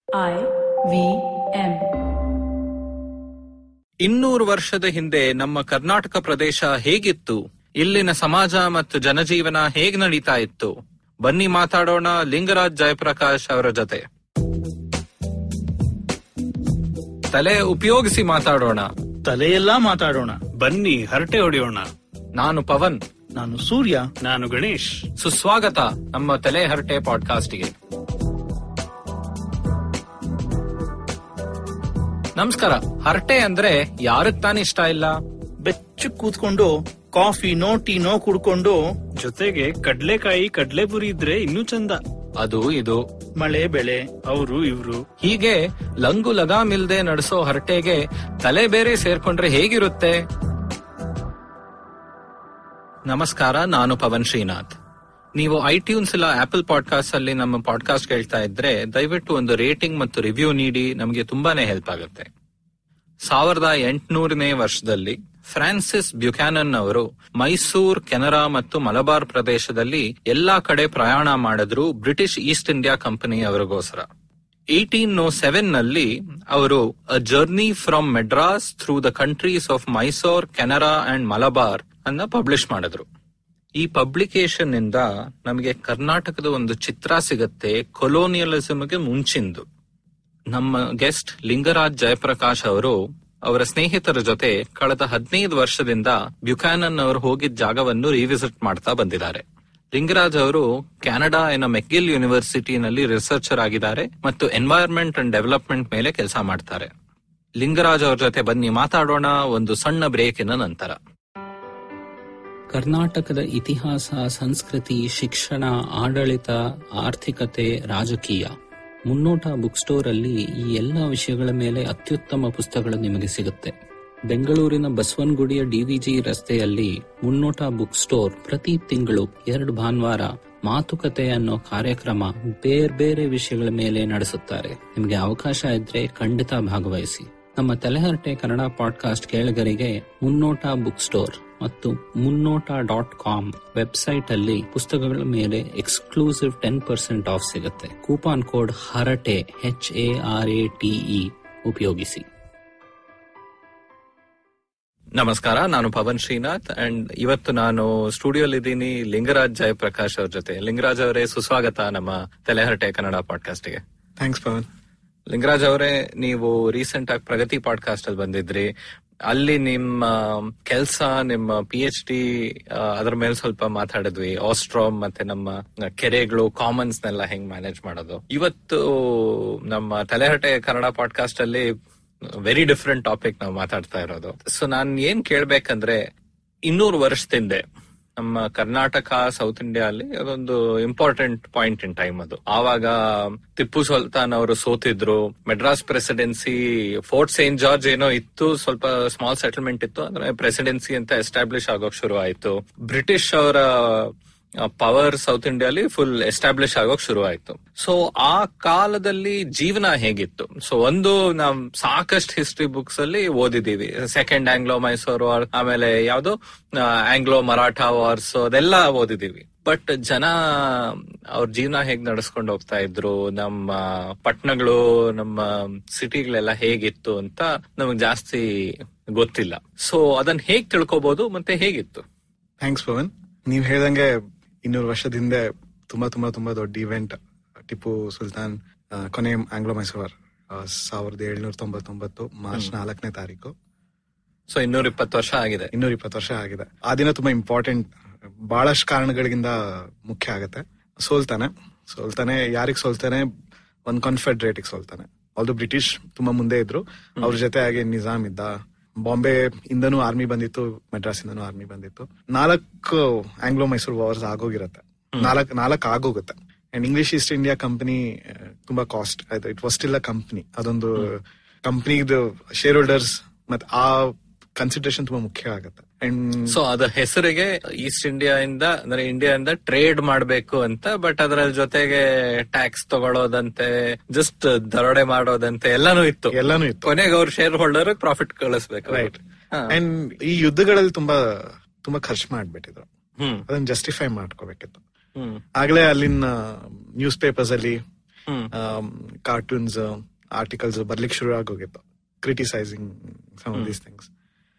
I V M. ಇನ್ನೂರು ವರ್ಷದ ಹಿಂದೆ ನಮ್ಮ ಕರ್ನಾಟಕ ಪ್ರದೇಶ ಹೇಗಿತ್ತು ಇಲ್ಲಿನ ಸಮಾಜ ಮತ್ತು ಜನಜೀವನ ಹೇಗ್ ನಡೀತಾ ಇತ್ತು ಬನ್ನಿ ಮಾತಾಡೋಣ ಲಿಂಗರಾಜ್ ಜಯಪ್ರಕಾಶ್ ಅವರ ಜೊತೆ ತಲೆ ಉಪಯೋಗಿಸಿ ಮಾತಾಡೋಣ ತಲೆಯೆಲ್ಲಾ ಮಾತಾಡೋಣ ಬನ್ನಿ ಹರಟೆ ಹೊಡೆಯೋಣ ನಾನು ಪವನ್ ನಾನು ಸೂರ್ಯ ನಾನು ಗಣೇಶ್ ಸುಸ್ವಾಗತ ನಮ್ಮ ತಲೆ ಹರಟೆ ಪಾಡ್ಕಾಸ್ಟ್ಗೆ ನಮಸ್ಕಾರ ಹರಟೆ ಅಂದ್ರೆ ಯಾರಕ್ ತಾನೇ ಇಷ್ಟ ಇಲ್ಲ ಬೆಚ್ಚ ಕೂತ್ಕೊಂಡು ಕಾಫಿ ನೋ ಟೀ ನೋ ಕುಡ್ಕೊಂಡು ಜೊತೆಗೆ ಕಡ್ಲೆಕಾಯಿ ಕಡ್ಲೆಪುರಿ ಇದ್ರೆ ಇನ್ನೂ ಚಂದ ಅದು ಇದು ಮಳೆ ಬೆಳೆ ಅವರು ಇವ್ರು ಹೀಗೆ ಲಂಗು ಲಗಾಮಿಲ್ದೆ ನಡೆಸೋ ಹರಟೆಗೆ ತಲೆ ಬೇರೆ ಸೇರ್ಕೊಂಡ್ರೆ ಹೇಗಿರುತ್ತೆ ನಮಸ್ಕಾರ ನಾನು ಪವನ್ ಶ್ರೀನಾಥ್ ನೀವು ಐಟ್ಯೂನ್ಸ್ ಇಲ್ಲ ಆಪಲ್ ಪಾಡ್ಕಾಸ್ಟ್ ಅಲ್ಲಿ ನಮ್ಮ ಪಾಡ್ಕಾಸ್ಟ್ ಕೇಳ್ತಾ ಇದ್ರೆ ದಯವಿಟ್ಟು ಒಂದು ರೇಟಿಂಗ್ ಮತ್ತು ರಿವ್ಯೂ ನೀಡಿ ನಮಗೆ ತುಂಬಾನೇ ಹೆಲ್ಪ್ ಆಗುತ್ತೆ ಸಾವಿರದ ಎಂಟುನೂರನೇ ವರ್ಷದಲ್ಲಿ ಫ್ರಾನ್ಸಿಸ್ ಬ್ಯುಕ್ಯಾನನ್ ಅವರು ಮೈಸೂರ್ ಕೆನರಾ ಮತ್ತು ಮಲಬಾರ್ ಪ್ರದೇಶದಲ್ಲಿ ಎಲ್ಲಾ ಕಡೆ ಪ್ರಯಾಣ ಮಾಡಿದ್ರು ಬ್ರಿಟಿಷ್ ಈಸ್ಟ್ ಇಂಡಿಯಾ ಕಂಪನಿ ಅವರಿಗೋಸ್ಕರ ಏಟೀನ್ ನೋ ಸೆವೆನ್ ನಲ್ಲಿ ಅವರು a journey from Madras through the countries of Mysore Canara and Malabar ಅನ್ನ ಪಬ್ಲಿಷ್ ಮಾಡಿದ್ರು ಈ ಪಬ್ಲಿಕೇಶನ್ ಇಂದ ನಮಗೆ ಕರ್ನಾಟಕದ ಒಂದು ಚಿತ್ರ ಸಿಗತ್ತೆ ಕೊಲೋನಿಯಲಿಸಮ್ಗೆ ಮುಂಚಿಂದು ನಮ್ಮ ಗೆಸ್ಟ್ ಲಿಂಗರಾಜ್ ಜಯಪ್ರಕಾಶ್ ಅವರು ಅವರ ಸ್ನೇಹಿತರ ಜೊತೆ ಕಳೆದ ಹದಿನೈದು ವರ್ಷದಿಂದ ಬ್ಯುಕ್ಯಾನನ್ ಅವರು ಹೋಗಿದ್ದ ಜಾಗವನ್ನು ರಿವಿಸಿಟ್ ಮಾಡ್ತಾ ಬಂದಿದ್ದಾರೆ ಲಿಂಗರಾಜ್ ಅವರು ಕೆನಡಾ ಎನ್ನ ಮೆಕ್ಗಿಲ್ ಯೂನಿವರ್ಸಿಟಿನಲ್ಲಿ ರಿಸರ್ಚರ್ ಆಗಿದ್ದಾರೆ ಮತ್ತು ಎನ್ವೈರನ್ಮೆಂಟ್ ಅಂಡ್ ಡೆವಲಪ್ಮೆಂಟ್ ಮೇಲೆ ಕೆಲಸ ಮಾಡ್ತಾರೆ ಲಿಂಗರಾಜ್ ಅವ್ರ ಜೊತೆ ಬನ್ನಿ ಮಾತಾಡೋಣ ಒಂದು ಸಣ್ಣ ಬ್ರೇಕಿನ ನಂತರ ಕರ್ನಾಟಕದ ಇತಿಹಾಸ ಸಂಸ್ಕೃತಿ ಶಿಕ್ಷಣ ಆಡಳಿತ ಆರ್ಥಿಕತೆ ರಾಜಕೀಯ ಮುನ್ನೋಟ ಬುಕ್ ಸ್ಟೋರ್ ಅಲ್ಲಿ ಈ ಎಲ್ಲ ವಿಷಯಗಳ ಮೇಲೆ ಅತ್ಯುತ್ತಮ ಪುಸ್ತಕಗಳು ನಿಮಗೆ ಸಿಗುತ್ತೆ ಬೆಂಗಳೂರಿನ ಬಸವನಗುಡಿಯ ಡಿವಿಜಿ ರಸ್ತೆಯಲ್ಲಿ ಮುನ್ನೋಟ ಬುಕ್ ಸ್ಟೋರ್ ಪ್ರತಿ ತಿಂಗಳು ಎರಡು ಭಾನುವಾರ ಮಾತುಕತೆ ಅನ್ನೋ ಕಾರ್ಯಕ್ರಮ ಬೇರೆ ಬೇರೆ ವಿಷಯಗಳ ಮೇಲೆ ನಡೆಸುತ್ತಾರೆ ನಿಮಗೆ ಅವಕಾಶ ಇದ್ರೆ ಖಂಡಿತ ಭಾಗವಹಿಸಿ ನಮ್ಮ ತಲೆಹರಟೆ ಕನ್ನಡ ಪಾಡ್ಕಾಸ್ಟ್ ಕೇಳಿಗರಿಗೆ ಮುನ್ನೋಟ ಬುಕ್ ಸ್ಟೋರ್ ಮತ್ತು ಮುನ್ನೋಟ ಡಾಟ್ ಕಾಮ್ ವೆಬ್ಸೈಟ್ ಅಲ್ಲಿ ಪುಸ್ತಕಗಳ ಮೇಲೆ ಎಕ್ಸ್ಕ್ಲೂಸಿವ್ ಟೆನ್ ಪರ್ಸೆಂಟ್ ಆಫ್ ಸಿಗುತ್ತೆ coupon code Harate H A R A T E ಉಪಯೋಗಿಸಿ ನಮಸ್ಕಾರ ನಾನು ಪವನ್ ಶ್ರೀನಾಥ್ ಅಂಡ್ ಇವತ್ತು ನಾನು ಸ್ಟುಡಿಯೋಲಿದ್ದೀನಿ ಲಿಂಗರಾಜ್ ಜಯಪ್ರಕಾಶ್ ಅವ್ರ ಜೊತೆ ಲಿಂಗರಾಜ್ ಅವರೇ ಸುಸ್ವಾಗತ ನಮ್ಮ ತಲೆಹರಟೆ ಕನ್ನಡ ಪಾಡ್ಕಾಸ್ಟ್ಗೆ ಥ್ಯಾಂಕ್ಸ್ ಪವನ್ ಲಿಂಗರಾಜ್ ಅವರೇ ನೀವು ರೀಸೆಂಟ್ ಆಗಿ ಪ್ರಗತಿ ಪಾಡ್ಕಾಸ್ಟ್ ಅಲ್ಲಿ ಬಂದಿದ್ರಿ ಅಲ್ಲಿ ನಿಮ್ಮ ಕೆಲಸ ನಿಮ್ಮ ಪಿ ಎಚ್ ಡಿ ಅದ್ರ ಮೇಲೆ ಸ್ವಲ್ಪ ಮಾತಾಡಿದ್ವಿ ಆಸ್ಟ್ರಾಮ್ ಮತ್ತೆ ನಮ್ಮ ಕೆರೆಗಳು ಕಾಮನ್ಸ್ ನೆಲ್ಲ ಹೆಂಗ್ ಮ್ಯಾನೇಜ್ ಮಾಡೋದು ಇವತ್ತು ನಮ್ಮ ತಲೆಹರಟೆ ಕನ್ನಡ ಪಾಡ್ಕಾಸ್ಟ್ ಅಲ್ಲಿ ವೆರಿ ಡಿಫ್ರೆಂಟ್ ಟಾಪಿಕ್ ನಾವು ಮಾತಾಡ್ತಾ ಇರೋದು ಸೊ ನಾನ್ ಏನ್ ಕೇಳ್ಬೇಕಂದ್ರೆ ಇನ್ನೂರು ವರ್ಷದಿಂದ ನಮ್ಮ ಕರ್ನಾಟಕ ಸೌತ್ ಇಂಡಿಯಾ ಅಲ್ಲಿ ಅದೊಂದು ಇಂಪಾರ್ಟೆಂಟ್ ಪಾಯಿಂಟ್ ಇನ್ ಟೈಮ್ ಅದು ಆವಾಗ ಟಿಪ್ಪು ಸುಲ್ತಾನ್ ಅವರು ಸೋತಿದ್ರು Madras presidency fort Saint George ಏನೋ ಇತ್ತು ಸ್ವಲ್ಪ ಸ್ಮಾಲ್ ಸೆಟಲ್ಮೆಂಟ್ ಇತ್ತು ಅಂದ್ರೆ ಪ್ರೆಸಿಡೆನ್ಸಿ ಅಂತ ಎಸ್ಟಾಬ್ಲಿಷ್ ಆಗೋಕ್ ಶುರು ಆಯ್ತು ಬ್ರಿಟಿಷ್ ಅವರ ಪವರ್ ಸೌತ್ ಇಂಡಿಯಾಲಿ ಫುಲ್ ಎಸ್ಟಾಬ್ಲಿಷ್ ಆಗೋಕ್ ಶುರು ಆಯ್ತು ಸೊ ಆ ಕಾಲದಲ್ಲಿ ಜೀವನ ಹೇಗಿತ್ತು ಸೊ ಒಂದು ನಾವ್ ಸಾಕಷ್ಟು ಹಿಸ್ಟ್ರಿ ಬುಕ್ಸ್ ಅಲ್ಲಿ ಓದಿದೀವಿ ಸೆಕೆಂಡ್ ಆಂಗ್ಲೋ ಮೈಸೂರು ವಾರ್ ಆಮೇಲೆ ಯಾವ್ದು ಆಂಗ್ಲೋ ಮರಾಠ ವಾರ್ಸ್ ಅದೆಲ್ಲ ಓದಿದೀವಿ ಬಟ್ ಜನ ಅವ್ರ ಜೀವನ ಹೇಗ್ ನಡೆಸ್ಕೊಂಡು ಹೋಗ್ತಾ ಇದ್ರು ನಮ್ಮ ಪಟ್ಟಣಗಳು ನಮ್ಮ ಸಿಟಿಗಳೆಲ್ಲ ಹೇಗಿತ್ತು ಅಂತ ನಮಗ್ ಜಾಸ್ತಿ ಗೊತ್ತಿಲ್ಲ ಸೊ ಅದನ್ನ ಹೇಗ್ ತಿಳ್ಕೊಬಹುದು ಮತ್ತೆ ಹೇಗಿತ್ತು ಥ್ಯಾಂಕ್ಸ್ ಪವನ್ ನೀವ್ ಹೇಳ್ದಂಗೆ ಇನ್ನೂರು ವರ್ಷದ ಹಿಂದೆ ತುಂಬಾ ತುಂಬಾ ತುಂಬಾ ದೊಡ್ಡ ಇವೆಂಟ್ ಟಿಪ್ಪು ಸುಲ್ತಾನ್ ಆ, ಕೊನೆ ಆಂಗ್ಲೋ ಮೈಸೂರ್ ಸಾವಿರದ ಏಳ್ನೂರ ತೊಂಬತ್ತೊಂಬತ್ತು ಮಾರ್ಚ್ ನಾಲ್ಕನೇ ತಾರೀಕು ಸೊ ಇನ್ನೂರ ಇಪ್ಪತ್ತು ವರ್ಷ ಆಗಿದೆ ಇನ್ನೂರ ಇಪ್ಪತ್ತು ವರ್ಷ ಆಗಿದೆ ಆ ದಿನ ತುಂಬಾ ಇಂಪಾರ್ಟೆಂಟ್ ಬಹಳಷ್ಟು ಕಾರಣಗಳಿಂದ ಮುಖ್ಯ ಆಗತ್ತೆ ಸೋಲ್ತಾನೆ ಸೋಲ್ತಾನೆ ಯಾರಿಗ್ ಸೋಲ್ತಾನೆ ಒಂದ್ ಕಾನ್ಫೆಡರೇಟಿಗೆ ಸೋಲ್ತಾನೆ ಆಲ್ದು ಬ್ರಿಟಿಷ್ ತುಂಬಾ ಮುಂದೆ ಇದ್ರು ಅವ್ರ ಜೊತೆ ಹಾಗೆ ನಿಜಾಮ್ ಇದ್ದ ಬಾಂಬೆ ಇಂದನೂ ಆರ್ಮಿ ಬಂದಿತ್ತು ಮೆಡ್ರಾಸ್ ಇಂದನೂ ಆರ್ಮಿ ಬಂದಿತ್ತು ನಾಲ್ಕು ಆಂಗ್ಲೋ ಮೈಸೂರು ವಾರ್ಸ್ ಆಗೋಗಿರತ್ತೆ ನಾಲ್ಕ್ ನಾಲ್ಕ್ ಆಗೋಗುತ್ತೆ and English East India company ತುಂಬಾ ಕಾಸ್ಟ್ ಆಯ್ತು it was still a company ಅದೊಂದು ಕಂಪನಿದು ಶೇರ್ ಹೋಲ್ಡರ್ಸ್ ಮತ್ತೆ ಆ ಕನ್ಸಿಡರೇಷನ್ ತುಂಬಾ ಮುಖ್ಯ ಆಗುತ್ತೆ ಅಂಡ್ ಸೊ ಅದ ಹೆಸರಿಗೆ ಈಸ್ಟ್ ಇಂಡಿಯಾ ಇಂದ ಅಂದ್ರೆ ಇಂಡಿಯಾ ಇಂದ ಟ್ರೇಡ್ ಮಾಡ್ಬೇಕು ಅಂತ ಬಟ್ ಅದ್ರ ಜೊತೆಗೆ ಟ್ಯಾಕ್ಸ್ ತಗೊಳ್ಳೋದಂತೆ ಜಸ್ಟ್ ದರೋಡೆ ಮಾಡೋದಂತೆ ಎಲ್ಲಾನು ಇತ್ತು ಎಲ್ಲಾನು ಇತ್ತು ಕೊನೆಗೆ ಅವ್ರ ಶೇರ್ ಹೋಲ್ಡರ್ ಪ್ರಾಫಿಟ್ ಕಳಿಸ್ಬೇಕು ರೈಟ್ ಹಾ. ಅಂಡ್ ಈ ಯುದ್ಧಗಳಲ್ಲಿ ತುಂಬಾ ತುಂಬಾ ಖರ್ಚು ಮಾಡ್ಬಿಟ್ಟಿದ್ರು ಹ್ಮ್ ಅದನ್ನ ಜಸ್ಟಿಫೈ ಮಾಡ್ಕೋಬೇಕಿತ್ತು ಹ್ಮ್ ಆಗ್ಲೇ ಅಲ್ಲಿನ ನ್ಯೂಸ್ ಪೇಪರ್ಸ್ ಅಲ್ಲಿ ಕಾರ್ಟೂನ್ಸ್ ಆರ್ಟಿಕಲ್ಸ್ ಬರ್ಲಿಕ್ಕೆ ಶುರು ಆಗೋಗಿತ್ತು criticising some of these things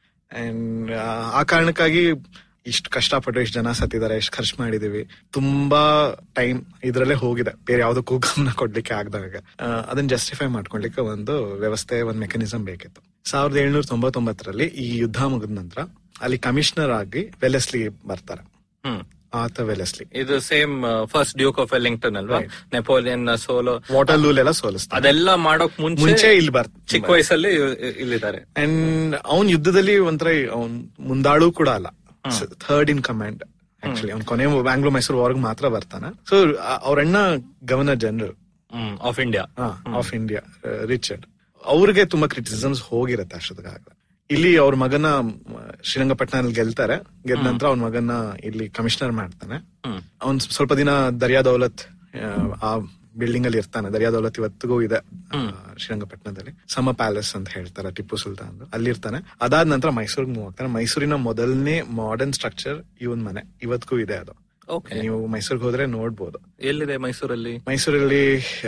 and ಆ ಕಾರಣಕ್ಕಾಗಿ ಇಷ್ಟು ಕಷ್ಟಪಟ್ಟು ಎಷ್ಟು ಜನ ಸತ್ತಿದ್ದಾರೆ ಎಷ್ಟು ಖರ್ಚು ಮಾಡಿದೀವಿ ತುಂಬಾ ಟೈಮ್ ಇದ್ರಲ್ಲೇ ಹೋಗಿದೆ ಬೇರೆ ಯಾವ್ದಕ್ಕೂ ಗಮನ ಕೊಡ್ಲಿಕ್ಕೆ ಆಗದಾಗ ಅದನ್ನ ಜಸ್ಟಿಫೈ ಮಾಡ್ಕೊಳ್ಲಿಕ್ಕೆ ಒಂದು ವ್ಯವಸ್ಥೆ ಒಂದು ಮೆಕಾನಿಸಮ್ ಬೇಕಿತ್ತು ಸಾವಿರದ ಏಳ್ನೂರ ತೊಂಬತ್ತೊಂಬತ್ತರಲ್ಲಿ ಈ ಯುದ್ಧ ಮುಗಿದ ನಂತರ ಅಲ್ಲಿ ಕಮಿಷನರ್ ಆಗಿ ವೆಲೆಸ್ಲಿ ಬರ್ತಾರೆ ಹ್ಮ್ ಆತ ವೆಲೆಸ್ಲಿ ಇದು same first Duke of Wellington ಅಲ್ವಾ ನೆಪೋಲಿಯನ್ ಸೋಲೋ ವಾಟರ್ಲೂಲ್ ಎಲ್ಲ ಸೋಲಿಸ್ತಾರೆ ಅದೆಲ್ಲ ಮಾಡೋಕ್ ಮುಂಚೆ ಮುಂಚೆ ಇಲ್ಲಿ ಬರ್ತ ಚಿಕ್ಕ ವಯಸ್ಸಲ್ಲಿ ಇ- ಇಲ್ಲಿದ್ದಾರೆ ಅಂಡ್ ಅವನ್ ಯುದ್ಧದಲ್ಲಿ ಒಂಥರ ಅವ್ನ್ ಮುಂದಾಳು ಕೂಡ ಅಲ್ಲ ಥರ್ಡ್ ಇನ್ ಕಮಾಂಡ್ ಆಕ್ಚುಲಿ ಅವ್ನ್ ಕೊನೆ ಬ್ಯಾಂಗ್ಳೂರ್ ಮೈಸೂರು ವಾರ್ಗ್ ಮಾತ್ರ ಬರ್ತಾನೆ ಸೊ ಅವ್ರ ಅಣ್ಣ governor general hmm of India of India Richard ಅವ್ರಿಗೆ ತುಂಬಾ ಕ್ರಿಟಿಸಿಸಮ್ಸ್ ಹೋಗಿರತ್ತೆ ಅಷ್ಟೊತ್ತಿಗಾಗ ಇಲ್ಲಿ ಅವ್ರ ಮಗನ ಮ್, ಶ್ರೀರಂಗಪಟ್ಟಣದಲ್ಲಿ ಗೆಲ್ತಾರೆ ಗೆದ್ದ ನಂತರ ಅವ್ನ ಮಗನ ಇಲ್ಲಿ ಕಮಿಷನರ್ ಮಾಡ್ತಾನೆ ಹ್ಮ್. ಅವ್ನ್ ಸ್ವಲ್ಪ ದಿನ ದರ್ಯಾ ದೌಲತ್ ಆ, ಆ ಬಿಲ್ಡಿಂಗ್ ಅಲ್ಲಿ ಇರ್ತಾನೆ ದರ್ಯಾ ದೌಲತ್ ಇವತ್ತಿಗೂ ಇದೆ ಆ, ಶ್ರೀರಂಗಪಟ್ಟಣದಲ್ಲಿ ಸಮ ಪ್ಯಾಲೇಸ್ ಅಂತ ಹೇಳ್ತಾರೆ ಟಿಪ್ಪು ಸುಲ್ತಾನ್ ಅಲ್ಲಿ ಇರ್ತಾನೆ ಅದಾದ ನಂತರ ಮೈಸೂರಿಗೆ ಮೂವ್ ಆಗ್ತಾನೆ ಮೈಸೂರಿನ ಮೊದಲನೇ ಮಾಡರ್ನ್ ಸ್ಟ್ರಕ್ಚರ್ ಇವನ್ ಮನೆ ಇವತ್ತಿಗೂ ಇದೆ ಅದು ಓಕೆ ನೀವು ಮೈಸೂರಿಗೆ ಹೋದ್ರೆ ನೋಡ್ಬೋದು ಎಲ್ಲಿದೆ ಮೈಸೂರಲ್ಲಿ ಮೈಸೂರಲ್ಲಿ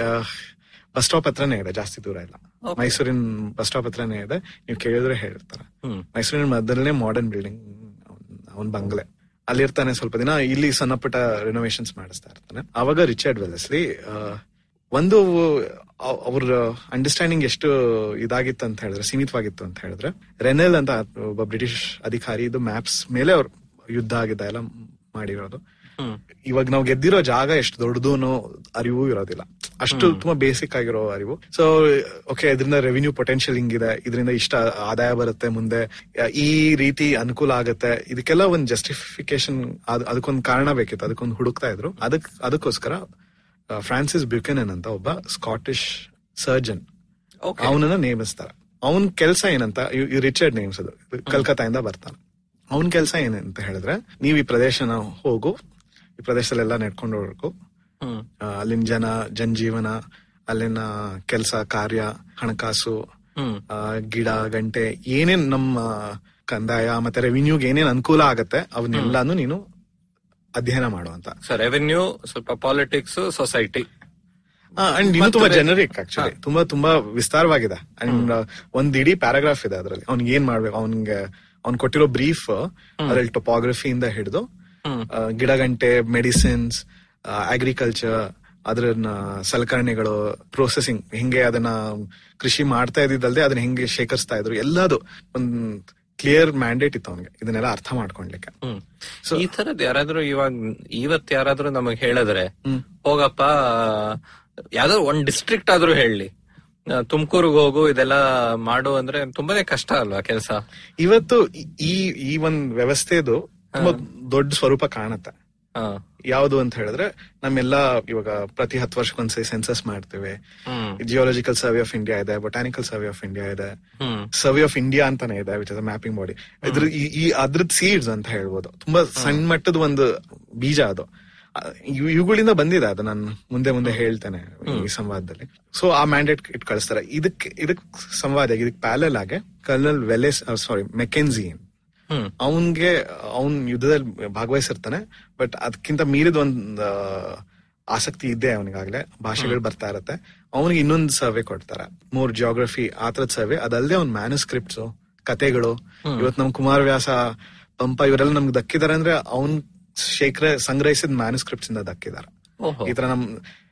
ಬಸ್ ಸ್ಟಾಪ್ ಹತ್ರನೇ ಇದೆ ಜಾಸ್ತಿ ದೂರ ಇಲ್ಲ ಮೈಸೂರಿನ ಬಸ್ ಸ್ಟಾಪ್ ಹತ್ರನೇ ಇದೆ ನೀವು ಕೇಳಿದ್ರೆ ಹೇಳ್ತಾರೆ ಹ್ಮ್ ಮೈಸೂರಿನ ಮೊದಲನೇ ಮಾಡರ್ನ್ ಬಿಲ್ಡಿಂಗ್ ಅವನ್ ಬಂಗ್ಲೆ ಅಲ್ಲಿರ್ತಾನೆ ಸ್ವಲ್ಪ ದಿನ ಇಲ್ಲಿ ಸಣ್ಣ ಪುಟ್ಟ ರಿನೋವೇಷನ್ಸ್ ಮಾಡಿಸ್ತಾ ಇರ್ತಾನೆ ಅವಾಗ ರಿಚರ್ಡ್ ವೆಲೆಸ್ಲಿ ಆ, ಒಂದು ಅವ್- ಅವ್ರ ಅಂಡರ್ಸ್ಟ್ಯಾಂಡಿಂಗ್ ಎಷ್ಟು ಇದಾಗಿತ್ತು ಅಂತ ಹೇಳಿದ್ರೆ ಸೀಮಿತವಾಗಿತ್ತು ಅಂತ ಹೇಳಿದ್ರೆ ರೆನೆಲ್ ಅಂತ ಒಬ್ಬ ಬ್ರಿಟಿಷ್ ಅಧಿಕಾರಿ ಇದು ಮ್ಯಾಪ್ಸ್ ಮೇಲೆ ಅವ್ರು ಯುದ್ಧ ಆಗಿದ್ದ ಎಲ್ಲ ಮಾಡಿರೋದು ಹ್ಮ್ ಇವಾಗ ನಾವು ಗೆದ್ದಿರೋ ಜಾಗ ಎಷ್ಟು ದೊಡ್ಡದು ಅನ್ನೋ ಅರಿವು ಇರೋದಿಲ್ಲ ಅಷ್ಟು ತುಂಬಾ ಬೇಸಿಕ್ ಆಗಿರೋ ಅರಿವು ಸೊ ಓಕೆ ಇದರಿಂದ ರೆವಿನ್ಯೂ ಪೊಟೆನ್ಶಿಯಲ್ ಹಿಂಗಿದೆ ಇದರಿಂದ ಇಷ್ಟ ಆದಾಯ ಬರುತ್ತೆ ಮುಂದೆ ಈ ರೀತಿ ಅನುಕೂಲ ಆಗುತ್ತೆ ಇದಕ್ಕೆಲ್ಲ ಒಂದು ಜಸ್ಟಿಫಿಕೇಶನ್ ಅದಕ್ಕೊಂದು ಕಾರಣ ಬೇಕಿತ್ತು ಅದಕ್ಕೊಂದು ಹುಡುಕ್ತಾ ಇದ್ರು ಅದಕ್ ಅದಕ್ಕೋಸ್ಕರ ಫ್ರಾನ್ಸಿಸ್ ಬ್ಯೂಕೆನನ್ ಅಂತ ಒಬ್ಬ ಸ್ಕಾಟಿಷ್ ಸರ್ಜನ್ ಓಕೆ ಅವನನ್ನ ನೇಮಿಸ್ತಾರೆ ಅವನ್ ಕೆಲಸ ಏನಂತ ರಿಚರ್ಡ್ ನೇಮ್ಸ್ ಅದು ಕಲ್ಕತ್ತಾಯಿಂದ ಬರ್ತಾನೆ ಅವನ್ ಕೆಲಸ ಏನಂತ ಹೇಳಿದ್ರೆ ನೀವ್ ಈ ಪ್ರದೇಶನ ಹೋಗು ಈ ಪ್ರದೇಶದಲ್ಲೆಲ್ಲ ನಡ್ಕೊಂಡು ಹೋಗ್ಬೇಕು ಹ್ಮ್ ಆ, ಅಲ್ಲಿನ ಜನ ಜನಜೀವನ ಅಲ್ಲಿನ ಕೆಲಸ ಕಾರ್ಯ ಹಣಕಾಸು ಹ್ಮ್ ಆ, ಗಿಡ ಗಂಟೆ ಏನೇನ್ ನಮ್ಮ ಕಂದಾಯ ಮತ್ತೆ ರೆವಿನ್ಯೂಗೆ ಏನೇನ್ ಅನುಕೂಲ ಆಗತ್ತೆ ಅವನ್ನೆಲ್ಲಾನು ನೀನು ಅಧ್ಯಯನ ಮಾಡುವಂತ ಸೊ ರೆವೆನ್ಯೂ ಸ್ವಲ್ಪ ಪಾಲಿಟಿಕ್ಸ್ ಸೊಸೈಟಿ ಅಂಡ್ ಇನ್ನು ತುಂಬಾ ಜನರಿಕ್ ಆಕ್ಚುಲಿ ತುಂಬಾ ತುಂಬಾ ವಿಸ್ತಾರವಾಗಿದೆ ಅಂಡ್ ಒಂದ್ ಇಡೀ ಪ್ಯಾರಾಗ್ರಾಫ್ ಇದೆ ಅದ್ರಲ್ಲಿ ಅವ್ನಿಗೆ ಏನ್ ಮಾಡ್ಬೇಕು ಅವ್ನಿಗೆ ಅವ್ನ್ ಕೊಟ್ಟಿರೋ ಬ್ರೀಫ್ ಅದ್ರಲ್ಲಿ ಟೊಪಾಗ್ರಫಿಯಿಂದ ಹಿಡಿದು ಹ್ಮ್. ಗಿಡಗಂಟೆ ಮೆಡಿಸಿನ್ಸ್ ಅಗ್ರಿಕಲ್ಚರ್ ಅದ್ರನ್ನ ಸಲಕರಣೆಗಳು ಪ್ರೊಸೆಸಿಂಗ್ ಹೆಂಗೆ ಅದನ್ನ ಕೃಷಿ ಮಾಡ್ತಾ ಇದ್ದಿದ್ದಲ್ದೆ ಅದನ್ನ ಹೆಂಗೆ ಶೇಖರಿಸ್ತಾ ಇದ್ರು ಎಲ್ಲದು ಒಂದ್ ಕ್ಲಿಯರ್ ಮ್ಯಾಂಡೇಟ್ ಇತ್ತು ಅವನಿಗೆ ಇದನ್ನೆಲ್ಲ ಅರ್ಥ ಮಾಡ್ಕೊಳ್ಲಿಕ್ಕೆ ಹ್ಮ್ ಈ ತರದ್ ಯಾರಾದ್ರೂ ಇವಾಗ ಇವತ್ ಯಾರಾದ್ರೂ ನಮಗ್ ಹೇಳಿದ್ರೆ ಹೋಗಪ್ಪ ಯಾವ್ದಾದ್ರು ಒಂದ್ ಡಿಸ್ಟ್ರಿಕ್ಟ್ ಆದ್ರೂ ಹೇಳಿ ತುಮಕೂರ್ಗ್ ಹೋಗು ಇದೆಲ್ಲ ಮಾಡು ಅಂದ್ರೆ ತುಂಬಾನೇ ಕಷ್ಟ ಅಲ್ವಾ ಕೆಲಸ ಇವತ್ತು ಈ- ಈ ಈ ಒಂದ್ ವ್ಯವಸ್ಥೆದು ತುಂಬಾ ದೊಡ್ಡ ಸ್ವರೂಪ ಕಾಣುತ್ತೆ ಯಾವುದು ಅಂತ ಹೇಳಿದ್ರೆ ನಮ್ಮೆಲ್ಲ ಇವಾಗ ಪ್ರತಿ ಹತ್ತು ವರ್ಷಕ್ಕೊಂದ್ಸರಿ ಸೆನ್ಸಸ್ ಮಾಡ್ತೇವೆ hmm geological survey of India ಇದೆ ಬೊಟಾನಿಕಲ್ ಸರ್ವೆ ಆಫ್ ಇಂಡಿಯಾ ಇದೆ ಹ್ಮ್ ಸರ್ವೆ ಆಫ್ ಇಂಡಿಯಾ ಅಂತಾನೆ ಇದೆ ವಿಚ್ ಇಸ್ ಮ್ಯಾಪಿಂಗ್ ಬಾಡಿ ಇದ್ರ ಈ- ಈ ಅದ್ರದ್ ಸೀಡ್ಸ್ ಅಂತ ಹೇಳ್ಬೋದು ತುಂಬಾ ಸಣ್ಣ ಮಟ್ಟದ ಒಂದು ಬೀಜ ಅದು ಆ, ಇವ್- ಇವುಗಳಿಂದ ಬಂದಿದೆ ಅದು ನಾನು ಮುಂದೆ ಮುಂದೆ ಹೇಳ್ತೇನೆ ಈ ಸಂವಾದದಲ್ಲಿ ಸೊ ಆ ಮ್ಯಾಂಡೇಟ್ ಇಟ್ ಕಳಿಸ್ತಾರೆ ಇದಕ್ಕೆ ಇದಕ್ ಸಂವಾದ ಇದಕ್ ಪ್ಯಾಲಲ್ ಆಗಿ ಕರ್ನಲ್ ವೆಲೆಸ್ ಸಾರಿ ಮೆಕೆನ್ಸಿ ಹ್ಮ್ ಅವನ್ಗೆ ಅವನ್ ಯುದ್ಧದಲ್ಲಿ ಭಾಗವಹಿಸಿರ್ತಾನೆ ಬಟ್ ಅದಕ್ಕಿಂತ ಮೀರಿದ ಒಂದ್ ಆ, ಆಸಕ್ತಿ ಇದೆ ಅವನಿಗಾಗ್ಲೇ ಭಾಷೆಗಳು ಬರ್ತಾ ಇರತ್ತೆ ಅವನಿಗೆ ಇನ್ನೊಂದು ಸರ್ವೆ ಕೊಡ್ತಾರೆ ಮೂರ್ ಜಿಯೋಗ್ರಫಿ ಆ ತರದ್ ಸರ್ವೆ ಅದಲ್ಲದೆ ಅವ್ನ ಮ್ಯಾನುಸ್ಕ್ರಿಪ್ಟ್ಸ್ ಕತೆಗಳು ಇವತ್ ನಮ್ ಕುಮಾರವ್ಯಾಸ ಪಂಪ ಇವರೆಲ್ಲ ನಮ್ಗೆ ದಕ್ಕಿದಾರೆ ಅಂದ್ರೆ ಅವನ್ ಶೇಖರ ಸಂಗ್ರಹಿಸಿದ ಮ್ಯಾನುಸ್ಕ್ರಿಪ್ಟ್ಸ್ ಇಂದ ದಕ್ಕಿದ್ದಾರೆ ಓಹೋ ಈ ತರ ನಮ್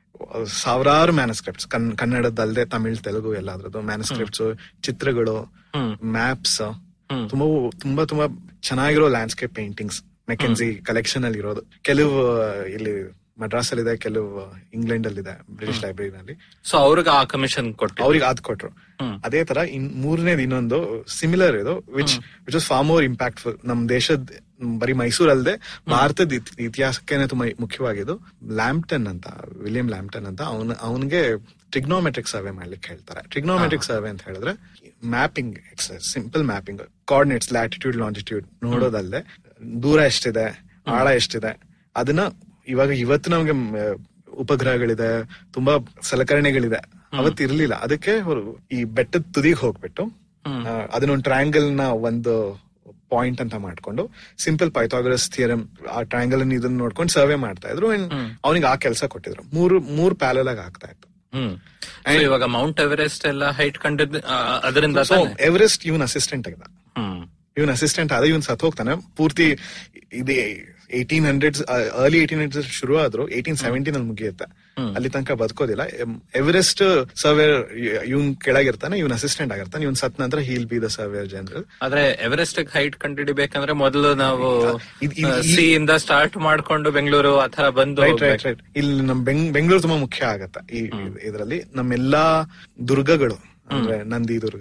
ಸಾವಿರಾರು ಮ್ಯಾನುಸ್ಕ್ರಿಪ್ಟ್ಸ್ ಕನ್ನಡದಲ್ಲದೆ ತಮಿಳ್ ತೆಲುಗು ಎಲ್ಲ ಅದ್ರದ್ದು ಮ್ಯಾನುಸ್ಕ್ರಿಪ್ಟ್ಸ್ ಚಿತ್ರಗಳು ಹ್ಮ್. ಮ್ಯಾಪ್ಸ್ ಹ್ಮ್. ತುಂಬಾ ತುಂಬಾ ತುಂಬಾ ಚೆನ್ನಾಗಿರೋ ಲ್ಯಾಂಡ್ಸ್ಕೇಪ್ ಪೇಂಟಿಂಗ್ಸ್ ಮೆಕೆನ್ಸಿ ಕಲೆಕ್ಷನ್ ಅಲ್ಲಿ ಇರೋದು ಕೆಲವು ಆ, ಇಲ್ಲಿ ಮಡ್ರಾಸ್ ಅಲ್ಲಿ ಇದೆ ಕೆಲವು ಇಂಗ್ಲೆಂಡ್ ಅಲ್ಲಿ ಇದೆ ಬ್ರಿಟಿಷ್ ಲೈಬ್ರರಿನಲ್ಲಿ ಸೊ ಅವ್ರಿಗೆ ಆ ಕಮಿಷನ್ ಕೊಟ್ಟು ಅವ್ರಿಗೆ ಅದ್ ಕೊಟ್ರು ಹ್ಮ್. ಅದೇ ತರ ಇನ್ ಮೂರನೇದು ಇನ್ನೊಂದು ಸಿಮಿಲರ್ ಇದು which which is far more impactful ನಮ್ ದೇಶದ ಬರೀ ಮೈಸೂರ್ ಅಲ್ಲದೆ ಭಾರತದ ಇತ್- ಇತಿಹಾಸಕ್ಕೇನೆ ತುಂಬಾ ಮುಖ್ಯವಾಗಿದ್ದು ಲ್ಯಾಂಪ್ಟನ್ ಅಂತ ವಿಲಿಯಂ ಲ್ಯಾಂಪ್ಟನ್ ಅಂತ ಅವನ ಅವನಿಗೆ ಟ್ರಿಗ್ನೋಮೆಟ್ರಿಕ್ ಸರ್ವೆ ಮಾಡ್ಲಿಕ್ಕೆ ಹೇಳ್ತಾರೆ ಟ್ರಿಗ್ನೋಮೆಟ್ರಿಕ್ ಸರ್ವೆ ಅಂತ ಹೇಳಿದ್ರೆ mapping exercise simple mapping coordinates latitude longitude ನೋಡೋದಲ್ಲದೆ ದೂರ ಎಷ್ಟಿದೆ ಆಳ ಎಷ್ಟಿದೆ ಅದನ್ನ ಇವಾಗ ಇವತ್ತು ನಮ್ಗೆ ಮ್, ಉಪಗ್ರಹಗಳಿದೆ ತುಂಬಾ ಸಲಕರಣೆಗಳಿದೆ ಅವತ್ತು ಇರ್ಲಿಲ್ಲ ಅದಕ್ಕೆ ಅವರು ಈ ಬೆಟ್ಟದ ತುದಿಗೆ ಹೋಗ್ಬಿಟ್ಟು ಆ, ಅದನ್ನೊಂದು ಟ್ರಯಾಂಗಲ್ ನ ಒಂದು ಪಾಯಿಂಟ್ ಅಂತ ಮಾಡ್ಕೊಂಡು ಸಿಂಪಲ್ ಪೈಥಾಗರಸ್ ಥಿಯರಮ್ ಆ ಟ್ರಯಾಂಗಲ್ ಇದನ್ನ ನೋಡ್ಕೊಂಡು ಸರ್ವೆ ಮಾಡ್ತಾ ಇದ್ರು ಅಂಡ್ ಅವನಿಗೆ ಆ ಕೆಲಸ ಕೊಟ್ಟಿದ್ರು ಮೂರು ಮೂರ್ ಪ್ಯಾಲಲ್ ಆಗಿ ಆಗ್ತಾ ಇತ್ತು ಹ್ಮ್ So ಇವಾಗ ಮೌಂಟ್ ಎವರೆಸ್ಟ್ ಎಲ್ಲ ಹೈಟ್ ಕಂಡಿದ್ ಆ, ಅದರಿಂದ ಸೊ ತಾನೇ? ಎವರೆಸ್ಟ್ ಇವನ್ ಅಸಿಸ್ಟೆಂಟ್ ಆಗಿದ್ದ ಹ್ಮ್ ಇವನ್ ಅಸಿಸ್ಟೆಂಟ್ ಆದ ಇವನ್ ಸತ್ ಹೋಗ್ತಾನೆ ಪೂರ್ತಿ ಇದೆ eighteen hundred early eighteen hundred ಶುರು ಆದ್ರು ಏಟೀನ್ ಸೆವೆಂಟೀನ್ ಅಲ್ಲಿ ಮುಗಿಯುತ್ತೆ ಅಲ್ಲಿ ತನಕ ಬದುಕೋದಿಲ್ಲ ಎಂ- ಎವರೆಸ್ಟ್ ಸರ್ವೇರ್ ಇವನ್ ಕೆಳಗಿರ್ತಾನೆ ಇವನ್ ಅಸಿಸ್ಟೆಂಟ್ ಆಗಿರ್ತಾನೆ ಇವನ್ ಸತ್ ನಂತರ he'll be the surveyor general ಆದ್ರೆ ಎವರೆಸ್ಟ್ ಹೈಟ್ ಕಂಡುಹಿಡಿಬೇಕಂದ್ರೆ ಮೊದಲು ನಾವು ಇದ್- ಇದ್- ಈ- ಸಿ ಇಂದ ಸ್ಟಾರ್ಟ್ ಮಾಡ್ಕೊಂಡು ಬೆಂಗಳೂರು ಆತರ ಬಂದು ರೈಟ್ ರೈಟ್ ಹೋಗ್ಬೇಕು. ರೈಟ್ ಇಲ್ಲಿ ನಮ್ ಬೆಂಗ್ ಬೆಂಗಳೂರು ತುಂಬಾ ಮುಖ್ಯ ಆಗತ್ತೆ ಈ ಇದರಲ್ಲಿ ನಮ್ಮೆಲ್ಲಾ ದುರ್ಗಗಳು ಅಂದ್ರೆ ನಂದಿ ದುರ್ಗ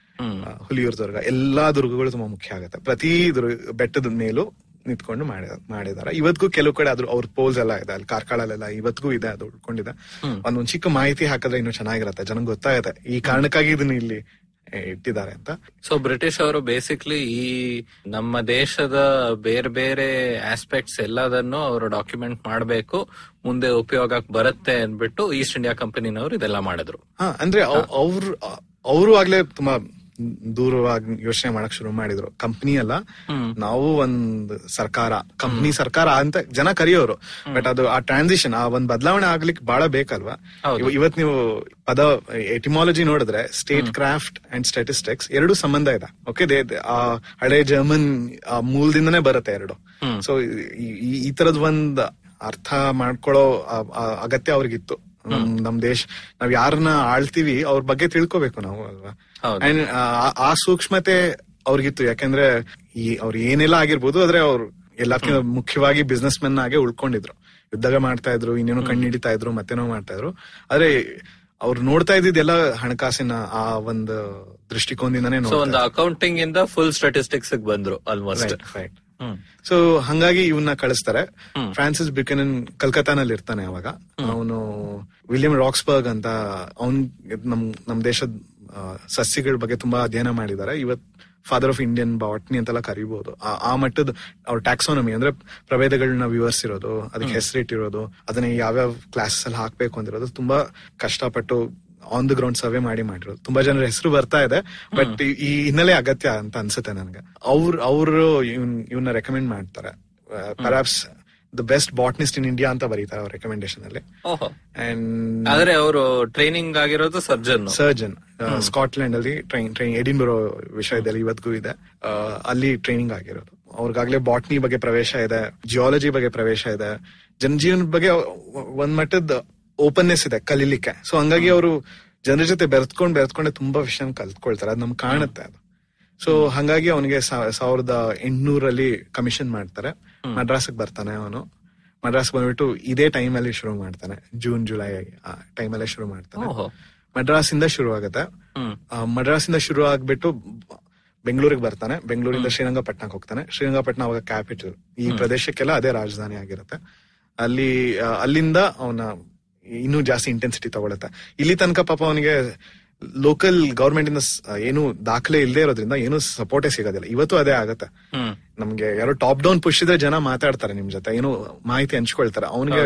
ಆ, ಹುಲಿಯೂರ್ ದುರ್ಗ ಎಲ್ಲಾ ದುರ್ಗಗಳು ತುಂಬಾ ಮುಖ್ಯ ಆಗತ್ತೆ ಪ್ರತಿ ದುರ್ಗ ಬೆಟ್ಟದ ಮೇಲೂ ನಿಂತ್ಕೊಂಡು ಮಾಡಿ ಮಾಡಿದಾರೆ ಇವತ್ತಿಗೂ ಕೆಲವು ಕಡೆ ಅದ್ರ ಅವ್ರ ಪೋಲ್ಸ್ ಎಲ್ಲ ಇದೆ ಅಲ್ಲಿ ಕಾರ್ಕಳಲ್ಲೆಲ್ಲ ಇವತ್ತಿಗೂ ಇದೆ ಅದು ಉಳ್ಕೊಂಡಿದೆ ಒಂದೊಂದ್ ಚಿಕ್ಕ ಮಾಹಿತಿ ಹಾಕಿದ್ರೆ ಇನ್ನೂ ಚೆನ್ನಾಗಿರತ್ತೆ ಜನಕ್ಕೆ ಗೊತ್ತಾಗತ್ತೆ ಈ ಕಾರಣಕ್ಕಾಗಿ ಇದನ್ನ ಇಲ್ಲಿ ಏ, ಇಟ್ಟಿದ್ದಾರೆ ಅಂತ ಸೊ ಬ್ರಿಟಿಷ್ ಅವರು ಬೇಸಿಕ್ಲಿ ಈ ನಮ್ಮ ದೇಶದ ಬೇರೆ ಬೇರೆ ಆಸ್ಪೆಕ್ಟ್ಸ್ ಎಲ್ಲದನ್ನು ಅವರು ಡಾಕ್ಯುಮೆಂಟ್ ಮಾಡಬೇಕು ಮುಂದೆ ಉಪಯೋಗಕ್ಕೆ ಬರುತ್ತೆ ಅಂದ್ಬಿಟ್ಟು ಈಸ್ಟ್ ಇಂಡಿಯಾ ಕಂಪನಿನವರು ಇದೆಲ್ಲ ಮಾಡಿದ್ರು ಹಾ ಅಂದ್ರೆ ಅವ್ರ ಅವರು ಆಗ್ಲೇ ತುಂಬಾ ದೂರವಾಗಿ ಯೋಚನೆ ಮಾಡಕ್ ಶುರು ಮಾಡಿದ್ರು ಕಂಪ್ನಿ ಅಲ್ಲ ನಾವು ಒಂದ್ ಸರ್ಕಾರ ಕಂಪ್ನಿ ಸರ್ಕಾರ ಅಂತ ಜನ ಕರೆಯೋರು ಬಟ್ ಅದು ಆ ಟ್ರಾನ್ಸಿಷನ್ ಆ ಒಂದ್ ಬದಲಾವಣೆ ಆಗ್ಲಿಕ್ಕೆ ಬಹಳ ಬೇಕಲ್ವಾ ಇವ- ಇವತ್ ನೀವು ಪದ ಎಟಿಮಾಲಜಿ ನೋಡಿದ್ರೆ ಸ್ಟೇಟ್ ಕ್ರಾಫ್ಟ್ ಅಂಡ್ ಸ್ಟಾಟಿಸ್ಟಿಕ್ಸ್ ಎರಡು ಸಂಬಂಧ ಇದೆ ಓಕೆ ಆ ಹಳೆ ಜರ್ಮನ್ ಮೂಲದಿಂದನೇ ಬರುತ್ತೆ ಎರಡು ಸೊ ಈ ತರದ್ ಒಂದ್ ಅರ್ಥ ಮಾಡ್ಕೊಳ್ಳೋ ಆ- ಆ ಅಗತ್ಯ ಅವ್ರಿಗಿತ್ತು ನಮ್ ನಮ್ ದೇಶ ನಾವ್ ಯಾರನ್ನ ಆಳ್ತೀವಿ ಅವ್ರ ಬಗ್ಗೆ ತಿಳ್ಕೊಬೇಕು ನಾವು ಅಲ್ವಾ ಹೌದು. ಅಂಡ್ ಆ ಸೂಕ್ಷ್ಮತೆ ಅವ್ರಿಗಿತ್ತು ಯಾಕಂದ್ರೆ ಈ ಅವ್ರು ಏನೆಲ್ಲ ಆಗಿರ್ಬೋದು ಆದ್ರೆ ಅವ್ರು ಎಲ್ಲಕ್ಕಿಂತ ಮುಖ್ಯವಾಗಿ ಬಿಸ್ನೆಸ್ ಮೆನ್ ಆಗಿ ಉಳ್ಕೊಂಡಿದ್ರು ಯುದ್ಧ ಮಾಡ್ತಾ ಇದ್ರು ಇನ್ನೇನೋ ಕಣ್ಣು ಹಿಡಿತಾ ಇದ್ರು ಮತ್ತೇನೋ ಮಾಡ್ತಾ ಇದ್ರು ಆದ್ರೆ ಅವ್ರು ನೋಡ್ತಾ ಇದ್ದಿದ್ದೆಲ್ಲ ಹಣಕಾಸಿನ ಆ ಒಂದು ದೃಷ್ಟಿಕೋನದಿಂದಾನೇ ಸೊ ನೋಡ್ತಾ ಒಂದು ಅಕೌಂಟಿಂಗ್ ಇಂದ ಫುಲ್ ಸ್ಟಾಟಿಸ್ಟಿಕ್ಸ್ ಬಂದ್ರು ಆಲ್ಮೋಸ್ಟ್ ರೈಟ್ ಸೊ ಹಂಗಾಗಿ ಇವನ್ನ ಕಳಿಸ್ತಾರೆ ಫ್ರಾನ್ಸಿಸ್ ಬ್ಯುಕೆನನ್ ಕಲ್ಕತ್ತಾನಲ್ಲಿ ಇರ್ತಾನೆ ಅವಾಗ ಅವನು ವಿಲಿಯಂ ರಾಕ್ಸ್ಬರ್ಗ್ ಅಂತ ಅವನ್ ನಮ್ ನಮ್ ದೇಶದ ಆ, ಸಸ್ಯಗಳ ಬಗ್ಗೆ ತುಂಬಾ ಅಧ್ಯಯನ ಮಾಡಿದ್ದಾರೆ ಇವತ್ ಫಾದರ್ ಆಫ್ ಇಂಡಿಯನ್ ಬಾಟ್ನಿ ಅಂತೆಲ್ಲ ಕರಿಬಹುದು ಆ- ಆ ಮಟ್ಟದ ಅವ್ರ ಟ್ಯಾಕ್ಸೋನಮಿ ಅಂದ್ರೆ ಪ್ರಭೇದಗಳನ್ನ ವಿವರಿಸಿರೋದು ಅದಕ್ಕೆ ಹೆಸರಿಟ್ಟಿರೋದು ಅದನ್ನ ಯಾವ್ಯಾವ ಕ್ಲಾಸಸ್ ಅಲ್ಲಿ ಹಾಕ್ಬೇಕು ಅಂದಿರೋದು ತುಂಬಾ ಕಷ್ಟಪಟ್ಟು ಆನ್ ದ ಗ್ರೌಂಡ್ ಸರ್ವೆ ಮಾಡಿ ಮಾಡಿರೋದು ತುಂಬಾ ಜನರ ಹೆಸರು ಬರ್ತಾ ಇದೆ ಬಟ್ ಈ ಹಿನ್ನೆಲೆ ಅಗತ್ಯ ಅಂತ ಅನ್ಸುತ್ತೆ ನನಗೆ ಅವ್ರ ಅವರು ಇವ್ನ್ ಇವನ್ನ ರೆಕಮೆಂಡ್ ಮಾಡ್ತಾರೆ perhaps the best botanist in India ಅಂತ ಬರೀತಾರೆ ಅವ್ರ ರೆಕಮೆಂಡೇಶನ್ ಅಲ್ಲಿ ಓಹೋ ಅಂಡ್ ಆದ್ರೆ ಅವರು ಟ್ರೈನಿಂಗ್ ಆಗಿರೋದು ಸರ್ಜನ್ ಸರ್ಜನ್ ಸ್ಕಾಟ್ಲೆಂಡ್ ಅಲ್ಲಿ ಟ್ರೈನ್ ಟ್ರೈನ್ ಎಡಿನ್ಬರೋ ವಿಷಯದಲ್ಲಿ ಇವತ್ತಿಗೂ ಇದೆ ಆ, ಅಲ್ಲಿ ಟ್ರೈನಿಂಗ್ ಆಗಿರೋದು ಅವ್ರಿಗಾಗ್ಲೇ ಬಾಟ್ನಿ ಬಗ್ಗೆ ಪ್ರವೇಶ ಇದೆ ಜಿಯಾಲಜಿ ಬಗ್ಗೆ ಪ್ರವೇಶ ಇದೆ ಜನಜೀವನದ ಬಗ್ಗೆ ಒಂದ್ ಮಟ್ಟದ ಓಪನ್ನೆಸ್ ಇದೆ ಕಲೀಲಿಕ್ಕೆ ಸೊ ಹಂಗಾಗಿ ಅವರು ಜನರ ಜೊತೆ ಬೆರೆತ್ಕೊಂಡ್ ಬೆರೆತ್ಕೊಂಡೆ ತುಂಬಾ ವಿಷಯ ಕಲ್ತ್ಕೊಳ್ತಾರೆ ಅದು ನಮ್ಗೆ ಕಾಣುತ್ತೆ ಅದು ಸೊ ಹಂಗಾಗಿ ಅವನಿಗೆ ಸಾವಿರದ ಎಂಟ್ನೂರಲ್ಲಿ ಕಮಿಷನ್ ಮಾಡ್ತಾರೆ ಮಡ್ರಾಸ್ಗೆ ಬರ್ತಾನೆ ಅವನು ಮಡ್ರಾಸ್ ಬಂದ್ಬಿಟ್ಟು ಇದೇ ಟೈಮ್ ಅಲ್ಲಿ ಶುರು ಮಾಡ್ತಾನೆ ಜೂನ್ ಜುಲೈ ಆ ಟೈಮ್ ಅಲ್ಲೇ ಶುರು ಮಾಡ್ತಾನೆ ಓಹೋ ಮಡ್ರಾಸ್ ಇಂದ ಶುರು ಆಗುತ್ತೆ ಹ್ಮ್ ಆ, ಮಡ್ರಾಸ್ ಇಂದ ಶುರು ಆಗ್ಬಿಟ್ಟು ಬೆಂಗಳೂರಿಗೆ ಬರ್ತಾನೆ ಬೆಂಗಳೂರಿಂದ ಶ್ರೀರಂಗಪಟ್ಟಣಕ್ಕೆ ಹೋಗ್ತಾನೆ ಶ್ರೀರಂಗಪಟ್ಟಣ ಅವಾಗ ಕ್ಯಾಪಿಟಲ್ ಈ ಪ್ರದೇಶಕ್ಕೆಲ್ಲ ಅದೇ ರಾಜಧಾನಿ ಆಗಿರುತ್ತೆ ಅಲ್ಲಿ ಆ, ಅಲ್ಲಿಂದ ಅವನ ಇನ್ನೂ ಜಾಸ್ತಿ ಇಂಟೆನ್ಸಿಟಿ ತಗೊಳುತ್ತೆ ಇಲ್ಲಿ ತನಕ ಪಾಪ ಅವನಿಗೆ ಲೋಕಲ್ ಗವರ್ಮೆಂಟ್ ಇಂದ ಸ್- ಏನು ದಾಖಲೆ ಇಲ್ಲದೆ ಇರೋದ್ರಿಂದ ಏನು ಸಪೋರ್ಟೇ ಸಿಗೋದಿಲ್ಲ ಇವತ್ತು ಅದೇ ಆಗತ್ತೆ ಹ್ಮ್ ನಮ್ಗೆ ಯಾರೋ ಟಾಪ್ ಡೌನ್ ಪುಷ್ ಇದ್ರೆ ಜನ ಮಾತಾಡ್ತಾರೆ ನಿಮ್ ಜೊತೆ ಏನು ಮಾಹಿತಿ ಹಂಚ್ಕೊಳ್ತಾರೆ ಅವನಿಗೆ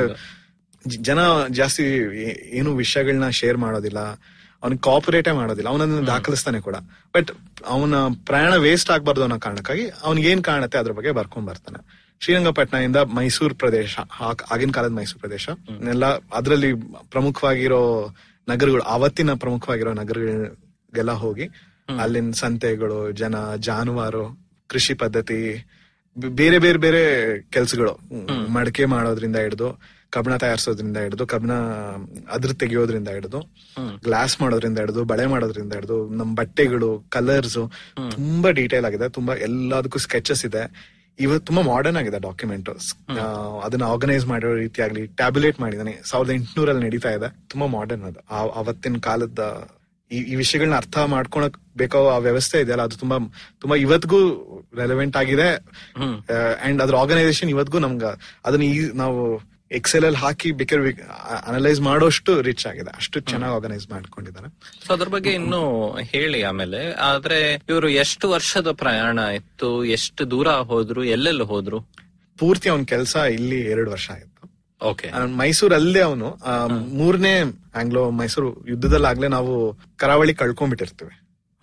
ಜನ ಜಾಸ್ತಿ ಏ- ಏನು ವಿಷಯಗಳನ್ನ ಶೇರ್ ಮಾಡೋದಿಲ್ಲ ಅವ್ನಿಗೆ ಕಾಪರೇಟೇ ಮಾಡೋದಿಲ್ಲ ಅವನನ್ನ ದಾಖಲಿಸ್ತಾನೆ ಕೂಡ ಬಟ್ ಅವನ ಪ್ರಯಾಣ ವೇಸ್ಟ್ ಆಗ್ಬಾರ್ದು ಅನ್ನೋ ಕಾರಣಕ್ಕಾಗಿ ಅವ್ನಿಗೆ ಏನ್ ಕಾಣುತ್ತೆ ಅದ್ರ ಬಗ್ಗೆ ಬರ್ಕೊಂಡ್ ಬರ್ತಾನೆ ಶ್ರೀರಂಗಪಟ್ಟಣದಿಂದ ಮೈಸೂರು ಪ್ರದೇಶ ಆ- ಆಗಿನ ಕಾಲದ ಮೈಸೂರು ಪ್ರದೇಶ ಎಲ್ಲ ಅದರಲ್ಲಿ ಪ್ರಮುಖವಾಗಿರೋ ನಗರಗಳು ಅವತ್ತಿನ ಪ್ರಮುಖವಾಗಿರೋ ನಗರಗಳಿಗೆಲ್ಲ ಹೋಗಿ ಅಲ್ಲಿನ ಸಂತೆಗಳು ಜನ ಜಾನುವಾರು ಕೃಷಿ ಪದ್ಧತಿ ಬ- ಬೇರೆ ಬೇರೆ ಬೇರೆ ಕೆಲ್ಸಗಳು ಮಡಕೆ ಮಾಡೋದ್ರಿಂದ ಹಿಡಿದು ಕಬ್ಬಣ ತಯಾರಿಸೋದ್ರಿಂದ ಹಿಡಿದು ಕಬ್ಬಣ ಅದ್ರ ತೆಗೆಯೋದ್ರಿಂದ ಹಿಡಿದು ಗ್ಲಾಸ್ ಮಾಡೋದ್ರಿಂದ ಹಿಡಿದು ಬಳೆ ಮಾಡೋದ್ರಿಂದ ಹಿಡಿದು ನಮ್ ಬಟ್ಟೆಗಳು ಕಲರ್ಸ್ ತುಂಬಾ ಡೀಟೇಲ್ ಆಗಿದೆ ತುಂಬಾ ಎಲ್ಲದಕ್ಕೂ ಸ್ಕೆಚಸ್ ಇದೆ ಇವತ್ತು ತುಂಬಾ ಮಾಡರ್ನ್ ಆಗಿದೆ ಡಾಕ್ಯುಮೆಂಟ್ ಅದನ್ನ ಆರ್ಗನೈಸ್ ಮಾಡಿರೋ ರೀತಿ ಆಗ್ಲಿ ಟ್ಯಾಬ್ಯುಲೇಟ್ ಮಾಡಿದಾನೆ ಸಾವಿರದ ಎಂಟುನೂರಲ್ಲಿ ನಡೀತಾ ಇದೆ ತುಂಬಾ ಮಾಡರ್ನ್ ಅದು ಆ- ಅವತ್ತಿನ ಕಾಲದ ಈ ಈ ವಿಷಯಗಳನ್ನ ಅರ್ಥ ಮಾಡ್ಕೊಳಕ್ ಬೇಕೋ ಆ ವ್ಯವಸ್ಥೆ ಇದೆಯಲ್ಲ ಅದು ತುಂಬಾ ತುಂಬಾ ಇವತ್ತಿಗೂ ರೆಲೆವೆಂಟ್ ಆಗಿದೆ ಅಂಡ್ ಅದ್ರ ಆರ್ಗನೈಸೇಷನ್ ಇವತ್ತಿಗೂ ನಮ್ಗ ಅದನ್ನ ಈ ನಾವು ಎಕ್ಸೆಲ್ ಅಲ್ಲಿ ಹಾಕಿ ಬೇಕಾದ್ರೆ ಅನಲೈಸ್ ಮಾಡೋಷ್ಟು ರಿಚ್ ಆಗಿದೆ ಅಷ್ಟು ಚೆನ್ನಾಗಿ ಆರ್ಗನೈಸ್ ಮಾಡ್ಕೊಂಡಿದ್ದಾರೆ ಸೊ ಅದ್ರ ಬಗ್ಗೆ ಇನ್ನು ಹೇಳಿ ಆಮೇಲೆ ಆದ್ರೆ ಇವರು ಎಷ್ಟು ವರ್ಷದ ಪ್ರಯಾಣ ಇತ್ತು ಎಷ್ಟು ದೂರ ಹೋದ್ರು ಎಲ್ಲೆಲ್ಲಿ ಹೋದ್ರು ಪೂರ್ತಿ ಅವನ ಕೆಲಸ ಇಲ್ಲಿ ಎರಡು ವರ್ಷ ಆಯ್ತು ಓಕೆ ಅವ್ನ್ ಮೈಸೂರಲ್ಲೇ ಅವನು ಮೂರನೇ ಆಂಗ್ಲೋ ಮೈಸೂರು ಯುದ್ಧದಲ್ಲಾಗ್ಲೇ ನಾವು ಕರಾವಳಿ ಕಳ್ಕೊಂಡ್ಬಿಟ್ಟಿರ್ತೀವಿ ಹ್ಮ್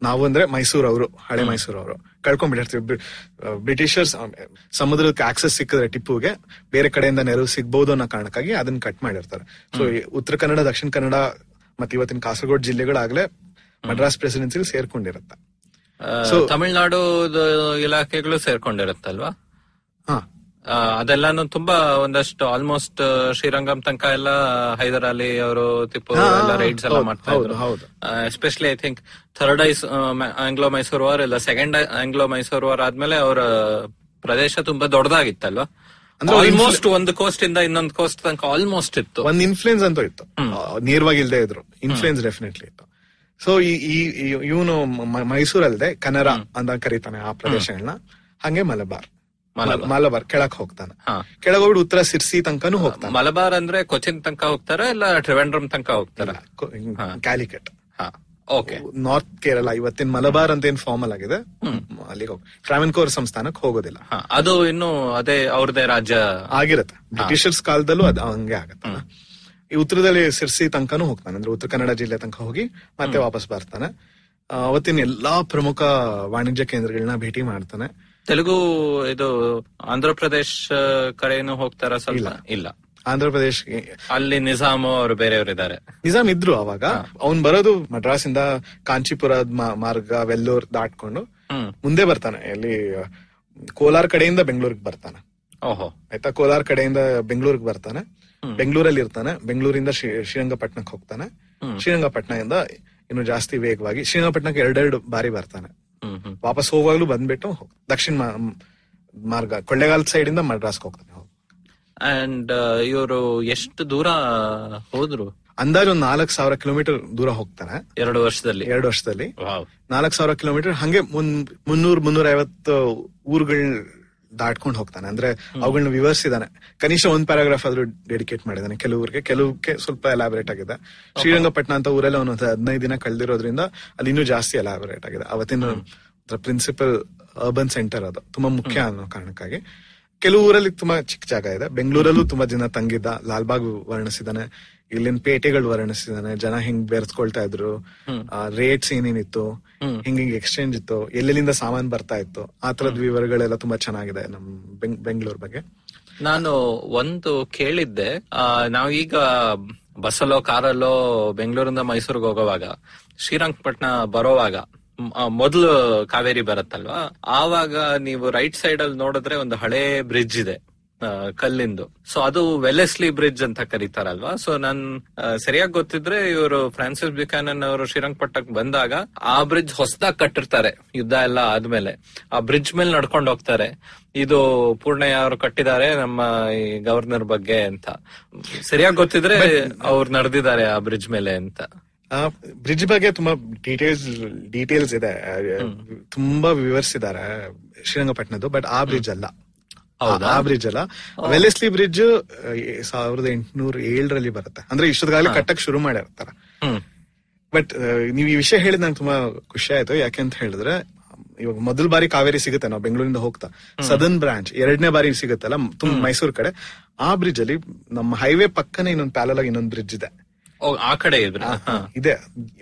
ನಾವು ಅಂದ್ರೆ ಮೈಸೂರು ಅವರು ಹಳೆ ಮೈಸೂರು ಅವರು ಕಳ್ಕೊಂಡ್ಬಿಟ್ಟಿರ್ತೀವಿ ಬ್ರಿ- ಆ, ಬ್ರಿಟಿಷರ್ಸ್ ಆ, ಸಮುದ್ರಕ್ಕೆ ಆಕ್ಸೆಸ್ ಸಿಕ್ಕಿದ್ರೆ ಟಿಪ್ಪುಗೆ ಬೇರೆ ಕಡೆಯಿಂದ ನೆರವು ಸಿಗ್ಬಹುದು ಅನ್ನೋ ಕಾರಣಕ್ಕಾಗಿ ಅದನ್ನ ಕಟ್ ಮಾಡಿರ್ತಾರೆ ಸೊ ಉತ್ತರ ಕನ್ನಡ ದಕ್ಷಿಣ ಕನ್ನಡ ಮತ್ತೆ ಇವತ್ತಿನ ಕಾಸರಗೋಡು ಜಿಲ್ಲೆಗಳಾಗ್ಲೇ ಮಡ್ರಾಸ್ ಪ್ರೆಸಿಡೆನ್ಸಿಲಿ ಸೇರ್ಕೊಂಡಿರುತ್ತೆ ಆ, So- ತಮಿಳ್ನಾಡು ಇಲಾಖೆಗಳು ಸೇರ್ಕೊಂಡಿರುತ್ತಲ್ವಾ ಹಾ ಆ, ಅದೆಲ್ಲಾನು ತುಂಬಾ ಒಂದಷ್ಟು ಆಲ್ಮೋಸ್ಟ್ ಶ್ರೀರಂಗಂ ತನಕ ಎಲ್ಲ ಹೈದರ್ ಅಲಿ ಅವರು ಟಿಪ್ಪು ಹಾ, ಎಲ್ಲ ರೈಡ್ಸ್ ಎಲ್ಲ ಹೌದು, ಮಾಡ್ತಾ ಹೌದು, ಇದ್ರು ಹೌದು. Especially I think third is Anglo Mysore war ಇಲ್ಲ ಸೆಕೆಂಡ್ ಆಂಗ್ಲೋ ಮೈಸೂರು ವಾರ್ ಆದ್ಮೇಲೆ ಅವರ ಪ್ರದೇಶ ತುಂಬಾ ದೊಡ್ಡದಾಗಿತ್ತಲ್ವಾ ಅಂದ್ರೆ ಅವ್ರ ಆಲ್ಮೋಸ್ಟ್ ಒಂದು ಕೋಸ್ಟ್ ಇಂದ ಇನ್ನೊಂದು ಕೋಸ್ಟ್ ತನಕ ಆಲ್ಮೋಸ್ಟ್ ಇತ್ತು ಒಂದ್ ಇನ್ಫ್ಲೂಯೆನ್ಸ್ ಅಂತೂ ಇತ್ತು ಆ, ನೇರವಾಗಿ ಇಲ್ದೇ ಇದ್ರು ಇನ್ಫ್ಲೂಯೆನ್ಸ್ ಡೆಫಿನೆಟ್ಲಿ ಇತ್ತು ಸೊ ಈ ಇವನು ಮೈಸೂರಲ್ದೆ ಕನ್ನಡ ಅಂತ ಕರೀತಾನೆ ಆ ಪ್ರದೇಶಗಳನ್ನ ಹಂಗೆ ಮಲಬಾರ್ ಮಲಬಾರ್. ಮಲಬಾರ್ ಕೆಳಕ್ ಹೋಗ್ತಾನೆ ಹಾ. ಕೆಳಗ್ ಹೋಗ್ಬಿಟ್ಟು ಉತ್ತರ ಸಿರ್ಸಿ ತನಕನೂ ಹೋಗ್ತಾನೆ ಮಲಬಾರ್ ಅಂದ್ರೆ ಕೊಚಿನ್ ತನಕ ಹೋಗ್ತಾರ ಇಲ್ಲ ಟ್ರಿವೆಂಡ್ರಮ್ ತನಕ ಹೋಗ್ತಾರ ಕ್ಯಾಲಿಕಟ್ ಹಾ ಓಕೆ ನಾರ್ತ್ ಕೇರಳ ಇವತ್ತಿನ ಮಲಬಾರ್ ಅಂತ ಏನ್ ಫಾರ್ಮಲ್ ಆಗಿದೆ ಅಲ್ಲಿಗೆ ಹೋಗಿ ಟ್ರಾವೆನ್ಕೋರ್ ಸಂಸ್ಥಾನಕ್ಕೆ ಹೋಗೋದಿಲ್ಲ ಹಾ ಅದು ಇನ್ನು ಅದೇ ಅವ್ರದೇ ರಾಜ್ಯ ಆಗಿರತ್ತೆ ಬ್ರಿಟಿಷರ್ಸ್ ಕಾಲದಲ್ಲೂ ಅದು ಹಂಗೆ ಆಗತ್ತೆ ಈ ಉತ್ತರದಲ್ಲಿ ಸಿರ್ಸಿ ತನಕನೂ ಹೋಗ್ತಾನೆ ಅಂದ್ರೆ ಉತ್ತರ ಕನ್ನಡ ಜಿಲ್ಲೆ ತನಕ ಹೋಗಿ ಮತ್ತೆ ವಾಪಸ್ ಬರ್ತಾನೆ ಆ, ಅವತ್ತಿನ ಎಲ್ಲಾ ಪ್ರಮುಖ ವಾಣಿಜ್ಯ ಕೇಂದ್ರಗಳನ್ನ ಭೇಟಿ ಮಾಡ್ತಾನೆ ತೆಲುಗು ಇದು ಆಂಧ್ರ ಪ್ರದೇಶ್ ಕಡೆನೂ ಹೋಗ್ತಾರ ಸ್ವಲ್ಪ ಇಲ್ಲ ಆಂಧ್ರ ಪ್ರದೇಶ್ ಅಲ್ಲಿ ನಿಜಾಮ್ ಅವರು ಬೇರೆಯವರಿದ್ದಾರೆ ನಿಜಾಮ್ ಇದ್ರು ಅವಾಗ ಅವ್ನ್ ಬರೋದು ಮಡ್ರಾಸ್ ಇಂದ ಕಾಂಚೀಪುರದ ಮಾ- ಮಾರ್ಗ ವೆಲ್ಲೂರ್ ದಾಟ್ಕೊಂಡು ಹ್ಮ್ ಮುಂದೆ ಬರ್ತಾನೆ ಎಲ್ಲಿ ಕೋಲಾರ ಕಡೆಯಿಂದ ಬೆಂಗಳೂರಿಗೆ ಬರ್ತಾನೆ ಓಹೋ ಆಯ್ತಾ ಕೋಲಾರ ಕಡೆಯಿಂದ ಬೆಂಗಳೂರಿಗೆ ಬರ್ತಾನೆ ಬೆಂಗಳೂರಲ್ಲಿ ಇರ್ತಾನೆ ಬೆಂಗಳೂರಿಂದ ಶ್ರೀ- ಶ್ರೀರಂಗಪಟ್ಟಣಕ್ಕೆ ಹೋಗ್ತಾನೆ ಶ್ರೀರಂಗಪಟ್ಟಣದಿಂದ ಇನ್ನು ಜಾಸ್ತಿ ವೇಗವಾಗಿ ಶ್ರೀರಂಗಪಟ್ಟಣಕ್ಕೆ ಎರಡೆರಡು ಬಾರಿ ಬರ್ತಾನೆ ಹ್ಮ್ ಹ್ಮ್ ವಾಪಸ್ ಹೋಗುವಾಗ್ಲೂ ಬಂದ್ಬಿಟ್ಟು ಹೋಗ್- ದಕ್ಷಿಣ ಮಾ- ಮಾರ್ಗ ಕೊಳ್ಳೆಗಾಲ ಸೈಡ್ ಇಂದ ಮಡ್ರಾಸ್ಗೆ ಹೋಗ್ತಾನೆ ಅಂಡ್ ಇವರು ಎಷ್ಟು ದೂರ ಹೋದ್ರು ಅಂದಾಜು ಒಂದ್ ನಾಲ್ಕ್ ಸಾವಿರ ಕಿಲೋಮೀಟರ್ ದೂರ ಹೋಗ್ತಾನೆ ಎರಡು ವರ್ಷದಲ್ಲಿ ಎರಡು ವರ್ಷದಲ್ಲಿ ವಾವ್ ನಾಲ್ಕ್ ಸಾವಿರ ಕಿಲೋಮೀಟರ್ ಹಂಗೆ ಮುನ್- ಮುನ್ನೂರ್ ಮುನ್ನೂರ ಐವತ್ತು ಊರುಗಳ್ ದಾಟ್ಕೊಂಡು ಹೋಗ್ತಾನೆ ಅಂದ್ರೆ ಅವುಗಳನ್ನ ವಿವರಿಸಿದಾನೆ ಕನಿಷ್ಠ ಒಂದ್ ಪ್ಯಾರಾಗ್ರಾಫ್ ಆದ್ರೂ ಡೆಡಿಕೇಟ್ ಮಾಡಿದಾನೆ ಕೆಲವ್ರಿಗೆ ಕೆಲವಕ್ಕೆ ಸ್ವಲ್ಪ ಎಲಾಬರೇಟ್ ಆಗಿದೆ ಶ್ರೀರಂಗಪಟ್ಟಣ ಅಂತ ಊರಲ್ಲಿ ಅವನು ಹದಿನೈದು ದಿನ ಕಳೆದಿರೋದ್ರಿಂದ ಅಲ್ಲಿ ಇನ್ನೂ ಜಾಸ್ತಿ ಎಲಾಬರೇಟ್ ಆಗಿದೆ ಅವತ್ತಿನ ಪ್ರಿನ್ಸಿಪಲ್ ಅರ್ಬನ್ ಸೆಂಟರ್ ಅದು ತುಂಬಾ ಮುಖ್ಯ ಅನ್ನೋ ಕಾರಣಕ್ಕಾಗಿ ಕೆಲವು ಊರಲ್ಲಿ ತುಂಬಾ ಚಿಕ್ಕ ಜಾಗ ಇದೆ ಬೆಂಗಳೂರಲ್ಲೂ ತುಂಬಾ ದಿನ ತಂಗಿದ್ದ ಲಾಲ್ಬಾಗ್ ವರ್ಣಿಸಿದಾನೆ ಇಲ್ಲಿನ ಪೇಟೆಗಳು ವರ್ಣಿಸಿದಾನೆ ಜನ ಹೆಂಗ್ ಬೆರೆಸ್ಕೊಳ್ತಾ ಇದ್ರು ರೇಟ್ಸ್ ಏನೇನಿತ್ತು ಹಿಂಗ್ ಹಿಂಗ್ ಎಕ್ಸ್ಚೇಂಜ್ ಇತ್ತು ಎಲ್ಲೆಲ್ಲಿಂದ ಸಾಮಾನ್ ಬರ್ತಾ ಇತ್ತು ಆ ತರದ ವಿವರಗಳೆಲ್ಲ ತುಂಬಾ ಚೆನ್ನಾಗಿದೆ ನಮ್ ಬೆಂಗ್- ಬೆಂಗಳೂರು ಬಗ್ಗೆ ನಾನು ಒಂದು ಕೇಳಿದ್ದೆ ಆ, ನಾವೀಗ ಬಸ್ಸಲ್ಲೋ ಕಾರಲ್ಲೋ ಬೆಂಗಳೂರಿಂದ ಮೈಸೂರಿಗೆ ಹೋಗುವಾಗ ಶ್ರೀರಂಗಪಟ್ಟಣ ಬರೋವಾಗ ಮ್- ಆ, ಮೊದಲು ಕಾವೇರಿ ಬರುತ್ತಲ್ವಾ ಆವಾಗ ನೀವು ರೈಟ್ ಸೈಡ್ ಅಲ್ಲಿ ನೋಡಿದ್ರೆ ಒಂದು ಹಳೆ ಬ್ರಿಡ್ಜ್ ಇದೆ ಆ, ಕಲ್ಲಿಂದು ಸೊ ಅದು ವೆಲೆಸ್ಲಿ ಬ್ರಿಡ್ಜ್ ಅಂತ ಕರೀತಾರಲ್ವಾ ಸೊ ನನ್ ಆ, ಸರಿಯಾಗಿ ಗೊತ್ತಿದ್ರೆ ಇವರು ಫ್ರಾನ್ಸಿಸ್ ಬಿಕಾನನ್ ಅವರು ಶ್ರೀರಂಗಪಟ್ಟಣಕ್ಕೆ ಬಂದಾಗ ಆ ಬ್ರಿಡ್ಜ್ ಹೊಸದಾಗಿ ಕಟ್ಟಿರ್ತಾರೆ ಯುದ್ಧ ಎಲ್ಲ ಆದ್ಮೇಲೆ ಆ ಬ್ರಿಡ್ಜ್ ಮೇಲೆ ನಡ್ಕೊಂಡು ಹೋಗ್ತಾರೆ ಇದು ಪೂರ್ಣಯ್ಯ ಅವರು ಕಟ್ಟಿದ್ದಾರೆ ನಮ್ಮ ಈ ಗವರ್ನರ್ ಬಗ್ಗೆ ಅಂತ ಸರಿಯಾಗಿ ಗೊತ್ತಿದ್ರೆ ಅವ್ರು ನಡೆದಿದ್ದಾರೆ ಆ ಬ್ರಿಡ್ಜ್ ಮೇಲೆ ಅಂತ ಬ್ರಿಡ್ಜ್ ಬಗ್ಗೆ ತುಂಬಾ ಡೀಟೇಲ್ಸ್ ಡೀಟೇಲ್ಸ್ ಇದೆ ಆ, ತುಂಬಾ ವಿವರಿಸಿದ್ದಾರೆ ಶ್ರೀರಂಗಪಟ್ಟಣದ್ದು ಬಟ್ ಆ ಬ್ರಿಡ್ಜ್ ಅಲ್ಲ ಹೌದಾ? ಆ ಬ್ರಿಡ್ಜ್ ಅಲ್ಲ ವೆಲೆಸ್ಲಿ ಬ್ರಿಡ್ಜ್ ಸಾವಿರದ ಎಂಟುನೂರ ಏಳರಲ್ಲಿ ಬರುತ್ತೆ ಅಂದ್ರೆ ಇಷ್ಟೊತ್ತಿಗಾಗಲೇ ಕಟ್ಟಕ್ ಶುರು ಮಾಡಿರ್ತಾರೆ ಹ್ಮ್ ಬಟ್ ನೀವು ಈ ವಿಷಯ ಹೇಳಿದ್ ನಂಗೆ ತುಂಬಾ ಖುಷಿ ಆಯ್ತು ಯಾಕೆ ಅಂತ ಹೇಳಿದ್ರೆ ಇವಾಗ ಮೊದಲ ಬಾರಿ ಕಾವೇರಿ ಸಿಗುತ್ತೆ ನಾವು ಬೆಂಗಳೂರಿಂದ ಹೋಗ್ತಾ ಸದರ್ನ್ ಬ್ರಾಂಚ್ ಎರಡನೇ ಬಾರಿ ಸಿಗುತ್ತಲ್ಲ ತುಂಬ ಮೈಸೂರು ಕಡೆ ಆ ಬ್ರಿಡ್ಜ್ ಅಲ್ಲಿ ನಮ್ಮ ಹೈವೇ ಪಕ್ಕನೆ ಇನ್ನೊಂದು ಪ್ಯಾಲಲ್ ಆಗಿ ಇನ್ನೊಂದು ಬ್ರಿಡ್ಜ್ ಇದೆ ಓ, ಆ ಕಡೆ ಇದ್ರ ಆ, ಇದೆ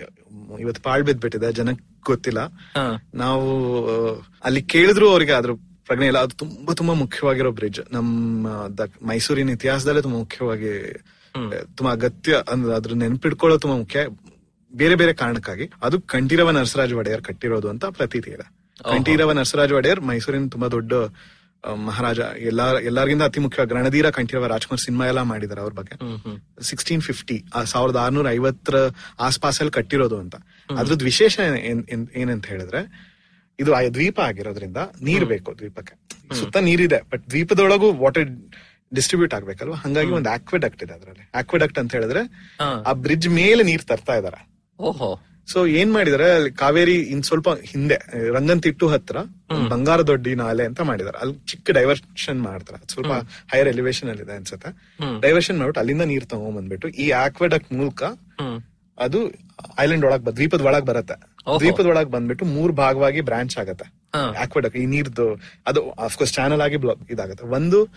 ಇವತ್ತು ಪಾಳ್ ಬಿದ್ಬಿಟ್ಟಿದೆ ಜನಕ್ಕೆ ಗೊತ್ತಿಲ್ಲ ಹಾ. ನಾವು ಆ, ಅಲ್ಲಿ ಕೇಳಿದ್ರು ಅವ್ರಿಗೆ ಅದ್ರ ಪ್ರಜ್ಞೆ ಇಲ್ಲ ಅದು ತುಂಬಾ ತುಂಬಾ ಮುಖ್ಯವಾಗಿರೋ ಬ್ರಿಡ್ಜ್ ನಮ್ಮ ದ- ಮೈಸೂರಿನ ಇತಿಹಾಸದಲ್ಲೇ ತುಂಬಾ ಮುಖ್ಯವಾಗಿ ಆ, ತುಂಬಾ ಅಗತ್ಯ ಅಂದ್ರೆ ಅದ್ರ ನೆನ್ಪಿಡ್ಕೊಳ್ಳೋ ತುಂಬಾ ಮುಖ್ಯ ಬೇರೆ ಬೇರೆ ಕಾರಣಕ್ಕಾಗಿ ಅದು ಕಂಠೀರವ ನರಸರಾಜ ಒಡೆಯರ್ ಕಟ್ಟಿರೋದು ಅಂತ ಪ್ರತೀತಿ ಇದೆ ಕಂಠೀರವ ನರಸರಾಜ ಒಡೆಯರ್ ಮೈಸೂರಿನ ತುಂಬಾ ದೊಡ್ಡ ಆ, ಮಹಾರಾಜ ಎಲ್ಲಾ ಎಲ್ಲರಿಗಿಂತ ಅತಿ ಮುಖ್ಯವಾಗಿ ರಣಧೀರ ಕಂಠೀರವ ರಾಜ್ಕುಮಾರ್ ಸಿನಿಮಾ ಎಲ್ಲ ಮಾಡಿದ್ದಾರೆ ಅವ್ರ ಬಗ್ಗೆ ಸಿಕ್ಸ್ಟೀನ್ ಫಿಫ್ಟಿ ಸಾವಿರದ ಆರ್ನೂರ ಐವತ್ತರ ಆಸ್ಪಾಸಲ್ಲಿ ಕಟ್ಟಿರೋದು ಅಂತ ಅದ್ರದ್ದು ವಿಶೇಷ ಏನ್- ಏನ್- ಏನಂತ ಹೇಳಿದ್ರೆ ಇದು ಆ ದ್ವೀಪ ಆಗಿರೋದ್ರಿಂದ ನೀರ್ ಬೇಕು ದ್ವೀಪಕ್ಕೆ ಸುತ್ತ ನೀರಿದೆ ಬಟ್ ದ್ವೀಪದೊಳಗೂ ವಾಟರ್ ಡಿಸ್ಟ್ರಿಬ್ಯೂಟ್ ಆಗ್ಬೇಕಲ್ವಾ ಹಂಗಾಗಿ ಒಂದು ಆಕ್ವೆಡಕ್ಟ್ ಇದೆ ಅದರಲ್ಲಿ ಆಕ್ವೆಡಕ್ಟ್ ಅಂತ ಹೇಳಿದ್ರೆ ಹಾ. ಆ ಬ್ರಿಡ್ಜ್ ಮೇಲೆ ನೀರ್ ತರ್ತಾ ಇದಾರೆ ಓಹೋ ಸೊ ಏನ್ ಮಾಡಿದಾರೆ ಅಲ್ಲಿ ಕಾವೇರಿ ಇನ್ ಸ್ವಲ್ಪ ಹಿಂದೆ ರಂಗಂತಿಟ್ಟು ಹತ್ರ ಒಂದ್ ಬಂಗಾರ ದೊಡ್ಡಿ ನಾಲೆ ಅಂತ ಮಾಡಿದಾರೆ ಅಲ್ಲಿ ಚಿಕ್ಕ ಡೈವರ್ಷನ್ ಮಾಡ್ತಾರೆ ಅದ್ ಸ್ವಲ್ಪ ಹೈಯರ್ ಎಲಿವೇಶನ್ ಅಲ್ಲಿ ಇದೆ ಅನ್ಸುತ್ತೆ ಡೈವರ್ಷನ್ ಮಾಡ್ಬಿಟ್ಟು ಅಲ್ಲಿಂದ ನೀರ್ ತಗೊಂಡ್ಬಂದ್ಬಿಟ್ಟು ಈ ಆಕ್ವೆಡಕ್ಟ್ ಮೂಲಕ ಹ್ಮ್ ಅದು ಐಲ್ಯಾಂಡ್ ಒಳಗ್ ಬ- ದ್ವೀಪದ ಒಳಗ್ ಬರತ್ತೆ ಓಹೋ. ದ್ವೀಪದ ಒಳಗ್ ಬಂದ್ಬಿಟ್ಟು ಮೂರ್ ಭಾಗವಾಗಿ ಬ್ರಾಂಚ್ ಆಗತ್ತೆ ಹಾ. ಆಕ್ವೆಡಕ್ ಈ ನೀರ್ದು ಅದು ಅಫ್ಕೋರ್ಸ್ ಚಾನಲ್ ಆಗಿ ಬ್ಲಾಕ್ ಇದಾಗತ್ತೆ ಒಂದು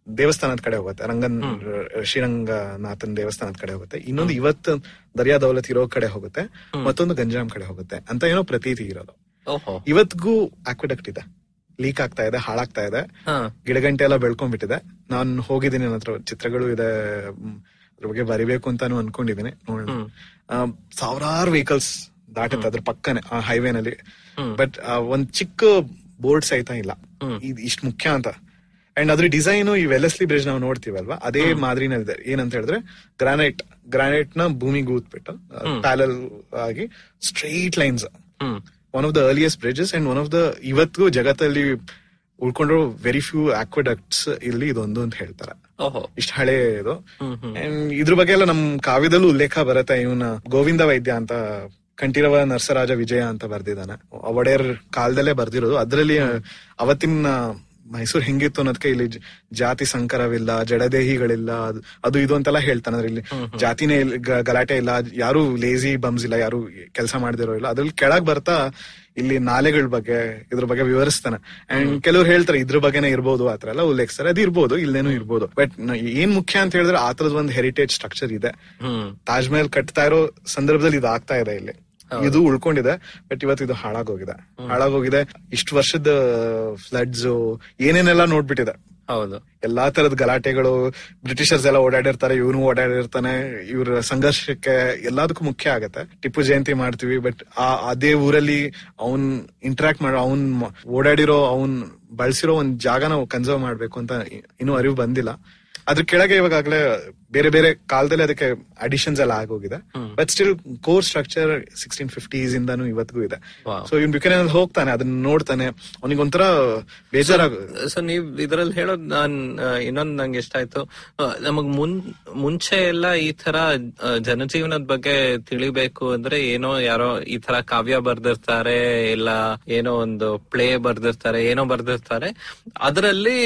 ದೇವಸ್ಥಾನದ ಕಡೆ ಹೋಗುತ್ತೆ ರಂಗನ್ ಶ್ರೀರಂಗನಾಥನ್ ದೇವಸ್ಥಾನದ ಕಡೆ ಹೋಗುತ್ತೆ ಇನ್ನೊಂದು ಇವತ್ತು ದರ್ಯಾ ದೌಲತ್ ಇರೋ ಕಡೆ ಹೋಗುತ್ತೆ ಮತ್ತೊಂದು ಗಂಜಾಂ ಕಡೆ ಹೋಗುತ್ತೆ ಅಂತ ಏನೋ ಪ್ರತೀತಿ ಇರೋದು ಓಹೋ ಇವತ್ಗೂ ಆಕ್ವಿಡಕ್ಟ್ ಇದೆ ಲೀಕ್ ಆಗ್ತಾ ಇದೆ ಹಾಳಾಗ್ತಾ ಇದೆ ಹಾ ಗಿಡಗಂಟೆ ಎಲ್ಲ ಬೆಳ್ಕೊಂಡ್ಬಿಟ್ಟಿದೆ ನಾನು ಹೋಗಿದ್ದೀನಿ ನನ್ನ ಹತ್ರ ಚಿತ್ರಗಳು ಇದೆ ಮ್, ಅದ್ರ ಬಗ್ಗೆ ಬರಿಬೇಕು ಅಂತಾನು ಅನ್ಕೊಂಡಿದ್ದೀನಿ ನೋಡೋಣ ಆ, ಸಾವಿರಾರು ವೆಹಿಕಲ್ಸ್ ದಾಟುತ್ತೆ ಅದ್ರ ಪಕ್ಕನೆ ಆ ಹೈವೇನಲ್ಲಿ ಬಟ್ ಒಂದ್ ಚಿಕ್ಕ ಬೋರ್ಡ್ ಸಹಿತ ಇಲ್ಲ ಇದು ಇಷ್ಟು ಮುಖ್ಯ ಅಂತ ಅಂಡ್ ಅದ್ರ ಡಿಸೈನ್ ಈ ವೆಲೆಸ್ಲಿ ಬ್ರಿಡ್ಜ್ ನಾವು ನೋಡ್ತೀವಲ್ವಾ ಅದೇ ಮಾದರಿನಲ್ಲಿದೆ ಏನಂತ ಹೇಳಿದ್ರೆ ಗ್ರಾನೈಟ್ ಗ್ರಾನೈಟ್ ನ ಭೂಮಿಗೆ ಊದ್ಬಿಟ್ಟು ಪ್ಯಾಲಲ್ ಆಗಿ straight lines hmm one of the earliest bridges and one of the ಇವತ್ತಿಗೂ ಜಗತ್ತಲ್ಲಿ ಉಳ್ಕೊಂಡಿರೋ ವೆರಿ ಫ್ಯೂ ಆಕ್ವಿಡಕ್ಟ್ಸ್ ಇಲ್ಲಿ ಇದೊಂದು ಅಂತ ಹೇಳ್ತಾರೆ ಓಹೋ ಇಷ್ಟ ಹಳೆ ಇದು And ಇದ್ರ ಬಗ್ಗೆ ಎಲ್ಲ ನಮ್ ಕಾವ್ಯದಲ್ಲೂ ಉಲ್ಲೇಖ ಬರುತ್ತೆ ಇವನ ಗೋವಿಂದ ವೈದ್ಯ ಅಂತ ಕಂಠೀರವ ನರಸರಾಜ ವಿಜಯ ಅಂತ ಬರ್ದಿದ್ದಾನೆ ಒಡೆಯರ್ ಕಾಲದಲ್ಲೇ ಬರ್ದಿರೋದು ಅದ್ರಲ್ಲಿ ಅವತ್ತಿನ ಮೈಸೂರು ಹೆಂಗಿತ್ತು ಅನ್ನೋದಕ್ಕೆ ಇಲ್ಲಿ ಜ- ಜಾತಿ ಸಂಕರವಿಲ್ಲ ಜಡದೇಹಿಗಳಿಲ್ಲ ಅದು- ಅದು ಇದು ಅಂತೆಲ್ಲ ಹೇಳ್ತಾನೆ ಅಂದ್ರೆ ಇಲ್ಲಿ ಜಾತಿನೇ ಇಲ್ಲ, ಗ- ಗಲಾಟೆ ಇಲ್ಲ ಯಾರು ಲೇಜಿ ಬಮ್ಸ್ ಇಲ್ಲ ಯಾರು ಕೆಲಸ ಮಾಡದಿರೋ ಇಲ್ಲ ಅದ್ರಲ್ಲಿ ಕೆಳಗ್ ಬರ್ತಾ ಇಲ್ಲಿ ನಾಲೆಗಳ ಬಗ್ಗೆ ಇದ್ರ ಬಗ್ಗೆ ವಿವರಿಸ್ತಾನೆ ಅಂಡ್ ಕೆಲವ್ರು ಹೇಳ್ತಾರೆ ಇದ್ರ ಬಗ್ಗೆನೇ ಇರ್ಬೋದು ಆತರ ಎಲ್ಲ ಉಲ್ಲೇಖಿಸ್ತಾರೆ ಅದು ಇರ್ಬೋದು ಇಲ್ಲೇನೂ ಇರ್ಬೋದು ಬಟ್ ಏನ್ ಮುಖ್ಯ ಅಂತ ಹೇಳಿದ್ರೆ ಆ ತರದ್ ಒಂದು ಹೆರಿಟೇಜ್ ಸ್ಟ್ರಕ್ಚರ್ ಇದೆ ಹ್ಮ್ ತಾಜ್ ಮಹಲ್ ಕಟ್ತಾ ಇರೋ ಸಂದರ್ಭದಲ್ಲಿ ಇದು ಆಗ್ತಾ ಇದೆ ಇಲ್ಲಿ ಇದು ಉಳ್ಕೊಂಡಿದೆ ಬಟ್ ಇವತ್ತು ಇದು ಹಾಳಾಗೋಗಿದೆ ಹಾಳಾಗೋಗಿದೆ ಇಷ್ಟು ವರ್ಷದ ಫ್ಲಡ್ಸ್ ಏನೇನೆಲ್ಲ ನೋಡ್ಬಿಟ್ಟಿದೆ ಹೌದು ಎಲ್ಲಾ ತರದ ಗಲಾಟೆಗಳು ಬ್ರಿಟಿಷರ್ಸ್ ಎಲ್ಲ ಓಡಾಡಿರ್ತಾರೆ ಇವನು ಓಡಾಡಿರ್ತಾನೆ ಇವ್ರ ಸಂಘರ್ಷಕ್ಕೆ ಎಲ್ಲದಕ್ಕೂ ಮುಖ್ಯ ಆಗತ್ತೆ ಟಿಪ್ಪು ಜಯಂತಿ ಮಾಡ್ತೀವಿ ಬಟ್ ಆ ಅದೇ ಊರಲ್ಲಿ ಅವನ್ ಇಂಟ್ರಾಕ್ಟ್ ಮಾಡೋ ಅವನ್ ಮ- ಓಡಾಡಿರೋ ಅವನ್ ಬಳಸಿರೋ ಒಂದ್ ಜಾಗನ ಕನ್ಸರ್ವ್ ಮಾಡ್ಬೇಕು ಅಂತ ಇ- ಇನ್ನೂ ಅರಿವು ಬಂದಿಲ್ಲ ಅದ್ರ ಕೆಳಗೆ ಇವಾಗಲೇ ಬೇರೆ ಬೇರೆ ಕಾಲದಲ್ಲಿ ಅದಕ್ಕೆ ಅಡಿಷನ್ಸ್ ಎಲ್ಲ ಆಗೋಗಿದೆ but still core structure sixteen fifties ಇಂದಾನು ಇವತ್ತಿಗೂ ಇದೆ Wow. ಸೊ ಇವ್ನ್ ಬಿಕನೇರ್ ಹೋಗ್ತಾನೆ ಅದನ್ನ ನೋಡ್ತಾನೆ ಅವನಿಗೊಂಥರ ಬೇಜಾರಾಗ ಸೊ ನೀವ್ ಇದ್ರಲ್ಲಿ ಹೇಳೋದ್ ನಾನ್ ಆ, ಇನ್ನೊಂದ್ ನಂಗೆ ಇಷ್ಟ ಆಯ್ತು ಆ, ನಮಗ್ ಮುನ್ ಮುಂಚೆ ಎಲ್ಲ ಈ ತರ ಆ, ಜನಜೀವನದ ಬಗ್ಗೆ ತಿಳಿಬೇಕು ಅಂದ್ರೆ ಏನೋ ಯಾರೋ ಈ ತರ ಕಾವ್ಯ ಬರ್ದಿರ್ತಾರೆ ಇಲ್ಲ ಏನೋ ಒಂದು ಪ್ಲೇ ಬರ್ದಿರ್ತಾರೆ ಏನೋ ಬರ್ದಿರ್ತಾರೆ ಅದರಲ್ಲಿ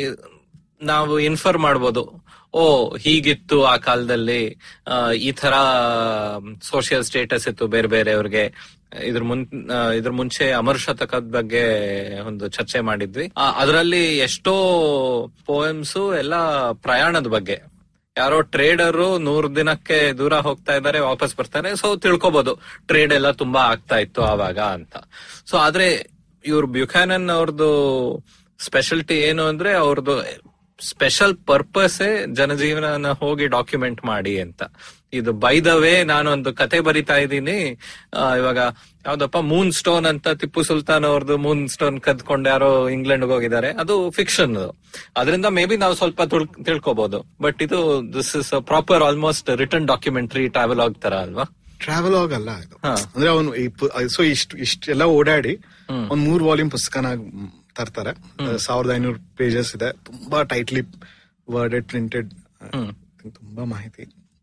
ನಾವು ಇನ್ಫರ್ ಮಾಡ್ಬೋದು ಓ ಹೀಗಿತ್ತು ಆ ಕಾಲದಲ್ಲಿ ಆ, ಈ ತರ ಸೋಷಿಯಲ್ ಸ್ಟೇಟಸ್ ಇತ್ತು ಬೇರೆ ಬೇರೆಯವ್ರಿಗೆ ಇದ್ರ ಮುನ್ ಆ, ಇದ್ರ ಮುಂಚೆ ಅಮರ್ ಶತಕದ ಬಗ್ಗೆ ಒಂದು ಚರ್ಚೆ ಮಾಡಿದ್ವಿ ಅದರಲ್ಲಿ ಎಷ್ಟೋ ಪೋಯಮ್ಸ್ ಎಲ್ಲ ಪ್ರಯಾಣದ ಬಗ್ಗೆ ಯಾರೋ ಟ್ರೇಡರು ನೂರ್ ದಿನಕ್ಕೆ ದೂರ ಹೋಗ್ತಾ ಇದ್ದಾರೆ ವಾಪಸ್ ಬರ್ತಾರೆ ಸೊ ತಿಳ್ಕೊಬಹುದು ಟ್ರೇಡ್ ಎಲ್ಲ ತುಂಬಾ ಆಗ್ತಾ ಇತ್ತು ಆವಾಗ ಅಂತ ಸೊ ಆದ್ರೆ ಇವ್ರು ಬ್ಯುಕ್ಯಾನನ್ ಅವ್ರದ್ದು ಸ್ಪೆಷಾಲಿಟಿ ಏನು ಅಂದ್ರೆ ಅವ್ರದ್ದು ಸ್ಪೆಷಲ್ ಪರ್ಪಸೇ ಜನಜೀವನ ಹೋಗಿ ಡಾಕ್ಯುಮೆಂಟ್ ಮಾಡಿ ಅಂತ ಇದು ಬೈ ದ ವೇ ನಾನೊಂದು ಕತೆ ಬರಿತಾ ಇದ್ದೀನಿ ಆ, ಇವಾಗ ಯಾವ್ದಪ್ಪ ಮೂನ್ ಸ್ಟೋನ್ ಅಂತ ಟಿಪ್ಪು ಸುಲ್ತಾನ್ ಅವ್ರದ್ದು ಮೂನ್ ಸ್ಟೋನ್ ಕದ್ಕೊಂಡು ಯಾರೋ ಇಂಗ್ಲೆಂಡ್ ಹೋಗಿದ್ದಾರೆ ಅದು ಫಿಕ್ಷನ್ ಅದರಿಂದ ಮೇ ಬಿ ನಾವು ಸ್ವಲ್ಪ ತಿಳ್- ತಿಳ್ಕೊಬಹುದು ಬಟ್ ಇದು this is proper almost return documentary travel ತರ ಅಲ್ವಾ ಟ್ರಾವೆಲ್ ಆಗಲ್ಲ ಇದು ಹಾ. ಅಂದ್ರೆ ಅವನು ಸೊ ಇಷ್ಟು ಇಷ್ಟೆಲ್ಲ ಓಡಾಡಿ ಒಂದ್ ಮೂರ್ ವಾಲ್ಯೂಮ್ ಪುಸ್ತಕನ ಮ್, ತರ್ತಾರೆ ಸಾವಿರದ ಐನೂರು ಪೇಜಸ್ ಇದೆ ತುಂಬಾ ಟೈಟ್ಲಿ ವರ್ಡೆಡ್ ಪ್ರಿಂಟೆಡ್ ತುಂಬಾ ಮಾಹಿತಿ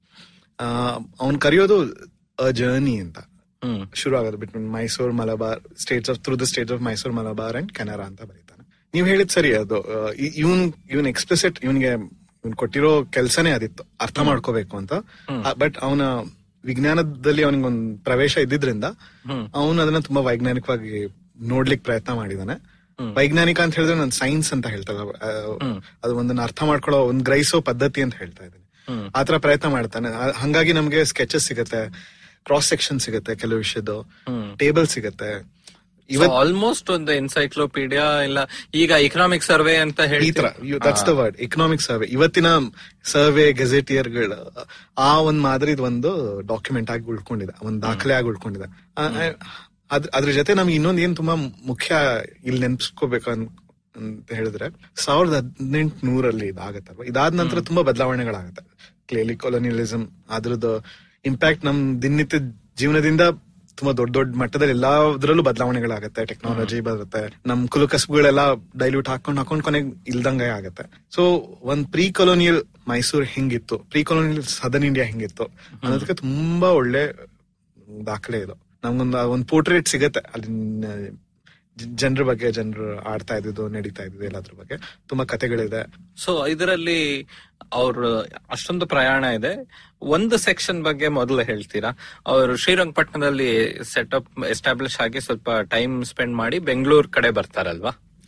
ಅವನ್ ಕರೆಯೋದು ಅ ಜರ್ನಿ ಅಂತ ಹ್ಮ್ ಶುರು ಆಗೋದು between Mysore Malabar states of through the states of Mysore Malabar and Canara ಅಂತ ಬರೀತಾನೆ ನೀವ್ ಹೇಳಿದ್ ಸರಿ ಅದು ಇವನ್ ಇವನ್ ಎಕ್ಸ್ಪ್ರೆಸಿಟ್ ಇವನ್ಗೆ ಇವನ್ ಕೊಟ್ಟಿರೋ ಕೆಲ್ಸನೇ ಅದಿತ್ತು ಅರ್ಥ ಮಾಡ್ಕೋಬೇಕು ಅಂತ ಬಟ್ ಅವನ ವಿಜ್ಞಾನದಲ್ಲಿ ಅವನಿಗೊಂದ್ ಪ್ರವೇಶ ಇದ್ದಿದ್ರಿಂದ ಅವನು ಅದನ್ನ ತುಂಬಾ ವೈಜ್ಞಾನಿಕವಾಗಿ ನೋಡ್ಲಿಕ್ ಪ್ರಯತ್ನ ಮಾಡಿದಾನೆ ವೈಜ್ಞಾನಿಕ ಅಂತ ಹೇಳಿದ್ರೆ ನಾನು ಸೈನ್ಸ್ ಅಂತ ಹೇಳ್ತಲ್ಲ ಅದು ಒಂದನ್ನ ಅರ್ಥ ಮಾಡ್ಕೊಳ್ಳೋ ಒಂದ್ ಗ್ರಹಿಸೋ ಪದ್ಧತಿ ಅಂತ ಹೇಳ್ತಾ ಇದ್ದೀನಿ ಆತರ ಪ್ರಯತ್ನ ಮಾಡ್ತಾನೆ ಆ- ಹಂಗಾಗಿ ನಮ್ಗೆ ಸ್ಕೆಚಸ್ ಸಿಗತ್ತೆ ಕ್ರಾಸ್ ಸೆಕ್ಷನ್ ಸಿಗತ್ತೆ ಕೆಲವು ವಿಷಯದ್ದು ಟೇಬಲ್ ಸಿಗತ್ತೆ ಇವತ್ ಆಲ್ಮೋಸ್ಟ್ ಒಂದು ಎನ್ಸೈಕ್ಲೋಪೀಡಿಯಾ ಇಲ್ಲ ಈಗ ಇಕನಾಮಿಕ್ ಸರ್ವೆ ಅಂತ ಈ ಹೇಳಿ ತರ that's the word economic survey ಇವತ್ತಿನ ಸರ್ವೆ ಗೆಜೆಟಿಯರ್ಗಳ ಆ ಒಂದ್ ಮಾದರಿದ್ ಒಂದು ಡಾಕ್ಯುಮೆಂಟ್ ಆಗಿ ಉಳ್ಕೊಂಡಿದೆ ಒಂದ್ ದಾಖಲೆ ಆಗಿ ಉಳ್ಕೊಂಡಿದೆ ಆ- ಆ- ಅದ್- ಅದ್ರ ಜೊತೆ ನಮ್ಗೆ ಇನ್ನೊಂದ್ ಏನ್ ತುಂಬಾ ಮುಖ್ಯ ಇಲ್ಲಿ ನೆನ್ಪಿಸ್ಕೋಬೇಕು ಅನ್ ಅಂತ ಹೇಳಿದ್ರೆ ಸಾವಿರದ ಹದಿನೆಂಟು ನೂರಲ್ಲಿ ಇದಾಗತ್ತಲ್ವ ಇದಾದ ನಂತರ ತುಂಬಾ ಬದಲಾವಣೆಗಳಾಗತ್ತೆ ಕ್ಲಿಯರ್ಲಿ ಕೊಲೋನಿಯಲಿಸಂ ಅದ್ರದ್ದು ಇಂಪ್ಯಾಕ್ಟ್ ನಮ್ ದಿನನಿತ್ಯ ಜೀವನದಿಂದ ತುಂಬಾ ದೊಡ್ಡ ದೊಡ್ಡ ಮಟ್ಟದಲ್ಲಿ ಎಲ್ಲಾದ್ರಲ್ಲೂ ಬದಲಾವಣೆಗಳಾಗತ್ತೆ ಟೆಕ್ನಾಲಜಿ ಬರುತ್ತೆ ನಮ್ ಕುಲಕಸಬುಗಳೆಲ್ಲ ಡೈಲ್ಯೂಟ್ ಹಾಕೊಂಡ್ ಹಾಕೊಂಡ್ ಕೊನೆಗೆ ಇಲ್ದಂಗೆ ಆಗತ್ತೆ ಸೊ ಒಂದ್ ಪ್ರೀ ಕೊಲೋನಿಯಲ್ ಮೈಸೂರ್ ಹೆಂಗಿತ್ತು ಪ್ರೀ ಕೊಲೋನಿಯಲ್ ಸದರ್ನ್ ಇಂಡಿಯಾ ಹೆಂಗಿತ್ತು ಅನ್ನೋದಕ್ಕೆ ತುಂಬಾ ಒಳ್ಳೆ ದಾಖಲೆ ಇದು ನಮ್ಗೊಂದು ಒಂದ್ ಪೋರ್ಟ್ರೇಟ್ ಸಿಗತ್ತೆ ಅಲ್ಲಿನ ಜನರ ಬಗ್ಗೆ ಜನರು ಆಡ್ತಾ ಇದ್ದಿದ್ದು ನಡೀತಾ ಇದ್ದಿದ್ದು ಎಲ್ಲದ್ರ ಬಗ್ಗೆ ತುಂಬಾ ಕತೆಗಳಿದೆ ಸೊ ಇದರಲ್ಲಿ ಅವ್ರ ಅಷ್ಟೊಂದು ಪ್ರಯಾಣ ಇದೆ ಒಂದು ಸೆಕ್ಷನ್ ಬಗ್ಗೆ ಮೊದಲು ಹೇಳ್ತೀರಾ ಅವರು ಶ್ರೀರಂಗಪಟ್ಟಣದಲ್ಲಿ ಸೆಟಪ್ ಎಸ್ಟಾಬ್ಲಿಷ್ ಆಗಿ ಸ್ವಲ್ಪ ಟೈಮ್ ಸ್ಪೆಂಡ್ ಮಾಡಿ ಬೆಂಗಳೂರು ಕಡೆ ಬರ್ತಾರಲ್ವಾ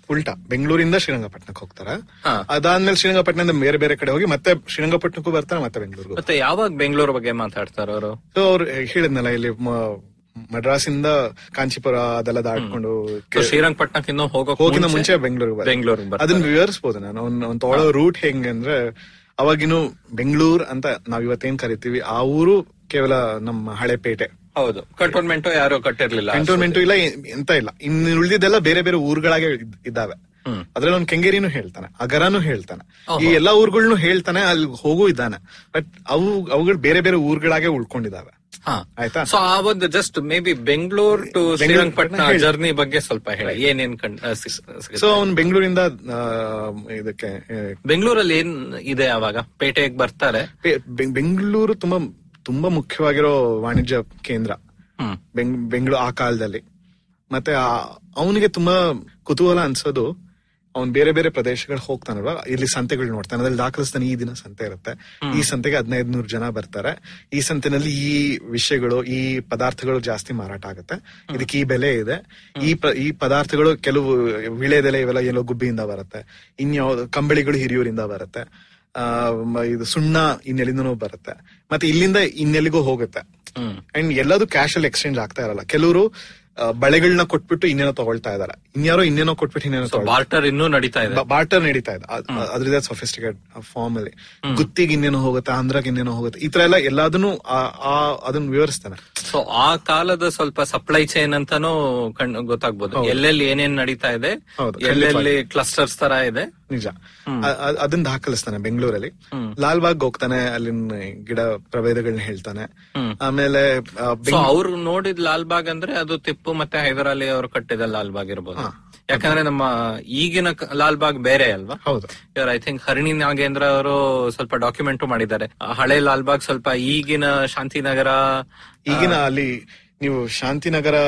ಉಲ್ಟಾ ಬೆಂಗಳೂರಿಂದ ಶ್ರೀರಂಗಪಟ್ಟಣಕ್ಕೆ ಹೋಗ್ತಾರೆ ಹಾ. ಅದಾದ್ಮೇಲೆ ಶ್ರೀರಂಗಪಟ್ಟಣದಿಂದ ಬೇರೆ ಬೇರೆ ಕಡೆ ಹೋಗಿ ಮತ್ತೆ ಶ್ರೀರಂಗಪಟ್ಟಣಕ್ಕೂ ಬರ್ತಾರೆ ಮತ್ತೆ ಬೆಂಗಳೂರಿಗೂ ಮತ್ತೆ ಯಾವಾಗ ಬೆಂಗಳೂರು ಬಗ್ಗೆ ಮಾತಾಡ್ತಾರ ಅವರು ಸೊ ಅವ್ರು ಹೇಳಿದ್ನಲ್ಲ ಇಲ್ಲಿ ಮ- ಮಡ್ರಾಸಿಂದ ಕಾಂಚೀಪುರ ಅದೆಲ್ಲ ದಾಟ್ಕೊಂಡು ಕೆ- ಶ್ರೀರಂಗಪಟ್ಟಣಕ್ಕೆ ಇನ್ನೂ ಹೋಗೋಕ್ ಹೋಗಿನ ಮುಂಚೆ ಬೆಂಗಳೂರಿಗೆ ಬೆಂಗಳೂರಿಗೆ ಬರ್ತಾರೆ. ಅದನ್ನ ವಿವರಿಸಬಹುದು ನಾನು ಅವ್ನ್ ಅವ್ನ್ ತಗೊಳ್ಳೋ ರೂಟ್ ಹೆಂಗೆ ಅಂದ್ರೆ ಅವಾಗಿನ್ನು ಬೆಂಗಳೂರು ಅಂತ ನಾವ್ ಇವತ್ತೇನ್ ಕರಿತೀವಿ ಆ ಊರು ಕೇವಲ ನಮ್ಮ ಹಳೆ ಪೇಟೆ ಹೌದು ಕಂಟೋನ್ಮೆಂಟ್ ಯಾರು ಕಟ್ಟಿರ್ಲಿಲ್ಲ ಕಂಟೋನ್ಮೆಂಟ್ ಇಲ್ಲ ಎ- ಎಂತ ಇಲ್ಲ ಇನ್ನು ಉಳಿದಿದ್ದೆಲ್ಲ ಬೇರೆ ಬೇರೆ ಊರುಗಳಾಗೆ ಇದ್- ಇದ್ದಾವೆ ಅದ್ರಲ್ಲಿ ಒಂದು ಕೆಂಗೇರಿನೂ ಹೇಳ್ತಾನೆ ಅಗರನು ಹೇಳ್ತಾನೆ ಈ ಎಲ್ಲಾ ಊರುಗಳ್ನು ಹೇಳ್ತಾನೆ ಅಲ್ಲಿ ಹೋಗೂ ಇದ್ದಾನೆ ಬಟ್ ಅವು ಅವುಗಳು ಬೇರೆ ಬೇರೆ ಊರುಗಳಾಗೆ ಉಳ್ಕೊಂಡಿದ್ದಾವೆ ಆಯ್ತಾ ಸೊ ಆ ಒಂದು just maybe Bengaluru to Srirangapatna ಹೇಳಿ. ಜರ್ನಿ ಬಗ್ಗೆ ಸ್ವಲ್ಪ ಹೇಳಿ ಏನೇನ್ ಕಂಡ್ ಆ, ಸಿಗ್- ಸಿಗುತ್ತೆ? ಸೊ ಅವ್ನು ಬೆಂಗಳೂರಿಂದ ಆ, ಇದಕ್ಕೆ ಆ, ಬೆಂಗಳೂರಲ್ಲಿ ಏನ್ ಇದೆ ಅವಾಗ ಪೇಟೆಗೆ ಬರ್ತಾರೆ ಬೆ- ಬೆ- ಬೆಂಗಳೂರು ತುಂಬಾ ತುಂಬಾ ಮುಖ್ಯವಾಗಿರೋ ವಾಣಿಜ್ಯ ಕೇಂದ್ರ ಹ್ಮ್ ಬೆಂಗ್ ಬೆಂಗಳೂರು ಆ ಕಾಲದಲ್ಲಿ ಮತ್ತೆ ಅವನಿಗೆ ತುಂಬಾ ಕುತೂಹಲ ಅನ್ಸೋದು ಅವ್ನ್ ಬೇರೆ ಬೇರೆ ಪ್ರದೇಶಗಳು ಹೋಗ್ತಾನಲ್ವಾ ಇಲ್ಲಿ ಸಂತೆಗಳು ನೋಡ್ತಾನೆ ಅದ್ರಲ್ಲಿ ದಾಖಲಿಸ್ತಾನೆ ಈ ದಿನ ಸಂತೆ ಇರುತ್ತೆ ಈ ಸಂತೆಗೆ ಹದಿನೈದು ನೂರು ಜನ ಬರ್ತಾರೆ ಈ ಸಂತೆನಲ್ಲಿ ಈ ವಿಷಯಗಳು ಈ ಪದಾರ್ಥಗಳು ಜಾಸ್ತಿ ಮಾರಾಟ ಆಗುತ್ತೆ ಇದಕ್ಕೆ ಈ ಬೆಲೆ ಇದೆ ಈ ಪ- ಈ ಪದಾರ್ಥಗಳು ಕೆಲವು ವಿಳೆದೆಲೆ ಇವೆಲ್ಲ ಎಲ್ಲೋ ಗುಬ್ಬಿಯಿಂದ ಬರುತ್ತೆ ಇನ್ಯಾವ್ದು ಕಂಬಳಿಗಳು ಹಿರಿಯೂರಿಂದ ಬರುತ್ತೆ ಆ ಮ- ಇದು ಸುಣ್ಣ ಇನ್ನೆಲ್ಲಿಂದನೂ ಬರುತ್ತೆ ಮತ್ತೆ ಇಲ್ಲಿಂದ ಇನ್ನೆಲ್ಲಿಗೂ ಹೋಗುತ್ತೆ ಅಂಡ್ ಎಲ್ಲದೂ ಕ್ಯಾಶ್ ಅಲ್ಲಿ ಎಕ್ಸ್ಚೇಂಜ್ ಆಗ್ತಾ ಇರಲ್ಲ ಕೆಲವರು ಬಳೆಗಳನ್ನ ಕೊಟ್ಬಿಟ್ಟು ಇನ್ನೇನೋ ತಗೊಳ್ತಾ ಇದಾರೆ ಇನ್ಯಾರೋ ಇನ್ನೇನೋ ಕೊಟ್ಬಿಟ್ಟು ಇನ್ನೇನೋ ತಗೊಳ್ತಾರೆ ಬಾರ್ಟರ್ ಇನ್ನೂ ನಡೀತಾ ಇದೆ ಬಾರ್ಟರ್ ನಡೀತಾ ಇದೆ ಅದ್- ಅದ್ರದ್ದೇ ಸೊಫಿಸ್ಟಿಕೇಟ್ ಫಾರ್ಮ್ ಅಲ್ಲಿ ಗುತ್ತಿಗೆ ಇನ್ನೇನೋ ಹೋಗುತ್ತೆ ಆಂಧ್ರಕ್ಕೆ ಇನ್ನೇನೋ ಹೋಗುತ್ತೆ ಈ ತರ ಎಲ್ಲ ಎಲ್ಲದನ್ನು ಆ- ಆ- ಅದನ್ನ ವಿವರಿಸ್ತಾನೆ ಸೊ ಆ ಕಾಲದ ಸ್ವಲ್ಪ ಸಪ್ಲೈ ಚೈನ್ ಅಂತಾನು ಕಣ್ ಗೊತ್ತಾಗ್ಬೋದು ಎಲ್ಲೆಲ್ಲಿ ಏನೇನ್ ನಡೀತಾ ಇದೆ ಹೌದು, ಎಲ್ಲೆಲ್ಲಿ ಕ್ಲಸ್ಟರ್ಸ್ ತರ ಇದೆ ನಿಜ ಅ- ಅ- ಅದನ್ನ ದಾಖಲಿಸ್ತಾನೆ ಬೆಂಗಳೂರಲ್ಲಿ ಲಾಲ್ಬಾಗ್ ಹೋಗ್ತಾನೆ ಅಲ್ಲಿನ ಗಿಡ ಪ್ರಭೇದಗಳನ್ನ ಹೇಳ್ತಾನೆ ಆಮೇಲೆ ಆ, ಸೊ ಬೆಂಗ್- ಅವ್ರು ನೋಡಿದ್ ಲಾಲ್ಬಾಗ್ ಅಂದ್ರೆ ಅದು ಟಿಪ್ಪು ಮತ್ತೆ ಹೈದರ್ ಅಲಿ ಅವರು ಕಟ್ಟಿದ ಲಾಲ್ಬಾಗ್ ಇರ್ಬೋದು ಯಾಕಂದ್ರೆ ನಮ್ಮ ಈಗಿನ ಕ- ಲಾಲ್ಬಾಗ್ ಬೇರೆ ಅಲ್ವಾ ಹೌದು ಇವ್ರು ಐ ಥಿಂಕ್ ಹರಿಣಿ ನಾಗೇಂದ್ರ ಅವರು ಸ್ವಲ್ಪ ಡಾಕ್ಯುಮೆಂಟ್ ಮಾಡಿದ್ದಾರೆ ಆ ಹಳೆ ಲಾಲ್ಬಾಗ್ ಸ್ವಲ್ಪ ಈಗಿನ ಶಾಂತಿನಗರ ಈಗಿನ ಅಲ್ಲಿ ನೀವು ಶಾಂತಿನಗರ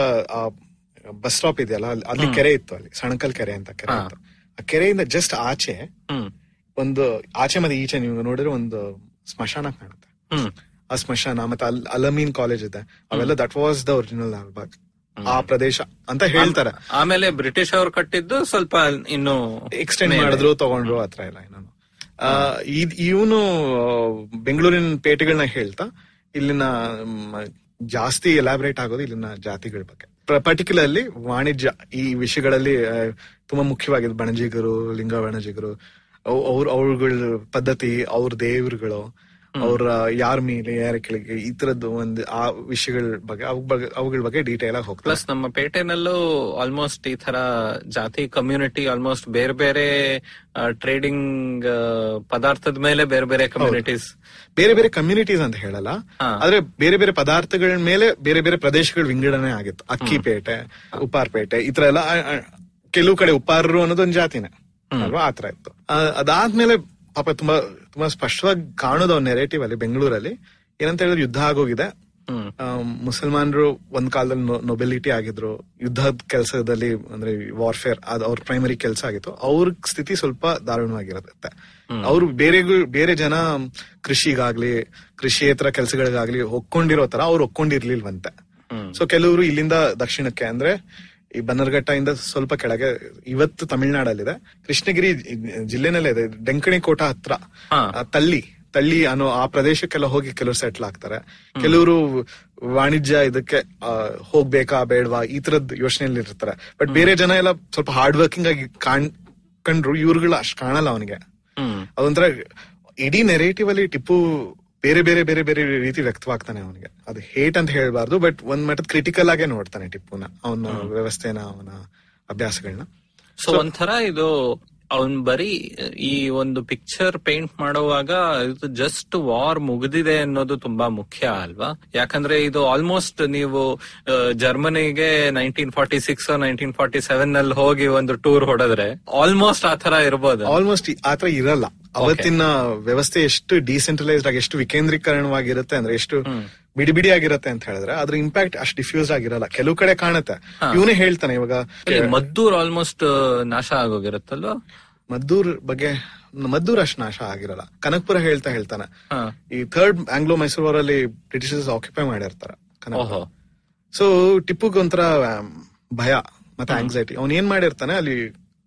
ಬಸ್ ಸ್ಟಾಪ್ ಇದೆಯಲ್ಲ ಅಲ್ಲಿ- ಅಲ್ಲಿ ಕೆರೆ ಇತ್ತು ಅಲ್ಲಿ ಸಣಕಲ್ ಕೆರೆ ಅಂತ ಕೆರೆ ಇತ್ತು ಆ ಕೆರೆಯಿಂದ ಜಸ್ಟ್ ಆಚೆ ಹ್ಮ್ ಒಂದು ಆಚೆ ಮತ್ತೆ ಈಚೆ ನೀವು ನೋಡಿದ್ರೆ ಒಂದು ಸ್ಮಶಾನ ಕಾಣುತ್ತೆ ಹ್ಮ್ ಆ ಸ್ಮಶಾನ ಮತ್ತೆ ಅಲ್ ಅಲಮೀನ್ ಕಾಲೇಜ್ ಇದೆ ಅವೆಲ್ಲ that was the original Lalbagh ಆ ಪ್ರದೇಶ ಅಂತ ಹೇಳ್ತಾರೆ ಆಮೇಲೆ ಬ್ರಿಟಿಷ್ ಅವರು ಕಟ್ಟಿದ್ದು ಸ್ವಲ್ಪ ಇನ್ನು ಎಕ್ಸ್ಟೆಂಡ್ ಮಾಡಿದ್ರು ತಗೊಂಡ್ರು ಆತರ ಎಲ್ಲ ಏನೋ ಇವನು ಬೆಂಗಳೂರಿನ ಪೇಟೆಗಳನ್ನ ಹೇಳ್ತಾ ಇಲ್ಲಿನ ಮ್, ಜಾಸ್ತಿ ಎಲಾಬ್ರೇಟ್ ಆಗೋದು ಇಲ್ಲಿನ ಜಾತಿಗಳ ಬಗ್ಗೆ ಪರ್ಟಿಕ್ಯುಲರ್ಲಿ ವಾಣಿಜ್ಯ ಈ ವಿಷಯಗಳಲ್ಲಿ ಆ, ತುಂಬಾ ಮುಖ್ಯವಾಗಿದೆ ಬಣಜಿಗರು ಲಿಂಗ ಬಣಜಿಗರು ಅವ್- ಅವ್ರ ಅವ್ರಗಳ ಪದ್ಧತಿ ಅವ್ರ ದೇವರುಗಳು ಅವ್ರ ಯಾರ ಮೇಲೆ ಯಾರ ಕೆಳಗೆ ಈ ತರದ್ದು ಒಂದು ಆ ವಿಷಯಗಳ ಬಗ್ಗೆ ಅವ್ ಬಗ್ಗೆ ಅವುಗಳ ಬಗ್ಗೆ ಡೀಟೇಲ್ ಆಗಿ ಹೋಗ್ತಾರೆ ಪ್ಲಸ್ ನಮ್ಮ ಪೇಟೆನಲ್ಲೂ ಆಲ್ಮೋಸ್ಟ್ ಈ ತರ ಜಾತಿ ಕಮ್ಯುನಿಟಿ ಆಲ್ಮೋಸ್ಟ್ ಬೇರೆ ಬೇರೆ ಟ್ರೇಡಿಂಗ್ ಪದಾರ್ಥದ ಮೇಲೆ ಬೇರೆ ಬೇರೆ ಕಮ್ಯುನಿಟೀಸ್ ಬೇರೆ ಬೇರೆ ಕಮ್ಯುನಿಟೀಸ್ ಅಂತ ಹೇಳಲ್ಲ ಹಾ. ಆದ್ರೆ ಬೇರೆ ಬೇರೆ ಪದಾರ್ಥಗಳ ಮೇಲೆ ಬೇರೆ ಬೇರೆ ಪ್ರದೇಶಗಳ ವಿಂಗಡಣೆ ಆಗಿತ್ತು ಅಕ್ಕಿಪೇಟೆ ಉಪ್ಪಾರ್ಪೇಟೆ ಈ ತರ ಎಲ್ಲ ಆ, ಆ, ಕೆಲವು ಕಡೆ ಉಪ್ಪಾರರು ಅನ್ನೋದೊಂದು ಜಾತಿನೇ ಅಲ್ವಾ ಆತರ ಇತ್ತು ಆ, ಅದಾದ್ಮೇಲೆ ಪಾಪ ತುಂಬಾ ತುಂಬಾ ಸ್ಪಷ್ಟವಾಗಿ ಕಾಣೋದು ಅವ್ರ ನೆರೇಟಿವ್ ಅಲ್ಲಿ ಬೆಂಗಳೂರಲ್ಲಿ ಏನಂತ ಹೇಳಿದ್ರೆ ಯುದ್ಧ ಆಗೋಗಿದೆ ಹ್ಮ್ ಆ, ಮುಸಲ್ಮಾನರು ಒಂದ್ ಕಾಲದಲ್ಲಿ ನೊಬೆಲಿಟಿ ಆಗಿದ್ರು ಯುದ್ಧದ ಕೆಲಸದಲ್ಲಿ ಅಂದ್ರೆ ವಾರ್ಫೇರ್ ಅದ್ ಅವ್ರ ಪ್ರೈಮರಿ ಕೆಲಸ ಆಗಿತ್ತು ಅವ್ರ ಸ್ಥಿತಿ ಸ್ವಲ್ಪ ದಾರುಣವಾಗಿರುತ್ತೆ ಅವ್ರು ಬೇರೆ ಬೇರೆ ಜನ ಕೃಷಿಗಾಗ್ಲಿ ಕೃಷಿಯೇತರ ಕೆಲಸಗಳಿಗಾಗ್ಲಿ ಒಕ್ಕೊಂಡಿರೋ ತರ ಅವ್ರು ಒಕ್ಕೊಂಡಿರ್ಲಿಲ್ವಂತೆ ಸೊ ಕೆಲವರು ಇಲ್ಲಿಂದ ದಕ್ಷಿಣಕ್ಕೆ ಅಂದ್ರೆ ಈ ಬನ್ನರ್ಘಟ್ಟ ಇಂದ ಸ್ವಲ್ಪ ಕೆಳಗೆ ಇವತ್ತು ತಮಿಳ್ನಾಡಲ್ಲಿದೆ ಕೃಷ್ಣಗಿರಿ ಜಿಲ್ಲೆನಲ್ಲೇ ಇದೆ ಡೆಂಕಣಿ ಕೋಟ ಹತ್ರ ಹಾ. ಆ, ತಳ್ಳಿ ತಳ್ಳಿ ಅನ್ನೋ ಆ ಪ್ರದೇಶಕ್ಕೆಲ್ಲ ಹೋಗಿ ಕೆಲವರು ಸೆಟ್ಲ್ ಆಗ್ತಾರೆ ಕೆಲವರು ವಾಣಿಜ್ಯ ಇದಕ್ಕೆ ಆ, ಹೋಗ್ಬೇಕಾ ಬೇಡವಾ ಈ ತರದ್ ಯೋಚನೆಯಲ್ಲಿ ಇರ್ತಾರೆ ಬಟ್ ಬೇರೆ ಜನ ಎಲ್ಲ ಸ್ವಲ್ಪ ಹಾರ್ಡ್ ವರ್ಕಿಂಗ್ ಆಗಿ ಕಾಣ್ ಕಂಡ್ರು ಇವ್ರುಗಳು ಅಷ್ಟ್ ಕಾಣಲ್ಲ ಅವನಿಗೆ ಹ್ಮ್ ಅದೊಂಥರ ಇಡೀ ನೆರೇಟಿವ್ ಅಲ್ಲಿ ಟಿಪ್ಪು ಬೇರೆ ಬೇರೆ ಬೇರೆ ಬೇರೆ ರೀತಿ ವ್ಯಕ್ತವಾಗ್ತಾನೆ ಅವನಿಗೆ ಅದು ಹೇಟ್ ಅಂತ ಹೇಳ್ಬಾರ್ದು ಬಟ್ ಒಂದ್ ಮಟ್ಟದ ಕ್ರಿಟಿಕಲ್ ಆಗೇ ನೋಡ್ತಾನೆ ಟಿಪ್ಪುನ ಅವನ ವ್ಯವಸ್ಥೆನ ಅವನ ಅಭ್ಯಾಸಗಳನ್ನ ಸೊ ಒಂಥರ ಇದು ಅವನ್ ಬರೀ ಈ ಒಂದು ಪಿಕ್ಚರ್ ಪೇಂಟ್ ಮಾಡುವಾಗ ಇದು ಜಸ್ಟ್ ವಾರ್ ಮುಗಿದಿದೆ ಅನ್ನೋದು ತುಂಬಾ ಮುಖ್ಯ ಅಲ್ವಾ ಯಾಕಂದ್ರೆ ಇದು ಆಲ್ಮೋಸ್ಟ್ ನೀವು ಆ, ಜರ್ಮನಿಗೆ nineteen forty six nineteen forty seven ನಲ್ಲಿ ಹೋಗಿ ಒಂದು ಟೂರ್ ಹೊಡೆದ್ರೆ ಆಲ್ಮೋಸ್ಟ್ ಆ ತರ ಇರ್ಬೋದು ಆಲ್ಮೋಸ್ಟ್ ಆತರ ಇರಲ್ಲ ಅವತ್ತಿನ ವ್ಯವಸ್ಥೆ ಎಷ್ಟು ಡಿಸೆಂಟ್ರಲೈಸ್ಡ್ ಆಗಿ ಎಷ್ಟು ವಿಕೇಂದ್ರೀಕರಣವಾಗಿರುತ್ತೆ ಅಂದ್ರೆ ಎಷ್ಟು ಬಿಡಿ ಬಿಡಿ ಆಗಿರುತ್ತೆ ಅಂತ ಹೇಳಿದ್ರೆ ಅದ್ರ ಇಂಪ್ಯಾಕ್ಟ್ ಅಷ್ಟು ಡಿಫ್ಯೂಸ್ ಆಗಿರಲ್ಲ ಕೆಲವು ಕಡೆ ಕಾಣುತ್ತೆ ಇವನೇ ಹೇಳ್ತಾನೆ ಇವಾಗ ಇಲ್ಲಿ ಮದ್ದೂರ್ ಆಲ್ಮೋಸ್ಟ್ ನಾಶ ಆಗೋಗಿರುತ್ತಲ್ವಾ ಮದ್ದೂರ್ ಬಗ್ಗೆ ಮದ್ದೂರ್ ಅಷ್ಟು ನಾಶ ಆಗಿರಲ್ಲ ಕನಕ್ಪುರ ಹೇಳ್ತಾ ಹೇಳ್ತಾನೆ ಹಾ. ಈ ಥರ್ಡ್ ಆಂಗ್ಲೋ ಮೈಸೂರ್ ವಾರಲ್ಲಿ ಬ್ರಿಟಿಷರ್ಸ್ ಆಕ್ಯುಪೈ ಮಾಡಿರ್ತಾರೆ ಓಹೋ ಸೊ ಟಿಪ್ಪುಗ್ ಒಂಥರ ಆಮ್, ಭಯ ಮತ್ತೆ ಆಂಗ್ಸೈಟಿ ಅವ್ನ್ ಏನ್ ಮಾಡಿರ್ತಾನೆ ಅಲ್ಲಿ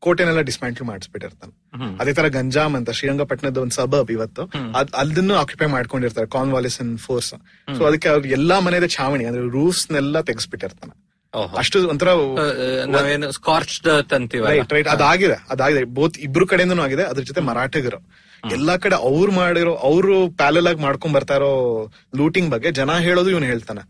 ಕೋಟೆನೆಲ್ಲ ಡಿಸ್ಮ್ಯಾಂಟಲ್ ಮಾಡಿಸ್ಬಿಟ್ಟಿರ್ತಾನೆ ಅದೇ ತರ ಗಂಜಾಮ್ ಅಂತ ಶ್ರೀರಂಗಪಟ್ಟಣದ ಒಂದು ಸಬಬ್ ಇವತ್ತು ಅದ್ ಅದನ್ನು ಆಕ್ಯುಪೈ ಮಾಡ್ಕೊಂಡಿರ್ತಾರೆ ಕಾನ್ವಾಲಿಸ್ ಅಂಡ್ ಫೋರ್ಸ್ ಸೊ ಅದಕ್ಕೆ ಅವ್ರು ಎಲ್ಲಾ ಮನೆದ ಛಾವಣಿ ಅಂದ್ರೆ ರೂಫ್ಸ್ ನೆಲ್ಲ ತೆಗೆಸ್ಬಿಟ್ಟಿರ್ತಾನೆ ಓಹೋ. ಅಷ್ಟು ಒಂಥರ ಆ, ನಾವೇನು ಸ್ಕಾರ್ಚ್ಡ್ ಅಂತೀವಲ್ಲ ರೈಟ್ ರೈಟ್ ಅದಾಗಿದೆ ಅದಾಗಿದೆ ಬೋತ್ ಇಬ್ರು ಕಡೆಯಿಂದನೂ ಆಗಿದೆ ಅದ್ರ ಜೊತೆ ಮರಾಠಿಗರು ಎಲ್ಲಾ ಕಡೆ ಅವ್ರು ಮಾಡಿರೋ ಅವರು ಪ್ಯಾಲಲ್ ಆಗಿ ಮಾಡ್ಕೊಂಡ್ ಬರ್ತಾ ಇರೋ ಲೂಟಿಂಗ್ ಬಗ್ಗೆ ಜನ ಹೇಳೋದು ಇವನು ಹೇಳ್ತಾನೆ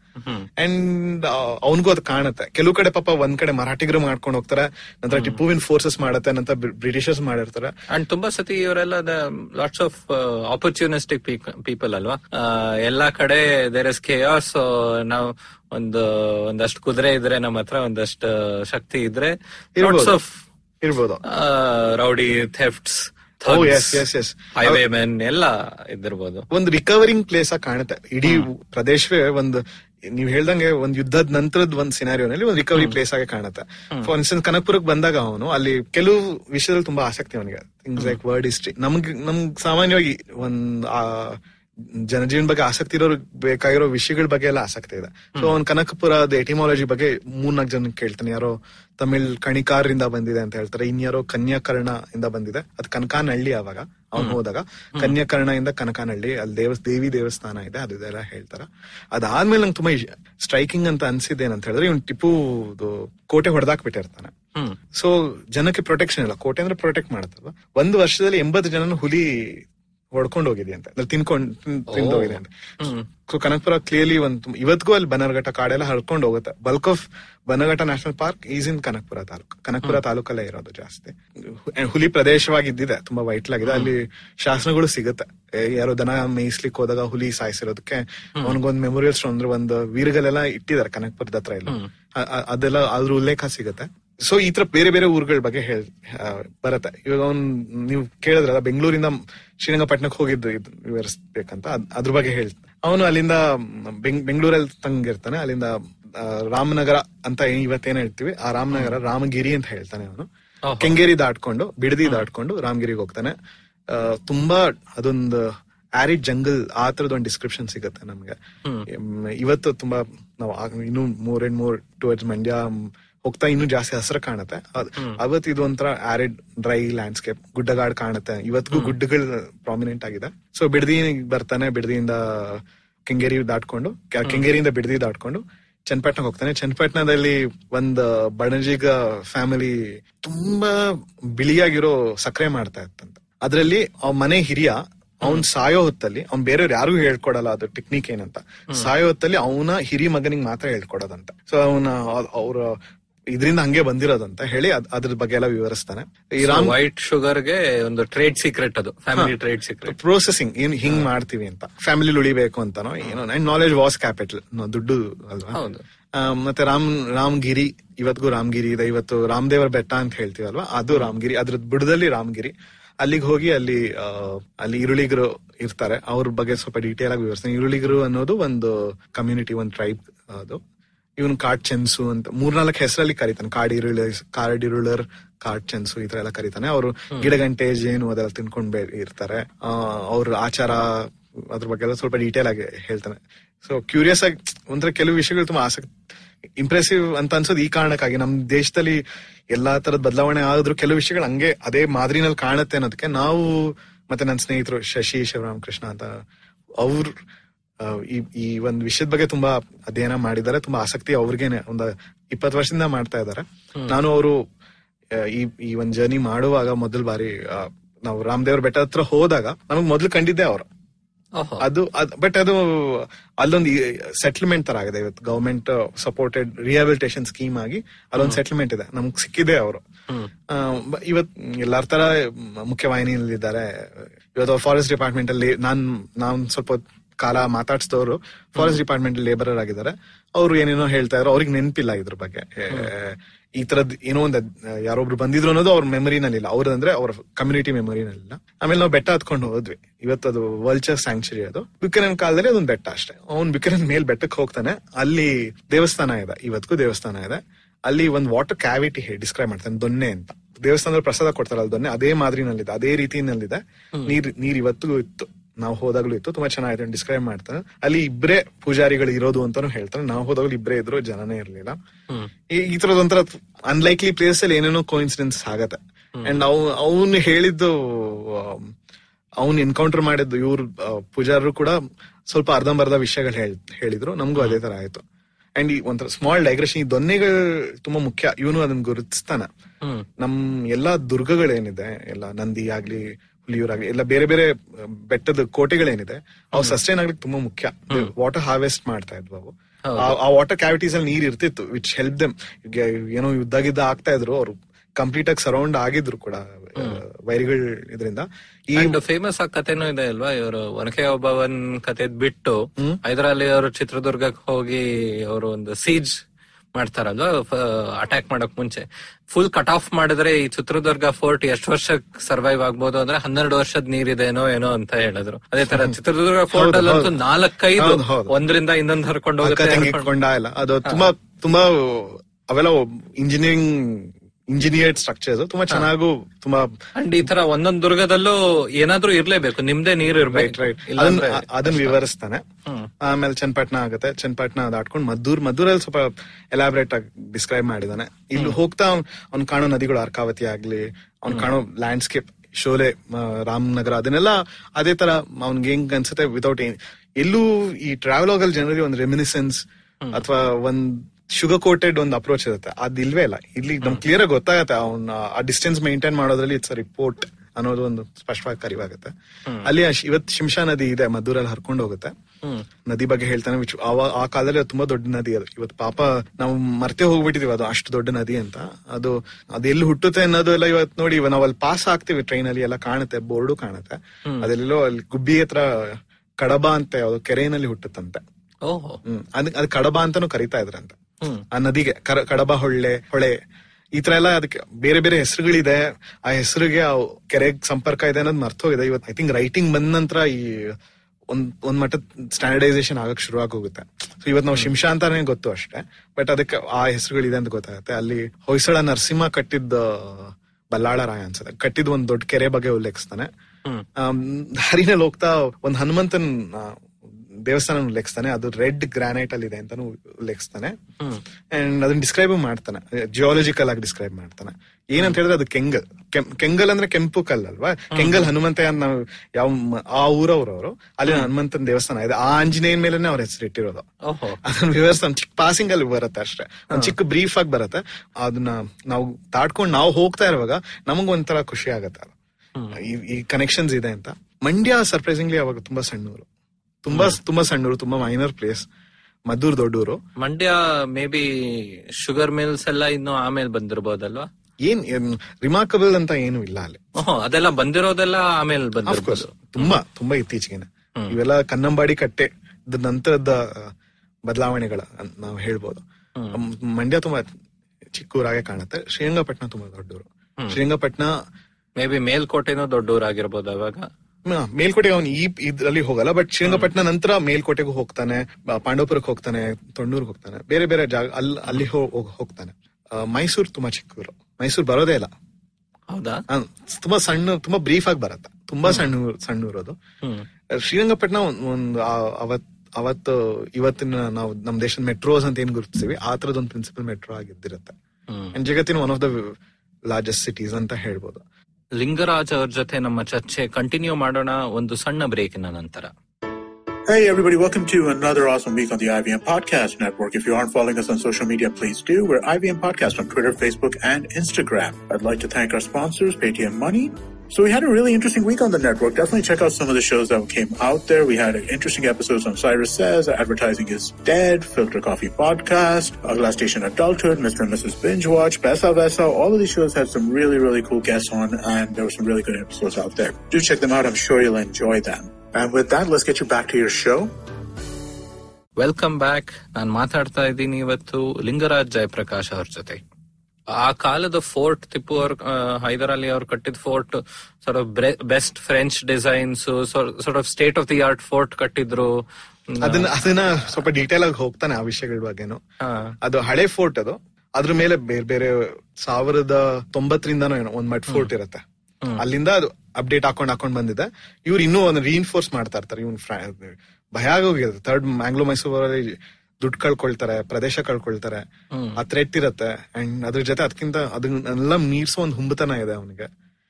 ಅಂಡ್ ಅವನಿಗೂ ಅದು ಕಾಣುತ್ತೆ ಕೆಲವು ಕಡೆ ಪಾಪ ಒಂದ್ ಕಡೆ ಮರಾಠಿಗರು ಮಾಡ್ಕೊಂಡು ಹೋಗ್ತಾರೆ ನಂತರ ಟಿಪ್ಪುವಿನ ಫೋರ್ಸಸ್ ಮಾಡತ್ತೆ ನಂತರ ಬ್ರಿಟಿಷರ್ಸ್ ಮಾಡಿರ್ತಾರೆ ಅಂಡ್ ತುಂಬಾ ಸತಿ ಇವರೆಲ್ಲ ಲಾಟ್ಸ್ ಆಫ್ ಆಪರ್ಚುನಿಸ್ಟಿಕ್ ಪೀಪಲ್ ಅಲ್ವಾ ಆ, ಎಲ್ಲಾ ಕಡೆ ದೇರ್ ಇಸ್ ಕೇಯಾಸ್ ನಾವು ಒಂದು ಒಂದಷ್ಟು ಕುದುರೆ ಇದ್ರೆ ನಮ್ಮ ಹತ್ರ ಒಂದಷ್ಟು ಶಕ್ತಿ ಇದ್ರೆ ಇರ್ಬೋದು. ಲಾಟ್ಸ್ ಆಫ್ ಇರ್ಬೋದು rowdy thefts Oh, yes, yes, yes. Highwaymen ಎಲ್ಲ ಇದ್ದಿರ್ಬೋದು ಒಂದು ರಿಕವರಿಂಗ್ ಪ್ಲೇಸ್ ಆಗಿ ಕಾಣುತ್ತೆ ಇಡೀ ಪ್ರದೇಶವೇ ಒಂದು ನೀವ್ ಹೇಳ್ದಂಗೆ ಒಂದ್ ಯುದ್ಧದ ನಂತರದ ಒಂದ್ ಸಿನಾರಿಯೋನಲ್ಲಿ ಒಂದು ರಿಕವರಿ ಪ್ಲೇಸ್ ಆಗಿ ಕಾಣುತ್ತೆ ಫಾರ್ ಇನ್ಸ್ಟೆನ್ಸ್ ಕನಕಪುರಕ್ಕೆ ಬಂದಾಗ ಅವನು ಅಲ್ಲಿ ಕೆಲವು ವಿಷಯದಲ್ಲಿ ತುಂಬಾ ಆಸಕ್ತಿ ಅವನಿಗೆ ಥಿಂಗ್ಸ್ ಲೈಕ್ ವರ್ಡ್ ಹಿಸ್ಟ್ರಿ ನಮ್ಗ್ ನಮ್ಗ್ ಸಾಮಾನ್ಯವಾಗಿ ಒಂದ್ ಆ ಜನಜೀವನ ಬಗ್ಗೆ ಆಸಕ್ತಿ ಇರೋರು ಬೇಕಾಗಿರೋ ವಿಷಯಗಳ ಬಗ್ಗೆ ಎಲ್ಲ ಆಸಕ್ತಿ ಇದೆ ಸೊ ಅವ್ನ್ ಕನಕಪುರದ ಎಟಿಮಾಲಜಿ ಬಗ್ಗೆ ಮೂರ್ನಾಲ್ಕು ಜನ ಕೇಳ್ತಾನೆ ಯಾರೋ ತಮಿಳ್ ಕಣಿಕಾರರಿಂದ ಬಂದಿದೆ ಅಂತ ಹೇಳ್ತಾರೆ ಇನ್ಯಾರೋ ಕನ್ಯಾಕರ್ಣ ಇಂದ ಬಂದಿದೆ ಅದ್ ಕನಕಾನಹಳ್ಳಿ ಅವಾಗ ಅವ್ನು ಹೋದಾಗ ಕನ್ಯಾಕರ್ಣ ಇಂದ ಕನಕಾನಹಳ್ಳಿ ಅಲ್ಲಿ ದೇವ ದೇವಿ ದೇವಸ್ಥಾನ ಇದೆ ಅದು ಇದೆಲ್ಲ ಹೇಳ್ತಾರ ಅದಾದ್ಮೇಲೆ ನಂಗೆ ತುಂಬಾ ಸ್ಟ್ರೈಕಿಂಗ್ ಅಂತ ಅನ್ಸಿದ್ದೆ ಏನಂತ ಹೇಳಿದ್ರೆ ಇವ್ನು ಟಿಪ್ಪು ಕೋಟೆ ಹೊಡೆದಾಕ್ಬಿಟ್ಟಿರ್ತಾನೆ ಹ್ಮ್ ಸೊ ಜನಕ್ಕೆ ಪ್ರೊಟೆಕ್ಷನ್ ಇಲ್ಲ ಕೋಟೆ ಅಂದ್ರೆ ಪ್ರೊಟೆಕ್ಟ್ ಮಾಡುತ್ತಲ್ವಾ ಒಂದು ವರ್ಷದಲ್ಲಿ ಎಂಬತ್ತು ಜನನ ಹುಲಿ ಹೊಡ್ಕೊಂಡು ಹೋಗಿದೆ ಅಂತ ಅಂದ್ರೆ ತಿನ್ಕೊಂಡ್ ತಿಂದು ಹೋಗಿದೆ ಅಂತ ಹ್ಮ್ ಸೊ ಕನಕಪುರ ಕ್ಲಿಯರ್ಲಿ ಒಂದು ಇವತ್ತಿಗೂ ಅಲ್ಲಿ ಬನ್ನರ್ಘಟ್ಟ ಕಾಡೆಲ್ಲ ಹರ್ಕೊಂಡು ಹೋಗುತ್ತೆ bulk of Bannerghatta national park is in Kanakapura taluk Kanakapura ತಾಲೂಕಲ್ಲೇ ಇರೋದು ಜಾಸ್ತಿ ಹು- ಹುಲಿ ಪ್ರದೇಶವಾಗಿ ಇದ್ದಿದೆ ತುಂಬಾ ವೈಟ್ಲ್ ಆಗಿದೆ ಅಲ್ಲಿ ಶಾಸನಗಳು ಸಿಗುತ್ತೆ ಏ, ಯಾರೋ ದನ ಮೇಯಿಸ್ಲಿಕ್ಕೆ ಹೋದಾಗ ಹುಲಿ ಸಾಯಿಸಿರೋದಕ್ಕೆ ಅವನಿಗೊಂದು ಮೆಮೊರಿಯಲ್ ಸ್ಟೋನ್ ಅಂದ್ರೆ ಒಂದು ವೀರಗಳೆಲ್ಲ ಇಟ್ಟಿದ್ದಾರೆ ಕನಕಪುರದ ಹತ್ರ ಎಲ್ಲ ಅ- ಅ- ಅದೆಲ್ಲ ಅದ್ರ ಉಲ್ಲೇಖ ಸಿಗುತ್ತೆ ಸೊ ಈ ತರ ಬೇರೆ ಬೇರೆ ಊರುಗಳ ಬಗ್ಗೆ ಹೇಳ್ ಆ, ಬರುತ್ತೆ ಇವಾಗ ಅವ್ನ್ ನೀವು ಕೇಳಿದ್ರಲ್ಲ ಬೆಂಗಳೂರಿಂದ ಶ್ರೀರಂಗಪಟ್ಟಣಕ್ಕೆ ಹೋಗಿದ್ದು ಇದು ವಿವರಿಸ್ಬೇಕಂತ ಅದ್- ಅದ್ರ ಬಗ್ಗೆ ಹೇಳ್ ಅವನು ಅಲ್ಲಿಂದ ಬೆಂಗ್- ಬೆಂಗಳೂರಲ್ಲಿ ತಂಗಿರ್ತಾನೆ ಅಲ್ಲಿಂದ ಆ, ರಾಮನಗರ ಅಂತ ಏನ್ ಇವತ್ತೇನ್ ಹೇಳ್ತೀವಿ ಆ ರಾಮನಗರ ರಾಮಗಿರಿ ಅಂತ ಹೇಳ್ತಾನೆ ಅವನು ಓಹೋ. ಕೆಂಗೇರಿ ದಾಟ್ಕೊಂಡು ಬಿಡದಿ ದಾಟ್ಕೊಂಡು ರಾಮಗಿರಿಗೆ ಹೋಗ್ತಾನೆ ಆ, ತುಂಬಾ ಅದೊಂದು ಆರಿಡ್ ಜಂಗಲ್ ಆ ತರದ ಒಂದು ಡಿಸ್ಕ್ರಿಪ್ಷನ್ ಸಿಗುತ್ತೆ ನಮ್ಗೆ ಎಮ್, ಇವತ್ತು ತುಂಬಾ ನಾವು ಆ- ಇನ್ನು more and more towards Mandya ಮ್, ಹೋಗ್ತಾ ಇನ್ನೂ ಜಾಸ್ತಿ ಹಸಿರು ಕಾಣುತ್ತೆ ಅದ್- ಅವತ್ತು ಇದು ಒಂಥರ ಆರಿಡ್ ಡ್ರೈ ಲ್ಯಾಂಡ್ಸ್ಕೇಪ್ ಗುಡ್ಡಗಾಡ್ ಕಾಣುತ್ತೆ ಇವತ್ತಿಗೂ ಗುಡ್ಡಗಳು ಪ್ರಾಮಿನೆಂಟ್ ಆಗಿದೆ ಸೊ ಬಿಡದಿ ಬರ್ತಾನೆ ಬಿಡದಿಯಿಂದ ಕೆಂಗೇರಿ ದಾಟ್ಕೊಂಡು ಕೆ- ಕೆಂಗೇರಿಯಿಂದ ಬಿಡದಿ ದಾಟ್ಕೊಂಡು ಚನ್ನಪಟ್ಟಣಕ್ಕೆ ಹೋಗ್ತಾನೆ ಚನ್ನಪಟ್ಟಣದಲ್ಲಿ ಒಂದ್ ಬಣಜಿಗ ಫ್ಯಾಮಿಲಿ ತುಂಬಾ ಬಿಳಿಯಾಗಿರೋ ಸಕ್ಕರೆ ಮಾಡ್ತಾ ಇತ್ತಂತೆ ಅದ್ರಲ್ಲಿ ಅವ್ ಮನೆ ಹಿರಿಯ ಅವ್ನ್ ಸಾಯೋ ಹೊತ್ತಲ್ಲಿ ಅವ್ನ್ ಬೇರೆಯವ್ರು ಯಾರಿಗೂ ಹೇಳ್ಕೊಡಲ್ಲ ಅದು ಟೆಕ್ನಿಕ್ ಏನಂತ ಸಾಯೋ ಹೊತ್ತಲ್ಲಿ ಅವನ ಹಿರಿ ಮಗನಿಗೆ ಮಾತ್ರ ಹೇಳ್ಕೊಡೋದಂತ ಸೊ ಅವನ ಅವ್ರ ಇದರಿಂದ ಹಂಗೆ ಬಂದಿರೋದಂತ ಹೇಳಿ ಅದ್- ಅದ್ರ ಬಗ್ಗೆ ಎಲ್ಲ ವಿವರಿಸ್ತಾನೆ ಈ ರಾಮ್ ವೈಟ್ ಶುಗರ್ಗೆ ಒಂದು ಟ್ರೇಡ್ ಸೀಕ್ರೆಟ್ ಅದು ಫ್ಯಾಮಿಲಿ ಟ್ರೇಡ್ ಸೀಕ್ರೆಟ್ ಪ್ರೋಸೆಸಿಂಗ್ ಏನ್ ಹಿಂಗ್ ಮಾಡ್ತೀವಿ ಅಂತ ಫ್ಯಾಮಿಲಿ ಉಳಿಬೇಕು ಅಂತಾನೋ ಏನೋ ಅಂಡ್ ನಾಲೆಜ್ ವಾಸ್ ಕ್ಯಾಪಿಟಲ್ ದುಡ್ಡು ಅಲ್ವಾ ಹೌದು. ಆ, ಮತ್ತೆ ರಾಮ್ ರಾಮಗಿರಿ ಇವತ್ತಿಗೂ ರಾಮಗಿರಿ ಇದೆ ಇವತ್ತು ರಾಮದೇವರ ಬೆಟ್ಟ ಅಂತ ಹೇಳ್ತೀವಲ್ವಾ ಅದು ರಾಮಗಿರಿ ಅದ್ರ ಬುಡದಲ್ಲಿ ರಾಮಗಿರಿ ಅಲ್ಲಿಗೆ ಹೋಗಿ ಅಲ್ಲಿ ಆ, ಅಲ್ಲಿ ಈರುಳಿಗರು ಇರ್ತಾರೆ ಅವ್ರ ಬಗ್ಗೆ ಸ್ವಲ್ಪ ಡೀಟೇಲ್ ಆಗಿ ವಿವರಿಸ್ತೀನಿ ಈರುಳಿಗರು ಅನ್ನೋದು ಒಂದು ಕಮ್ಯುನಿಟಿ ಒಂದು ಟ್ರೈಬ್ ಅದು ಇವನ್ ಕಾಡ್ ಚೆನ್ಸು ಅಂತ ಮೂರ್ನಾಲ್ಕು ಹೆಸರಲ್ಲಿ ಕರೀತಾನೆ ಕಾಡ್ ಈರುಳ್ಳಿ ಕಾಡ್ ಈರುಳರ್ ಕಾಡ್ ಚೆನ್ಸು ಈ ತರ ಎಲ್ಲ ಕರೀತಾನೆ ಅವರು ಗಿಡಗಂಟೆ ಜೇನು ಅದೆಲ್ಲ ತಿನ್ಕೊಂಡ್ ಬೇ ಇರ್ತಾರೆ ಆ, ಅವ್ರ ಆಚಾರ ಅದ್ರ ಬಗ್ಗೆ ಎಲ್ಲ ಸ್ವಲ್ಪ ಡೀಟೇಲ್ ಆಗಿ ಹೇಳ್ತಾನೆ ಸೊ ಕ್ಯೂರಿಯಸ್ ಆಗಿ ಒಂಥರ ಕೆಲವು ವಿಷಯಗಳು ತುಂಬಾ ಆಸಕ್ತಿ ಇಂಪ್ರೆಸಿವ್ ಅಂತ ಅನ್ಸೋದು ಈ ಕಾರಣಕ್ಕಾಗಿ ನಮ್ ದೇಶದಲ್ಲಿ ಎಲ್ಲಾ ತರದ ಬದಲಾವಣೆ ಆದ್ರೂ ಕೆಲವು ವಿಷಯಗಳು ಹಂಗೆ ಅದೇ ಮಾದರಿನಲ್ಲಿ ಕಾಣುತ್ತೆ ಅನ್ನೋದಕ್ಕೆ ನಾವು ಮತ್ತೆ ನನ್ನ ಸ್ನೇಹಿತರು ಶಶಿ ಶಿವರಾಮಕೃಷ್ಣ ಅಂತ ಅವ್ರ ಆ, ಈ ಈ ಒಂದ್ ವಿಷಯದ ಬಗ್ಗೆ ತುಂಬಾ ಅಧ್ಯಯನ ಮಾಡಿದ್ದಾರೆ ತುಂಬಾ ಆಸಕ್ತಿ ಅವ್ರಿಗೇನೆ ಒಂದ್ ಇಪ್ಪತ್ತು ವರ್ಷದಿಂದ ಮಾಡ್ತಾ ಇದ್ದಾರೆ ನಾನು ಅವರು ಈ ಈ ಒಂದ್ ಜರ್ನಿ ಮಾಡುವಾಗ ಮೊದಲ ಬಾರಿ ಆ, ನಾವು ರಾಮದೇವ್ರ ಬೆಟ್ಟ ಹತ್ರ ಹೋದಾಗ ನಮಗ್ ಮೊದಲು ಕಂಡಿದ್ದೆ ಅವರು ಓಹೋ ಅದು ಬಟ್ ಅದು ಅಲ್ಲೊಂದು ಸೆಟ್ಲ್ಮೆಂಟ್ ತರ ಆಗಿದೆ ಇವತ್ತು ಗವರ್ಮೆಂಟ್ ಸಪೋರ್ಟೆಡ್ ರಿಹಾಬಿಲಿಟೇಷನ್ ಸ್ಕೀಮ್ ಆಗಿ ಅಲ್ಲೊಂದು ಸೆಟ್ಲ್ಮೆಂಟ್ ಇದೆ ನಮ್ಗೆ ಸಿಕ್ಕಿದೆ ಅವರು ಇವತ್ ಎಲ್ಲಾರ ತರ ಮುಖ್ಯವಾಹಿನಿಯಲ್ಲಿ ಇದ್ದಾರೆ ಇವತ್ತು ಫಾರೆಸ್ಟ್ ಡಿಪಾರ್ಟ್ಮೆಂಟ್ ಅಲ್ಲಿ ನಾನ್ ನಾನ್ ಸ್ವಲ್ಪ ಹೊತ್ತು ಕಾಲ ಮಾತಾಡ್ಸಿದವರು ಫಾರೆಸ್ಟ್ ಡಿಪಾರ್ಟ್ಮೆಂಟ್ ಲೇಬರರ್ ಆಗಿದ್ದಾರೆ ಅವ್ರು ಏನೇನೋ ಹೇಳ್ತಾ ಇದ್ರು ಅವ್ರಿಗೆ ನೆನಪಿಲ್ಲ ಇದ್ರ ಬಗ್ಗೆ ಏ, ಈ ತರದ್ ಏನೋ ಒಂದು ಯಾರೊಬ್ರು ಬಂದಿದ್ರು ಅನ್ನೋದು ಅವ್ರ ಮೆಮರಿನಲ್ಲಿ ಇಲ್ಲ ಅವ್ರದಂದ್ರೆ ಅವ್ರ ಕಮ್ಯುನಿಟಿ ಮೆಮರಿನಲ್ಲಿಲ್ಲ ಆಮೇಲೆ ನಾವು ಬೆಟ್ಟ ಹತ್ಕೊಂಡು ಹೋದ್ವಿ ಇವತ್ತು ಅದು ವರ್ಲ್ಚರ್ ಸ್ಯಾಂಕ್ಚುರಿ ಅದು ಬಿಕರನ್ ಕಾಲದಲ್ಲಿ ಅದೊಂದು ಬೆಟ್ಟ ಅಷ್ಟೇ ಅವ್ನ್ ಬಿಕರನ್ ಮೇಲ್ ಬೆಟ್ಟಕ್ಕೆ ಹೋಗ್ತಾನೆ ಅಲ್ಲಿ ದೇವಸ್ಥಾನ ಇದೆ ಇವತ್ತಿಗೂ ದೇವಸ್ಥಾನ ಇದೆ ಅಲ್ಲಿ ಒಂದು ವಾಟರ್ ಕ್ಯಾವಿಟಿ ಡಿಸ್ಕ್ರೈಬ್ ಮಾಡ್ತಾನೆ ದೊನ್ನೆ ಅಂತ ದೇವಸ್ಥಾನದಲ್ಲಿ ಪ್ರಸಾದ ಕೊಡ್ತಾರಲ್ಲ ದೊನ್ನೆ ಅದೇ ಮಾದರಿನಲ್ಲಿದೆ ಅದೇ ರೀತಿನಲ್ಲಿದೆ ನೀರ್ ನೀರ್ ಇವತ್ತಿಗೂ ಇತ್ತು ನಾವು ಹೋದಾಗ್ಲೂ ಇತ್ತು ತುಂಬಾ ಚೆನ್ನಾಗಿದೆ ಡಿಸ್ಕ್ರೈಬ್ ಮಾಡ್ತಾನೆ ಅಲ್ಲಿ ಇಬ್ರೇ ಪೂಜಾರಿಗಳು ಇರೋದು ಅಂತಾನು ಹೇಳ್ತಾನೆ ನಾವು ಹೋದಾಗ್ಲೂ ಇಬ್ರೇ ಇದ್ರು ಜನನೇ ಇರ್ಲಿಲ್ಲ ಈ- ಈ ತರದ ಒಂಥರ ಅನ್ಲೈಕ್ಲಿ ಪ್ಲೇಸ್ ಅಲ್ಲಿ ಏನೇನೋ ಕೋಇನ್ಸಿಡೆನ್ಸ್ ಆಗತ್ತೆ ಅಂಡ್ ಅವ್ ಅವನು ಹೇಳಿದ್ದು ಅವನ್ ಎನ್ಕೌಂಟರ್ ಮಾಡಿದ್ದು ಇವ್ರು ಪೂಜಾರರು ಕೂಡ ಸ್ವಲ್ಪ ಅರ್ಧಂಬರ್ಧ ವಿಷಯಗಳು ಹೇಳಿದ್ರು ನಮಗೂ ಅದೇ ತರ ಆಯ್ತು ಅಂಡ್ ಈ ಒಂಥರ ಸ್ಮಾಲ್ ಡೈಗ್ರೆಷನ್ ಈ ದೊನ್ನೆಗಳು ತುಂಬಾ ಮುಖ್ಯ ಇವನು ಅದನ್ನ ಗುರುತಿಸ್ತಾನ ಹ್ಮ್ ನಮ್ ಎಲ್ಲಾ ದುರ್ಗಗಳೇನಿದೆ ಎಲ್ಲ ನಂದಿ ಆಗ್ಲಿ ಹುಲಿಯೂರಾಗ್ಲಿ ಎಲ್ಲ ಬೇರೆ ಬೇರೆ ಆ, ಬೆಟ್ಟದ ಕೋಟೆಗಳೇನಿದೆ ಅವು ಸಸ್ಟೈನ್ ಆಗ್ಲಿಕ್ಕೆ ತುಂಬಾ ಮುಖ್ಯ ವಾಟರ್ ಹಾರ್ವೆಸ್ಟ್ ಮಾಡ್ತಾ ಇದ್ವು ಅವು ಆ- ಆ ವಾಟರ್ ಕ್ಯಾವಿಟೀಸ್ ಅಲ್ಲಿ ನೀರ್ ಇರ್ತಿತ್ತು ವಿಚ್ ಹೆಲ್ಪ್ ದೆಮ್ ಏನೋ ಯುದ್ಧ ಗಿದ್ದ ಆಗ್ತಾ ಇದ್ರು ಅವ್ರು ಕಂಪ್ಲೀಟ್ ಆಗಿ ಸರೌಂಡ್ ಆಗಿದ್ರು ಕೂಡ ಆ, ವೈರಿಗಳ ಇದರಿಂದ ಈ ಅಂಡ್ ಫೇಮಸ್ ಆ ಕಥೆನೂ ಇದೆ ಅಲ್ವಾ ಇವರು ಒನಕೆ ಒಬ್ಬವನ್ ಕತೆ ಬಿಟ್ಟು ಹೈದರಾಲಿ ಅವರು ಚಿತ್ರದುರ್ಗಕ್ಕೆ ಹೋಗಿ ಅವರು ಒಂದು ಸೀಜ್ ಮಾಡ್ತಾರಲ್ವಾ ಅಟ್ಯಾಕ್ ಮಾಡಕ್ ಮುಂಚೆ ಫುಲ್ ಕಟ್ ಆಫ್ ಮಾಡಿದ್ರೆ ಈ ಚಿತ್ರದುರ್ಗ ಫೋರ್ಟ್ ಎಷ್ಟು ವರ್ಷ ಸರ್ವೈವ್ ಆಗ್ಬೋದು ಅಂದ್ರೆ ಹನ್ನೆರಡು ವರ್ಷದ ನೀರಿದೇನೋ ಏನೋ ಅಂತ ಹೇಳಿದ್ರು ಅದೇ ತರ ಚಿತ್ರದುರ್ಗ ಫೋರ್ಟ್ ಅಲ್ಲಂತೂ ನಾಲ್ಕೈದು ಹೌದು, ಹೌದು. ಒಂದ್ರಿಂದ ಇನ್ನೊಂದ್ ಹರ್ಕೊಂಡು ಅಕ್ಕ ಹೋಗುತ್ತೆ ತಂಗಿ ಕೊಂಡ ಇಲ್ಲ ಅದು ತುಂಬಾ ತುಂಬಾ ಅವೆಲ್ಲ ಇಂಜಿನಿಯರಿಂಗ್ ಇಂಜಿನಿಯರ್ಡ್ ಸ್ಟ್ರಕ್ಚರ್ಸ್ ತುಂಬಾ ಚೆನ್ನಾಗೂ ತುಂಬಾ ಅಂಡ್ ಈ ತರ ಒಂದೊಂದ್ ದುರ್ಗದಲ್ಲೂ ಏನಾದ್ರೂ ಇರ್ಲೇಬೇಕು ನಿಮ್ದೇ ನೀರ್ ರೈಟ್ ಇರ್ಬೇಕು ರೈಟ್ ಇಲ್ಲಾಂದ್ರೆ ಅದನ್ನ ವಿವರಿಸ್ತಾನೆ ಆಮೇಲೆ ಚನ್ನಪಟ್ಟಣ ಆಗುತ್ತೆ ಚನ್ನಪಟ್ಟಣ ದಾಟ್ಕೊಂಡು ಮದ್ದೂರ್ ಮದ್ದೂರಲ್ಲಿ ಸ್ವಲ್ಪ ಎಲಾಬ್ರೇಟ್ ಆಗಿ ಡಿಸ್ಕ್ರೈಬ್ ಮಾಡಿದಾನೆ ಇಲ್ಲಿ ಹೋಗ್ತಾ ಅವ್ನ್ ಕಾಣೋ ನದಿಗಳು ಅರ್ಕಾವತಿ ಆಗ್ಲಿ ಅವ್ನ್ ಕಾಣೋ ಲ್ಯಾಂಡ್ಸ್ಕೇಪ್ ಶೋಲೆ ಆ, ರಾಮನಗರ ಅದನ್ನೆಲ್ಲ ಅದೇ ತರ ಅವ್ನ್ಗೆ ಹೆಂಗ್ ಅನ್ಸುತ್ತೆ ವಿತೌಟ್ ಎಲ್ಲೂ ಈ ಟ್ರಾವೆಲ್ ಅಲ್ಲಿ ಜನರಲಿ ಒಂದು ರೆಮಿನಿಸೆನ್ಸ್ ಅಥವಾ ಒಂದ್ ಶುಗರ್ ಕೋಟೆಡ್ ಒಂದು ಅಪ್ರೋಚ್ ಇರುತ್ತೆ ಅದ್ ಇಲ್ವೇ ಇಲ್ಲ ಇಲ್ಲಿ ನಮ್ ಕ್ಲಿಯರ್ ಆಗಿ ಗೊತ್ತಾಗತ್ತೆ ಅವ್ನ ಆ ಡಿಸ್ಟೆನ್ಸ್ ಮೇಂಟೈನ್ ಮಾಡೋದ್ರಲ್ಲಿ ಇಟ್ಸ್ ರಿಪೋರ್ಟ್ ಅನ್ನೋದು ಒಂದು ಸ್ಪಷ್ಟವಾಗಿ ಕರಿವಾಗುತ್ತೆ ಅಲ್ಲಿ ಆ ಶ್- ಇವತ್ ಶಿಂಷಾ ನದಿ ಇದೆ ಮದ್ದೂರಲ್ಲಿ ಹರ್ಕೊಂಡು ಹೋಗುತ್ತೆ ನದಿ ಬಗ್ಗೆ ಹೇಳ್ತಾನೆ which ಆವ- ಆ ಕಾಲದಲ್ಲಿ ಅದು ತುಂಬಾ ದೊಡ್ಡ ನದಿ ಅದು ಇವತ್ತು ಪಾಪ ನಾವು ಮರ್ತೆ ಹೋಗ್ಬಿಟ್ಟಿದೀವಿ ಅದು ಅಷ್ಟು ದೊಡ್ಡ ನದಿ ಅಂತ ಅದು ಅದು ಎಲ್ಲಿ ಹುಟ್ಟುತ್ತೆ ಅನ್ನೋದು ಎಲ್ಲ ಇವತ್ತು ನೋಡಿ ಇವಾಗ ನಾವು ಅಲ್ಲಿ ಪಾಸ್ ಆಗ್ತೀವಿ ಟ್ರೈನ್ ಅಲ್ಲಿ ಎಲ್ಲ ಕಾಣುತ್ತೆ ಬೋರ್ಡು ಕಾಣುತ್ತೆ ಅದೆಲ್ಲೋ ಅಲ್ಲಿ ಗುಬ್ಬಿ ಹತ್ರ ಕಡಬ ಅಂತ ಯಾವ್ದೋ ಕೆರೆಯಲ್ಲಿ ಹುಟ್ಟುತ್ತಂತೆ ಓಹೋ ಹ್ಮ್ ಅದ್ ಅದ್ ಕಡಬ ಅಂತಾನು ಕರಿತಾ ಇದ್ರಂತೆ ಆ ನದಿಗೆ ಕರ- ಕಡಬ ಹೊಳ್ಳೆ ಹೊಳೆ ಈ ತರ ಎಲ್ಲ ಅದಕ್ಕೆ ಬೇರೆ ಬೇರೆ ಹೆಸರುಗಳಿದೆ ಆ ಹೆಸರಿಗೆ ಆ ಕೆರೆಗೆ ಸಂಪರ್ಕ ಇದೆ ಅನ್ನೋದು ಮರ್ತೋಗಿದೆ ಇವತ್ತು ಐ ಥಿಂಕ್ ರೈಟಿಂಗ್ ಬಂದ ನಂತರ ಈ ಒಂದ್ ಒಂದ್ ಮಟ್ಟದ ಸ್ಟ್ಯಾಂಡರ್ಡೈಸೇಷನ್ ಆಗಕ್ ಶುರುವಾಗಿ ಹೋಗುತ್ತೆ ಸೊ ಇವತ್ತು ನಾವು ಶಿಂಷಾ ಅಂತಾನೆ ಗೊತ್ತು ಅಷ್ಟೇ ಬಟ್ ಅದಕ್ಕೆ ಆ ಹೆಸರುಗಳಿದೆ ಅಂತ ಗೊತ್ತಾಗುತ್ತೆ ಅಲ್ಲಿ ಹೊಯ್ಸಳ ನರಸಿಂಹ ಕಟ್ಟಿದ್ದ ಬಲ್ಲಾಳ ರಾಯ ಅನ್ಸುತ್ತೆ ಕಟ್ಟಿದ ಒಂದ್ ದೊಡ್ಡ ಕೆರೆ ಬಗ್ಗೆ ಉಲ್ಲೇಖಿಸ್ತಾನೆ ಆಮ್, ದಾರಿನಲ್ಲಿ ಹೋಗ್ತಾ ಒಂದ್ ಹನುಮಂತನ್ ಆ, ದೇವಸ್ಥಾನ ಉಲ್ಲೇಖಿಸ್ತಾನೆ ಅದು ರೆಡ್ ಗ್ರಾನೈಟ್ ಅಲ್ಲಿ ಇದೆ ಅಂತಾನು ಉಲ್ಲೇಖಿಸ್ತಾನೆ ಅಂಡ್ ಅದನ್ನ ಡಿಸ್ಕ್ರೈಬ್ ಮಾಡ್ತಾನೆ ಜಿಯಾಲಜಿಕಲ್ ಆಗಿ ಡಿಸ್ಕ್ರೈಬ್ ಮಾಡ್ತಾನೆ ಏನಂತ ಹೇಳಿದ್ರೆ ಅದು ಕೆಂಗಲ್ ಕೆಂ- ಕೆಂಗಲ್ ಅಂದ್ರೆ ಕೆಂಪು ಕಲ್ ಅಲ್ವಾ ಕೆಂಗಲ್ ಹನುಮಂತ ಅಂತ ನಾವು ಯಾವ ಮ- ಆ ಊರವ್ರವರು ಅಲ್ಲಿ ಹನುಮಂತನ ದೇವಸ್ಥಾನ ಇದೆ ಆ ಆಂಜನೇಯನ್ ಮೇಲೆನೆ ಅವ್ರ ಹೆಸರು ಇಟ್ಟಿರೋದು ಓಹೋ ಅದನ್ನ ವಿವರಿಸ್ತಾನೆ ಚಿಕ್ಕ ಪಾಸಿಂಗ್ ಅಲ್ಲಿ ಬರುತ್ತೆ ಅಷ್ಟೇ ಒಂದ್ ಚಿಕ್ಕ ಬ್ರೀಫ್ ಆಗಿ ಬರುತ್ತೆ ಅದನ್ನ ನಾವು ದಾಟ್ಕೊಂಡು ನಾವು ಹೋಗ್ತಾ ಇರುವಾಗ ನಮಗ್ ಒಂಥರ ಖುಷಿ ಆಗತ್ತೆ ಅದು ಈ- ಈ ಕನೆಕ್ಷನ್ಸ್ ಇದೆ ಅಂತ ಮಂಡ್ಯ ಸರ್ಪ್ರೈಸಿಂಗ್ಲಿ ಅವಾಗ ತುಂಬಾ ಸಣ್ಣೂರು ತುಂಬಾ ತುಂಬಾ ಸಣ್ಣೂರು ತುಂಬಾ ಮೈನರ್ ಪ್ಲೇಸ್ ಮದ್ದೂರ್ ದೊಡ್ಡೂರು Mandya maybe sugar mills ಎಲ್ಲ ಇನ್ನು ಆಮೇಲೆ ಬಂದಿರ್ಬೋದಲ್ವಾ ಏನ್ ರಿಮಾರ್ಕಬಲ್ ಅಂತ ಏನು ಇಲ್ಲ ಅಲ್ಲಿ ಓಹೋ ಅದೆಲ್ಲ ಬಂದಿರೋದೆಲ್ಲ ಆಮೇಲೆ ಕೋರ್ಸ್ ಬಂದಿರ್ಬೋದು ತುಂಬಾ ತುಂಬಾ ಇತ್ತೀಚೆಗೆನೆ ಇವೆಲ್ಲ ಕನ್ನಂಬಾಡಿ ಕಟ್ಟೆ ಇದ್ರ ನಂತರದ ಬದಲಾವಣೆಗಳ ಅಂತ ನಾವು ಹೇಳ್ಬೋದು ಮ್- ಮಂಡ್ಯ ತುಂಬಾ ಚಿಕ್ಕೂರಾಗೆ ಕಾಣುತ್ತೆ ಶ್ರೀರಂಗಪಟ್ಟಣ ತುಂಬಾ ದೊಡ್ಡೂರು ಶ್ರೀರಂಗಪಟ್ಟಣ ಮೇ ಬಿ ಮೇಲ್ಕೋಟೆನೂ ದೊಡ್ಡ ಊರಾಗಿರ್ಬೋದು ಅವಾಗ ಮ, ಮೇಲ್ಕೋಟೆಗೆ ಅವನು ಈ ಇದ್ರಲ್ಲಿ ಹೋಗಲ್ಲ ಬಟ್ ಶ್ರೀರಂಗಪಟ್ಟಣ ನಂತರ ಮೇಲ್ಕೋಟೆಗೂ ಹೋಗ್ತಾನೆ ಬ- ಪಾಂಡವಪುರಕ್ಕೆ ಹೋಗ್ತಾನೆ ತೊಂಡೂರ್ಗೆ ಹೋಗ್ತಾನೆ ಬೇರೆ ಬೇರೆ ಜಾಗ ಅಲ್ಲಿ ಅಲ್ಲಿ ಹೋ- ಹೋಗ್- ಹೋಗ್ತಾನೆ ಮೈಸೂರು ತುಂಬಾ ಚಿಕ್ಕೂರು ಮೈಸೂರು ಬರೋದೇ ಇಲ್ಲ ಹೌದಾ ಆ, ತುಂಬಾ ಸಣ್ಣ ತುಂಬಾ ಬ್ರೀಫ್ ಆಗಿ ಬರತ್ತೆ ತುಂಬಾ ಸಣ್ಣ ಊರು- ಸಣ್ಣ ಊರದು ಶ್ರೀರಂಗಪಟ್ಟಣ ಒಂದ್- ಒಂದು ಆ- ಅವತ್ ಅವತ್ತು ಇವತ್ತಿನ ನಾವು ನಮ್ ದೇಶದ ಮೆಟ್ರೋಸ್ ಅಂತ ಏನ್ ಗುರುತಿಸ್ತೀವಿ ಆ ತರದ ಒಂದು ಪ್ರಿನ್ಸಿಪಲ್ ಮೆಟ್ರೋ ಆಗಿದ್ದಿರತ್ತೆ ಅಂಡ್ ಜಗತ್ತಿನ one of the largest cities ಅಂತ ಹೇಳ್ಬೋದು ಲಿಂಗರಾಜ್ ಅವ್ರ ಜೊತೆ ನಮ್ಮ ಚರ್ಚೆ ಕಂಟಿನ್ಯೂ ಮಾಡೋಣ ಒಂದು ಸಣ್ಣ ಬ್ರೇಕಿನ ನಂತರ Hey everybody, welcome to another awesome week on the IVM Podcast Network. If you aren't following us on social media, please do. We're IVM Podcast on Twitter, Facebook, and Instagram. I'd like to thank our sponsors, Paytm Money. So we had a really interesting week on the network. Definitely check out some of the shows that came out there. We had interesting episodes on Cyrus Says, Advertising is Dead, Filter Coffee Podcast, Agla Station Adulthood, Mr. and Mrs. Binge Watch, Besa Vesa. All of these shows had some really, really cool guests on, and there were some really good episodes out there. Do check them out. I'm sure you'll enjoy them. And with that, let's get you back to your show. Welcome back ನಾನು ಮಾತಾಡ್ತಾ ಇದ್ದೀನಿ ಇವತ್ತು ಲಿಂಗರಾಜ್ ಜಯಪ್ರಕಾಶ್ ಅವ್ರ ಜೊತೆ ಆ ಕಾಲದ fort Tipu ಅವ್ರ ಹೈದರ್ ಅಲಿ ಅವ್ರು ಕಟ್ಟಿದ fort sort of best French designs sort of state of the art fort ಕಟ್ಟಿದ್ರು ಅದನ್ನ ಅದನ್ನ ಸ್ವಲ್ಪ ಡೀಟೇಲ್ ಆಗಿ ಹೋಗ್ತಾನೆ ಆ ವಿಷಯಗಳ ಬಗ್ಗೆನು ಅದು ಹಳೆ ಫೋರ್ಟ್ ಅದು ಅದ್ರ ಮೇಲೆ ಬೇರೆ ಬೇರೆ ಸಾವಿರದ ತೊಂಬತ್ತರಿಂದನೋ ಏನೋ ಒಂದ್ ಮಡ್ ಫೋರ್ಟ್ ಇರುತ್ತೆ ಅಲ್ಲಿಂದ ಅದು ಅಪ್ಡೇಟ್ ಹಾಕೊಂಡ್ ಹಾಕೊಂಡ್ ಬಂದಿದೆ ಇವ್ರು ಇನ್ನೂ ಒಂದು ರೀಇನ್ಫೋರ್ಸ್ ಮಾಡ್ತಾ ಇರ್ತಾರೆ ಇವ್ನು ಭಯ ಆಗೋಗಿದೆ ಥರ್ಡ್ ಮ್ಯಾಂಗ್ಲೋ ಮೈಸೂರಲ್ಲಿ ದುಡ್ಡು ಕಳ್ಕೊಳ್ತಾರೆ ಪ್ರದೇಶ ಕಳ್ಕೊಳ್ತಾರೆ ಆ ಥ್ರೆಟ್ ಇರತ್ತೆ ಅಂಡ್ ಅದ್ರ ಜೊತೆ ಅದಕ್ಕಿಂತ ಅದನ್ನೆಲ್ಲ ಮೀರ್ಸೋ ಒಂದು ಹುಂಬತನ ಇದೆ ಅವನಿಗೆ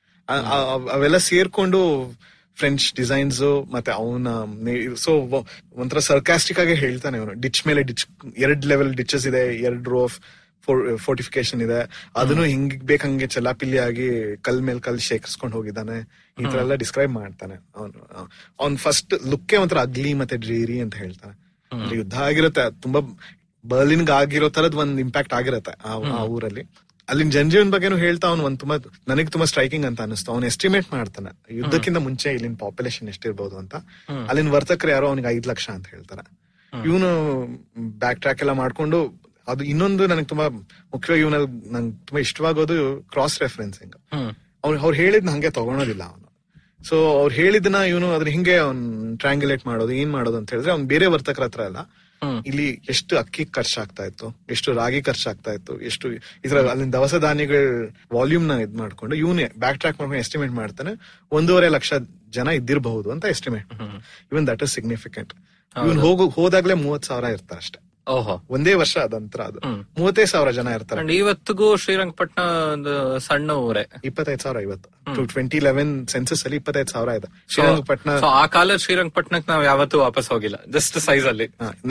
ಅವೆಲ್ಲ ಸೇರ್ಕೊಂಡು ಫ್ರೆಂಚ್ ಡಿಸೈನ್ಸ್ ಮತ್ತೆ ಅವನ ಸೊ ಒಂಥರ ಸರ್ಕಾಸ್ಟಿಕ್ ಆಗಿ ಹೇಳ್ತಾನೆ ಅವನು ಡಿಚ್ ಮೇಲೆ ಡಿಚ್ ಎರಡ್ ಲೆವೆಲ್ ಡಿಚಸ್ ಇದೆ ಎರಡ್ ರೋ ಆಫ್ ಫೋರ್ಟಿಫಿಕೇಶನ್ ಇದೆ ಅದನ್ನು ಹಿಂಗ್ ಬೇಕಂಗೆ ಚೆಲ್ಲಾಪಿಲ್ಲಿ ಆಗಿ ಕಲ್ ಮೇಲೆ ಕಲ್ ಶೇಖರಿಸ್ಕೊಂಡು ಹೋಗಿದ್ದಾನೆ ಈ ತರ ಎಲ್ಲ ಡಿಸ್ಕ್ರೈಬ್ ಮಾಡ್ತಾನೆ ಅವನು ಅವ್ನ್ ಫಸ್ಟ್ ಲುಕ್ಕೇ ಒಂಥರ ಅಗ್ಲಿ ಮತ್ತೆ ಡ್ರೀರಿ ಅಂತ ಹೇಳ್ತಾನೆ ಅಲ್ಲಿ ಯುದ್ಧ ಆಗಿರುತ್ತೆ ಅದ್ ತುಂಬಾ ಬರ್ಲಿನ್ ಆಗಿರೋ ತರದ್ ಒಂದ್ ಇಂಪ್ಯಾಕ್ಟ್ ಆಗಿರತ್ತೆ ಆ ಆ ಊರಲ್ಲಿ ಅಲ್ಲಿನ ಜನಜೀವನ್ ಬಗ್ಗೆನೂ ಹೇಳ್ತಾ ಅವ್ನು ಒಂದ್ ತುಂಬಾ ನನಗೆ ತುಂಬಾ ಸ್ಟ್ರೈಕಿಂಗ್ ಅಂತ ಅನಿಸ್ತು ಅವ್ನು ಎಸ್ಟಿಮೇಟ್ ಮಾಡ್ತಾನೆ ಯುದ್ಧಕ್ಕಿಂತ ಮುಂಚೆ ಇಲ್ಲಿನ ಪಾಪ್ಯುಲೇಷನ್ ಎಷ್ಟಿರ್ಬೋದು ಅಂತ ಅಲ್ಲಿನ ವರ್ತಕರು ಯಾರೋ ಅವ್ನಿಗೆ ಐದ್ ಲಕ್ಷ ಅಂತ ಹೇಳ್ತಾರೆ ಇವನು ಬ್ಯಾಕ್ ಟ್ರ್ಯಾಕ್ ಎಲ್ಲ ಮಾಡ್ಕೊಂಡು ಅದು ಇನ್ನೊಂದು ನನಗೆ ತುಂಬಾ ಮುಖ್ಯವಾಗಿ ಇವನಲ್ಲಿ ನಂಗೆ ತುಂಬಾ ಇಷ್ಟವಾಗೋದು ಕ್ರಾಸ್ ರೆಫರೆನ್ಸಿಂಗ್ ಅವ್ರು ಅವ್ರು ಹೇಳಿದ್ನ ಹಂಗೆ ತಗೊಳೋದಿಲ್ಲ ಅವನು ಸೊ ಅವ್ರು ಹೇಳಿದ್ನ ಇವನು ಅದ್ರ ಹಿಂಗೆ ಅವ್ನ್ ಟ್ರ್ಯಾಂಗ್ಯುಲೇಟ್ ಮಾಡೋದು ಏನ್ ಮಾಡೋದು ಅಂತ ಹೇಳಿದ್ರೆ ಅವ್ನ್ ಬೇರೆ ವರ್ತಕರ ಹತ್ರ ಅಲ್ಲ ಇಲ್ಲಿ ಎಷ್ಟು ಅಕ್ಕಿ ಖರ್ಚಾಗ್ತಾ ಇತ್ತು ಎಷ್ಟು ರಾಗಿ ಖರ್ಚಾಗ್ತಾ ಇತ್ತು ಎಷ್ಟು ಇದ್ರ ಅಲ್ಲಿನ ದವಸ ಧಾನ್ಯಗಳ ವಾಲ್ಯೂಮ್ ನ ಇದ್ ಮಾಡ್ಕೊಂಡು ಇವನೇ ಬ್ಯಾಕ್ ಟ್ರ್ಯಾಕ್ ಮಾಡ್ಕೊಂಡು ಎಸ್ಟಿಮೇಟ್ ಮಾಡ್ತಾನೆ ಒಂದೂವರೆ ಲಕ್ಷ ಜನ ಇದ್ದಿರಬಹುದು ಅಂತ estimate even that is significant even ಹೋಗು ಹೋದಾಗ್ಲೇ ಮೂವತ್ ಸಾವಿರ ಇರ್ತಾರೆ ಅಷ್ಟೇ ಓಹೋ ಒಂದೇ ವರ್ಷ ಅದಂತರ ಅದು ಮೂವತ್ತೈದು ಸಾವಿರ ಜನ ಇರ್ತಾರೆ ಅಂಡ್ ಇವತ್ತಿಗೂ ಶ್ರೀರಂಗಪಟ್ಟಣ ಒಂದು ಸಣ್ಣ ಊರೇ ಇಪ್ಪತ್ತೈದು ಸಾವಿರ ಇವತ್ತು ಟು ಟ್ವೆಂಟಿ ಲೆವೆನ್ ಸೆನ್ಸಸ್ ಅಲ್ಲಿ ಇಪ್ಪತ್ತೈದು ಸಾವಿರ ಇದೆ ಶ್ರೀರಂಗಪಟ್ಟಣ ಸೊ ಆ ಕಾಲದ ಶ್ರೀರಂಗಪಟ್ಟಣಕ್ಕೆ ನಾವ್ ಯಾವತ್ತೂ ವಾಪಸ್ ಹೋಗಿಲ್ಲ ಜಸ್ಟ್ ಸೈಜ್ ಅಲ್ಲಿ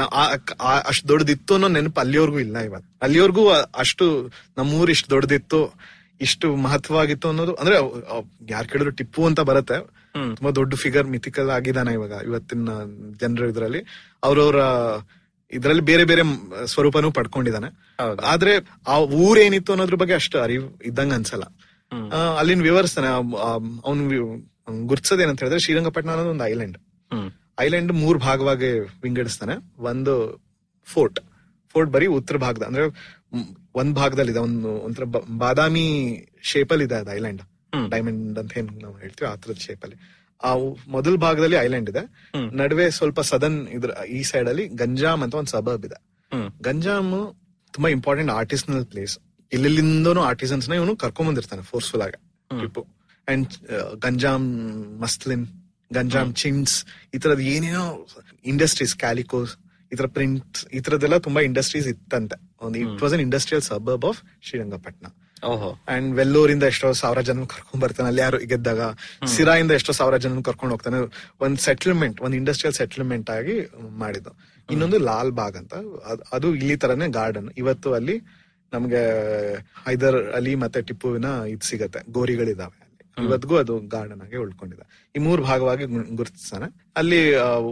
ಅಷ್ಟು ದೊಡ್ಡದಿತ್ತು ಅನ್ನೋ ನೆನಪು ಅಲ್ಲಿವರೆಗೂ ಇಲ್ಲ ಇವತ್ತು ಅಲ್ಲಿವರೆಗೂ ಆ- ಅಷ್ಟು ನಮ್ಮೂರ್ ಇಷ್ಟು ದೊಡ್ಡದಿತ್ತು ಇಷ್ಟು ಮಹತ್ವವಾಗಿತ್ತು ಅನ್ನೋದು ಅಂದ್ರೆ ಯಾರು ಕೇಳಿದ್ರು ಟಿಪ್ಪು ಅಂತ ಬರುತ್ತೆ ತುಂಬಾ ದೊಡ್ಡ ಫಿಗರ್ ಮಿಥಿಕಲ್ ಆಗಿದ್ದಾನೆ ಇವಾಗ ಇವತ್ತಿನ ಜನರು ಇದ್ರಲ್ಲಿ ಅವ್ರವ್ರ ಇದ್ರಲ್ಲಿ ಬೇರೆ ಬೇರೆ ಮ್- ಸ್ವರೂಪನೂ ಪಡ್ಕೊಂಡಿದ್ದಾನೆ ಆದ್ರೆ ಆ ಊರ್ ಏನಿತ್ತು ಅನ್ನೋದ್ರ ಬಗ್ಗೆ ಅಷ್ಟು ಅರಿವು ಇದ್ದಂಗ ಅನ್ಸಲ್ಲ ಆ, ಅಲ್ಲಿನ ವಿವರಿಸ್ತಾನೆ ಅವ್ನು ಗುರ್ತಿಸೋದೇನಂತ ಹೇಳಿದ್ರೆ ಶ್ರೀರಂಗಪಟ್ಟಣ ಅನ್ನೋದು ಒಂದು ಐಲ್ಯಾಂಡ್ ಐಲ್ಯಾಂಡ್ ಮೂರ್ ಭಾಗವಾಗಿ ವಿಂಗಡಿಸ್ತಾನೆ ಒಂದು ಫೋರ್ಟ್ ಫೋರ್ಟ್ ಬರೀ ಉತ್ತರ ಭಾಗದ ಅಂದ್ರೆ ಮ್, ಒಂದ್ ಭಾಗದಲ್ಲಿ ಇದೆ ಒಂದು ಒಂಥರ ಬ- ಬಾದಾಮಿ ಶೇಪ್ ಅಲ್ಲಿ ಇದೆ ಅದು ಐಲ್ಯಾಂಡ್ ಡೈಮಂಡ್ ಅಂತ ಏನ್ ನಾವು ಹೇಳ್ತೀವಿ ಆ ತರದ ಶೇಪ್ ಅಲ್ಲಿ ಆ ಉ- ಮೊದಲ ಭಾಗದಲ್ಲಿ ಐಲ್ಯಾಂಡ್ ಇದೆ ನಡುವೆ ಸ್ವಲ್ಪ ಸದನ್ ಇದ್ರ ಈ ಸೈಡ್ ಅಲ್ಲಿ ಗಂಜಾಮ್ ಅಂತ ಒಂದು ಸಬರ್ಬ್ ಇದೆ ಗಂಜಾಮ್ ತುಂಬಾ ಇಂಪಾರ್ಟೆಂಟ್ ಆರ್ಟಿಸ್ನಲ್ ಪ್ಲೇಸ್ ಇಲ್ಲಿಂದನೂ ಆರ್ಟಿಸನ್ಸ್ ನ ಇವನು ಕರ್ಕೊಂಡ್ ಬಂದಿರ್ತಾನೆ ಫೋರ್ಸ್ಫುಲ್ ಆಗಿ Tipu and Ganjam muslin Ganjam chintz ಈ ತರದ್ ಏನೇನೋ ಇಂಡಸ್ಟ್ರೀಸ್ ಕ್ಯಾಲಿಕೋಸ್ ಈ ತರ ಪ್ರಿಂಟ್ ಈ ತರದೆಲ್ಲ ತುಂಬಾ ಇಂಡಸ್ಟ್ರೀಸ್ ಇತ್ತಂತೆ ಒಂದು it was an industrial suburb of Srirangapatna ಓಹೋ ಅಂಡ್ ವೆಲ್ಲೂರಿಂದ ಎಷ್ಟೋ ಸಾವಿರ ಜನ ಕರ್ಕೊಂಡ್ ಬರ್ತಾನೆ ಅಲ್ಲಿ ಯಾರು ಗೆದ್ದಾಗ ಸಿರಾಯಿಂದ ಎಷ್ಟೋ ಸಾವಿರ ಜನ ಕರ್ಕೊಂಡು ಹೋಗ್ತಾನೆ ಒಂದ್ ಸೆಟಲ್ಮೆಂಟ್ ಒಂದ್ ಇಂಡಸ್ಟ್ರಿಯಲ್ ಸೆಟಲ್ಮೆಂಟ್ ಆಗಿ ಮಾಡಿದ್ದು ಇನ್ನೊಂದು ಲಾಲ್ ಬಾಗ್ ಅಂತ ಅದ್- ಅದು ಇಲ್ಲಿ ತರನೇ ಗಾರ್ಡನ್ ಇವತ್ತು ಅಲ್ಲಿ ನಮ್ಗೆ ಹೈದರ್ ಅಲಿ ಮತ್ತೆ ಟಿಪ್ಪುವಿನ ಇದ್ ಸಿಗತ್ತೆ ಗೋರಿಗಳಿದಾವೆ ಅಲ್ಲಿ ಇವತ್ತಿಗೂ ಅದು ಗಾರ್ಡನ್ ಆಗಿ ಉಳ್ಕೊಂಡಿದೆ ಈ ಮೂರ್ ಭಾಗವಾಗಿ ಗು- ಗುರುತಿಸ್ತಾನೆ ಅಲ್ಲಿ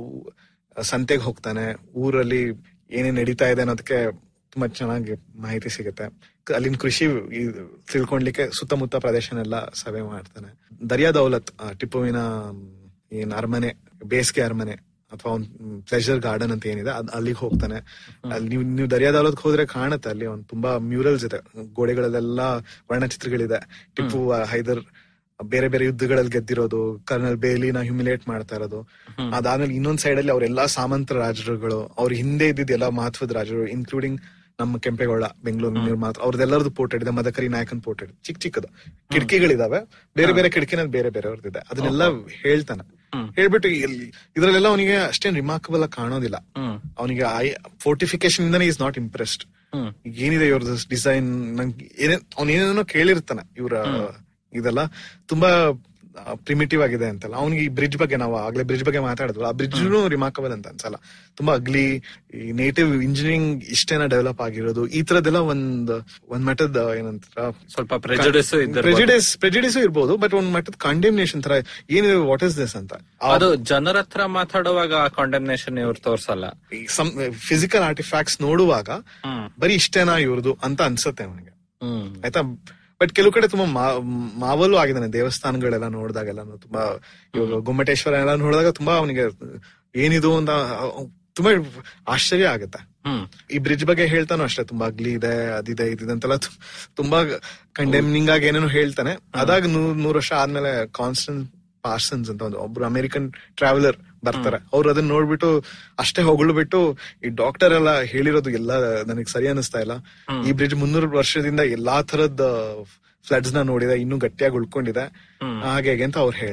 ಸಂತೆಗೆ ಹೋಗ್ತಾನೆ ಊರಲ್ಲಿ ಏನೇನ್ ನಡೀತಾ ಇದೆ ಅನ್ನೋದಕ್ಕೆ ತುಂಬಾ ಚೆನ್ನಾಗಿ ಮಾಹಿತಿ ಸಿಗುತ್ತೆ ಕ- ಅಲ್ಲಿನ ಕೃಷಿ ಇದ್ ತಿಳ್ಕೊಂಡ್ಲಿಕ್ಕೆ ಸುತ್ತಮುತ್ತ ಪ್ರದೇಶನೆಲ್ಲ ಸಭೆ ಮಾಡ್ತಾನೆ ದರ್ಯಾ ದೌಲತ್ ಆ, ಟಿಪ್ಪುವಿನ ಮ್, ಏನ್ ಅರಮನೆ ಬೇಸಿಗೆ ಅರಮನೆ ಅಥವಾ ಒಂದು ಪ್ಲೆಷರ್ ಗಾರ್ಡನ್ ಅಂತ ಏನಿದೆ ಅದ್ ಅಲ್ಲಿಗೆ ಹೋಗ್ತಾನೆ ಅಲ್ಲಿ ನೀವು ನೀವು ದರ್ಯಾ ದೌಲತ್ ಹೋದ್ರೆ ಕಾಣುತ್ತೆ ಅಲ್ಲಿ ಒಂದು ತುಂಬಾ ಮ್ಯೂರಲ್ಸ್ ಇದೆ ಗೋಡೆಗಳಲ್ಲೆಲ್ಲ ವರ್ಣಚಿತ್ರಗಳಿದೆ ಟಿಪ್ಪು ಆ, ಹೈದರ್ ಬೇರೆ ಬೇರೆ ಯುದ್ಧಗಳಲ್ಲಿ ಗೆದ್ದಿರೋದು ಕರ್ನಲ್ ಬೇಲಿನ ಹ್ಯುಮಿಲೇಟ್ ಮಾಡ್ತಾ ಇರೋದು ಅದಾದ್ಮೇಲೆ ಇನ್ನೊಂದ್ ಸೈಡ್ ಅಲ್ಲಿ ಅವರೆಲ್ಲಾ ಸಾಮಂತ ರಾಜರುಗಳು ಅವ್ರ ಹಿಂದೆ ಇದ್ದಿದ್ದ ಎಲ್ಲಾ ಮಹತ್ವದ ರಾಜರು ಇನ್ಕ್ಲೂಡಿಂಗ್ ನಮ್ಮ ಕೆಂಪೇಗೌಡ ಬೆಂಗಳೂರು ಮಾತ್ರ ಅವ್ರದ್ದೆಲ್ಲರದು ಪೋರ್ಟ್ರೇಟ್ ಇದೆ ಮದಕರಿ ನಾಯಕನ್ ಪೋರ್ಟ್ರೇಟ್ ಚಿಕ್ಕ ಚಿಕ್ಕದು ಕಿಟಕಿಗಳಿದಾವೆ ಬೇರೆ ಬೇರೆ ಕಿಟಕಿನಲ್ಲಿ ಬೇರೆ ಬೇರೆ ಅವ್ರದ್ದಿದೆ ಅದನ್ನೆಲ್ಲ ಹೇಳ್ತಾನೆ ಹೇಳ್ಬಿಟ್ಟು ಇಲ್ಲಿ- ಇದ್ರಲ್ಲೆಲ್ಲ ಅವನಿಗೆ ಅಷ್ಟೇನ್ ರಿಮಾರ್ಕಬಲ್ ಆಗಿ ಕಾಣೋದಿಲ್ಲ ಅವನಿಗೆ ಐ ಫೋರ್ಟಿಫಿಕೇಶನ್ ಇಂದಾನೆ ಈಸ್ ನಾಟ್ ಇಂಪ್ರೆಸ್ಡ್ ಏನಿದೆ ಇವ್ರದ್ದು ಡಿಸೈನ್ ನಂಗೆ ಏನೇ ಅವ್ನ ಏನೇನೋ ಕೇಳಿರ್ತಾನೆ ಇವ್ರ ಇದೆಲ್ಲ ತುಂಬಾ ಪ್ರಿಮಿಟಿವ್ ಆಗಿದೆ ಅಂತಲ್ಲ ಅವ್ನಿಗೆ ಈ ಬ್ರಿಡ್ಜ್ ಬಗ್ಗೆ ನಾವು ಆಗ್ಲೇ ಬ್ರಿಡ್ಜ್ ಬಗ್ಗೆ ಮಾತಾಡಿದ್ವಲ್ಲ ಆ ಬ್ರಿಡ್ಜ್ ರಿಮಾರ್ಕಬಲ್ ಅಂತ ಅನ್ಸಲ್ಲ ತುಂಬಾ ಅಗ್ಲಿ ಈ ನೇಟಿವ್ ಇಂಜಿನಿಯರಿಂಗ್ ಇಷ್ಟೇನ ಡೆವಲಪ್ ಆಗಿರೋದು ಈ ತರದೆಲ್ಲ ಒಂದ್ ಒಂದ್ ಮಟ್ಟದ ಏನಂತಾರ ಸ್ವಲ್ಪ prejudice ಇದ್ದಿರ್ಬೋದು. ಪ್ರೆಜಿಡಿಸ್ ಪ್ರೆಜಿಡಿಸ್ ಇರ್ಬೋದು ಬಟ್ ಒಂದ್ ಮಟ್ಟದ ಕಂಡೆಮ್ನೇಷನ್ ತರ ಏನಿದೆ ವಾಟ್ ಇಸ್ ದಿಸ್ ಅಂತ ಅದು ಜನರ ಹತ್ರ ಮಾತಾಡುವಾಗ ಕಾಂಡೆಮ್ನೇಷನ್ ಇವ್ರು ತೋರ್ಸಲ್ಲ ಫಿಸಿಕಲ್ ಆರ್ಟಿಫ್ಯಾಕ್ಟ್ಸ್ ನೋಡುವಾಗ ಬರೀ ಇಷ್ಟೇನಾ ಇವ್ರದು ಅಂತ ಅನ್ಸತ್ತೆ ಅವನಿಗೆ ಹ್ಮ್ ಆಯ್ತಾ ಬಟ್ ಕೆಲವು ಕಡೆ ತುಂಬಾ ಮಾ- ಮಾವಲು ಆಗಿದ್ದಾನೆ ದೇವಸ್ಥಾನಗಳೆಲ್ಲ ನೋಡಿದಾಗೆಲ್ಲ ತುಂಬಾ ಇವಾಗ ಗೊಮ್ಮಟೇಶ್ವರ ಎಲ್ಲ ನೋಡಿದಾಗ ತುಂಬಾ ಅವನಿಗೆ ಏನಿದು ಅಂತ ಅವ್- ತುಂಬಾ ಆಶ್ಚರ್ಯ ಆಗುತ್ತೆ ಹ್ಮ್ ಈ ಬ್ರಿಡ್ಜ್ ಬಗ್ಗೆ ಹೇಳ್ತಾನು ಅಷ್ಟೇ ತುಂಬಾ ಅಗ್ಲಿ ಇದೆ ಅದಿದೆ ಇದಿದೆ ಅಂತೆಲ್ಲ ತು- ತುಂಬಾ ಕಂಡೆಮ್ನಿಂಗ್ ಆಗಿ ಏನೇನೋ ಹೇಳ್ತಾನೆ ಅದಾಗ ನೂರ್ ನೂರ್ ವರ್ಷ ಆದ್ಮೇಲೆ ಕಾನ್ಸ್ಟೆಂಟ್ ಪಾರ್ಸನ್ಸ್ ಅಂತ ಒಂದು ಒಬ್ರು ಅಮೆರಿಕನ್ ಟ್ರಾವೆಲರ್ ಬರ್ತಾರೆ ಅವ್ರು ಅದನ್ನ ನೋಡ್ಬಿಟ್ಟು ಅಷ್ಟೇ ಹೊಗಳ್ಬಿಟ್ಟು ಈ ಡಾಕ್ಟರ್ ಎಲ್ಲ ಹೇಳಿರೋದು ಎಲ್ಲ ನನಗೆ ಸರಿ ಅನಿಸ್ತಾ ಇಲ್ಲ ಈ ಬ್ರಿಡ್ಜ್ ಮುನ್ನೂರು ವರ್ಷದಿಂದ ಎಲ್ಲಾ ತರದ್ ಫ್ಲಡ್ಸ್ ನ ನೋಡಿದೆ ಇನ್ನೂ ಗಟ್ಟಿಯಾಗಿ ಉಳ್ಕೊಂಡಿದೆ ಹಾಗೆ ಹೀಗೆ ಅಂತ ಅವ್ರು ಹೇಳ್ತಾರೆ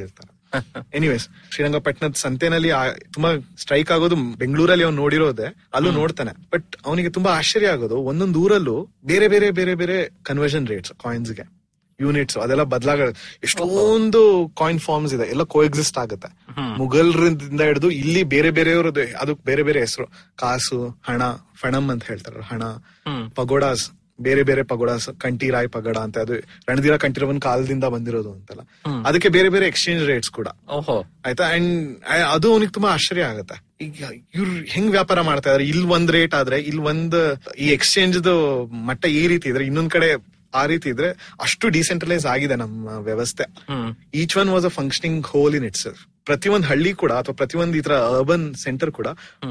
ಎನಿವೇಸ್ ಶ್ರೀರಂಗಪಟ್ಟಣದ ಸಂತೆನಲ್ಲಿ ಆ- ತುಂಬಾ ಸ್ಟ್ರೈಕ್ ಆಗೋದು ಬೆಂಗಳೂರಲ್ಲಿ ಅವ್ನು ನೋಡಿರೋದೆ ಅಲ್ಲೂ ನೋಡ್ತಾನೆ ಬಟ್ ಅವನಿಗೆ ತುಂಬಾ ಆಶ್ಚರ್ಯ ಆಗೋದು ಒಂದೊಂದು ಊರಲ್ಲೂ ಬೇರೆ ಬೇರೆ ಬೇರೆ ಬೇರೆ ಕನ್ವರ್ಷನ್ ರೇಟ್ಸ್ ಕಾಯಿನ್ಸ್ಗೆ ಯೂನಿಟ್ಸ್ ಅದೆಲ್ಲ ಬದಲಾಗ ಎಷ್ಟೊಂದು ಕಾಯಿನ್ ಫಾರ್ಮ್ಸ್ ಇದೆ ಎಲ್ಲ ಕೋ ಎಕ್ಸಿಸ್ಟ್ ಆಗುತ್ತೆ ಮುಘಲ್ರಿಂದ ಹಿಡಿದು ಇಲ್ಲಿ ಬೇರೆ ಬೇರೆಯವ್ರದ್ದು ಅದಕ್ಕೆ ಬೇರೆ ಬೇರೆ ಹೆಸರು ಕಾಸು ಹಣ ಫಣಮ್ ಅಂತ ಹೇಳ್ತಾರೆ ಹಣ ಪಗೋಡಾಸ್ ಬೇರೆ ಬೇರೆ ಪಗೋಡಾಸ್ ಕಂಠೀರಾಯ್ ಪಗೋಡ ಅಂತ ಅದು ರಣಧೀರ ಕಂಠೀರವನ್ ಕಾಲದಿಂದ ಬಂದಿರೋದು ಅಂತೆಲ್ಲ ಅದಕ್ಕೆ ಬೇರೆ ಬೇರೆ ಎಕ್ಸ್ಚೇಂಜ್ ರೇಟ್ಸ್ ಕೂಡ ಓಹೋ ಆಯ್ತಾ ಅಂಡ್ ಅದು ಅವನಿಗೆ ತುಂಬಾ ಆಶ್ಚರ್ಯ ಆಗತ್ತೆ ಈಗ ಇವ್ರು ಹೆಂಗ್ ವ್ಯಾಪಾರ ಮಾಡ್ತಾ ಇದಾರೆ ಇಲ್ಲಿ ಒಂದ್ ರೇಟ್ ಆದ್ರೆ ಇಲ್ಲಿ ಒಂದ್ ಈ ಎಕ್ಸ್ಚೇಂಜ್ ಮಟ್ಟ ಈ ರೀತಿ ಇದ್ರೆ ಇನ್ನೊಂದ್ ಕಡೆ ಆ ರೀತಿ ಇದ್ರೆ ಅಷ್ಟು ಡಿಸೆಂಟ್ರಲೈಸ್ ಆಗಿದೆ ನಮ್ಮ ವ್ಯವಸ್ಥೆ each one was a functioning whole in itself ಪ್ರತಿಯೊಂದ್ ಹಳ್ಳಿ ಕೂಡ ಅಥವಾ ಪ್ರತಿಯೊಂದ್ ಈ ತರ ಅರ್ಬನ್ ಸೆಂಟರ್ ಕೂಡ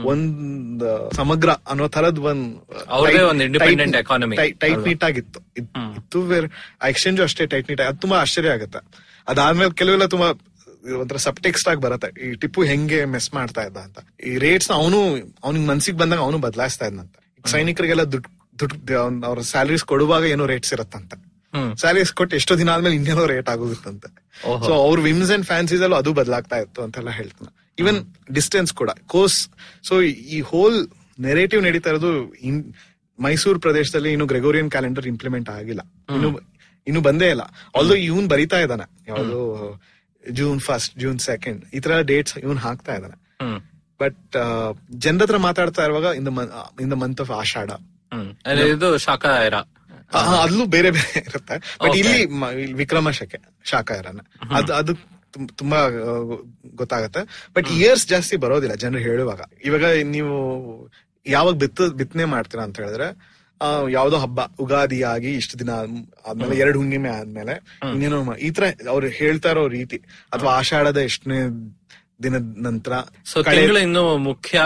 ಒಂದ್ ಸಮಗ್ರ ಅನ್ನೋ ತರದ್ ಒಂದ್ ಅವ್ರದೇ ಒಂದ್ independent economy. ಟೈಟ್ ನೀಟ್ ಆಗಿತ್ತು ಇದ್- ಇತ್ತು ಬೇರೆ ಆ ಎಕ್ಸ್ಚೇಂಜ್ ಅಷ್ಟೇ ಟೈಟ್ ನೀಟ್ ಅದು ತುಂಬಾ ಆಶ್ಚರ್ಯ ಆಗುತ್ತೆ ಅದಾದ್ಮೇಲೆ ಕೆಲವೆಲ್ಲ ತುಂಬಾ ಒಂಥರ ಸಬ್ಟೆಕ್ಸ್ಟ್ ಆಗಿ ಬರುತ್ತೆ ಈ ಟಿಪ್ಪು ಹೆಂಗೆ ಮೆಸ್ ಮಾಡ್ತಾ ಇದ್ದ ಅಂತ ಈ ರೇಟ್ಸ್ ಅವನು ಅವ್ನಿಗೆ ಮನ್ಸಿಗೆ ಬಂದಾಗ ಅವನು ಬದಲಾಯಿಸ್ತಾ ಇದ್ನಂತ ಈಗ ಸೈನಿಕರಿಗೆಲ್ಲ ದುಡ್ಡು ದುಡ್ಡು ಅವ್ರ ಸ್ಯಾಲರೀಸ್ ಕೊಡುವಾಗ ಏನೋ ರೇಟ್ಸ್ ಇರತ್ತಂತ ಸ್ಯಾಲರೀಸ್ ಕೊಟ್ಟು ಎಷ್ಟೋ ದಿನ ಆದ್ಮೇಲೆ ಇನ್ನೇನೋ ರೇಟ್ ಆಗೋಗುತ್ತಂತೆ ಸೊ ಅವ್ರ ವಿಮ್ಸ್ ಅಂಡ್ ಫ್ಯಾನ್ಸೀಸ್ ಅಲ್ಲೂ ಅದು ಬದಲಾಗ್ತಾ ಇತ್ತು ಅಂತೆಲ್ಲ ಹೇಳ್ತಾನೆ ಇವನ್ ಡಿಸ್ಟೆನ್ಸ್ ಕೂಡ ಕೋರ್ಸ್ ಸೊ ಈ ಹೋಲ್ ನೆರೇಟಿವ್ ನಡೀತಾ ಇರೋದು ಇನ್ ಮೈಸೂರು ಪ್ರದೇಶದಲ್ಲಿ ಇನ್ನು ಗ್ರೆಗೋರಿಯನ್ ಕ್ಯಾಲೆಂಡರ್ ಇಂಪ್ಲಿಮೆಂಟ್ ಆಗಿಲ್ಲ ಇನ್ನು ಇನ್ನು ಬಂದೇ ಇಲ್ಲ ಆಲ್ದೋ ಇವನ್ ಬರಿತಾ ಇದ್ದಾನೆ ಯಾವುದು ಜೂನ್ ಫಸ್ಟ್ ಜೂನ್ ಸೆಕೆಂಡ್ ಈ ತರ ಡೇಟ್ಸ್ ಇವನ್ ಹಾಕ್ತಾ ಇದ್ದಾನೆ ಹ್ಮ್ ಬಟ್ ಜನರ ಹತ್ರ ಮಾತಾಡ್ತಾ ಇರುವಾಗ in the in the month of Ashadha hmm ಅಂದ್ರೆ ಇದು ಶಾಖಾಹಾರ ಆ, ಅಲ್ಲೂ ಬೇರೆ ಬೇರೆ ಇರುತ್ತೆ ಬಟ್ Okay. ಇಲ್ಲಿ ಮ- ಇಲ್ಲಿ ವಿಕ್ರಮ ಶಕೆ ಶಾಖಾಹಾರನ ಅದು ಅದು ತುಂ- ತುಂಬಾ ಆ, ಗೊತ್ತಾಗತ್ತೆ ಬಟ್ ಇಯರ್ಸ್ ಜಾಸ್ತಿ ಬರೋದಿಲ್ಲ ಜನರು ಹೇಳುವಾಗ ಇವಾಗ ನೀವು ಯಾವಾಗ ಬಿತ್ತ ಬಿತ್ತನೆ ಮಾಡ್ತೀರಾ ಅಂತ ಹೇಳಿದ್ರೆ ಆ, ಯಾವ್ದೋ ಹಬ್ಬ ಉಗಾದಿ ಆಗಿ ಇಷ್ಟು ದಿನ ಆದ್ಮೇಲೆ ಎರಡು ಹುಣ್ಣಿಮೆ ಆದ್ಮೇಲೆ ಇನ್ನೇನೋ ಮಾ- ಈ ತರ ಅವ್ರು ಹೇಳ್ತಾ ಇರೋ ರೀತಿ ಅಥವಾ ಆಷಾಢದ ಎಷ್ಟನೇ ದಿನದ ನಂತರ ಸೊ ತಿಂಗಳು ಇನ್ನು ಮುಖ್ಯ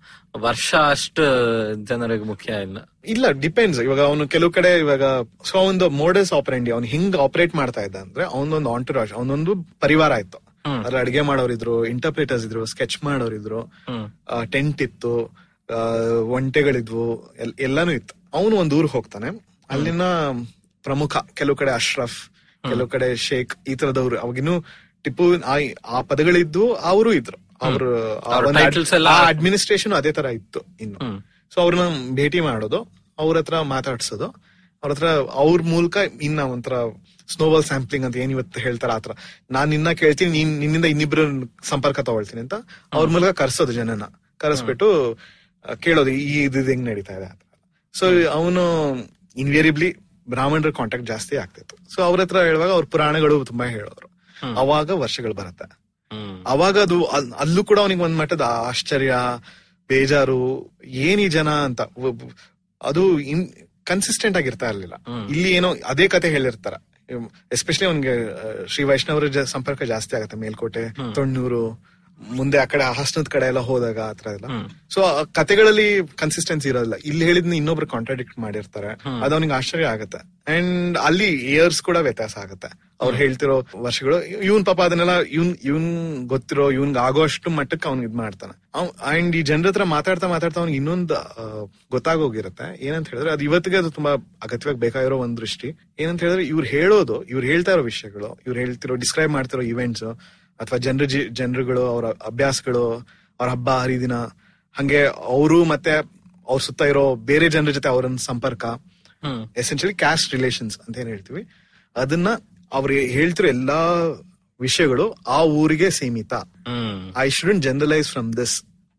ವರ್ಷ ಅಷ್ಟು ಜನರಿಗೆ ಮುಖ್ಯ ಇಲ್ಲ ಇಲ್ಲ ಡಿಪೆಂಡ್ಸ್ ಇವಾಗ ಅವನು ಕೆಲವು ಕಡೆ ಇವಾಗ ಸೊ ಅವನು ಮೋಡಸ್ ಆಪರೇಂಡಿ ಅವ್ನು ಹಿಂಗ್ ಆಪರೇಟ್ ಮಾಡ್ತಾ ಇದ್ದ ಅಂದ್ರೆ ಅವನೊಂದು ಆಂಟುರಾಜ್ ಅವನೊಂದು ಪರಿವಾರ ಇತ್ತು ಅದ್ರ ಅಡಿಗೆ ಮಾಡೋರಿದ್ರು ಇಂಟರ್ಪ್ರಿಟರ್ಸ್ ಇದ್ರು ಸ್ಕೆಚ್ ಮಾಡೋರಿದ್ರು ಟೆಂಟ್ ಇತ್ತು ಆ, ಒಂಟೆಗಳಿದ್ವು ಎಲ್- ಎಲ್ಲಾನು ಇತ್ತು ಅವನು ಒಂದ್ ಊರಿಗೆ ಹೋಗ್ತಾನೆ ಅಲ್ಲಿನ ಪ್ರಮುಖ ಕೆಲವು ಕಡೆ ಅಶ್ರಫ್ ಕೆಲವು ಕಡೆ ಶೇಖ್ ಈ ತರದವ್ರು ಅವಾಗಿನ್ನು ಟಿಪ್ಪು ಆ- ಆ ಪದಗಳಿದ್ದು ಅವರು ಇದ್ರು ಅವರು ಅವ್ರ titles ಎಲ್ಲ- ಅಡ್ಮಿನಿಸ್ಟ್ರೇಷನ್ ಅದೇ ತರ ಇತ್ತು ಇನ್ನು ಸೊ ಅವ್ರನ್ನ ಭೇಟಿ ಮಾಡೋದು ಅವ್ರ ಹತ್ರ ಮಾತಾಡ್ಸೋದು ಅವ್ರ ಹತ್ರ ಅವ್ರ ಮೂಲಕ ಇನ್ನ ಒಂಥರ ಸ್ನೋಬಾಲ್ ಸ್ಯಾಂಪ್ಲಿಂಗ್ ಅಂತ ಏನ್ ಇವತ್ತು ಹೇಳ್ತಾರ ಆತರ ನಾನ್ ನಿನ್ನ ಕೇಳ್ತೀನಿ ನೀನ್ ನಿನ್ನಿಂದ ಇನ್ನಿಬ್ರು ಸಂಪರ್ಕ ತಗೊಳ್ತೀನಿ ಅಂತ ಅವ್ರ ಮೂಲಕ ಕರ್ಸೋದು ಜನನ ಕರೆಸ್ಬಿಟ್ಟು ಆ, ಕೇಳೋದು ಈ ಇದು ಹೆಂಗ್ ನಡೀತಾ ಇದೆ ಅಂತ ಸೊ ಅವನು ಇನ್ವೇರಿಬ್ಲಿ ಬ್ರಾಹ್ಮಣರ ಕಾಂಟ್ಯಾಕ್ಟ್ ಜಾಸ್ತಿ ಆಗ್ತಿತ್ತು ಸೊ ಅವ್ರ ಹತ್ರ ಹೇಳುವಾಗ ಅವ್ರ ಪುರಾಣಗಳು ತುಂಬಾ ಹೇಳೋರು ಅವಾಗ ವರ್ಷಗಳು ಬರುತ್ತೆ ಹ್ಮ್ ಅವಾಗ ಅದು ಅಲ್- ಅಲ್ಲೂ ಕೂಡ ಅವನಿಗೆ ಒಂದ್ ಮಟ್ಟದ ಆಶ್ಚರ್ಯ ಬೇಜಾರು ಏನ್ ಈ ಜನ ಅಂತ ಒ- ಒ- ಅದು ಕನ್ಸಿಸ್ಟೆಂಟ್ ಆಗಿರ್ತಾ ಇರ್ಲಿಲ್ಲ ಇಲ್ಲಿ ಏನೋ ಅದೇ ಕತೆ ಹೇಳಿರ್ತಾರ ಎಸ್ಪೆಷಲಿ ಅವನ್ಗೆ ಆ, ಶ್ರೀ ವೈಷ್ಣವರ ಜ- ಸಂಪರ್ಕ ಜಾಸ್ತಿ ಆಗತ್ತೆ ಮೇಲ್ಕೋಟೆ ತೊಣ್ಣೂರು ಮುಂದೆ ಆ ಕಡೆ ಹಾಸನದ ಕಡೆ ಎಲ್ಲ ಹೋದಾಗ ಆತರ ಎಲ್ಲ ಸೊ ಕತೆಗಳಲ್ಲಿ ಕನ್ಸಿಸ್ಟೆನ್ಸಿ ಇರೋದಿಲ್ಲ ಇಲ್ಲಿ ಹೇಳಿದ್ನ ಇನ್ನೊಬ್ರು ಕಾಂಟ್ರಾಡಿಕ್ಟ್ ಮಾಡಿರ್ತಾರೆ ಅದು ಅವನಿಗೆ ಆಶ್ಚರ್ಯ ಆಗುತ್ತೆ ಅಂಡ್ ಅಲ್ಲಿ ಇಯರ್ಸ್ ಕೂಡ ವ್ಯತ್ಯಾಸ ಆಗುತ್ತೆ ಅವ್ರು ಹೇಳ್ತಿರೋ ವರ್ಷಗಳು ಇವನ್ ಪಾಪ ಅದನ್ನೆಲ್ಲ ಇವನ್ ಇವನ್ ಗೊತ್ತಿರೋ ಇವನ್ಗೆ ಆಗೋಷ್ಟು ಮಟ್ಟಕ್ಕೆ ಅವ್ನ್ ಇದ್ ಮಾಡ್ತಾನೆ ಅಂಡ್ ಈ ಜನರ ಹತ್ರ ಮಾತಾಡ್ತಾ ಮಾತಾಡ್ತಾ ಅವ್ನಿಗೆ ಇನ್ನೊಂದು ಆ, ಗೊತ್ತಾಗೋಗಿರುತ್ತೆ ಏನಂತ ಹೇಳಿದ್ರೆ ಅದು ಇವತ್ತಿಗೆ ಅದು ತುಂಬಾ ಅಗತ್ಯವಾಗಿ ಬೇಕಾಗಿರೋ ಒಂದ್ ದೃಷ್ಟಿ ಏನಂತ ಹೇಳಿದ್ರೆ ಇವ್ರು ಹೇಳೋದು ಇವ್ರು ಹೇಳ್ತಾ ಇರೋ ವಿಷಯಗಳು ಇವ್ರು ಹೇಳ್ತಿರೋ ಡಿಸ್ಕ್ರೈಬ್ ಮಾಡ್ತಿರೋ ಇವೆಂಟ್ಸ್ ಅಥವಾ ಜನರ ಜನರುಗಳು ಅವರ ಅಭ್ಯಾಸಗಳು ಅವ್ರ ಹಬ್ಬ ಹರಿದಿನ ಹಂಗೆ ಅವರು ಮತ್ತೆ ಅವ್ರ ಸುತ್ತ ಇರೋ ಬೇರೆ ಜನರ ಜೊತೆ ಅವರ ಸಂಪರ್ಕ ಎಸೆನ್ಶಿಯಲಿ ಕ್ಯಾಸ್ಟ್ ರಿಲೇಷನ್ಸ್ ಅಂತ ಏನ್ ಹೇಳ್ತೀವಿ ಅದನ್ನ ಅವ್ರು ಹೇಳ್ತಿರೋ ಎಲ್ಲಾ ವಿಷಯಗಳು ಆ ಊರಿಗೆ ಸೀಮಿತ hmm I shouldn't generalise from this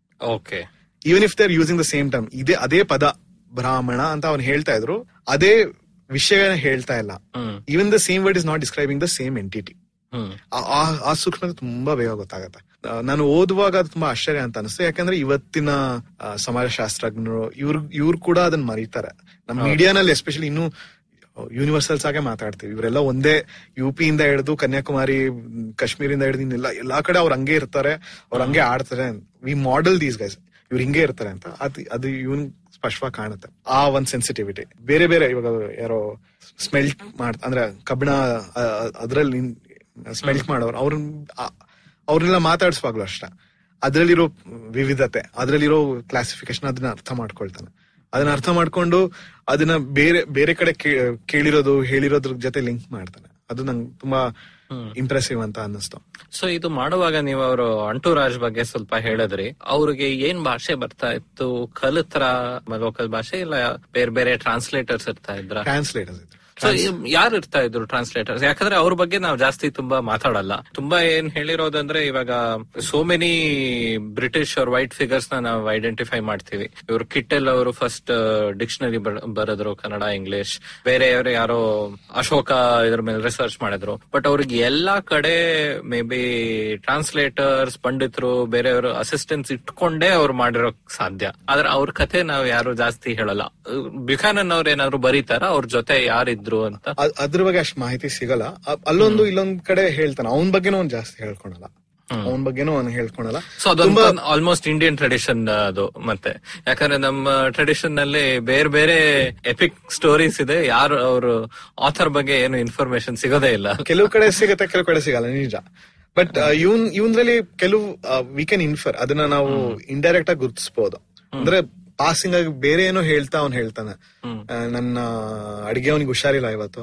okay even if they are using the same term ಇದೇ ಅದೇ ಪದ ಬ್ರಾಹ್ಮಣ ಅಂತ ಅವ್ನು ಹೇಳ್ತಾ ಇದ್ರು ಅದೇ ವಿಷಯನ ಹೇಳ್ತಾ ಇಲ್ಲ even the same word is not describing the same entity hmm ಆ- ಆ- ಆ ಸೂಕ್ಷ್ಮತೆ ತುಂಬಾ ಬೇಗ ಗೊತ್ತಾಗತ್ತೆ ಆ, ನಾನು ಓದುವಾಗ ಅದು ತುಂಬಾ ಆಶ್ಚರ್ಯ ಅಂತ ಅನಿಸ್ತು ಯಾಕಂದ್ರೆ ಇವತ್ತಿನ ಆ, ಸಮಾಜಶಾಸ್ತ್ರಜ್ಞರು ಇವ್ರು ಇವ್ರು ಕೂಡ ಅದನ್ನ ಮರೀತಾರೆ ನಮ್ಮ ಮೀಡಿಯಾನಲ್ಲಿ ಎಸ್ಪೆಷಲಿ ಇನ್ನು ಯೂನಿವರ್ಸಲ್ಸ್ ಆಗೇ ಮಾತಾಡ್ತೀವಿ ಇವರೆಲ್ಲ ಒಂದೇ ಯು ಪಿ ಇಂದ ಹಿಡಿದು ಕನ್ಯಾಕುಮಾರಿ ಮ್, ಕಾಶ್ಮೀರಿಂದ ಹಿಡಿದು ಇನ್ನೆಲ್ಲ ಎಲ್ಲಾ ಕಡೆ ಅವ್ರು ಹಂಗೆ ಇರ್ತಾರೆ ಅವ್ರು ಹಂಗೆ ಆಡ್ತಾರೆ ವಿ ಮಾಡೆಲ್ ದೀಸ್ ಗೈಸ್ ಇವ್ರು ಹಿಂಗೆ ಇರ್ತಾರೆ ಅಂತ ಅದು ಅದು ಇವನ್ ಸ್ಪಷ್ಟವಾಗಿ ಕಾಣುತ್ತೆ ಆ ಒಂದ್ ಸೆನ್ಸಿಟಿವಿಟಿ ಬೇರೆ ಬೇರೆ ಇವಾಗ ಯಾರೋ ಸ್ಮೆಲ್ಟ್ ಮಾಡ್ ಅಂದ್ರೆ ಕಬ್ಬಿಣ ಅದ್ರಲ್ಲಿ ಸ್ಮೆಲ್ಟ್ ಮಾಡೋರು ಅವ್ರ ಅವ್ರನ್ನೆಲ್ಲ ಮಾತಾಡ್ಸುವಾಗ್ಲೂ ಅಷ್ಟ ಅದ್ರಲ್ಲಿರೋ ವಿವಿಧತೆ ಅದ್ರಲ್ಲಿರೋ ಕ್ಲಾಸಿಫಿಕೇಶನ್ ಅದನ್ನ ಅರ್ಥ ಮಾಡ್ಕೊಳ್ತಾನೆ ಅದನ್ನ ಅರ್ಥ ಮಾಡ್ಕೊಂಡು ಅದನ್ನ ಬೇರೆ ಬೇರೆ ಕಡೆ ಕೇ- ಕೇಳಿರೋದು ಹೇಳಿರೋದ್ರ ಜೊತೆ ಲಿಂಕ್ ಮಾಡ್ತಾನೆ ಅದು ನಂಗೆ ತುಂಬಾ ಇಂಪ್ರೆಸಿವ್ ಅಂತ ಅನ್ನಿಸ್ತು ಸೊ ಇದು ಮಾಡುವಾಗ ನೀವು ಅವರು ಅಂಟುರಾಜ್ ಬಗ್ಗೆ ಸ್ವಲ್ಪ ಹೇಳಿದ್ರಿ ಅವ್ರಿಗೆ ಏನ್ ಭಾಷೆ ಬರ್ತಾ ಇತ್ತು ಕಲಿತ್ರ ಲೋಕಲ್ ಭಾಷೆ ಇಲ್ಲ ಬೇರೆ ಬೇರೆ ಟ್ರಾನ್ಸ್ಲೇಟರ್ಸ್ ಇರ್ತಾ ಇದ್ರ ಟ್ರಾನ್ಸ್ಲೇಟರ್ಸ್ ಇದ್ರು ಸೊ ಯಾರು ಇರ್ತಾ ಇದ್ರು ಟ್ರಾನ್ಸ್ಲೇಟರ್ಸ್ ಯಾಕಂದ್ರೆ ಅವ್ರ ಬಗ್ಗೆ ನಾವು ಜಾಸ್ತಿ ತುಂಬಾ ಮಾತಾಡಲ್ಲ ತುಂಬಾ ಏನ್ ಹೇಳಿರೋದಂದ್ರೆ ಇವಾಗ ಸೋ ಮೆನಿ ಬ್ರಿಟಿಷ್ ಅವ್ರ ವೈಟ್ ಫಿಗರ್ಸ್ ನ ನಾವು ಐಡೆಂಟಿಫೈ ಮಾಡ್ತೀವಿ ಇವರು ಕಿಟ್ಟೆಲ್ ಅವರು ಫಸ್ಟ್ ಡಿಕ್ಷನರಿ ಬರೆದ್ರು ಕನ್ನಡ ಇಂಗ್ಲಿಷ್ ಬೇರೆಯವರು ಯಾರೋ ಅಶೋಕ ಇದ್ರ ಮೇಲೆ ರಿಸರ್ಚ್ ಮಾಡಿದ್ರು ಬಟ್ ಅವ್ರಿಗೆ ಎಲ್ಲಾ ಕಡೆ ಮೇ ಬಿ ಟ್ರಾನ್ಸ್ಲೇಟರ್ಸ್ ಪಂಡಿತರು ಬೇರೆಯವರು ಅಸಿಸ್ಟೆನ್ಸ್ ಇಟ್ಕೊಂಡೇ ಅವ್ರು ಮಾಡಿರೋ ಸಾಧ್ಯ ಆದ್ರೆ ಅವ್ರ ಕಥೆ ನಾವು ಯಾರು ಜಾಸ್ತಿ ಹೇಳಲ್ಲ ಬಿಖಾನನ್ ಅವ್ರ ಏನಾದ್ರು ಬರೀತಾರ ಅವ್ರ ಜೊತೆ ಯಾರಿದ್ರು ಅಂತ ಅದ್- ಅದ್ರ ಬಗ್ಗೆ ಅಷ್ಟು ಮಾಹಿತಿ ಸಿಗಲ್ಲ ಅ- ಅಲ್ಲೊಂದು ಇಲ್ಲೊಂದ್ ಕಡೆ ಹೇಳ್ತಾನೆ ಅವನ ಬಗ್ಗೆನೂ ಅವ್ನು ಜಾಸ್ತಿ ಹೇಳ್ಕೊಳಲ್ಲ ಅವನ ಬಗ್ಗೆನೂ ಅವ್ನು ಹೇಳ್ಕೊಳಲ್ಲ ಸೊ ಅದೊಂದು ಆಲ್ಮೋಸ್ಟ್ ಇಂಡಿಯನ್ ಟ್ರೆಡಿಷನ್ ಅದು ಮತ್ತೆ ಯಾಕಂದ್ರೆ ನಮ್ಮ ಟ್ರೆಡಿಷನ್ ನಲ್ಲಿ ಬೇರೆ ಬೇರೆ ಎಪಿಕ್ ಸ್ಟೋರೀಸ್ ಇದೆ ಯಾರು ಅವರು ಆಥರ್ ಬಗ್ಗೆ ಏನು ಇನ್ಫಾರ್ಮೇಶನ್ ಸಿಗೋದೇ ಇಲ್ಲ ಕೆಲವು ಕಡೆ ಸಿಗುತ್ತೆ ಕೆಲವು ಕಡೆ ಸಿಗಲ್ಲ ನಿಜ ಬಟ್ ಇವನ್ ಇವನ್ರಲ್ಲಿ ಕೆಲವು ವಿ ಕ್ಯಾನ್ ಇನ್ಫರ್ ಅದನ್ನ ನಾವು ಇಂಡೈರೆಕ್ಟ್ ಆಗಿ ಗುರುತಿಸಬಹುದು ಅಂದ್ರೆ ಪಾಸಿಂಗ್ ಆಗಿ ಬೇರೆ ಏನೋ ಹೇಳ್ತಾ ಅವ್ನು ಹೇಳ್ತಾನೆ ಆ, ನನ್ನ ಅಡಿಗೆ ಅವನಿಗೆ ಹುಷಾರಿಲ್ಲ ಇವತ್ತು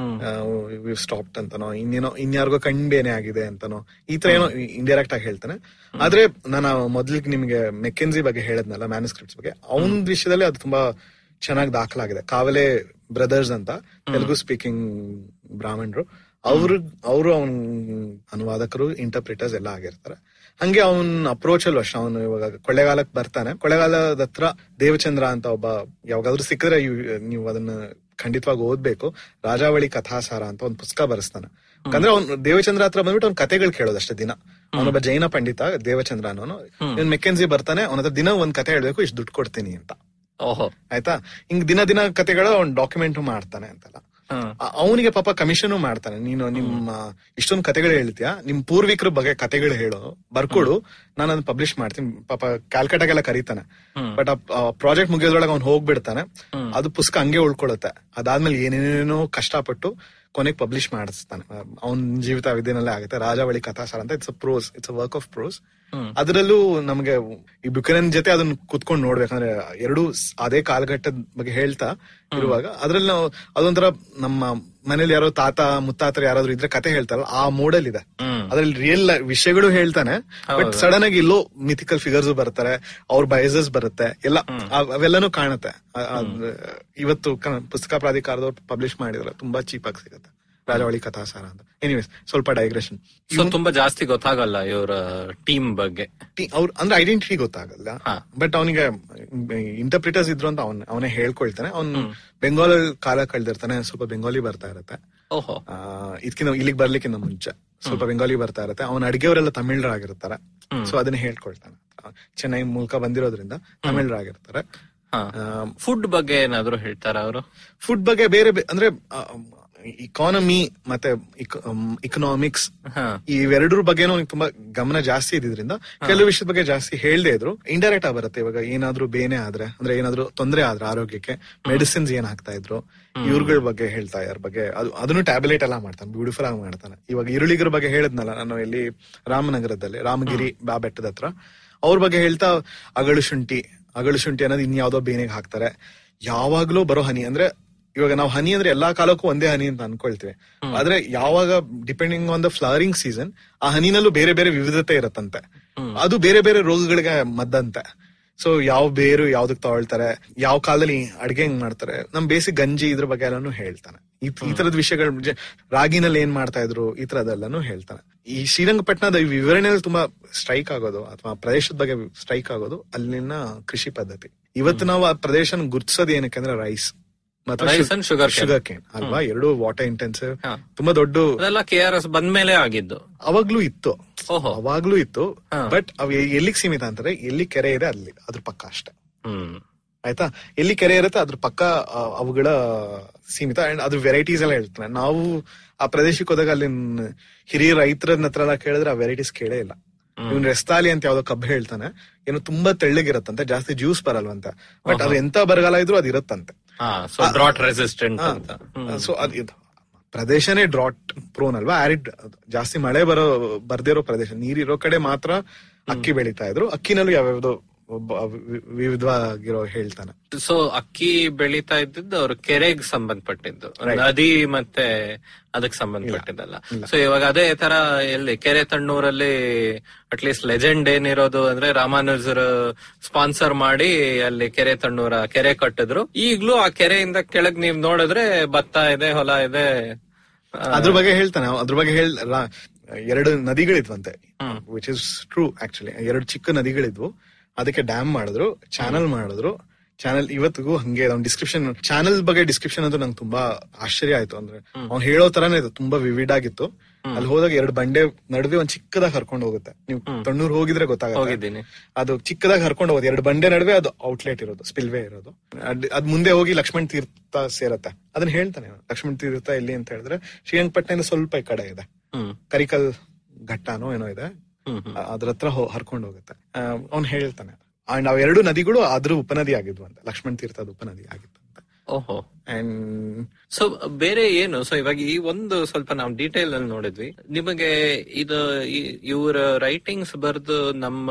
ಸ್ಟಾಪ್ಡ್ ಅಂತನೋ ಇನ್ನೇನೋ ಇನ್ಯಾರಿಗೋ ಕಣ್ಬೇನೆ ಆಗಿದೆ ಅಂತನೋ ಈ ತರ ಏನೋ ಇಂಡೈರೆಕ್ಟ್ ಆಗಿ ಹೇಳ್ತಾನೆ ಆದ್ರೆ ನಾನು ಮೊದ್ಲಿಗೆ ನಿಮ್ಗೆ ಮೆಕೆನ್ಸಿ ಬಗ್ಗೆ ಹೇಳದ್ನಲ್ಲ ಮ್ಯಾನುಸ್ಕ್ರಿಪ್ಟ್ಸ್ ಬಗ್ಗೆ ಅವನ ವಿಷಯದಲ್ಲಿ ಅದು ತುಂಬಾ ಚೆನ್ನಾಗಿ ದಾಖಲಾಗಿದೆ ಕಾವಲೆ ಬ್ರದರ್ಸ್ ಅಂತ ತೆಲುಗು ಸ್ಪೀಕಿಂಗ್ ಬ್ರಾಹ್ಮಣರು ಅವ್ರು ಅವರು ಅವನ್ ಅನುವಾದಕರು ಇಂಟರ್ಪ್ರಿಟರ್ಸ್ ಎಲ್ಲ ಆಗಿರ್ತಾರೆ ಹಂಗೆ ಅವನ್ ಅಪ್ರೋಚ್ ಅಲ್ವ ಅಷ್ಟೇ ಅವನು ಇವಾಗ ಕೊಳ್ಳೆಗಾಲಕ್ ಬರ್ತಾನೆ ಕೊಳ್ಳೆಗಾಲದ ಹತ್ರ ದೇವಚಂದ್ರ ಅಂತ ಒಬ್ಬ ಯಾವಾಗಾದ್ರೂ ಸಿಕ್ಕಿದ್ರೆ ಇವ್- ನೀವು ಅದನ್ನ ಖಂಡಿತವಾಗಿ ಓದ್ಬೇಕು ರಾಜಾವಳಿ ಕಥಾಸಾರ ಅಂತ ಒಂದು ಪುಸ್ತಕ ಬರೆಸ್ತಾನೆ ಅಂದ್ರೆ ಅವ್ನು ದೇವಚಂದ್ರ ಹತ್ರ ಬಂದ್ಬಿಟ್ಟು ಅವ್ನ ಕತೆಗಳು ಕೇಳೋದಷ್ಟೇ ದಿನ ಅವನೊಬ್ಬ ಜೈನ ಪಂಡಿತ ದೇವಚಂದ್ರ ಅನ್ನೋನು ಇವ್ನ್ ಮೆಕೆನ್ಸಿ ಬರ್ತಾನೆ ಅವನ ಹತ್ರ ದಿನ ಒಂದ್ ಕತೆ ಹೇಳ್ಬೇಕು ಇಷ್ಟು ದುಡ್ಡು ಕೊಡ್ತೀನಿ ಅಂತ ಓಹೋ ಆಯ್ತಾ ಹಿಂಗ್ ದಿನ ದಿನ ಕತೆಗಳು ಅವ್ನ್ ಡಾಕ್ಯುಮೆಂಟ್ ಮಾಡ್ತಾನೆ ಅಂತಲ್ಲ ಹ್ಮ್. ಅವನಿಗೆ ಪಾಪ ಕಮಿಷನ್ ಮಾಡ್ತಾನೆ ನೀನು ನಿಮ್ಮ ಇಷ್ಟೊಂದು ಕತೆಗಳು ಹೇಳ್ತೀಯಾ ನಿಮ್ ಪೂರ್ವಿಕರ ಬಗ್ಗೆ ಕತೆಗಳು ಹೇಳು ಬರ್ಕೊಡು ನಾನು ಅದನ್ನ ಪಬ್ಲಿಷ್ ಮಾಡ್ತೀನಿ ಪಾಪ ಕ್ಯಾಲ್ಕಟಾಗೆಲ್ಲ ಕರೀತಾನೆ ಬಟ್ ಆ ಪ್ರಾಜೆಕ್ಟ್ ಮುಗಿಯೋದ್ರೊಳಗೆ ಅವ್ನು ಹೋಗ್ಬಿಡ್ತಾನೆ ಅದು ಪುಸ್ತಕ ಹಂಗೆ ಉಳ್ಕೊಳ್ಳುತ್ತೆ ಅದಾದ್ಮೇಲೆ ಏನೇನೇನೋ ಕಷ್ಟಪಟ್ಟು ಕೊನೆಗೆ ಪಬ್ಲಿಷ್ ಮಾಡಿಸ್ತಾನೆ ಅವನ ಜೀವಿತ ವಿದ್ಯೆನಲ್ಲೇ ಆಗುತ್ತೆ ರಾಜಾವಳಿ ಕಥಾಸಾರ ಅಂತ it's a prose it's a work of prose ಅದರಲ್ಲೂ ನಮಗೆ ಈ ಬುಕರನ್ ಜೊತೆ ಅದನ್ನ ಕುತ್ಕೊಂಡು ನೋಡ್ಬೇಕಂದ್ರೆ ಎರಡು ಸ್- ಅದೇ ಕಾಲಘಟ್ಟದ ಬಗ್ಗೆ ಹೇಳ್ತಾ ಇರುವಾಗ ಅದ್ರಲ್ಲಿ ನಾವು ಅದೊಂಥರ ನಮ್ಮ ಮನೇಲಿ ಯಾರೋ ತಾತ ಮುತ್ತಾತರ ಯಾರಾದ್ರೂ ಇದ್ರೆ ಕತೆ ಹೇಳ್ತಾರಲ್ಲ ಆ ಮೋಡಲ್ ಇದೆ ಅದ್ರಲ್ಲಿ ರಿಯಲ್ ವಿಷಯಗಳು ಹೇಳ್ತಾನೆ ಬಟ್ ಸಡನ್ ಆಗಿ ಇಲ್ಲೋ ಮಿಥಿಕಲ್ ಫಿಗರ್ಸ್ ಬರ್ತಾರೆ ಅವ್ರ ಬಯಸಸ್ ಬರುತ್ತೆ ಎಲ್ಲ ಅವ್- ಅವೆಲ್ಲನೂ ಕಾಣುತ್ತೆ ಅ- ಅದ್- ಇವತ್ತು ಕ- ಪುಸ್ತಕ ಪ್ರಾಧಿಕಾರದವ್ರು ಪಬ್ಲಿಷ್ ಮಾಡಿದ್ರೆ ತುಂಬಾ ಚೀಪ್ ಆಗಿ ಸಿಗುತ್ತೆ ರಾಜಾವಳಿ ಕಥಾಸಾರ ಅಂತ ಎನಿವೇಸ್ ಸ್ವಲ್ಪ ಡೈಗ್ರೆಷನ್ ಸೊ ತುಂಬಾ ಜಾಸ್ತಿ ಗೊತ್ತಾಗಲ್ಲ ಇವರ ಟೀಮ್ ಬಗ್ಗೆ ಅವ್ರ ಅಂದ್ರೆ ಐಡೆಂಟಿಟಿ ಗೊತ್ತಾಗಲ್ಲ ಹಾ. ಬಟ್ ಅವನಿಗೆ ಇಂಟರ್ಪ್ರಿಟರ್ಸ್ ಇದ್ರು ಅಂತ ಅವನ್ ಅವನೇ ಹೇಳ್ಕೊಳ್ತಾನೆ ಅವ್ನ್ ಬೆಂಗಾಲ್ ಕಾಲ ಕಳ್ದಿರ್ತಾನೆ ಸ್ವಲ್ಪ ಬೆಂಗಾಲಿ ಬರ್ತಾ ಇರತ್ತೆ ಓಹೋ ಆ, ಇದಕ್ಕಿಂತ ಇಲ್ಲಿಗೆ ಬರ್ಲಿಕ್ಕಿಂತ ಮುಂಚೆ ಸ್ವಲ್ಪ ಬೆಂಗಾಲಿ ಬರ್ತಾ ಇರತ್ತೆ ಅವನ ಅಡಿಗೆಯವರೆಲ್ಲ ತಮಿಳರಾಗಿರ್ತಾರೆ ಸೊ ಅದನ್ನ ಹೇಳ್ಕೊಳ್ತಾನೆ ಆ, ಚೆನ್ನೈ ಮೂಲಕ ಬಂದಿರೋದ್ರಿಂದ ತಮಿಳರಾಗಿರ್ತಾರೆ ಫುಡ್ ಬಗ್ಗೆ ಏನಾದ್ರು ಹೇಳ್ತಾರ ಅವರು ಫುಡ್ ಬಗ್ಗೆ ಬೇರೆ ಬೇ- ಅಂದ್ರೆ ಇಕಾನಮಿ ಮತ್ತೆ ಇಕನಾಮಿಕ್ಸ್ ಹಾ. ಇವೆರಡರ ಬಗ್ಗೆನೂ ಅವ್ನಿಗೆ ತುಂಬಾ ಗಮನ ಜಾಸ್ತಿ ಇದ್ದಿದ್ರಿಂದ ಕೆಲವು ವಿಷಯದ ಬಗ್ಗೆ ಜಾಸ್ತಿ ಹೇಳ್ದೇ ಇದ್ರು ಇಂಡೈರೆಕ್ಟ್ ಆಗಿ ಬರುತ್ತೆ ಇವಾಗ ಏನಾದ್ರೂ ಬೇನೆ ಆದ್ರೆ ಅಂದ್ರೆ ಏನಾದ್ರೂ ತೊಂದರೆ ಆದ್ರೆ ಆರೋಗ್ಯಕ್ಕೆ ಮೆಡಿಸಿನ್ಸ್ ಏನ್ ಹಾಕ್ತಾ ಇದ್ರು ಇವ್ರಗಳ ಬಗ್ಗೆ ಹೇಳ್ತಾ ಯಾರ ಬಗ್ಗೆ ಅದು ಅದನ್ನು ಟ್ಯಾಬ್ಲೆಟ್ ಎಲ್ಲ ಮಾಡ್ತಾನೆ ಬ್ಯೂಟಿಫುಲ್ ಆಗಿ ಮಾಡ್ತಾನೆ ಇವಾಗ ಈರುಳ್ಳಿಗರ ಬಗ್ಗೆ ಹೇಳಿದ್ನಲ್ಲ ನಾನು ಇಲ್ಲಿ ರಾಮನಗರದಲ್ಲಿ ರಾಮಗಿರಿ ಬಾ ಬೆಟ್ಟದ ಹತ್ರ ಅವ್ರ ಬಗ್ಗೆ ಹೇಳ್ತಾ ಅಗಳು ಶುಂಠಿ ಅಗಳು ಶುಂಠಿ ಅನ್ನೋದು ಇನ್ಯಾವುದೋ ಬೇನೆಗೆ ಹಾಕ್ತಾರೆ ಯಾವಾಗ್ಲೂ ಬರೋ ಹನಿ ಅಂದ್ರೆ ಇವಾಗ ನಾವು ಹನಿ ಅಂದ್ರೆ ಎಲ್ಲಾ ಕಾಲಕ್ಕೂ ಒಂದೇ ಹನಿ ಅಂತ ಅನ್ಕೊಳ್ತೀವಿ ಆದ್ರೆ ಯಾವಾಗ depending on the flowering season ಆ ಹನಿನಲ್ಲೂ ಬೇರೆ ಬೇರೆ ವಿವಿಧತೆ ಇರತ್ತಂತೆ ಅದು ಬೇರೆ ಬೇರೆ ರೋಗಗಳಿಗೆ ಮದ್ದಂತೆ ಸೊ ಯಾವ ಬೇರು ಯಾವ್ದಕ್ ತಗೊಳ್ತಾರೆ ಯಾವ ಕಾಲದಲ್ಲಿ ಅಡ್ಗೆ ಹೆಂಗ್ ಮಾಡ್ತಾರೆ ನಮ್ ಬೇಸಿಕ್ ಗಂಜಿ ಇದ್ರ ಬಗ್ಗೆ ಎಲ್ಲಾನು ಹೇಳ್ತಾನೆ ಈ- ಈ ತರದ ವಿಷಯಗಳು ಜ- ರಾಗಿನಲ್ಲಿ ಏನ್ ಮಾಡ್ತಾ ಇದ್ರು ಈ ತರದೆಲ್ಲಾನು ಹೇಳ್ತಾನೆ ಈ ಶ್ರೀರಂಗಪಟ್ಟಣದ ಈ ವಿವರಣೆಯಲ್ಲಿ ತುಂಬಾ ಸ್ಟ್ರೈಕ್ ಆಗೋದು ಅಥವಾ ಪ್ರದೇಶದ ಬಗ್ಗೆ ಸ್ಟ್ರೈಕ್ ಆಗೋದು ಅಲ್ಲಿನ ಕೃಷಿ ಪದ್ಧತಿ ಇವತ್ತು ನಾವು ಆ ಪ್ರದೇಶನ ಗುರ್ತಿಸೋದು ಏನಕ್ಕೆ ಅಂದ್ರೆ rice Rice and sugar cane. Sugar cane ಅಲ್ವಾ ಎರಡು ವಾಟರ್ ಇಂಟೆನ್ಸಿವ್ ಹಾ. ತುಂಬಾ ದೊಡ್ಡ ಅದೆಲ್ಲ ಕೆ ಆರ್ ಎಸ್ ಬಂದ್ಮೇಲೆ ಆಗಿದ್ದು ಅವಾಗ್ಲೂ ಇತ್ತು ಓಹೋ ಅವಾಗ್ಲೂ ಇತ್ತು ಹಾ. ಬಟ್ ಅವ್ ಎಲ್ಲಿಗೆ ಸೀಮಿತ ಅಂತಾರೆ ಎಲ್ಲಿ ಕೆರೆ ಇದೆ ಅಲ್ಲಿ ಅದ್ರ ಪಕ್ಕ ಅಷ್ಟೇ ಹ್ಮ್ ಆಯ್ತಾ ಎಲ್ಲಿ ಕೆರೆ ಇರುತ್ತೆ ಅದ್ರ ಪಕ್ಕ ಆ, ಅವುಗಳ ಸೀಮಿತ ಅಂಡ್ ಅದ್ರ ವೆರೈಟೀಸ್ ಎಲ್ಲ ಹೇಳ್ತಾನೆ ನಾವು ಆ ಪ್ರದೇಶಕ್ಕೆ ಹೋದಾಗ ಅಲ್ಲಿ ಹಿರಿಯ ರೈತರ ಹತ್ರ ಎಲ್ಲ ಕೇಳಿದ್ರೆ ಆ ವೆರೈಟೀಸ್ ಕೇಳೇ ಇಲ್ಲ ಇವ್ನ್ ರೆಸ್ತಾಲಿ ಅಂತ ಯಾವ್ದೋ ಕಬ್ಬು ಹೇಳ್ತಾನೆ ಏನು ತುಂಬಾ ತೆಳ್ಳಗಿರತ್ತಂತೆ ಜಾಸ್ತಿ ಜ್ಯೂಸ್ ಬರಲ್ವಂತೆ ಬಟ್ ಅದು ಎಂತ ಬರಗಾಲ ಇದ್ರು ಅದು ಇರತ್ತಂತೆ ಹಾ ಸೊ ಡ್ರಾಟ್ ರೆಸಿಸ್ಟೆಂಟ್ ಅಂತ ಸೊ ಅದು ಇದು ಪ್ರದೇಶನೇ ಡ್ರಾಟ್ ಪ್ರೋನ್ ಅಲ್ವಾ ಆರಿಡ್ ಜಾಸ್ತಿ ಮಳೆ ಬರೋ ಬರ್ದಿರೋ ಪ್ರದೇಶ ನೀರಿರೋ ಕಡೆ ಮಾತ್ರ ಅಕ್ಕಿ ಬೆಳೀತಾ ಇದ್ರು ಅಕ್ಕಿನಲ್ಲೂ ಯಾವ್ಯಾವ್ದೋ ಒಬ್ಬ ವಿ- ವಿವಿಧವಾಗಿರೋ ಹೇಳ್ತಾನೆ ಸೊ ಅಕ್ಕಿ ಬೆಳೀತಾ ಇದ್ದದ್ದು ಅವ್ರ ಕೆರೆಗೆ ಸಂಬಂಧಪಟ್ಟಿದ್ದು ನದಿ ಮತ್ತೆ ಅದಕ್ಕೆ ಸಂಬಂಧಪಟ್ಟಿದ್ದಲ್ಲ ಸೊ ಇವಾಗ ಅದೇ ತರ ಎಲ್ಲಿ ಕೆರೆ ತಣ್ಣೂರಲ್ಲಿ ಅಟ್ಲೀಸ್ಟ್ ಲೆಜೆಂಡ್ ಏನಿರೋದು ಅಂದ್ರೆ ರಾಮಾನುಜರು ಸ್ಪಾನ್ಸರ್ ಮಾಡಿ ಅಲ್ಲಿ ಕೆರೆ ತಣ್ಣೂರ ಕೆರೆ ಕಟ್ಟಿದ್ರು ಈಗ್ಲೂ ಆ ಕೆರೆಯಿಂದ ಕೆಳಗ್ ನೀವ್ ನೋಡಿದ್ರೆ ಭತ್ತ ಇದೆ ಹೊಲ ಇದೆ ಆ, ಅದ್ರ ಬಗ್ಗೆ ಹೇಳ್ತಾನೆ ಅವ- ಅದ್ರ ಬಗ್ಗೆ ಹೇಳ್ ರಾ- ಎರಡು ನದಿಗಳಿದ್ವಂತೆ ವಿಚ್ ಇಸ್ ಟ್ರೂ ಆಕ್ಚುಲಿ ಎರಡು ಚಿಕ್ಕ ನದಿಗಳಿದ್ವು ಅದಕ್ಕೆ ಡ್ಯಾಮ್ ಮಾಡಿದ್ರು ಚಾನಲ್ ಮಾಡಿದ್ರು ಚಾನಲ್ ಇವತ್ತಿಗೂ ಹಂಗೆ ಅವ್ನ ಡಿಸ್ಕ್ರಿಪ್ಷನ್ ಚಾನಲ್ ಬಗ್ಗೆ ಡಿಸ್ಕ್ರಿಪ್ಷನ್ ಅಂತೂ ನಂಗೆ ತುಂಬಾ ಆಶ್ಚರ್ಯ ಆಯ್ತು ಅಂದ್ರೆ ಅವ್ನು ಹೇಳೋ ತರಾನೇ ಇದು ತುಂಬಾ ವಿವಿಡ್ ಆಗಿತ್ತು ಅಲ್ಲಿ ಹೋದಾಗ ಎರಡು ಬಂಡೆ ನಡುವೆ ಒಂದ್ ಚಿಕ್ಕದಾಗಿ ಹರ್ಕೊಂಡು ಹೋಗುತ್ತೆ ನೀವು ತಣ್ಣೂರ್ ಹೋಗಿದ್ರೆ ಗೊತ್ತಾಗುತ್ತೆ ಹೋಗಿದ್ದೀನಿ ಅದು ಚಿಕ್ಕದಾಗಿ ಹರ್ಕೊಂಡು ಹೋಗೋದು ಎರಡು ಬಂಡೆ ನಡುವೆ ಅದು ಔಟ್ಲೆಟ್ ಇರೋದು ಸ್ಪಿಲ್ವೇ ಇರೋದು ಅದ್ ಅದ್ ಮುಂದೆ ಹೋಗಿ ಲಕ್ಷ್ಮಣ್ ತೀರ್ಥ ಸೇರತ್ತೆ ಅದನ್ನ ಹೇಳ್ತಾನೆ ಅವ್ನು. ಲಕ್ಷ್ಮಣ್ ತೀರ್ಥ ಎಲ್ಲಿ ಅಂತ ಹೇಳಿದ್ರೆ ಶ್ರೀರಂಗಪಟ್ಟಣದಿಂದ ಸ್ವಲ್ಪ ಈ ಕಡೆ ಇದೆ ಹ್ಮ್ ಕರಿಕಲ್ ಘಟ್ಟನೋ ಏನೋ ಇದೆ ಹ್ಮ್ ಹ್ಮ್ ಅ- ಅದ್ರ ಹತ್ರ ಹೋ- ಹರ್ಕೊಂಡು ಹೋಗುತ್ತೆ ಅವ್ನು ಹೇಳ್ತಾನೆ ಅಂಡ್ ಅವ್ ಎರಡು ನದಿಗಳು ಅದ್ರ ಉಪನದಿ ಆಗಿದ್ವು ಅಂತ ಲಕ್ಷ್ಮಣ್ ತೀರ್ಥದ ಉಪನದಿ ಆಗಿತ್ತು ಅಂತ ಓಹೋ ಅಂಡ್ ಸೊ ಬೇರೆ ಏನು ಸೊ ಇವಾಗ ಈ ಒಂದು ಸ್ವಲ್ಪ ನಾವು ಡೀಟೇಲ್ ಅಲ್ಲಿ ನೋಡಿದ್ವಿ ನಿಮಗೆ ಇದು ಈ- ಇವರ ರೈಟಿಂಗ್ಸ್ ಬರೆದು ನಮ್ಮ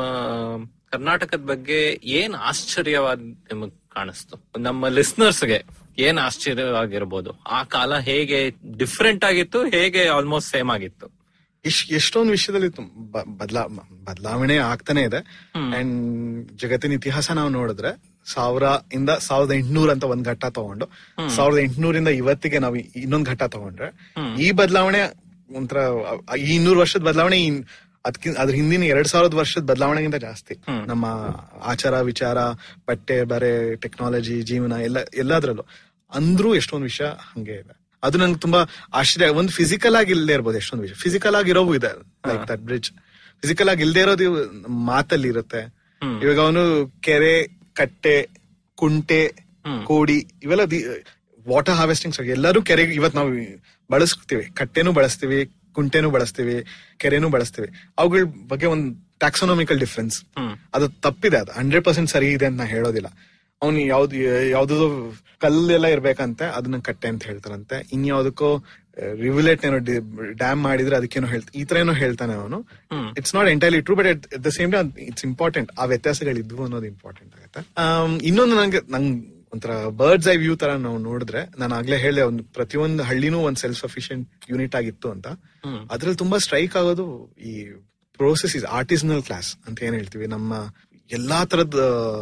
ಕರ್ನಾಟಕದ ಬಗ್ಗೆ ಏನ್ ಆಶ್ಚರ್ಯವಾದ ನಿಮಗ್ ಕಾಣಿಸ್ತು ನಮ್ಮ ಲಿಸ್ನರ್ಸ್ಗೆ ಏನ್ ಆಶ್ಚರ್ಯವಾಗಿರ್ಬೋದು ಆ ಕಾಲ ಹೇಗೆ ಡಿಫ್ರೆಂಟ್ ಆಗಿತ್ತು ಹೇಗೆ ಆಲ್ಮೋಸ್ಟ್ ಸೇಮ್ ಆಗಿತ್ತು ಇಶ್ ಎಷ್ಟೊಂದು ವಿಷಯದಲ್ಲಿ ತುಂ- ಬ- ಬದ್ಲಾ ಬದಲಾವಣೆ ಆಗ್ತಾನೆ ಇದೆ ಅಂಡ್ ಜಗತ್ತಿನ ಇತಿಹಾಸ ನಾವು ನೋಡಿದ್ರೆ ಸಾವಿರ ಇಂದ ಸಾವಿರದ ಎಂಟುನೂರ ಅಂತ ಒಂದ್ ಘಟ್ಟ ತಗೊಂಡು ಸಾವಿರದ ಎಂಟುನೂರಿಂದ ಇವತ್ತಿಗೆ ನಾವು ಈ- ಇನ್ನೊಂದ್ ಘಟ್ಟ ತಗೊಂಡ್ರೆ ಈ ಬದಲಾವಣೆ ಒಂಥರ ಅ- ಈ ಇನ್ನೂರು ವರ್ಷದ ಬದಲಾವಣೆ ಅದಕ್ಕಿಂತ ಅದ್ರ ಹಿಂದಿನ ಎರಡ್ ಸಾವಿರದ ವರ್ಷದ ಬದಲಾವಣೆಗಿಂತ ಜಾಸ್ತಿ ನಮ್ಮ ಆಚಾರ ವಿಚಾರ ಬಟ್ಟೆ ಬರೆ ಟೆಕ್ನಾಲಜಿ ಜೀವನ ಎಲ್ಲ ಎಲ್ಲದ್ರಲ್ಲೂ ಅಂದ್ರೂ ಎಷ್ಟೊಂದು ವಿಷಯ ಹಂಗೆ ಇದೆ ಅದು ನಂಗೆ ತುಂಬಾ ಆಶ್ಚರ್ಯ ಒಂದು ಫಿಸಿಕಲ್ ಆಗಿ ಇಲ್ಲದೆ ಇರ್ಬೋದು ಎಷ್ಟೊಂದು ವಿಷಯ ಫಿಸಿಕಲ್ ಆಗಿರೋವು ಇದೆ ಲೈಕ್ ದಟ್ ಬ್ರಿಡ್ಜ್ ಫಿಸಿಕಲ್ ಆಗಿ ಇಲ್ದೇ ಇರೋದು ಇವ್ ಮಾತಲ್ಲಿ ಇರುತ್ತೆ ಇವಾಗ ಅವನು ಕೆರೆ ಕಟ್ಟೆ ಕುಂಟೆ ಕೋಡಿ ಇವೆಲ್ಲ ವಾಟರ್ ಹಾರ್ವೆಸ್ಟಿಂಗ್ ಎಲ್ಲರೂ ಕೆರೆಗೆ ಇವತ್ ನಾವು ಬಳಸ್ತೀವಿ ಕಟ್ಟೆನೂ ಬಳಸ್ತೀವಿ ಕುಂಟೆನೂ ಬಳಸ್ತೀವಿ ಕೆರೆನೂ ಬಳಸ್ತೀವಿ ಅವುಗಳ ಬಗ್ಗೆ ಒಂದು ಟ್ಯಾಕ್ಸೋನಾಮಿಕಲ್ ಡಿಫ್ರೆನ್ಸ್ ಅದು ತಪ್ಪಿದೆ ಅದು ಹಂಡ್ರೆಡ್ ಪರ್ಸೆಂಟ್ ಸರಿ ಇದೆ ಅಂತ ನಾ ಹೇಳೋದಿಲ್ಲ ಅವ್ನು ಯಾವ್ದು ಯಾವ್ದು ಕಲ್ಲೆಲ್ಲ ಇರ್ಬೇಕಂತೆ ಅದನ್ನ ಕಟ್ಟೆ ಅಂತ ಹೇಳ್ತಾರಂತೆ ಇನ್ಯಾವುದಕ್ಕೋ ರಿವ್ಯುಲೇಟ್ ಏನೋ ಡ್ಯಾಮ್ ಮಾಡಿದ್ರೆ ಅದಕ್ಕೇನೋ ಹೇಳ್ತ ಈ ತರ ಏನೋ ಹೇಳ್ತಾನೆ ಅವನು it's not entirely true but at the same time it's important ಆ ವ್ಯತ್ಯಾಸಗಳಿದ್ವು ಅನ್ನೋದು ಇಂಪಾರ್ಟೆಂಟ್ ಆಗುತ್ತೆ ಆಮ್, ಇನ್ನೊಂದು ನಂಗೆ ನಂಗೆ ಒಂಥರ ಬರ್ಡ್ಸ್ ಐ ವ್ಯೂ ತರ ನಾವು ನೋಡಿದ್ರೆ ನಾನು ಆಗ್ಲೇ ಹೇಳಿದೆ ಒಂದು ಪ್ರತಿಯೊಂದು ಹಳ್ಳಿನೂ ಒಂದು ಸೆಲ್ಫ್ ಸಫಿಶಿಯಂಟ್ ಯೂನಿಟ್ ಆಗಿತ್ತು ಅಂತ ಅದ್ರಲ್ಲಿ ತುಂಬಾ ಸ್ಟ್ರೈಕ್ ಆಗೋದು ಈ ಪ್ರೋಸೆಸ್ ಇಸ್ ಆರ್ಟಿಸನಲ್ ಕ್ಲಾಸ್ ಅಂತ ಏನ್ ಹೇಳ್ತೀವಿ ನಮ್ಮ ಎಲ್ಲಾ ತರದ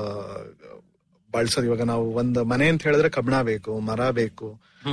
ಬಳಸೋದು ಇವಾಗ ನಾವು ಒಂದು ಮನೆ ಅಂತ ಹೇಳಿದ್ರೆ ಕಬ್ಬಣ ಬೇಕು ಮರ ಬೇಕು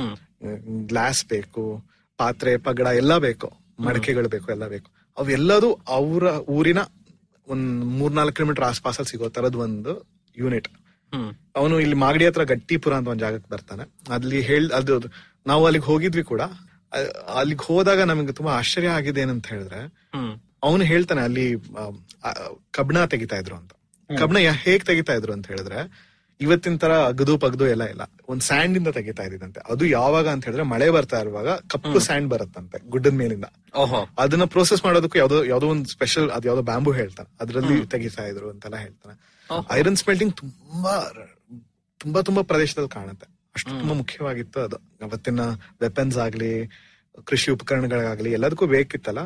ಗ್ಲಾಸ್ ಬೇಕು ಪಾತ್ರೆ ಪಗಡ ಎಲ್ಲ ಬೇಕು ಮಡಕೆಗಳು ಬೇಕು ಎಲ್ಲ ಬೇಕು ಅವೆಲ್ಲದು ಅವರ ಊರಿನ ಒಂದ್ ಮೂರ್ನಾಲ್ಕು ಕಿಲೋಮೀಟರ್ ಆಸ್ಪಾಸಲ್ಲಿ ಸಿಗೋ ತರದ್ ಒಂದು ಯೂನಿಟ್ ಅವನು ಇಲ್ಲಿ ಮಾಗಡಿ ಹತ್ರ ಗಟ್ಟಿಪುರ ಅಂತ ಒಂದ್ ಜಾಗಕ್ಕೆ ಬರ್ತಾನೆ ಅಲ್ಲಿ ಹೇಳ್ ಅದು ನಾವು ಅಲ್ಲಿಗೆ ಹೋಗಿದ್ವಿ ಕೂಡ ಅ- ಅಲ್ಲಿಗೆ ಹೋದಾಗ ನಮಗೆ ತುಂಬಾ ಆಶ್ಚರ್ಯ ಆಗಿದೆ ಏನಂತ ಹೇಳಿದ್ರೆ ಅವನು ಹೇಳ್ತಾನೆ ಅಲ್ಲಿ ಆ, ಆ, ಕಬ್ಣ ತೆಗಿತಾ ಇದ್ರು ಅಂತ ಕಬ್ಣ ಯಾ- ಹೇಗ್ ತೆಗಿತಾ ಇದ್ರು ಅಂತ ಹೇಳಿದ್ರೆ ಇವತ್ತಿನ ತರ ಅಗದು ಪಗದು ಎಲ್ಲ ಇಲ್ಲ ಒಂದ್ ಸ್ಯಾಂಡ್ ಇಂದ ತೆಗಿತಾ ಇದ್ದಂತೆ ಅದು ಯಾವಾಗ ಅಂತ ಹೇಳಿದ್ರೆ ಮಳೆ ಬರ್ತಾ ಇರುವಾಗ ಕಪ್ಪು ಸ್ಯಾಂಡ್ ಬರುತ್ತಂತೆ ಗುಡ್ಡದ ಮೇಲಿಂದ ಓಹೋ ಅದನ್ನ ಪ್ರೋಸೆಸ್ ಮಾಡೋದಕ್ಕೂ ಯಾವ್ದೋ ಯಾವ್ದೋ ಒಂದು ಸ್ಪೆಷಲ್ ಅದ್ ಯಾವ್ದೋ ಬ್ಯಾಂಬು ಹೇಳ್ತಾನೆ ಅದ್ರಲ್ಲಿ ತೆಗಿತಾ ಇದ್ರು ಅಂತೆಲ್ಲ ಹೇಳ್ತಾನೆ ಐರನ್ ಸ್ಮೆಲ್ಟಿಂಗ್ ತುಂಬಾ ತುಂಬಾ ತುಂಬಾ ಪ್ರದೇಶದಲ್ಲಿ ಕಾಣುತ್ತೆ ಅಷ್ಟು ತುಂಬಾ ಮುಖ್ಯವಾಗಿತ್ತು ಅದು ಅವತ್ತಿನ ವೆಪನ್ಸ್ ಆಗ್ಲಿ ಕೃಷಿ ಉಪಕರಣಗಳಾಗ್ಲಿ ಎಲ್ಲದಕ್ಕೂ ಬೇಕಿತ್ತಲ್ಲ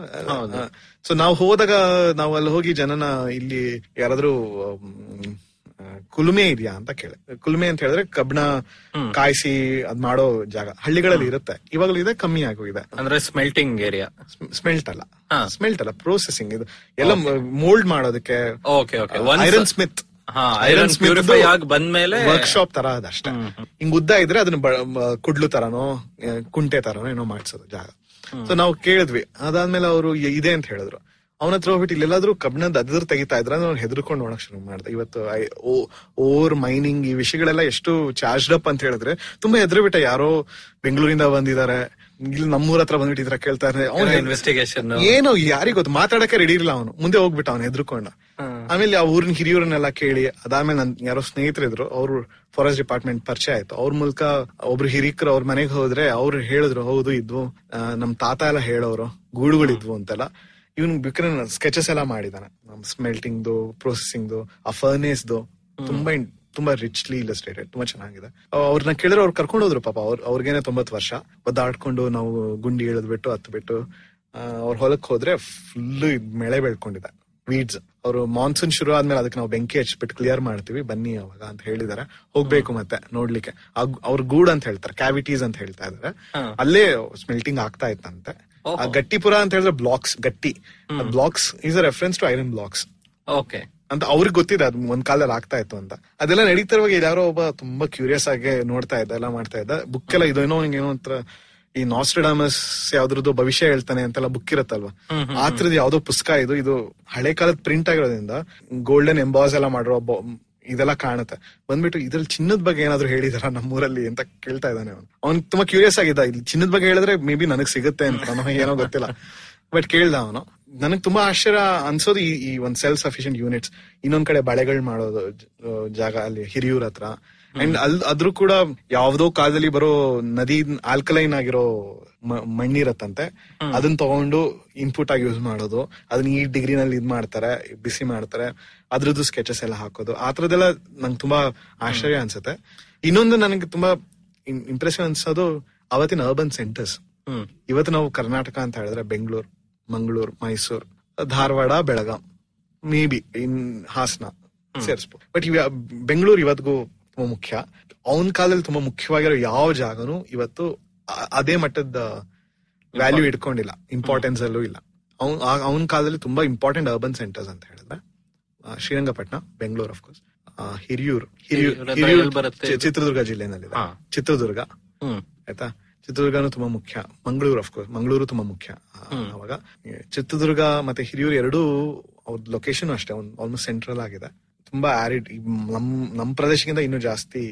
ಸೊ ನಾವು ಹೋದಾಗ ನಾವು ಅಲ್ಲಿ ಹೋಗಿ ಜನನ ಇಲ್ಲಿ ಯಾರಾದ್ರೂ ಮ್, ಆ, ಕುಲುಮೆ ಇದೆಯಾ ಅಂತ ಕೇಳಿ ಕುಲುಮೆ ಅಂತ ಹೇಳಿದ್ರೆ ಕಬ್ಬಣ ಕಾಯಿಸಿ ಅದ್ ಮಾಡೋ ಜಾಗ ಹಳ್ಳಿಗಳಲ್ಲಿ ಇರುತ್ತೆ ಇವಾಗಲೂ ಇದೆ ಕಮ್ಮಿ ಆಗೋಗಿದೆ ಅಂದ್ರೆ ಸ್ಮೆಲ್ಟಿಂಗ್ ಏರಿಯಾ ಸ್ಮೆಲ್ಟ್ ಅಲ್ಲ ಹಾ. ಸ್ಮೆಲ್ಟ್ ಅಲ್ಲ ಪ್ರೋಸೆಸಿಂಗ್ ಇದು ಎಲ್ಲ ಮೋಲ್ಡ್ ಮಾಡೋದಕ್ಕೆ ಓಕೆ ಓಕೆ ಐರನ್ ಸ್ಮಿತ್ ಹಾ ಐರನ್ ಪ್ಯೂರಿಫೈ ಆಗಿ ಬಂದ್ಮೇಲೆ ವರ್ಕ್ಶಾಪ್ ತರ ಅದಷ್ಟೇ ಹಿಂಗ್ ಉದ್ದ ಇದ್ರೆ ಅದನ್ನ ಬ- ಮ- ಕುಡ್ಲು ತರನೋ ಆ, ಕುಂಟೆ ತರನೋ ಏನೋ ಮಾಡ್ಸೋದು ಜಾಗ ಸೊ ನಾವು ಕೇಳಿದ್ವಿ ಅದಾದ್ಮೇಲೆ ಅವರು ಇದೆ ಅಂತ ಹೇಳಿದ್ರು ಅವನ ಹತ್ರ ಹೋಗ್ಬಿಟ್ಟು ಇಲ್ಲೆಲ್ಲಾದ್ರೂ ಕಬ್ಬಿಣದ ಅದ್ರ ತೆಗಿತಾ ಇದ್ರ ಅವ್ನು ಹೆದರ್ಕೊಂಡು ನೋಡಕ್ ಶುರು ಮಾಡ್ದೆ ಇವತ್ತು ಓವರ್ ಮೈನಿಂಗ್ ಈ ವಿಷಯಗಳೆಲ್ಲ ಎಷ್ಟು ಚಾರ್ಜ್ಡ್ ಅಪ್ ಅಂತ ಹೇಳಿದ್ರೆ ತುಂಬಾ ಹೆದರ್ಬಿಟ್ಟ ಯಾರೋ ಬೆಂಗಳೂರಿಂದ ಬಂದಿದ್ದಾರೆ ಇಲ್ಲಿ ನಮ್ಮೂರ ಹತ್ರ ಬಂದ್ಬಿಟ್ಟು ಈ ತರ ಕೇಳ್ತಾ ಇದ್ದಾರೆ ಅವ್ನು ಇನ್ವೆಸ್ಟಿಗೇಷನ್ ಏನೋ ಯಾರಿಗ್ ಗೊತ್ತು ಮಾತಾಡಕ್ಕೆ ರೆಡಿ ಇಲ್ಲ ಅವನು ಮುಂದೆ ಹೋಗ್ಬಿಟ್ಟ ಅವನು ಹೆದರ್ಕೊಂಡ ಆಮೇಲೆ ಆ ಊರಿನ ಹಿರಿಯರನ್ನೆಲ್ಲ ಕೇಳಿ ಅದಾದ್ಮೇಲೆ ನನ್ ಯಾರೋ ಸ್ನೇಹಿತರಿದ್ರು ಅವ್ರು ಫಾರೆಸ್ಟ್ ಡಿಪಾರ್ಟ್ಮೆಂಟ್ ಪರಿಚಯ ಆಯ್ತು ಅವ್ರ ಮೂಲಕ ಒಬ್ರು ಹಿರಿಕರು ಅವ್ರ ಮನೆಗೆ ಹೋದ್ರೆ ಅವ್ರು ಹೇಳಿದ್ರು ಹೌದು ಇದ್ವು ಆ, ನಮ್ ತಾತ ಎಲ್ಲ ಹೇಳೋರು ಗೂಡುಗಳಿದ್ವು ಅಂತೆಲ್ಲ ಇವನ್ ಬೇಕಾದ್ರೆ ಸ್ಕೆಚಸ್ ಎಲ್ಲ ಮಾಡಿದಾನೆ ನಮ್ ಸ್ಮೆಲ್ಟಿಂಗ್ದು ಪ್ರೊಸೆಸಿಂಗ್ದು ಆ ಫರ್ನೇಸ್ದು ತುಂಬಾ ಇನ್- ತುಂಬಾ ರಿಚ್ಲಿ ಇಲಸ್ಟ್ರೇಟೆಡ್ ತುಂಬಾ ಚೆನ್ನಾಗಿದೆ ಅವ್ರನ್ನ ಕೇಳಿದ್ರೆ ಅವ್ರು ಕರ್ಕೊಂಡು ಹೋದ್ರು ಪಾಪ ಅವ್ರ ಅವ್ರಿಗೇನೆ ತೊಂಬತ್ತು ವರ್ಷ ಒದ್ದಾಡ್ಕೊಂಡು ನಾವು ಗುಂಡಿ ಇಳಿದ್ಬಿಟ್ಟು ಹತ್ತು ಬಿಟ್ಟು ಅವ್ರ ಹೊಲಕ್ ಹೋದ್ರೆ ಫುಲ್ ಮಳೆ ಬೆಳ್ಕೊಂಡಿದೆ ವೀಡ್ಸ್ ಅವರು ಮಾನ್ಸೂನ್ ಶುರು ಆದ್ಮೇಲೆ ಅದಕ್ಕೆ ನಾವು ಬೆಂಕಿ ಹಚ್ಬಿಟ್ಟು ಕ್ಲಿಯರ್ ಮಾಡ್ತೀವಿ ಬನ್ನಿ ಅವಾಗ ಅಂತ ಹೇಳಿದಾರೆ ಹೋಗ್ಬೇಕು ಮತ್ತೆ ನೋಡ್ಲಿಕ್ಕೆ ಆ- ಅವ್ರ ಗೂಡ್ ಅಂತ ಹೇಳ್ತಾರೆ ಕ್ಯಾವಿಟೀಸ್ ಅಂತ ಹೇಳ್ತಾ ಇದಾರೆ ಅಲ್ಲೇ ಸ್ಮೆಲ್ಟಿಂಗ್ ಆಗ್ತಾ ಇತ್ತಂತೆ ಆ ಗಟ್ಟಿಪುರ ಅಂತ ಹೇಳಿದ್ರೆ ಬ್ಲಾಕ್ಸ್ ಗಟ್ಟಿ blocks is a reference to iron blocks okay ಅಂತ ಅವ್ರಿಗೆ ಗೊತ್ತಿದೆ ಅದು ಒಂದ್ ಕಾಲದಲ್ಲಿ ಆಗ್ತಾ ಇತ್ತು ಅಂತ ಅದೆಲ್ಲ ನಡೀತಿರುವಾಗ ಯಾರೋ ಒಬ್ಬ ತುಂಬಾ ಕ್ಯೂರಿಯಸ್ ಆಗಿ ನೋಡ್ತಾ ಇದ್ದ ಎಲ್ಲ ಮಾಡ್ತಾ ಇದ್ದ ಬುಕ್ ಎಲ್ಲ ಇದೇನೋ ಏನೋ ಒಂಥರ ಈ ನಾಸ್ಟ್ರಡಾಮಸ್ ಯಾವ್ದ್ರದ್ದು ಭವಿಷ್ಯ ಹೇಳ್ತಾನೆ ಅಂತೆಲ್ಲ ಬುಕ್ ಇರತ್ತಲ್ವಾ ಆ ತರದ್ ಯಾವ್ದೋ ಪುಸ್ತಕ ಇದು ಇದು ಹಳೆ ಕಾಲದ ಪ್ರಿಂಟ್ ಆಗಿರೋದ್ರಿಂದ ಗೋಲ್ಡನ್ ಎಂಬಾಸ್ ಎಲ್ಲ ಮಾಡಿರೋ ಬೊ- ಇದೆಲ್ಲ ಕಾಣುತ್ತೆ ಬಂದ್ಬಿಟ್ಟು ಇದ್ರಲ್ಲಿ ಚಿನ್ನದ ಬಗ್ಗೆ ಏನಾದ್ರು ಹೇಳಿದಾರ ನಮ್ಮೂರಲ್ಲಿ ಅಂತ ಕೇಳ್ತಾ ಇದ್ದಾನೆ ಅವನು ಅವ್ನ್ ತುಂಬಾ ಕ್ಯೂರಿಯಸ್ ಆಗಿದ್ದ ಇಲ್ಲಿ ಚಿನ್ನದ ಬಗ್ಗೆ ಹೇಳಿದ್ರೆ ಮೇ ಬಿ ನನಗ್ ಸಿಗುತ್ತೆ ಅಂತ ನನಗೆ ಏನೋ ಗೊತ್ತಿಲ್ಲ ಬಟ್ ಕೇಳ್ದ ಅವನು ನನಗ್ ತುಂಬಾ ಆಶ್ಚರ್ಯ ಅನ್ಸೋದು ಈ ಈ ಒಂದ್ ಸೆಲ್ಫ್ ಸಫಿಶಿಯಂಟ್ ಯೂನಿಟ್ಸ್ ಇನ್ನೊಂದ್ ಕಡೆ ಬಳೆಗಳು ಮಾಡೋದು ಜ- ಜಾಗ ಅಲ್ಲಿ ಹಿರಿಯೂರ್ ಹತ್ರ ಅಂಡ್ ಅಲ್ ಅದ್ರೂ ಕೂಡ ಯಾವ್ದೋ ಕಾಲದಲ್ಲಿ ಬರೋ ನದಿ ಆಲ್ಕಲೈನ್ ಆಗಿರೋ ಮ- ಮಣ್ಣಿರತ್ತಂತೆ ಅದನ್ನ ತಗೊಂಡು ಇನ್ಪುಟ್ ಆಗಿ ಯೂಸ್ ಮಾಡೋದು ಅದನ್ನ ಈ ಡಿಗ್ರಿನಲ್ಲಿ ಇದ್ ಮಾಡ್ತಾರೆ ಬಿಸಿ ಮಾಡ್ತಾರೆ ಅದ್ರದ್ದು ಸ್ಕೆಚಸ್ ಎಲ್ಲ ಹಾಕೋದು ಆ ತರದೆಲ್ಲ ನಂಗೆ ತುಂಬಾ ಆಶ್ಚರ್ಯ ಅನ್ಸುತ್ತೆ ಇನ್ನೊಂದು ನನಗೆ ತುಂಬಾ ಇಂಪ್ರೆಷನ್ ಅನ್ಸೋದು ಅವತ್ತಿನ ಅರ್ಬನ್ ಸೆಂಟರ್ಸ್ ಹ್ಮ್ ಇವತ್ತು ನಾವು ಕರ್ನಾಟಕ ಅಂತ ಹೇಳಿದ್ರೆ Bengaluru Mangaluru Mysuru Dharwad Belgaum may be in Hassan ಸೇರಿಸ್ಬೋದು ಬಟ್ ಇವ ಬೆಂಗಳೂರು ಇವತ್ತಿಗೂ ತುಂಬಾ ಮುಖ್ಯ ಅವನ ಕಾಲದಲ್ಲಿ ತುಂಬಾ ಮುಖ್ಯವಾಗಿರೋ ಯಾವ ಜಾಗನು ಇವತ್ತು ಅ- ಅದೇ ಮಟ್ಟದ ವ್ಯಾಲ್ಯೂ ಇಟ್ಕೊಂಡಿಲ್ಲ ಇಂಪಾರ್ಟೆನ್ಸ್ ಅಲ್ಲೂ ಇಲ್ಲ ಅವ್ನ್ ಅವನ ಕಾಲದಲ್ಲಿ ತುಂಬಾ ಇಂಪಾರ್ಟೆಂಟ್ ಅರ್ಬನ್ ಸೆಂಟರ್ಸ್ ಅಂತ ಹೇಳಿದ್ರೆ ಆ, ಶ್ರೀರಂಗಪಟ್ಟಣ ಬೆಂಗಳೂರು ಆಫ್ ಕೋರ್ಸ್ ಹಿರಿಯೂರು ಹಿರಿಯೂರು ಹಿರಿಯೂರ್ ಹತ್ರ ಹಿರಿಯೂರು ಎಲ್ಲಿ ಬರುತ್ತೆ ಚಿ- ಚಿತ್ರದುರ್ಗ ಜಿಲ್ಲೆನಲ್ಲಿದೆ ಹಾ. ಚಿತ್ರದುರ್ಗ ಹ್ಮ್ ಆಯ್ತಾ ಚಿತ್ರದುರ್ಗನು ತುಂಬಾ ಮುಖ್ಯ ಮಂಗಳೂರು ಅಫ್ಕೋರ್ಸ್ ಮಂಗಳೂರು ತುಂಬಾ ಮುಖ್ಯ ಆ, ಅವಾಗ ಈ ಚಿತ್ರದುರ್ಗ ಮತ್ತೆ ಹಿರಿಯೂರು ಎರಡೂ ಅವ್ರ ಲೊಕೇಶನ್ ಅಷ್ಟೇ ಆಲ್ಮೋಸ್ಟ್ ಸೆಂಟ್ರಲ್ ಆಗಿದೆ ತುಂಬಾ ಆರಿಡ್ ನಮ್ ನಮ್ ಪ್ರದೇಶಕ್ಕಿಂತ ಇನ್ನೂ ಜಾಸ್ತಿ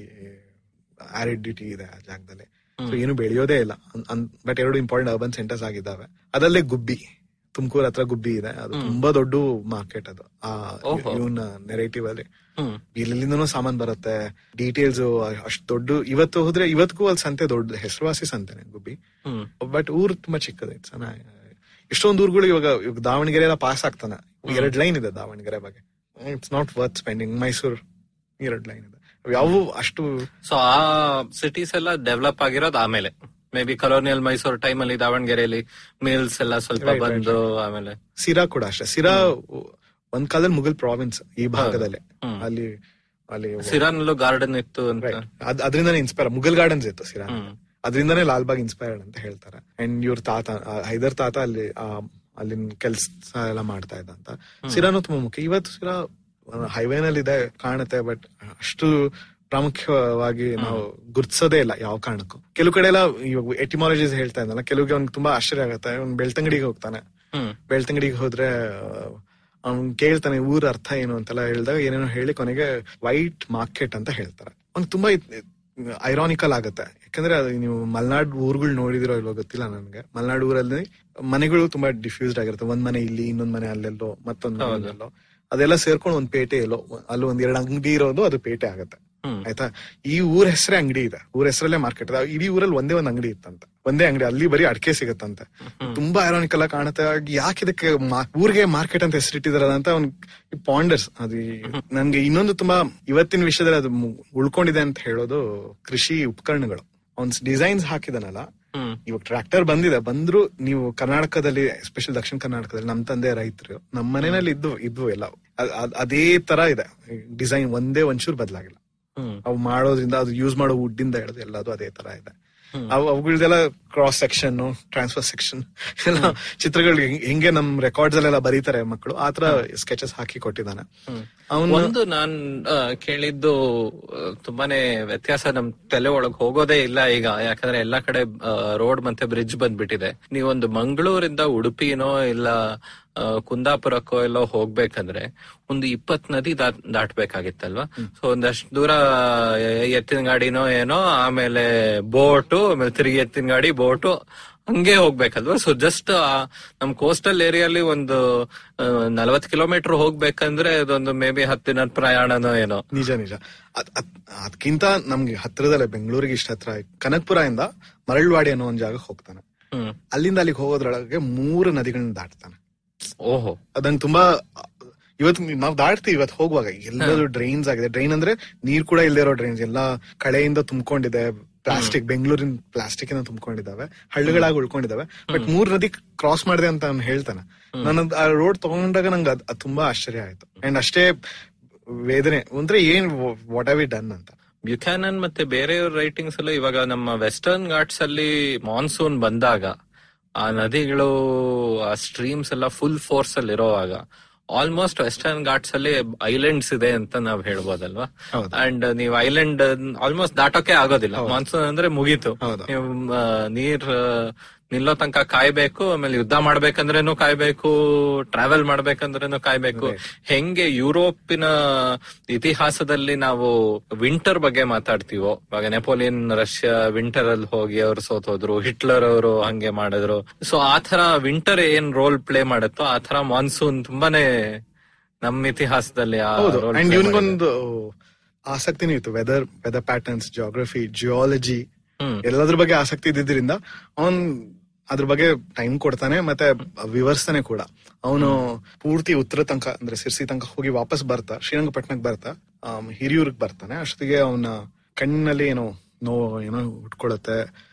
ಆರಿಡಿಟಿ ಇದೆ ಆ ಜಾಗದಲ್ಲಿ ಸೊ ಏನು ಬೆಳೆಯೋದೇ ಇಲ್ಲ ಬಟ್ ಎರಡು ಇಂಪಾರ್ಟೆಂಟ್ ಅರ್ಬನ್ ಸೆಂಟರ್ಸ್ ಆಗಿದ್ದಾವೆ ಅದಲ್ಲೇ ಗುಬ್ಬಿ ತುಮಕೂರು ಹತ್ರ ಗುಬ್ಬಿ ಇದೆ ಅದು ತುಂಬಾ ದೊಡ್ಡ ಮಾರ್ಕೆಟ್ ಅದು ಆ ಇವನ್ ನೆರೇಟಿವ್ ಅಲ್ಲಿ ಹ್ಮ್ ಇಲ್ಲಿಂದನೂ ಸಾಮಾನ್ ಬರುತ್ತೆ ಡೀಟೇಲ್ಸ್ ಅಷ್ಟು ದೊಡ್ಡ ಇವತ್ತು ಹೋದ್ರೆ ಇವತ್ತಿಗೂ ಅಲ್ಲಿ ಸಂತೆ ದೊಡ್ಡ ಹೆಸರುವಾಸಿ ಸಂತೆನೆ ಗುಬ್ಬಿ ಹ್ಮ್ ಬಟ್ ಊರು ತುಂಬಾ ಚಿಕ್ಕದು ಚೆನ್ನಾಗಿ ಎಷ್ಟೊಂದು ಊರುಗಳು ಇವಾಗ ಇವಾಗ ದಾವಣಗೆರೆ ಎಲ್ಲ ಪಾಸ್ ಆಗ್ತಾನೆ ಎರಡ್ ಲೈನ್ ಇದೆ ದಾವಣಗೆರೆ ಬಗ್ಗೆ it's not worth spending Mysuru ಎರಡ್ ಲೈನ್ ಇದೆ ಯಾವ ಅಷ್ಟು ಸೊ ಆ ಸಿಟೀಸ್ ಎಲ್ಲ ಡೆವಲಪ್ ಆಗಿರೋದು ಆಮೇಲೆ may be colonial Mysuru time ಅಲ್ಲಿ ದಾವಣಗೆರೆಯಲ್ಲಿ ಮಿಲ್ಸ್ ಎಲ್ಲ ಸ್ವಲ್ಪ Right, right, ಬಂದು ಆಮೇಲೆ ಸಿರಾ ಕೂಡ ಅಷ್ಟೇ ಸಿರಾ ಒಂದ್ ಕಾಲದಲ್ಲಿ ಮುಘಲ್ ಪ್ರಾವಿನ್ಸ್ ಈ ಭಾಗದಲ್ಲಿ ಹ್ಮ್. ಅಲ್ಲಿ ಅಲ್ಲಿ ಸಿರಾನಲ್ಲೂ ಗಾರ್ಡನ್ ಇತ್ತು ಅಂತ Right. ಅದ್- ಅದ್ರಿಂದಾನೇ ಇನ್ಸ್ಪೈರ್ ಮುಘಲ್ ಗಾರ್ಡನ್ಸ್ ಇತ್ತು ಸಿರಾ ಹ್ಮ್. ಅದರಿಂದಾನೇ ಲಾಲ್ಬಾಗ್ ಇನ್ಸ್ಪೈರ್ಡ್ ಅಂತ ಹೇಳ್ತಾರೆ ಅಂಡ್ ಇವ್ರ ತಾತ ಆ, ಹೈದರ್ ತಾತ ಅಲ್ಲಿ ಆ, ಅಲ್ಲಿನ ಕೆಲ್ಸ ಎಲ್ಲ ಮಾಡ್ತಾ ಇದ್ದ ಅಂತ ಸಿರಾನು ತುಂಬಾ ಮುಖ್ಯ ಇವತ್ತು ಸಿರಾ ಹೈವೇನಲ್ಲಿ ಇದೆ ಕಾಣುತ್ತೆ ಬಟ್ ಅಷ್ಟು ಪ್ರಾಮುಖ್ಯವಾಗಿ ನಾವು ಗುರ್ತಿಸೋದೇ ಇಲ್ಲ ಯಾವ ಕಾರಣಕ್ಕೂ ಕೆಲವು ಕಡೆ ಎಲ್ಲ ಇವಾಗ ಎಟಿಮಾಲಜೀಸ್ ಹೇಳ್ತಾ ಇದ್ದಲ್ಲ ಕೆಲವಿಗೆ ಅವ್ನಿಗೆ ತುಂಬಾ ಆಶ್ಚರ್ಯ ಆಗುತ್ತೆ ಅವ್ನು ಬೆಳ್ತಂಗಡಿಗೆ ಹೋಗ್ತಾನೆ ಹ್ಮ್ ಬೆಳ್ತಂಗಡಿಗೆ ಹೋದ್ರೆ ಅವ್ನ್ ಕೇಳ್ತಾನೆ ಊರ ಅರ್ಥ ಏನು ಅಂತೆಲ್ಲ ಹೇಳಿದಾಗ ಏನೇನೋ ಹೇಳಿ ಕೊನೆಗೆ ವೈಟ್ ಮಾರ್ಕೆಟ್ ಅಂತ ಹೇಳ್ತಾರೆ ಅವ್ನ್ ತುಂಬಾ ಐರಾನಿಕಲ್ ಆಗುತ್ತೆ ಯಾಕಂದ್ರೆ ಅದು ನೀವು ಮಲ್ನಾಡ್ ಊರುಗಳು ನೋಡಿದಿರೋ ಇಲ್ವೋ ಗೊತ್ತಿಲ್ಲ ನನ್ಗೆ ಮಲ್ನಾಡ್ ಊರಲ್ಲಿ ಮನೆಗಳು ತುಂಬಾ ಡಿಫ್ಯೂಸ್ಡ್ ಆಗಿರುತ್ತೆ ಒಂದ್ ಮನೆ ಇಲ್ಲಿ ಇನ್ನೊಂದ್ ಮನೆ ಅಲ್ಲೆಲ್ಲೋ ಮತ್ತೊಂದ್ ಮನೆ ಅಲ್ಲೆಲ್ಲೋ ಅದೆಲ್ಲ ಸೇರ್ಕೊಂಡು ಒಂದ್ ಪೇಟೆ ಎಲ್ಲೋ ಅಲ್ಲಿ ಒಂದ್ ಎರಡು ಅಂಗಡಿ ಇರೋದು ಅದು ಪೇಟೆ ಆಗುತ್ತೆ ಹ್ಮ್. ಆಯ್ತಾ ಈ ಊರ ಹೆಸರೇ ಅಂಗಡಿ ಇದೆ ಊರ ಹೆಸರಲ್ಲೇ ಮಾರ್ಕೆಟ್ ಇದೆ ಇಡೀ ಊರಲ್ಲಿ ಒಂದೇ ಒಂದ್ ಅಂಗಡಿ ಇತ್ತಂತ ಒಂದೇ ಅಂಗಡಿ ಅಲ್ಲಿ ಬರೀ ಅಡಿಕೆ ಸಿಗತ್ತಂತೆ ತುಂಬಾ ಐರಾನಿಕಲ್ ಆಗಿ ಕಾಣುತ್ತೆ ಯಾಕೆ ಇದಕ್ಕೆ ಮಾ- ಊರಿಗೆ ಮಾರ್ಕೆಟ್ ಅಂತ ಹೆಸರಿಟ್ಟಿದಾರಲ್ಲ ಅಂತ ಅವ್ನ್ ಪಾಂಡರ್ಸ್ ಅದು ಈ- ನನ್ಗೆ ಇನ್ನೊಂದು ತುಂಬಾ ಇವತ್ತಿನ ವಿಷಯದಲ್ಲಿ ಅದು ಮು- ಉಳ್ಕೊಂಡಿದೆ ಅಂತ ಹೇಳೋದು ಕೃಷಿ ಉಪಕರಣಗಳು ಅವ್ನ್ ಡಿಸೈನ್ಸ್ ಹಾಕಿದನಲ್ಲ ಹ್ಮ್ ಇವಾಗ ಟ್ರ್ಯಾಕ್ಟರ್ ಬಂದಿದೆ ಬಂದ್ರು ನೀವು ಕರ್ನಾಟಕದಲ್ಲಿ ಎಸ್ಪೆಷಲ್ ದಕ್ಷಿಣ ಕರ್ನಾಟಕದಲ್ಲಿ ನಮ್ ತಂದೆ ರೈತರು ನಮ್ಮ ಮನೆಯಲ್ಲಿ ಇದ್ದು ಇದ್ವು ಎಲ್ಲ ಅದ್- ಅದ್- ಅದೇ ತರ ಇದೆ ಡಿಸೈನ್ ಒಂದೇ ಒಂಚೂರು ಬದಲಾಗಿಲ್ಲ ಹ್ಮ್ ಅವು ಮಾಡೋದ್ರಿಂದ ಅದು ಯೂಸ್ ಮಾಡೋ ವುಡ್ ಇಂದ ಹಿಡಿದು ಎಲ್ಲದು ಅದೇ ತರ ಇದೆ ಅವು ಅವುಗಳದೆಲ್ಲ ಕ್ರಾಸ್ ಸೆಕ್ಷನ್ ಟ್ರಾನ್ಸ್ಫರ್ ಸೆಕ್ಷನ್ ಎಲ್ಲ ಚಿತ್ರಗಳು ಹೆಂಗ್- ಹೆಂಗೆ ನಮ್ ರೆಕಾರ್ಡ್ಸ್ ಅಲ್ಲೆಲ್ಲ ಬರೀತಾರೆ ಮಕ್ಕಳು ಆತರ ಸ್ಕೆಚಸ್ ಹಾಕಿ ಕೊಟ್ಟಿದ್ದಾನೆ ಅವನು ಒಂದು ನಾನ್ ಆ, ಕೇಳಿದ್ದು ಆ, ತುಂಬಾನೇ ವ್ಯತ್ಯಾಸ ನಮ್ ತಲೆ ಒಳಗ್ ಹೋಗೋದೇ ಇಲ್ಲ ಈಗ ಯಾಕಂದ್ರೆ ಎಲ್ಲಾ ಕಡೆ ರೋಡ್ ಮತ್ತೆ ಬ್ರಿಡ್ಜ್ ಬಂದ್ಬಿಟ್ಟಿದೆ ನೀವೊಂದು ಮಂಗಳೂರಿಂದ ಉಡುಪಿನೋ ಇಲ್ಲ ಆ, ಕುಂದಾಪುರಕ್ಕೋ ಎಲ್ಲೋ ಹೋಗ್ಬೇಕಂದ್ರೆ ಒಂದು ಇಪ್ಪತ್ ನದಿ ದಾಟ್ ದಾಟ್ಬೇಕಾಗಿತ್ತಲ್ವಾ ಸೊ ಒಂದಷ್ಟು ದೂರ ಎ- ಎತ್ತಿನ ಗಾಡಿನೋ ಏನೋ ಆಮೇಲೆ ಬೋಟು ಆಮೇಲೆ ತಿರುಗಿ ಎತ್ತಿನ ಗಾಡಿ ಬೋಟು ಹಂಗೆ ಹೋಗ್ಬೇಕಲ್ವಾ ಸೊ ಜಸ್ಟ್ ನಮ್ ಕೋಸ್ಟಲ್ ಏರಿಯಲ್ಲಿ ಒಂದು ನಲವತ್ ಕಿಲೋಮೀಟರ್ ಹೋಗ್ಬೇಕಂದ್ರೆ ಅದೊಂದು ಮೇ ಬಿ ಹತ್ತಿನ ಪ್ರಯಾಣನೋ ಏನೋ ನಿಜ ನಿಜ ಅದ್- ಅದ್- ಅದ್ಕಿಂತ ನಮ್ಗೆ ಹತ್ರದಲ್ಲೇ ಬೆಂಗಳೂರಿಗೆ ಇಷ್ಟ ಹತ್ರ ಕನಕ್ಪುರ ಇಂದ ಮರಳ್ವಾಡಿ ಅನ್ನೋ ಒಂದ್ ಜಾಗಕ್ಕೆ ಹೋಗ್ತಾನೆ ಹ್ಮ್ ಅಲ್ಲಿಂದ ಅಲ್ಲಿಗೆ ಹೋಗೋದ್ರೊಳಗೆ ಮೂರು ನದಿಗಳನ್ನ ದಾಟ್ತಾನೆ ಓಹೋ ಅದನ್ನ ತುಂಬಾ ಇವತ್ತು ನಾವ್ ದಾಟ್ತೀವಿ ಇವತ್ತು ಹೋಗುವಾಗ ಎಲ್ಲರೂ ಡ್ರೈನ್ಸ್ ಆಗಿದೆ ಡ್ರೈನ್ ಅಂದ್ರೆ ನೀರ್ ಕೂಡ ಇಲ್ಲದೆ ಇರೋ ಡ್ರೈನ್ಸ್ ಎಲ್ಲ ಕಳೆಯಿಂದ ತುಂಬಿಕೊಂಡಿದೆ ಪ್ಲಾಸ್ಟಿಕ್ ಬೆಂಗಳೂರಿನ ಪ್ಲಾಸ್ಟಿಕ್ ನ ತುಂಬಿಕೊಂಡಿದ್ದಾವೆ ಹಳ್ಳಿಗಳಾಗಿ ಉಳ್ಕೊಂಡಿದ್ದಾವೆ ಬಟ್ ಮೂರ್ ನದಿ ಕ್ರಾಸ್ ಮಾಡಿದೆ ಅಂತ ಅವ್ನು ಹೇಳ್ತಾನೆ ನಾನು ಆ ರೋಡ್ ತಗೊಂಡಾಗ ನಂಗೆ ಅದ್ ಅದ್ ತುಂಬಾ ಆಶ್ಚರ್ಯ ಆಯ್ತು ಅಂಡ್ ಅಷ್ಟೇ ವೇದನೆ ಅಂದ್ರೆ ಏನ್ ವಾಟ್ ಹ್ಯಾವ್ ವಿ ಡನ್ ಅಂತ ಬ್ಯುಕ್ಯಾನನ್ ಮತ್ತೆ ಬೇರೆಯವ್ರ ರೈಟಿಂಗ್ಸ್ ಅಲ್ಲೂ ಇವಾಗ ನಮ್ಮ ವೆಸ್ಟರ್ನ್ ಘಾಟ್ಸ್ ಅಲ್ಲಿ ಮಾನ್ಸೂನ್ ಬಂದಾಗ ಆ ನದಿಗಳು ಆ ಸ್ಟ್ರೀಮ್ಸ್ ಎಲ್ಲ ಫುಲ್ ಫೋರ್ಸ್ ಅಲ್ಲಿ ಇರೋವಾಗ ಆಲ್ಮೋಸ್ಟ್ ವೆಸ್ಟರ್ನ್ ಘಾಟ್ಸ್ ಅಲ್ಲಿ ಐಲ್ಯಾಂಡ್ಸ್ ಇದೆ ಅಂತ ನಾವ್ ಹೇಳ್ಬೋದಲ್ವಾ ಹೌದು. ಅಂಡ್ ನೀವು ಐಲ್ಯಾಂಡ್ ಆಲ್ಮೋಸ್ಟ್ ದಾಟೋಕೆ ಆಗೋದಿಲ್ಲ ಮಾನ್ಸೂನ್ ಅಂದ್ರೆ ಮುಗೀತು ಹೌದು. ನೀವು ಆ, ನೀರ್ ಆ, ನಿಲ್ಲೋ ತನಕ ಕಾಯ್ಬೇಕು ಆಮೇಲೆ ಯುದ್ಧ ಮಾಡ್ಬೇಕಂದ್ರೇನು ಕಾಯ್ಬೇಕು ಟ್ರಾವೆಲ್ ಮಾಡ್ಬೇಕಂದ್ರೇನು ಕಾಯ್ಬೇಕು ಹೆಂಗೆ ಯುರೋಪಿನ ಇತಿಹಾಸದಲ್ಲಿ ನಾವು ವಿಂಟರ್ ಬಗ್ಗೆ ಮಾತಾಡ್ತೀವೋ ಇವಾಗ ನೆಪೋಲಿಯನ್ ರಷ್ಯಾ ವಿಂಟರ್ ಅಲ್ಲಿ ಹೋಗಿ ಅವ್ರು ಸೋತೋದ್ರು ಹಿಟ್ಲರ್ ಅವರು ಹಂಗೆ ಮಾಡಿದ್ರು ಸೊ ಆ ತರ ವಿಂಟರ್ ಏನ್ ರೋಲ್ ಪ್ಲೇ ಮಾಡುತ್ತೋ ಆ ತರ ಮಾನ್ಸೂನ್ ತುಂಬಾನೇ ನಮ್ಮ ಇತಿಹಾಸದಲ್ಲಿ ಆ ಹೌದು role ಅಂಡ್ play ಇವನ್ಗೊಂದು ಆಸಕ್ತಿನೂ ಇತ್ತು weather weather patterns geography geology hmm. ಎಲ್ಲದ್ರ ಬಗ್ಗೆ ಆಸಕ್ತಿ ಇದ್ದಿದ್ರಿಂದ ಅವನ್ ಅದ್ರ ಬಗ್ಗೆ ಟೈಮ್ ಕೊಡ್ತಾನೆ ಮತ್ತೆ ವಿವರಿಸ್ತಾನೆ ಕೂಡ ಅವನು ಪೂರ್ತಿ ಉತ್ತರ ತನಕ ಅಂದ್ರೆ ಸಿರ್ಸಿ ತನಕ ಹೋಗಿ ವಾಪಸ್ ಬರ್ತಾ ಶ್ರೀರಂಗಪಟ್ಟಣಕ್ಕೆ ಬರ್ತಾ ಆಮ್, ಹಿರಿಯೂರ್ಗ್ ಬರ್ತಾನೆ ಅಷ್ಟೊತ್ತಿಗೆ ಅವನ ಕಣ್ಣಿನಲ್ಲಿ ಏನೋ ನೋವು ಏನೋ ಉಟ್ಕೊಳತ್ತೆ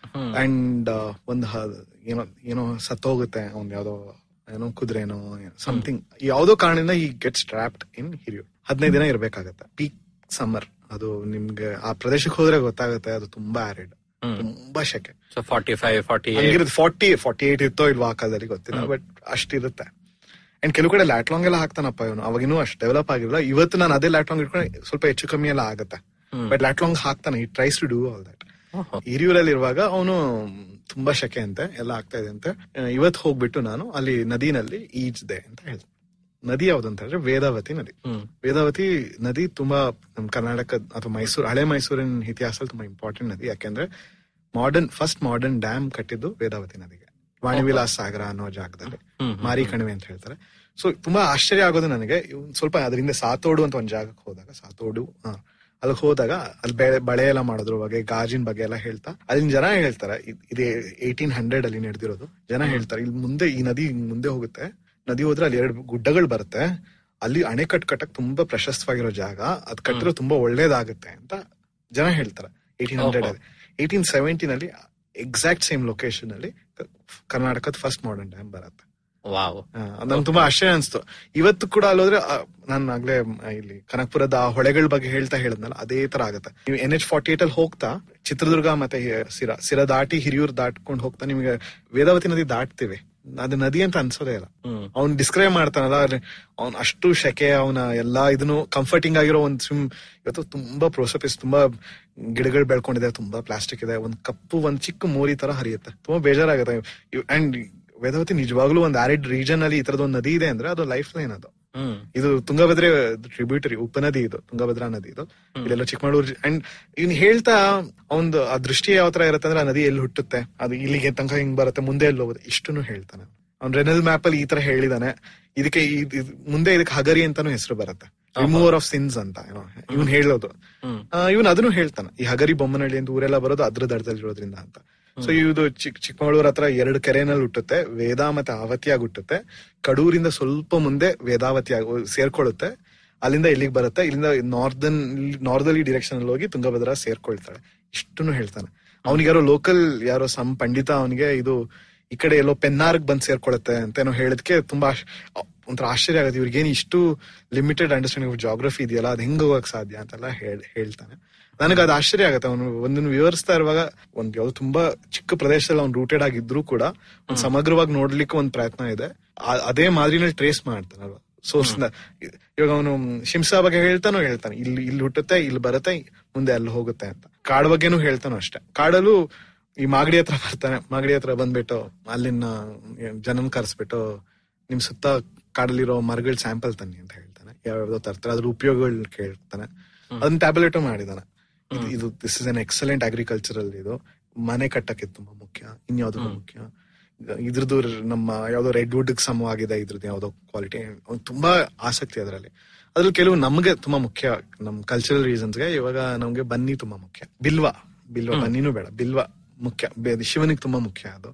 ಅಂಡ್ ಒಂದ್ ಹ- ಏನೋ ಏನೋ ಸತ್ತೋಗುತ್ತೆ ಅವ್ನ್ ಯಾವ್ದೋ ಏನೋ ಕುದುರೆನೋ ಸಮಥಿಂಗ್ ಯಾವ್ದೋ ಕಾರಣದಿಂದ ಈ ಗೆಟ್ಸ್ ಟ್ರಾಪ್ಡ್ ಇನ್ ಹಿರಿಯೂರ್ ಹದಿನೈದು ದಿನ ಇರ್ಬೇಕಾಗತ್ತೆ ಪೀಕ್ ಸಮ್ಮರ್ ಅದು ನಿಮ್ಗೆ ಆ ಪ್ರದೇಶಕ್ಕೆ ಹೋದ್ರೆ ಗೊತ್ತಾಗುತ್ತೆ ಅದು ತುಂಬಾ ಆರಿಡ್ ಹ್ಮ್. ತುಂಬಾ ಶೆಕೆ ಸೊ ಫಾರ್ಟಿ ಫೈವ್ ಫಾರ್ಟಿ ಹಂಗಿರೋದು ಫಾರ್ಟಿ ಫಾರ್ಟಿ ಏಟ್ ಇತ್ತೋ ಇಲ್ವಾ ಆ ಕಾಲದಲ್ಲಿ ಗೊತ್ತಿಲ್ಲ ಬಟ್ ಅಷ್ಟಿರುತ್ತೆ ಅಂಡ್ ಕೆಲವು ಕಡೆ ಲ್ಯಾಟ್ಲಾಂಗ್ ಎಲ್ಲ ಹಾಕ್ತಾನಪ್ಪ ಇವನು ಅವಾಗಿನೂ ಅಷ್ಟು ಡೆವಲಪ್ ಆಗಿರಲ್ಲ ಇವತ್ತು ನಾನು ಅದೇ ಲ್ಯಾಟ್ಲಾಂಗ್ ಇಟ್ಕೊಂಡು ಸ್ವಲ್ಪ ಹೆಚ್ಚು ಕಮ್ಮಿ ಎಲ್ಲ ಆಗುತ್ತೆ ಬಟ್ ಲ್ಯಾಟ್ಲಾಂಗ್ ಹಾಕ್ತಾನೆ ಈ tries to do all that ಹಿರಿಯೂರಲ್ಲಿ ಇರುವಾಗ ಅವನು ತುಂಬಾ ಶೆಕೆ ಅಂತೆ ಎಲ್ಲ ಆಗ್ತಾ ಇದೆ ಅಂತೆ ಇವತ್ತು ಹೋಗ್ಬಿಟ್ಟು ನಾನು ಅಲ್ಲಿ ನದಿನಲ್ಲಿ ಈಜ್ದೆ ಅಂತ ಹೇಳ್ದೆ ನದಿ ಯಾವ್ದಂತ ಹೇಳಿದ್ರೆ ವೇದಾವತಿ ನದಿ ವೇದಾವತಿ ನದಿ ತುಂಬಾ ನಮ್ ಕರ್ನಾಟಕ ಅಥವಾ ಮೈಸೂರು ಹಳೆ ಮೈಸೂರಿನ ಇತಿಹಾಸದಲ್ಲಿ ತುಂಬಾ ಇಂಪಾರ್ಟೆಂಟ್ ನದಿ ಯಾಕೆಂದ್ರೆ ಮಾಡರ್ನ್ ಫಸ್ಟ್ ಮಾಡರ್ನ್ ಡ್ಯಾಮ್ ಕಟ್ಟಿದ್ದು ವೇದಾವತಿ ನದಿಗೆ ವಾಣಿವಿಲಾಸ್ ಸಾಗರ ಅನ್ನೋ ಜಾಗದಲ್ಲಿ ಮಾರಿ ಕಣಿವೆ ಅಂತ ಹೇಳ್ತಾರೆ ಸೊ ತುಂಬಾ ಆಶ್ಚರ್ಯ ಆಗೋದು ನನಗೆ ಇವ್ನ್ ಸ್ವಲ್ಪ ಅದರಿಂದ ಸಾತೋಡು ಅಂತ ಒಂದ್ ಜಾಗಕ್ಕೆ ಹೋದಾಗ ಸಾತೋಡು ಹಾ ಅಲ್ಲಿಗೆ ಹೋದಾಗ ಅಲ್ಲಿ ಬೆಳೆ ಬಳೆ ಎಲ್ಲ ಮಾಡೋದ್ರ ಬಗ್ಗೆ ಗಾಜಿನ ಬಗ್ಗೆ ಎಲ್ಲ ಹೇಳ್ತಾ ಅಲ್ಲಿನ ಜನ ಹೇಳ್ತಾರೆ ಇದ್- ಇದು ಏಯ್ಟೀನ್ ಹಂಡ್ರೆಡ್ ಅಲ್ಲಿ ನಡೆದಿರೋದು ಜನ ಹೇಳ್ತಾರೆ ಇಲ್ಲಿ ಮುಂದೆ ಈ ನದಿ ಹಿಂಗ್ ಮುಂದೆ ಹೋಗುತ್ತೆ ನದಿ ಹೋದ್ರೆ ಅಲ್ಲಿ ಎರಡು ಗುಡ್ಡಗಳು ಬರುತ್ತೆ ಅಲ್ಲಿ ಅಣೆಕಟ್ಟು ಕಟ್ಟಕ್ ತುಂಬಾ ಪ್ರಶಸ್ತವಾಗಿರೋ ಜಾಗ ಅದ್ ಕಟ್ಟಿರೋ ತುಂಬಾ ಒಳ್ಳೇದಾಗುತ್ತೆ ಅಂತ ಜನ ಹೇಳ್ತಾರೆ ಏಯ್ಟೀನ್ ಹಂಡ್ರೆಡ್ ಅಲ್ಲಿ ಏಯ್ಟೀನ್ ಸೆವೆಂಟೀನ್ ಅಲ್ಲಿ ಎಕ್ಸಾಕ್ಟ್ ಸೇಮ್ ಲೊಕೇಶನ್ ಅಲ್ಲಿ ಕ- ಕರ್ನಾಟಕದ ಫಸ್ಟ್ ಮಾಡರ್ನ್ ಡ್ಯಾಮ್ ಬರುತ್ತೆ ವಾವ್ ನನ್ ತುಂಬಾ ಆಶ್ಚರ್ಯ ಅನ್ಸ್ತು ಇವತ್ತು ಕೂಡ ಅಲ್ಲೋದ್ರೆ ನಾನು ಆಗ್ಲೇ ಮ್, ಇಲ್ಲಿ ಕನಕಪುರದ ಆ ಹೊಳೆಗಳ ಬಗ್ಗೆ ಹೇಳ್ತಾ ಹೇಳಿದ್ನಲ್ಲ ಅದೇ ತರ ಆಗುತ್ತೆ ನೀವು ಎನ್ ಎಚ್ ಫಾರ್ಟಿ ಏಟ್ ಅಲ್ಲಿ ಹೋಗ್ತಾ ಚಿತ್ರದುರ್ಗ ಮತ್ತೆ ಹಿ- ಸಿರ ಸಿರ ದಾಟಿ ಹಿರಿಯೂರ್ ದಾಟ್ಕೊಂಡು ಹೋಗ್ತಾ ನಿಮಗೆ ವೇದಾವತಿ ನದಿ ದಾಟ್ತಿವಿ ಅದು ನದಿ ಅಂತ ಅನ್ಸೋದೇ ಇಲ್ಲ ಅವ್ನ್ ಡಿಸ್ಕ್ರೈಬ್ ಮಾಡ್ತಾನಲ್ಲ ಅವ್ನ್ ಅಷ್ಟು ಶೆಕೆ ಅವನ ಎಲ್ಲಾ ಇದನ್ನು ಕಂಫರ್ಟಿಂಗ್ ಆಗಿರೋ ಒಂದ್ ಸ್ವಿಮ್ ಇವತ್ತು ತುಂಬಾ ಪ್ರೋಸಪಿಸ್ ತುಂಬಾ ಗಿಡಗಳು ಬೆಳ್ಕೊಂಡಿದೆ ತುಂಬಾ ಪ್ಲಾಸ್ಟಿಕ್ ಇದೆ ಒಂದ್ ಕಪ್ಪು ಒಂದ್ ಚಿಕ್ಕ ಮೋರಿ ತರ ಹರಿಯುತ್ತೆ ತುಂಬಾ ಬೇಜಾರಾಗುತ್ತೆ ಅಂಡ್ ವೇದಾವತಿ ನಿಜವಾಗ್ಲೂ ಒಂದ್ ಆರಿಡ್ ರೀಜನ್ ಅಲ್ಲಿ ಈ ತರದ ಒಂದ್ ನದಿ ಇದೆ ಅಂದ್ರೆ ಅದು ಲೈಫ್ ಲೈನ್ ಅದು ಹ್ಮ್ ಇದು ತುಂಗಭದ್ರೆ ಟ್ರಿಬ್ಯೂಟರಿ ಉಪನದಿ ಇದು ತುಂಗಭದ್ರಾ ನದಿ ಇದು ಇಲ್ಲೆಲ್ಲ ಚಿಕ್ಕಮಗಳೂರು ಅಂಡ್ ಇವ್ನ್ ಹೇಳ್ತಾ ಒಂದು ಆ ದೃಷ್ಟಿ ಯಾವ ತರ ಇರುತ್ತೆ ಅಂದ್ರೆ ಆ ನದಿ ಎಲ್ಲಿ ಹುಟ್ಟುತ್ತೆ ಅದು ಇಲ್ಲಿಗೆ ತನಕ ಹಿಂಗ್ ಬರುತ್ತೆ ಮುಂದೆ ಎಲ್ಲಿ ಹೋಗುತ್ತೆ ಇಷ್ಟನ್ನು ಹೇಳ್ತಾನೆ ಅವ್ನ್ ರೆನಲ್ ಮ್ಯಾಪ್ ಅಲ್ಲಿ ಈ ತರ ಹೇಳಿದಾನೆ ಇದಕ್ಕೆ ಇದ್- ಇದ್- ಮುಂದೆ ಇದಕ್ಕೆ ಹಗರಿ ಅಂತಾನು ಹೆಸರು ಬರುತ್ತೆ ರಿಮೂವರ್ ಆಫ್ ಸಿನ್ಸ್ ಅಂತ ಏನೋ ಇವ್ನ್ ಹೇಳೋದು ಇವನ್ ಅದನ್ನು ಹೇಳ್ತಾನೆ ಈ ಹಗರಿ ಬೊಮ್ಮನಹಳ್ಳಿ ಅಂತ ಊರೆಲ್ಲ ಬರೋದು ಅದ್ರ ದಡದಲ್ಲಿರೋದ್ರಿಂದ ಅಂತ ಸೊ ಇದು ಚಿಕ್ ಚಿಕ್ಕಮಗಳೂರ್ ಹತ್ರ ಎರಡು ಕೆರೆನಲ್ಲಿ ಹುಟ್ಟುತ್ತೆ ವೇದ ಮತ್ತೆ ಆವತಿಯಾಗಿ ಹುಟ್ಟುತ್ತೆ ಕಡೂರಿಂದ ಸ್ವಲ್ಪ ಮುಂದೆ ವೇದಾವತಿ ಸೇರ್ಕೊಳ್ಳುತ್ತೆ ಅಲ್ಲಿಂದ ಇಲ್ಲಿಗೆ ಬರುತ್ತೆ ಇಲ್ಲಿಂದ ನಾರ್ದನ್ ನಾರ್ದರ್ಲಿ ಡೈರೆಕ್ಷನ್ ಅಲ್ಲಿ ಹೋಗಿ ತುಂಗಭದ್ರಾ ಸೇರ್ಕೊಳ್ತಾಳೆ ಇಷ್ಟನ್ನು ಹೇಳ್ತಾನೆ ಅವನಿಗೆ ಯಾರೋ ಲೋಕಲ್ ಯಾರೋ ಸಮ್ ಪಂಡಿತ ಅವನಿಗೆ ಇದು ಈ ಕಡೆ ಎಲ್ಲೋ ಪೆನ್ನಾರ್ಗ್ ಬಂದ್ ಸೇರ್ಕೊಳತ್ತೆ ಅಂತ ಏನೋ ಹೇಳಿದ್ಕೆ ತುಂಬಾ ಆಶ್- ಒಂಥರ ಆಶ್ಚರ್ಯ ಆಗುತ್ತೆ ಇವ್ರಿಗೇನು ಇಷ್ಟು ಲಿಮಿಟೆಡ್ ಅಂಡರ್ಸ್ಟ್ಯಾಂಡಿಂಗ್ ಆಫ್ ಜಾಗ್ರಫಿ ಇದೆಯಲ್ಲ ಅದ್ ಹೆಂಗ್ ಹೋಗಕ್ ಸಾಧ್ಯ ಅಂತೆಲ್ಲ ಹೇಳ್- ಹೇಳ್ತಾನೆ ನನಗೆ ಅದು ಆಶ್ಚರ್ಯ ಆಗುತ್ತೆ ಅವನು ಒಂದನ್ನು ವಿವರಿಸ್ತಾ ಇರುವಾಗ ಒಂದ್ ಯಾವ್ದು ತುಂಬಾ ಚಿಕ್ಕ ಪ್ರದೇಶದಲ್ಲಿ ಅವ್ನು ರೂಟೆಡ್ ಆಗಿದ್ರು ಕೂಡ ಒಂದ್ ಸಮಗ್ರವಾಗಿ ನೋಡ್ಲಿಕ್ಕೆ ಒಂದ್ ಪ್ರಯತ್ನ ಇದೆ ಆ- ಅದೇ ಮಾದರಿನಲ್ಲಿ ಟ್ರೇಸ್ ಮಾಡ್ತಾನಲ್ವ ಸೋರ್ಸ್ ಇವಾಗ ಅವನು ಶಿಂಸಾ ಬಗ್ಗೆ ಹೇಳ್ತಾನೋ ಹೇಳ್ತಾನೆ ಇಲ್ಲಿ ಇಲ್ಲಿ ಹುಟ್ಟುತ್ತೆ ಇಲ್ಲಿ ಬರುತ್ತೆ ಮುಂದೆ ಅಲ್ಲಿ ಹೋಗುತ್ತೆ ಅಂತ ಕಾಡ್ ಬಗ್ಗೆನೂ ಹೇಳ್ತಾನೋ ಅಷ್ಟೇ ಕಾಡಲ್ಲೂ ಈ ಮಾಗಡಿ ಹತ್ರ ಬರ್ತಾನೆ ಮಾಗಡಿ ಹತ್ರ ಬಂದ್ಬಿಟ್ಟು ಅಲ್ಲಿನ ಜನನ್ ಕರೆಸ್ಬಿಟ್ಟು ನಿಮ್ ಸುತ್ತ ಕಾಡಲ್ಲಿರೋ ಮರಗಳ ಸ್ಯಾಂಪಲ್ ತನ್ನಿ ಅಂತ ಹೇಳ್ತಾನೆ ಯಾವ್ಯಾವ್ದೋ ತರ್ತಾರೆ ಅದ್ರ ಉಪಯೋಗಗಳು ಕೇಳ್ತಾನೆ ಅದನ್ನ ಟ್ಯಾಬ್ಲೆಟ್ ಮಾಡಿದಾನೆ ಇದು- ಇದು this is an excellent agricultural ಇದು ಮನೆ ಕಟ್ಟಕ್ಕೆ ತುಂಬಾ ಮುಖ್ಯ ಇನ್ಯಾವ್ದು ಮುಖ್ಯ ಇದ್ರದ್ದು ನಮ್ಮ ಯಾವ್ದೋ ರೆಡ್ ವುಡ್ ಸಮವಾಗಿದೆ ಇದ್ರದ್ದು ಯಾವ್ದೋ ಕ್ವಾಲಿಟಿ ತುಂಬಾ ಆಸಕ್ತಿ ಅದರಲ್ಲಿ ಅದ್ರಲ್ಲಿ ಕೆಲವು ನಮ್ಗೆ ತುಂಬಾ ಮುಖ್ಯ ನಮ್ ಕಲ್ಚರಲ್ ರೀಸನ್ಸ್ಗೆ ಇವಾಗ ನಮ್ಗೆ ಬನ್ನಿ ತುಂಬಾ ಮುಖ್ಯ ಬಿಲ್ವ ಬಿಲ್ವ ಬನ್ನಿನೂ ಬೇಡ ಬಿಲ್ವ ಮುಖ್ಯ ಬೆ- ಶಿವನಿಗೆ ತುಂಬಾ ಮುಖ್ಯ ಅದು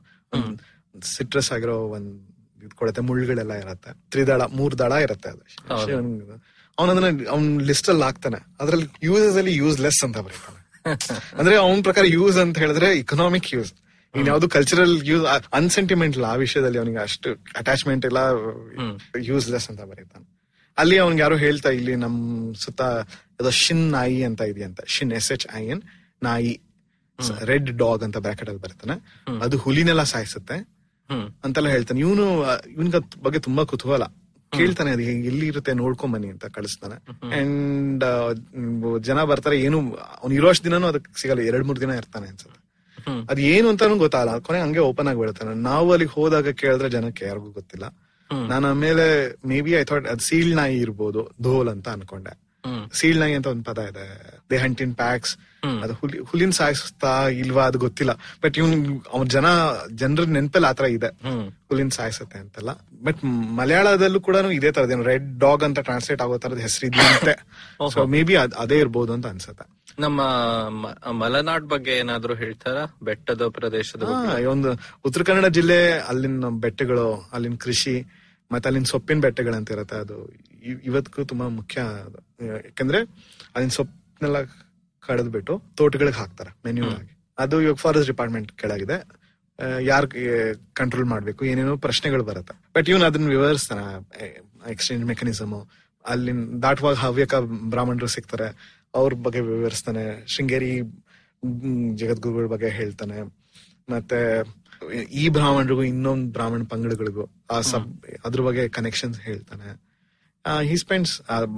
ಸಿಟ್ರಸ್ ಆಗಿರೋ ಒಂದ್ ಇದ್ ಕೊಡುತ್ತೆ ಮುಳ್ಳುಗಳೆಲ್ಲ ಇರತ್ತೆ ತ್ರಿದಳ ಮೂರ್ ದಳ ಇರತ್ತೆ ಅದು ಅವನ ಅದನ್ನ ಅವ್ನ್ ಲಿಸ್ಟ್ ಅಲ್ಲಿ ಹಾಕ್ತಾನೆ ಅದ್ರಲ್ಲಿ ಯೂಸಸ್ ಅಲ್ಲಿ ಯೂಸ್ ಲೆಸ್ ಅಂತ ಬರೀತಾನೆ ಅಂದ್ರೆ ಅವನ ಪ್ರಕಾರ ಯೂಸ್ ಅಂತ ಹೇಳಿದ್ರೆ ಇಕನಾಮಿಕ್ ಯೂಸ್ ಇನ್ ಯಾವ್ದು ಕಲ್ಚರಲ್ ಯೂಸ್ ಅನ್ಸೆಂಟಿಮೆಂಟಲ್ ಆ ವಿಷಯದಲ್ಲಿ ಅವನಿಗೆ ಅಷ್ಟು ಅಟ್ಯಾಚ್ಮೆಂಟ್ ಇಲ್ಲ ಯೂಸ್ಲೆಸ್ ಅಂತ ಬರೀತಾನೆ ಅಲ್ಲಿ ಅವ್ನಿಗೆ ಯಾರೋ ಹೇಳ್ತಾ ಇಲ್ಲಿ ನಮ್ ಸುತ್ತ ಯಾವುದೋ ಶಿನ್ ನಾಯಿ ಅಂತ ಇದೆಯಂತ ಶಿನ್ ಎಸ್ ಎಚ್ ಐ ಎನ್ ನಾಯಿ ರೆಡ್ ಡಾಗ್ ಅಂತ ಬ್ರಾಕೆಟ್ ಅಲ್ಲಿ ಬರ್ತಾನೆ ಅದು ಹುಲಿನೆಲ್ಲ ಸಾಯಿಸುತ್ತೆ ಹ್ಮ್ ಅಂತೆಲ್ಲ ಹೇಳ್ತಾನೆ ಇವನು ಇವನ್ಗ ಬಗ್ಗೆ ತುಂಬಾ ಕುತೂಹಲ ಕೇಳ್ತಾನೆ ಅದು ಹೇಗೆ ಎಲ್ಲಿ ಇರುತ್ತೆ ನೋಡ್ಕೊಂಡ್ ಬನ್ನಿ ಅಂತ ಕಳಿಸ್ತಾನೆ ಅಂಡ್ ಜನ ಬರ್ತಾರೆ ಏನು ಅವ್ನು ಇರೋಷ್ಟು ದಿನಾನು ಅದಕ್ಕೆ ಸಿಗಲ್ಲ ಎರಡ್ ಮೂರ್ ದಿನ ಇರ್ತಾನೆ ಅನ್ಸುತ್ತೆ ಹ್ಮ್. ಅದ್ ಏನು ಅಂತಾನು ಗೊತ್ತಾಗಲ್ಲ ಕೊನೆ ಹಂಗೆ ಓಪನ್ ಆಗಿ ಬಿಡ್ತಾನೆ ನಾವು ಅಲ್ಲಿಗೆ ಹೋದಾಗ ಕೇಳಿದ್ರೆ ಜನಕ್ಕೆ ಯಾರಿಗೂ ಗೊತ್ತಿಲ್ಲ ಹ್ಮ್. ನಾನು ಆಮೇಲೆ ಮೇ ಬಿ ಐ ಥಾಟ್ ಅದ್ ಸೀಳ್ ನಾಯಿ ಇರ್ಬೋದು ಧೋಲ್ ಅಂತ ಅನ್ಕೊಂಡೆ ಹ್ಮ್ ಸೀಳ್ ನಾಯಿ ಅಂತ ಒಂದ್ ಪದ ಇದೆ they hunt in packs hmm. ಅದು ಹುಲಿ ಹುಲಿನ ಸಾಯಿಸ್ತಾ ಇಲ್ವಾ ಅದು ಗೊತ್ತಿಲ್ಲ ಬಟ್ ಇವ್ನ್ ಅವ್ನ ಜನ ಜನರ ನೆನಪಲ್ಲಿ ಆತರ ಇದೆ ಹ್ಮ್ ಹುಲಿನ ಸಾಯಿಸುತ್ತೆ ಅಂತೆಲ್ಲ ಬಟ್ ಮಲಯಾಳದಲ್ಲೂ ಕೂಡ ಇದೇ ತರದೇನು ರೆಡ್ ಡಾಗ್ ಅಂತ ಟ್ರಾನ್ಸ್ಲೇಟ್ ಆಗೋ ತರದ ಹೆಸರು ಇದೆಯಂತೆ ಸೊ ಮೇ ಬಿ ಅದೇ ಇರ್ಬೋದು ಅಂತ ಅನ್ಸುತ್ತೆ ನಮ್ಮ ಮ- ಮಲೆನಾಡ್ ಬಗ್ಗೆ ಏನಾದ್ರು ಹೇಳ್ತಾರ ಬೆಟ್ಟದ ಪ್ರದೇಶದ ಹಾ, ಬಗ್ಗೆ ಈ ಒಂದು ಉತ್ತರ ಕನ್ನಡ ಜಿಲ್ಲೆ ಅಲ್ಲಿನ ಬೆಟ್ಟಗಳು ಅಲ್ಲಿನ ಕೃಷಿ ಮತ್ತೆ ಅಲ್ಲಿನ ಸೊಪ್ಪಿನ ಬೆಟ್ಟಗಳಂತ ಇರುತ್ತೆ ಅದು ಇ- ಇವತ್ತಿಗೂ ತುಂಬಾ ಮುಖ್ಯ ಅದು. ಯಾಕಂದ್ರೆ ಅಲ್ಲಿನ ಸೊಪ್ಪನ್ನೆಲ್ಲ ಕಳೆದ್ಬಿಟ್ಟು ತೋಟಗಳಿಗೆ ಹಾಕ್ತಾರೆ ಮೆನ್ಯೂ ಆಗಿ ಅದು ಇವಾಗ ಫಾರೆಸ್ಟ್ ಡಿಪಾರ್ಟ್ಮೆಂಟ್ ಕೆಳಗಿದೆ ಯಾರು ಕಂಟ್ರೋಲ್ ಮಾಡ್ಬೇಕು ಏನೇನೋ ಪ್ರಶ್ನೆಗಳು ಬರುತ್ತೆ ಬಟ್ ಇವನ್ ಅದನ್ನ ವಿವರಿಸ್ತಾನೆ ಎಕ್ಸ್ಚೇಂಜ್ ಮೆಕಾನಿಸಮ್ ಅಲ್ಲಿನ ದಾಟುವಾಗ ಹವ್ಯಕ ಬ್ರಾಹ್ಮಣರು ಸಿಗ್ತಾರೆ ಅವ್ರ ಬಗ್ಗೆ ವಿವರಿಸ್ತಾನೆ ಶೃಂಗೇರಿ ಮ್, ಜಗದ್ಗುರುಗಳ ಬಗ್ಗೆ ಹೇಳ್ತಾನೆ ಮತ್ತೆ ಈ ಬ್ರಾಹ್ಮಣರಿಗೂ ಇನ್ನೊಂದು ಬ್ರಾಹ್ಮಣ ಪಂಗಡಗಳಿಗೂ ಆ ಸಬ್ ಅದ್ರ ಬಗ್ಗೆ ಕನೆಕ್ಷನ್ಸ್ ಹೇಳ್ತಾನೆ ಹಿ ಸ್ಪೆಂಡ್ಸ್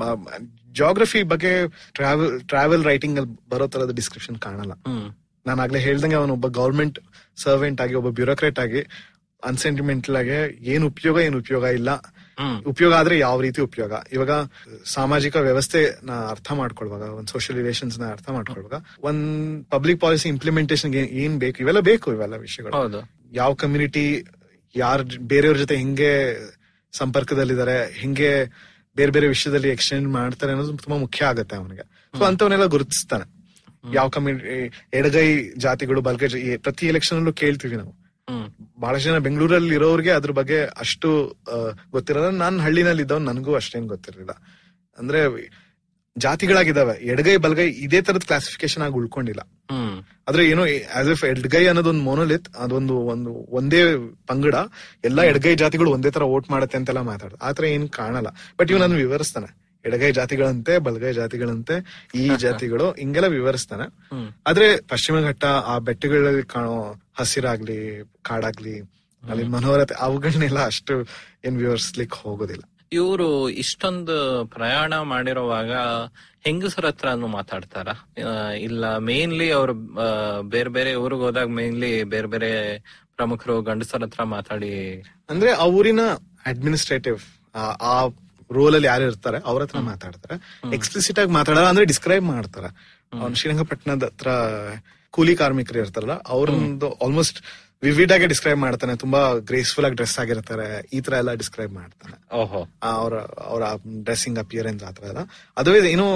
ಜಾಗ್ರಫಿ ಬಗ್ಗೆ ಟ್ರಾವೆಲ್ ಟ್ರಾವೆಲ್ ರೈಟಿಂಗ್ ಅಲ್ಲಿ ಬರೋ ತರದ ಡಿಸ್ಕ್ರಿಪ್ಷನ್ ಕಾಣಲ್ಲ ಹ್ಮ್ ನಾನು ಆಗ್ಲೇ ಹೇಳ್ದಂಗೆ ಅವನು ಒಬ್ಬ ಗವರ್ಮೆಂಟ್ ಸರ್ವೆಂಟ್ ಆಗಿ ಒಬ್ಬ ಬ್ಯೂರೋಕ್ರೇಟ್ ಆಗಿ ಅನ್ಸೆಂಟಿಮೆಂಟಲ್ ಆಗಿ ಏನ್ ಉಪಯೋಗ ಏನ್ ಉಪಯೋಗ ಇಲ್ಲ ಹ್ಮ್ ಉಪಯೋಗ ಆದ್ರೆ ಯಾವ ರೀತಿ ಉಪಯೋಗ ಇವಾಗ ಸಾಮಾಜಿಕ ವ್ಯವಸ್ಥೆ ನ ಅರ್ಥ ಮಾಡ್ಕೊಳ್ವಾಗ ಒಂದ್ ಸೋಷಿಯಲ್ ರಿಲೇಷನ್ಸ್ ನ ಅರ್ಥ ಮಾಡ್ಕೊಳ್ವಾಗ ಒಂದ್ ಪಬ್ಲಿಕ್ ಪಾಲಿಸಿ ಇಂಪ್ಲಿಮೆಂಟೇಷನ್ ಏನ್ ಬೇಕು ಇವೆಲ್ಲ ಬೇಕು ಇವೆಲ್ಲ ವಿಷಯಗಳು ಹೌದು ಯಾವ ಕಮ್ಯುನಿಟಿ ಯಾರ ಬೇರೆಯವ್ರ ಜೊತೆ ಹೆಂಗೆ ಸಂಪರ್ಕದಲ್ಲಿದ್ದಾರೆ ಹೆಂಗೆ ಬೇರೆ ಬೇರೆ ವಿಷಯದಲ್ಲಿ ಎಕ್ಸ್ಚೇಂಜ್ ಮಾಡ್ತಾರೆ ಅನ್ನೋದು ತುಂಬಾ ಮುಖ್ಯ ಆಗುತ್ತೆ ಅವನಿಗೆ ಸೊ ಅಂತವನ್ನೆಲ್ಲ ಗುರುತಿಸ್ತಾನೆ ಯಾವ ಕಮ್ಯುನಿಟಿ ಎಡಗೈ ಜಾತಿಗಳು ಬಲಗೈ ಜಾ- ಈ ಪ್ರತಿ ಎಲೆಕ್ಷನ್ ಅಲ್ಲೂ ಕೇಳ್ತೀವಿ ನಾವು ಹ್ಮ್ ಬಹಳಷ್ಟು ಜನ ಬೆಂಗಳೂರಲ್ಲಿ ಇರೋರಿಗೆ ಅದ್ರ ಬಗ್ಗೆ ಅಷ್ಟು ಆ, ಗೊತ್ತಿರಲ್ಲ ನಾನ್ ಹಳ್ಳಿನಲ್ಲಿ ಇದ್ದವ್ ನನಗೂ ಅಷ್ಟೇನ್ ಗೊತ್ತಿರಲಿಲ್ಲ ಅಂದ್ರೆ ಜಾತಿಗಳಾಗಿದ್ದಾವೆ ಎಡಗೈ ಬಲಗೈ ಇದೇ ತರದ ಕ್ಲಾಸಿಫಿಕೇಶನ್ ಆಗಿ ಉಳ್ಕೊಂಡಿಲ್ಲ ಹ್ಮ್ ಆದ್ರೆ ಏನೋ ಆಸ್ ಇಫ್ ಎಡ್ಗೈ ಅನ್ನೋದೊಂದು ಮೊನೋಲಿತ್ ಅದೊಂದು ಒಂದು ಒಂದೇ ಪಂಗಡ ಎಲ್ಲಾ ಎಡಗೈ ಜಾತಿಗಳು ಒಂದೇ ತರ ವೋಟ್ ಮಾಡತ್ತೆ ಅಂತೆಲ್ಲ ಮಾತಾಡ ಆತರ ಏನ್ ಕಾಣಲ್ಲ ಬಟ್ ಇವ್ ನಾನು ವಿವರಿಸ್ತಾನೆ ಎಡಗೈ ಜಾತಿಗಳಂತೆ ಬಲಗೈ ಜಾತಿಗಳಂತೆ ಈ ಜಾತಿಗಳು ಹಿಂಗೆಲ್ಲ ವಿವರಿಸ್ತಾನೆ ಹ್ಮ್. ಆದ್ರೆ ಪಶ್ಚಿಮ ಘಟ್ಟ ಆ ಬೆಟ್ಟಗಳಲ್ಲಿ ಕಾಣೋ ಹಸಿರಾಗ್ಲಿ ಕಾಡಾಗ್ಲಿ ಅಲ್ಲಿ ಮನೋರತೆ ಅವುಗಳನ್ನೆಲ್ಲ ಅಷ್ಟು ಏನ್ ವಿವರಿಸ್ಲಿಕ್ಕೆ ಹೋಗೋದಿಲ್ಲ ಇವರು ಇಷ್ಟೊಂದು ಪ್ರಯಾಣ ಮಾಡಿರುವಾಗ ಹೆಂಗಸರ ಹತ್ರನು ಮಾತಾಡ್ತಾರ ಆ, ಇಲ್ಲ ಮೇನ್ಲಿ ಅವರು ಬೇರೆ ಬೇರೆ ಊರಿಗೆ ಹೋದಾಗ ಮೇನ್ಲಿ ಬೇರೆ ಬೇರೆ ಪ್ರಮುಖರು ಗಂಡಸರ ಹತ್ರ ಮಾತಾಡಿ ಅಂದ್ರೆ ಆ ಊರಿನ ಅಡ್ಮಿನಿಸ್ಟ್ರೇಟಿವ್ ಆ ರೋಲ್ ಅಲ್ಲಿ ಯಾರು ಇರ್ತಾರೆ ಅವ್ರ ಹತ್ರ ಮಾತಾಡ್ತಾರೆ ಎಕ್ಸ್ಪ್ಲಿಸಿಟ್ ಆಗಿ ಮಾತಾಡಲ್ಲ ಅಂದ್ರೆ ಡಿಸ್ಕ್ರೈಬ್ ಮಾಡ್ತಾರೆ ಅವ್ನು ಶ್ರೀರಂಗಪಟ್ಟಣದ ಹತ್ರ ಕೂಲಿ ಕಾರ್ಮಿಕರು ಇರ್ತಾರಲ್ಲ ಅವ್ರೊಂದು ಆಲ್ಮೋಸ್ಟ್ ವಿವಿಡ್ ಆಗಿ ಡಿಸ್ಕ್ರೈಬ್ ಮಾಡ್ತಾನೆ ತುಂಬಾ ಗ್ರೇಸ್ಫುಲ್ ಆಗಿ ಡ್ರೆಸ್ ಆಗಿರ್ತಾರೆ ಈ ತರ ಎಲ್ಲ ಡಿಸ್ಕ್ರೈಬ್ ಮಾಡ್ತಾನೆ ಓಹೋ ಅವರ ಅವರ ಡ್ರೆಸ್ಸಿಂಗ್ ಅಪಿಯರೆನ್ಸ್ ಆತರ ಎಲ್ಲ ಅದುವೇ ಏನೋ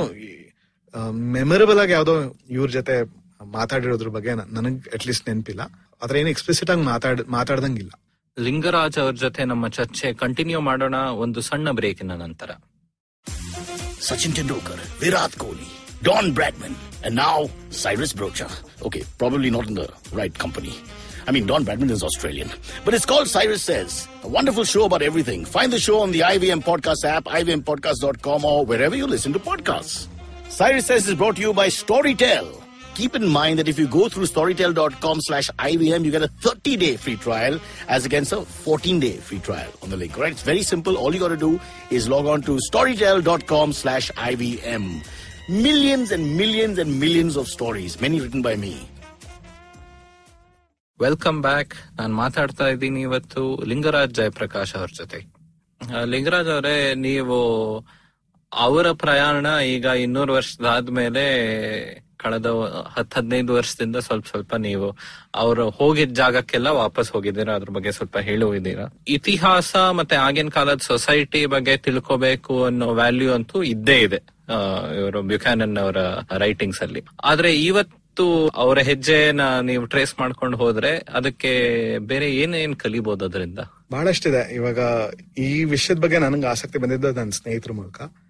ಮೆಮೊರಬಲ್ ಆಗಿ ಯಾವ್ದೋ ಇವ್ರ ಜೊತೆ ಮಾತಾಡಿರೋದ್ರ ಬಗ್ಗೆ ನ- ನನಗ್ ಅಟ್ಲೀಸ್ಟ್ ನೆನಪಿಲ್ಲ ಆದ್ರೆ ಏನು ಎಕ್ಸ್ಪ್ಲಿಸಿಟ್ ಆಗಿ ಮಾತಾಡ್ ಮಾತಾಡ್ದಂಗಿಲ್ಲ ಲಿಂಗರಾಜ್ ಅವ್ರ ಜೊತೆ ನಮ್ಮ ಚರ್ಚೆ ಕಂಟಿನ್ಯೂ ಮಾಡೋಣ ಒಂದು ಸಣ್ಣ ಬ್ರೇಕಿನ ನಂತರ Sachin Tendulkar, Virat Kohli, Don Bradman, and now Cyrus Brocha. Okay, probably not in the right company. I mean, Don Bradman is Australian. But it's called Cyrus Says, a wonderful show about everything. Find the show on the IVM Podcast app, ivmpodcast.com, or wherever you listen to podcasts. Cyrus Says is brought to you by Storytel. Keep in mind that if you go through storytel.com slash IVM, you get a 30 day free trial as against a 14 day free trial on the link. Right? It's very simple. All you got to do is log on to storytel.com slash IVM. Millions and millions and millions of stories, many written by me. Welcome back ನಾನು ಮಾತಾಡ್ತಾ ಇದ್ದೀನಿ ಇವತ್ತು ಲಿಂಗರಾಜ್ ಜಯಪ್ರಕಾಶ್ ಅವ್ರ ಜೊತೆ ಆ, ಲಿಂಗರಾಜ್ ಅವರೇ ನೀವು ಅವರ ಪ್ರಯಾಣ ಈಗ ಇನ್ನೂರು ವರ್ಷದಾದ್ಮೇಲೆ ಕಳೆದ ಹತ್ತು ಹದಿನೈದು ವರ್ಷದಿಂದ ಸ್ವಲ್ಪ ಸ್ವಲ್ಪ ನೀವು ಅವರು ಹೋಗಿದ್ದ ಜಾಗಕ್ಕೆಲ್ಲ ವಾಪಸ್ ಹೋಗಿದ್ದೀರಾ ಅದ್ರ ಬಗ್ಗೆ ಸ್ವಲ್ಪ ಹೇಳುವಿದ್ದೀರಾ ಇತಿಹಾಸ ಮತ್ತೆ ಆಗಿನ ಕಾಲದ ಸೊಸೈಟಿ ಬಗ್ಗೆ ತಿಳ್ಕೋಬೇಕು ಅನ್ನೋ ವ್ಯಾಲ್ಯೂ ಅಂತೂ ಇದ್ದೇ ಇದೆ ಇವರು ಬ್ಯುಕ್ಯಾನನ್ ಅವರ ರೈಟಿಂಗ್ಸ್ ಅಲ್ಲಿ ಆದ್ರೆ ಇವತ್ತು ಅವರ ಹೆಜ್ಜೆನ ನೀವು ಟ್ರೇಸ್ ಮಾಡ್ಕೊಂಡು ಹೋದ್ರೆ ಅದಕ್ಕೆ ಬೇರೆ ಏನೇನ್ ಕಲಿಬಹುದು ಅದರಿಂದ ಬಹಳಷ್ಟಿದೆ ಇವಾಗ ಈ ವಿಷಯದ ಬಗ್ಗೆ ನನಗೆ ಆಸಕ್ತಿ ಬಂದಿದ್ದು ನನ್ನ ಸ್ನೇಹಿತರ ಮೂಲಕ